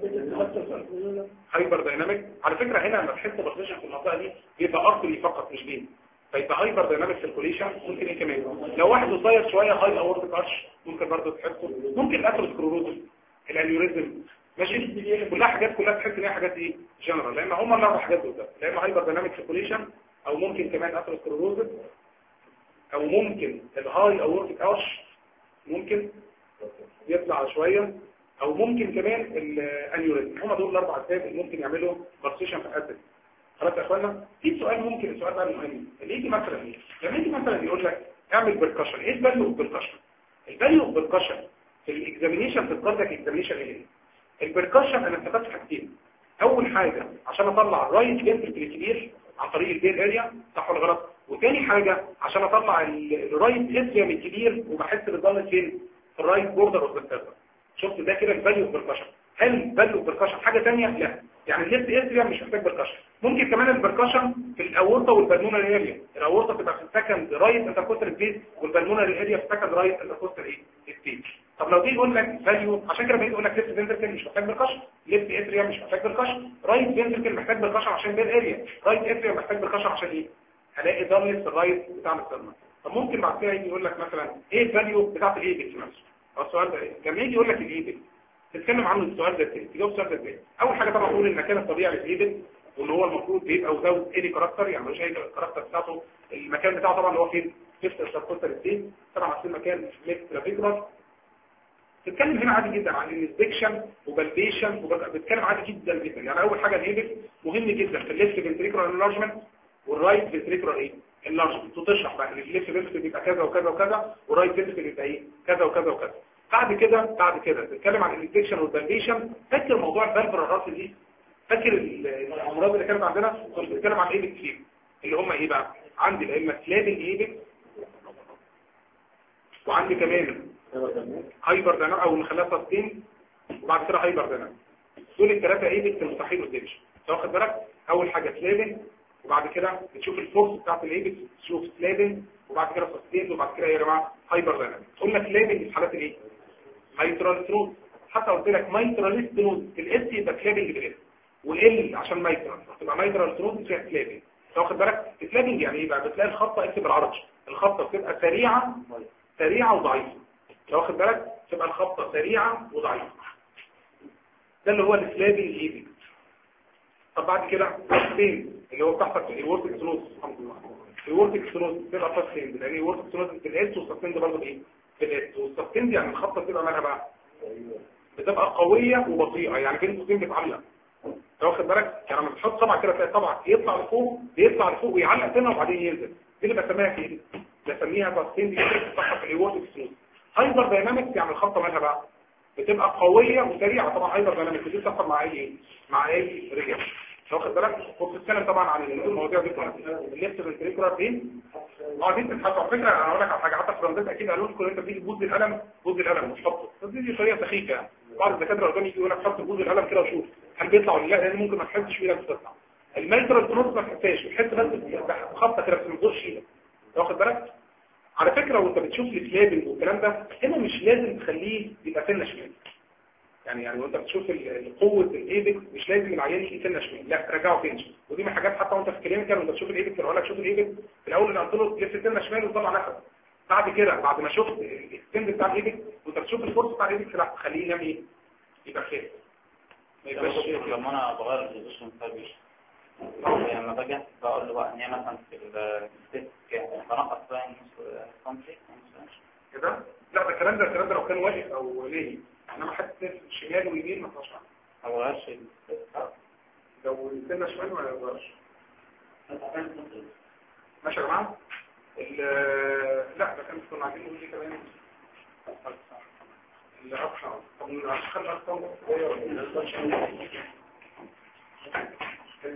هايبر دايناميك على فكرة هنا لما تحس بارتيشن في المنطقة دي بيبقى ارتري فقط مش بين فيبقى هايبر دايناميك سيركوليشن ممكن ايه كمان لو واحد قصير شوية هاي اورتيك ارش ممكن برضه تحسه ممكن الاثروسكلوروزس الانيوريزم ماشي كلها حاجات كلها تحس ان هي حاجات ايه جنرال لان هم الاربع حاجات دول لا اما هايبر دايناميك سيركوليشن او ممكن كمان اثروسكلوروزس او ممكن الهاي اورتيك ارش ممكن يطلع شوية او ممكن كمان الانيوريزم هم دول الاربع اسباب اللي ممكن يعملوا بارتيشن في الحته دي خلاص يا اخوانا في سؤال ممكن السؤال ده المهم اللي يجي مثلا ايه لما يجي مثلا يقول لك اعمل بركشن ايه الفاليو اوف بركشن الفاليو اوف بركشن في الاكزامينيشن في الكاردياك اكزامينيشن ايه البركشن انا استفدت حاجتين اول حاجه عشان اطلع رايت فنتركل كبير عن طريق البين اريا صح ولا غلط وتاني حاجه عشان اطلع ال- الرايت اتريوم الكبير وبحس بالضغط فين في الرايت بوردر اوف ذا شفت ده كده الفاليو اوف بركشن هل فاليو اوف بركشن حاجه ثانيه لا يعني الليفت اتريوم مش محتاج بركشن ممكن كمان البركشن في الاورطه والبلمونري اريا الاورطه تبقى في السكند رايت انتركوستال سبيس والبلمونري اريا في السكند رايت انتركوستال ايه سبيس طب لو جه يقول لك فاليو عشان كده بيجي يقول لك ليفت فنتركل مش محتاج بركشن ليفت اتريوم مش محتاج بركشن رايت فنتركل محتاج بركشن عشان بين اريا رايت اتريوم محتاج بركشن عشان ايه هلاقي دارنس في الرايت بتاع السلمى طب ممكن بعد كده يجي يقول لك مثلا ايه الفاليو بتاعت الايبكس نفسه أو السؤال ده ايه لما يجي يقول لك الايبكس تتكلم عنه السؤال ده ازاي تجاوب السؤال ده ازاي اول حاجه طبعا نقول المكان الطبيعي للايبكس واللي هو المفروض بيبقى وزود اي كاركتر يعني مش اي كاركتر بتاعته المكان بتاعه طبعا اللي هو فين فيفت السبكوستال ستيت طبعا عشان مكان ميكس ترافيكولاس تتكلم هنا عادي جدا عن الانسبكشن وبالبيشن وبتكلم عادي جدا جدا يعني اول حاجه الايبكس مهم جدا في الليفت فنتريكولار انلارجمنت والرايت فنتريكولار ايه انلارجمنت وتشرح بقى ان الليفت فنتريكولار بيبقى كذا وكذا وكذا والرايت فنتريكولار بيبقى ايه كذا وكذا وكذا بعد كده بعد كده تتكلم عن الانسبكشن والبالبيشن فاكر موضوع الفالف الراس دي فاكر ال- الامراض اللي كانت عندنا كنت بتكلم عن ايه كتير اللي هم ايه بقى عندي لا اما سلابنج ايبك وعندي كمان هايبر داينام او نخليها سستين وبعد كده هايبر داينام دول الثلاثه ايبك مستحيل قدامش واخد بالك اول حاجه سلابنج وبعد كده بتشوف الفورس بتاعت الايبك تشوف سلابنج وبعد كده سستين وبعد كده يا جماعه هايبر داينام قلنا سلابنج في حالات الايه مايترال ستنوز حتى قلت لك مايترال ستنوز الاس يبقى سلابنج بالاس وال عشان مايترال تبقى مايترال ستنوز فيها سلابنج واخد بالك سلابنج يعني ايه بقى بتلاقي الخطه اكس بالعرض الخطه بتبقى سريعه سريعه وضعيفه لو واخد بالك تبقى الخبطة سريعة وضعيفة ده اللي هو السلابي الايدي طب بعد كده فين اللي هو بتحصل في الورتك سلوز الورتك سلوز بتبقى فاستين لان الورتك سلوز في الاس والسستين ده برضه بايه في الاس والسستين دي يعني الخبطة بتبقى مالها بقى بتبقى قوية وبطيئة يعني بين السستين بتعلق لو واخد بالك يعني لما بتحط طبعا كده تلاقي طبعا يطلع لفوق بيطلع لفوق ويعلق سنه وبعدين ينزل دي اللي بسميها كده بسميها فاستين دي بتحصل في الورتك سلوز هايبر داينامكس يعني الخطه مالها بقى بتبقى قويه وسريعه طبعا هايبر داينامكس دي بتحصل مع اي مع اي رجل واخد بالك وبتتكلم طبعا عن المواضيع دي كلها الليفت فنتريكولار فين اه دي بتتحط على فكره انا هقول لك على حاجه حتى في الرمضان اكيد قالوا لكم انت بتيجي تبوظ القلم بوظ القلم مش حطه بس دي طريقه سخيفه يعني بعض الدكاتره القدام يجي يقول لك حط بوظ القلم كده وشوف هل بيطلع ولا لا لان ممكن ما تحسش فيه لما تطلع المايترال تنص ما تحسهاش بتحس بس خبطه كده بس ما تدورش ايدك واخد بالك على فكرة وانت بتشوف السلابنج والكلام ده هنا مش لازم تخليه يبقى سنة شمال يعني يعني وانت بتشوف ال- قوة الايبك مش لازم العيان يجي سنة شمال لا رجعه فينش ودي من الحاجات حتى وانت في كلينيكال وانت تشوف الايبك تقول لك شوف الايبك في الاول انا قلت له لف سنة شمال وطلع نفسك بعد كده بعد ما شفت السند بتاع الايبك وانت بتشوف الفورس بتاع الايبك لا خليه ينام ايه يبقى خير ما يبقاش لما انا بغير البوزيشن بتاعي لما باجي أحسب بقول له بقى ان هي مثلا في الستيك بنقص بقى نص سنتي كده لا ده الكلام ده الكلام ده لو كان واقف او ليه انما حتى شمال ويمين ما فيهاش معنى. ما بغيرش الستيك لو نزلنا شويه ما يقدرش ماشي يا جماعه ال- لا ده كان كنا عايزين نقول ايه كمان الأرقام طب الأرقام الأرقام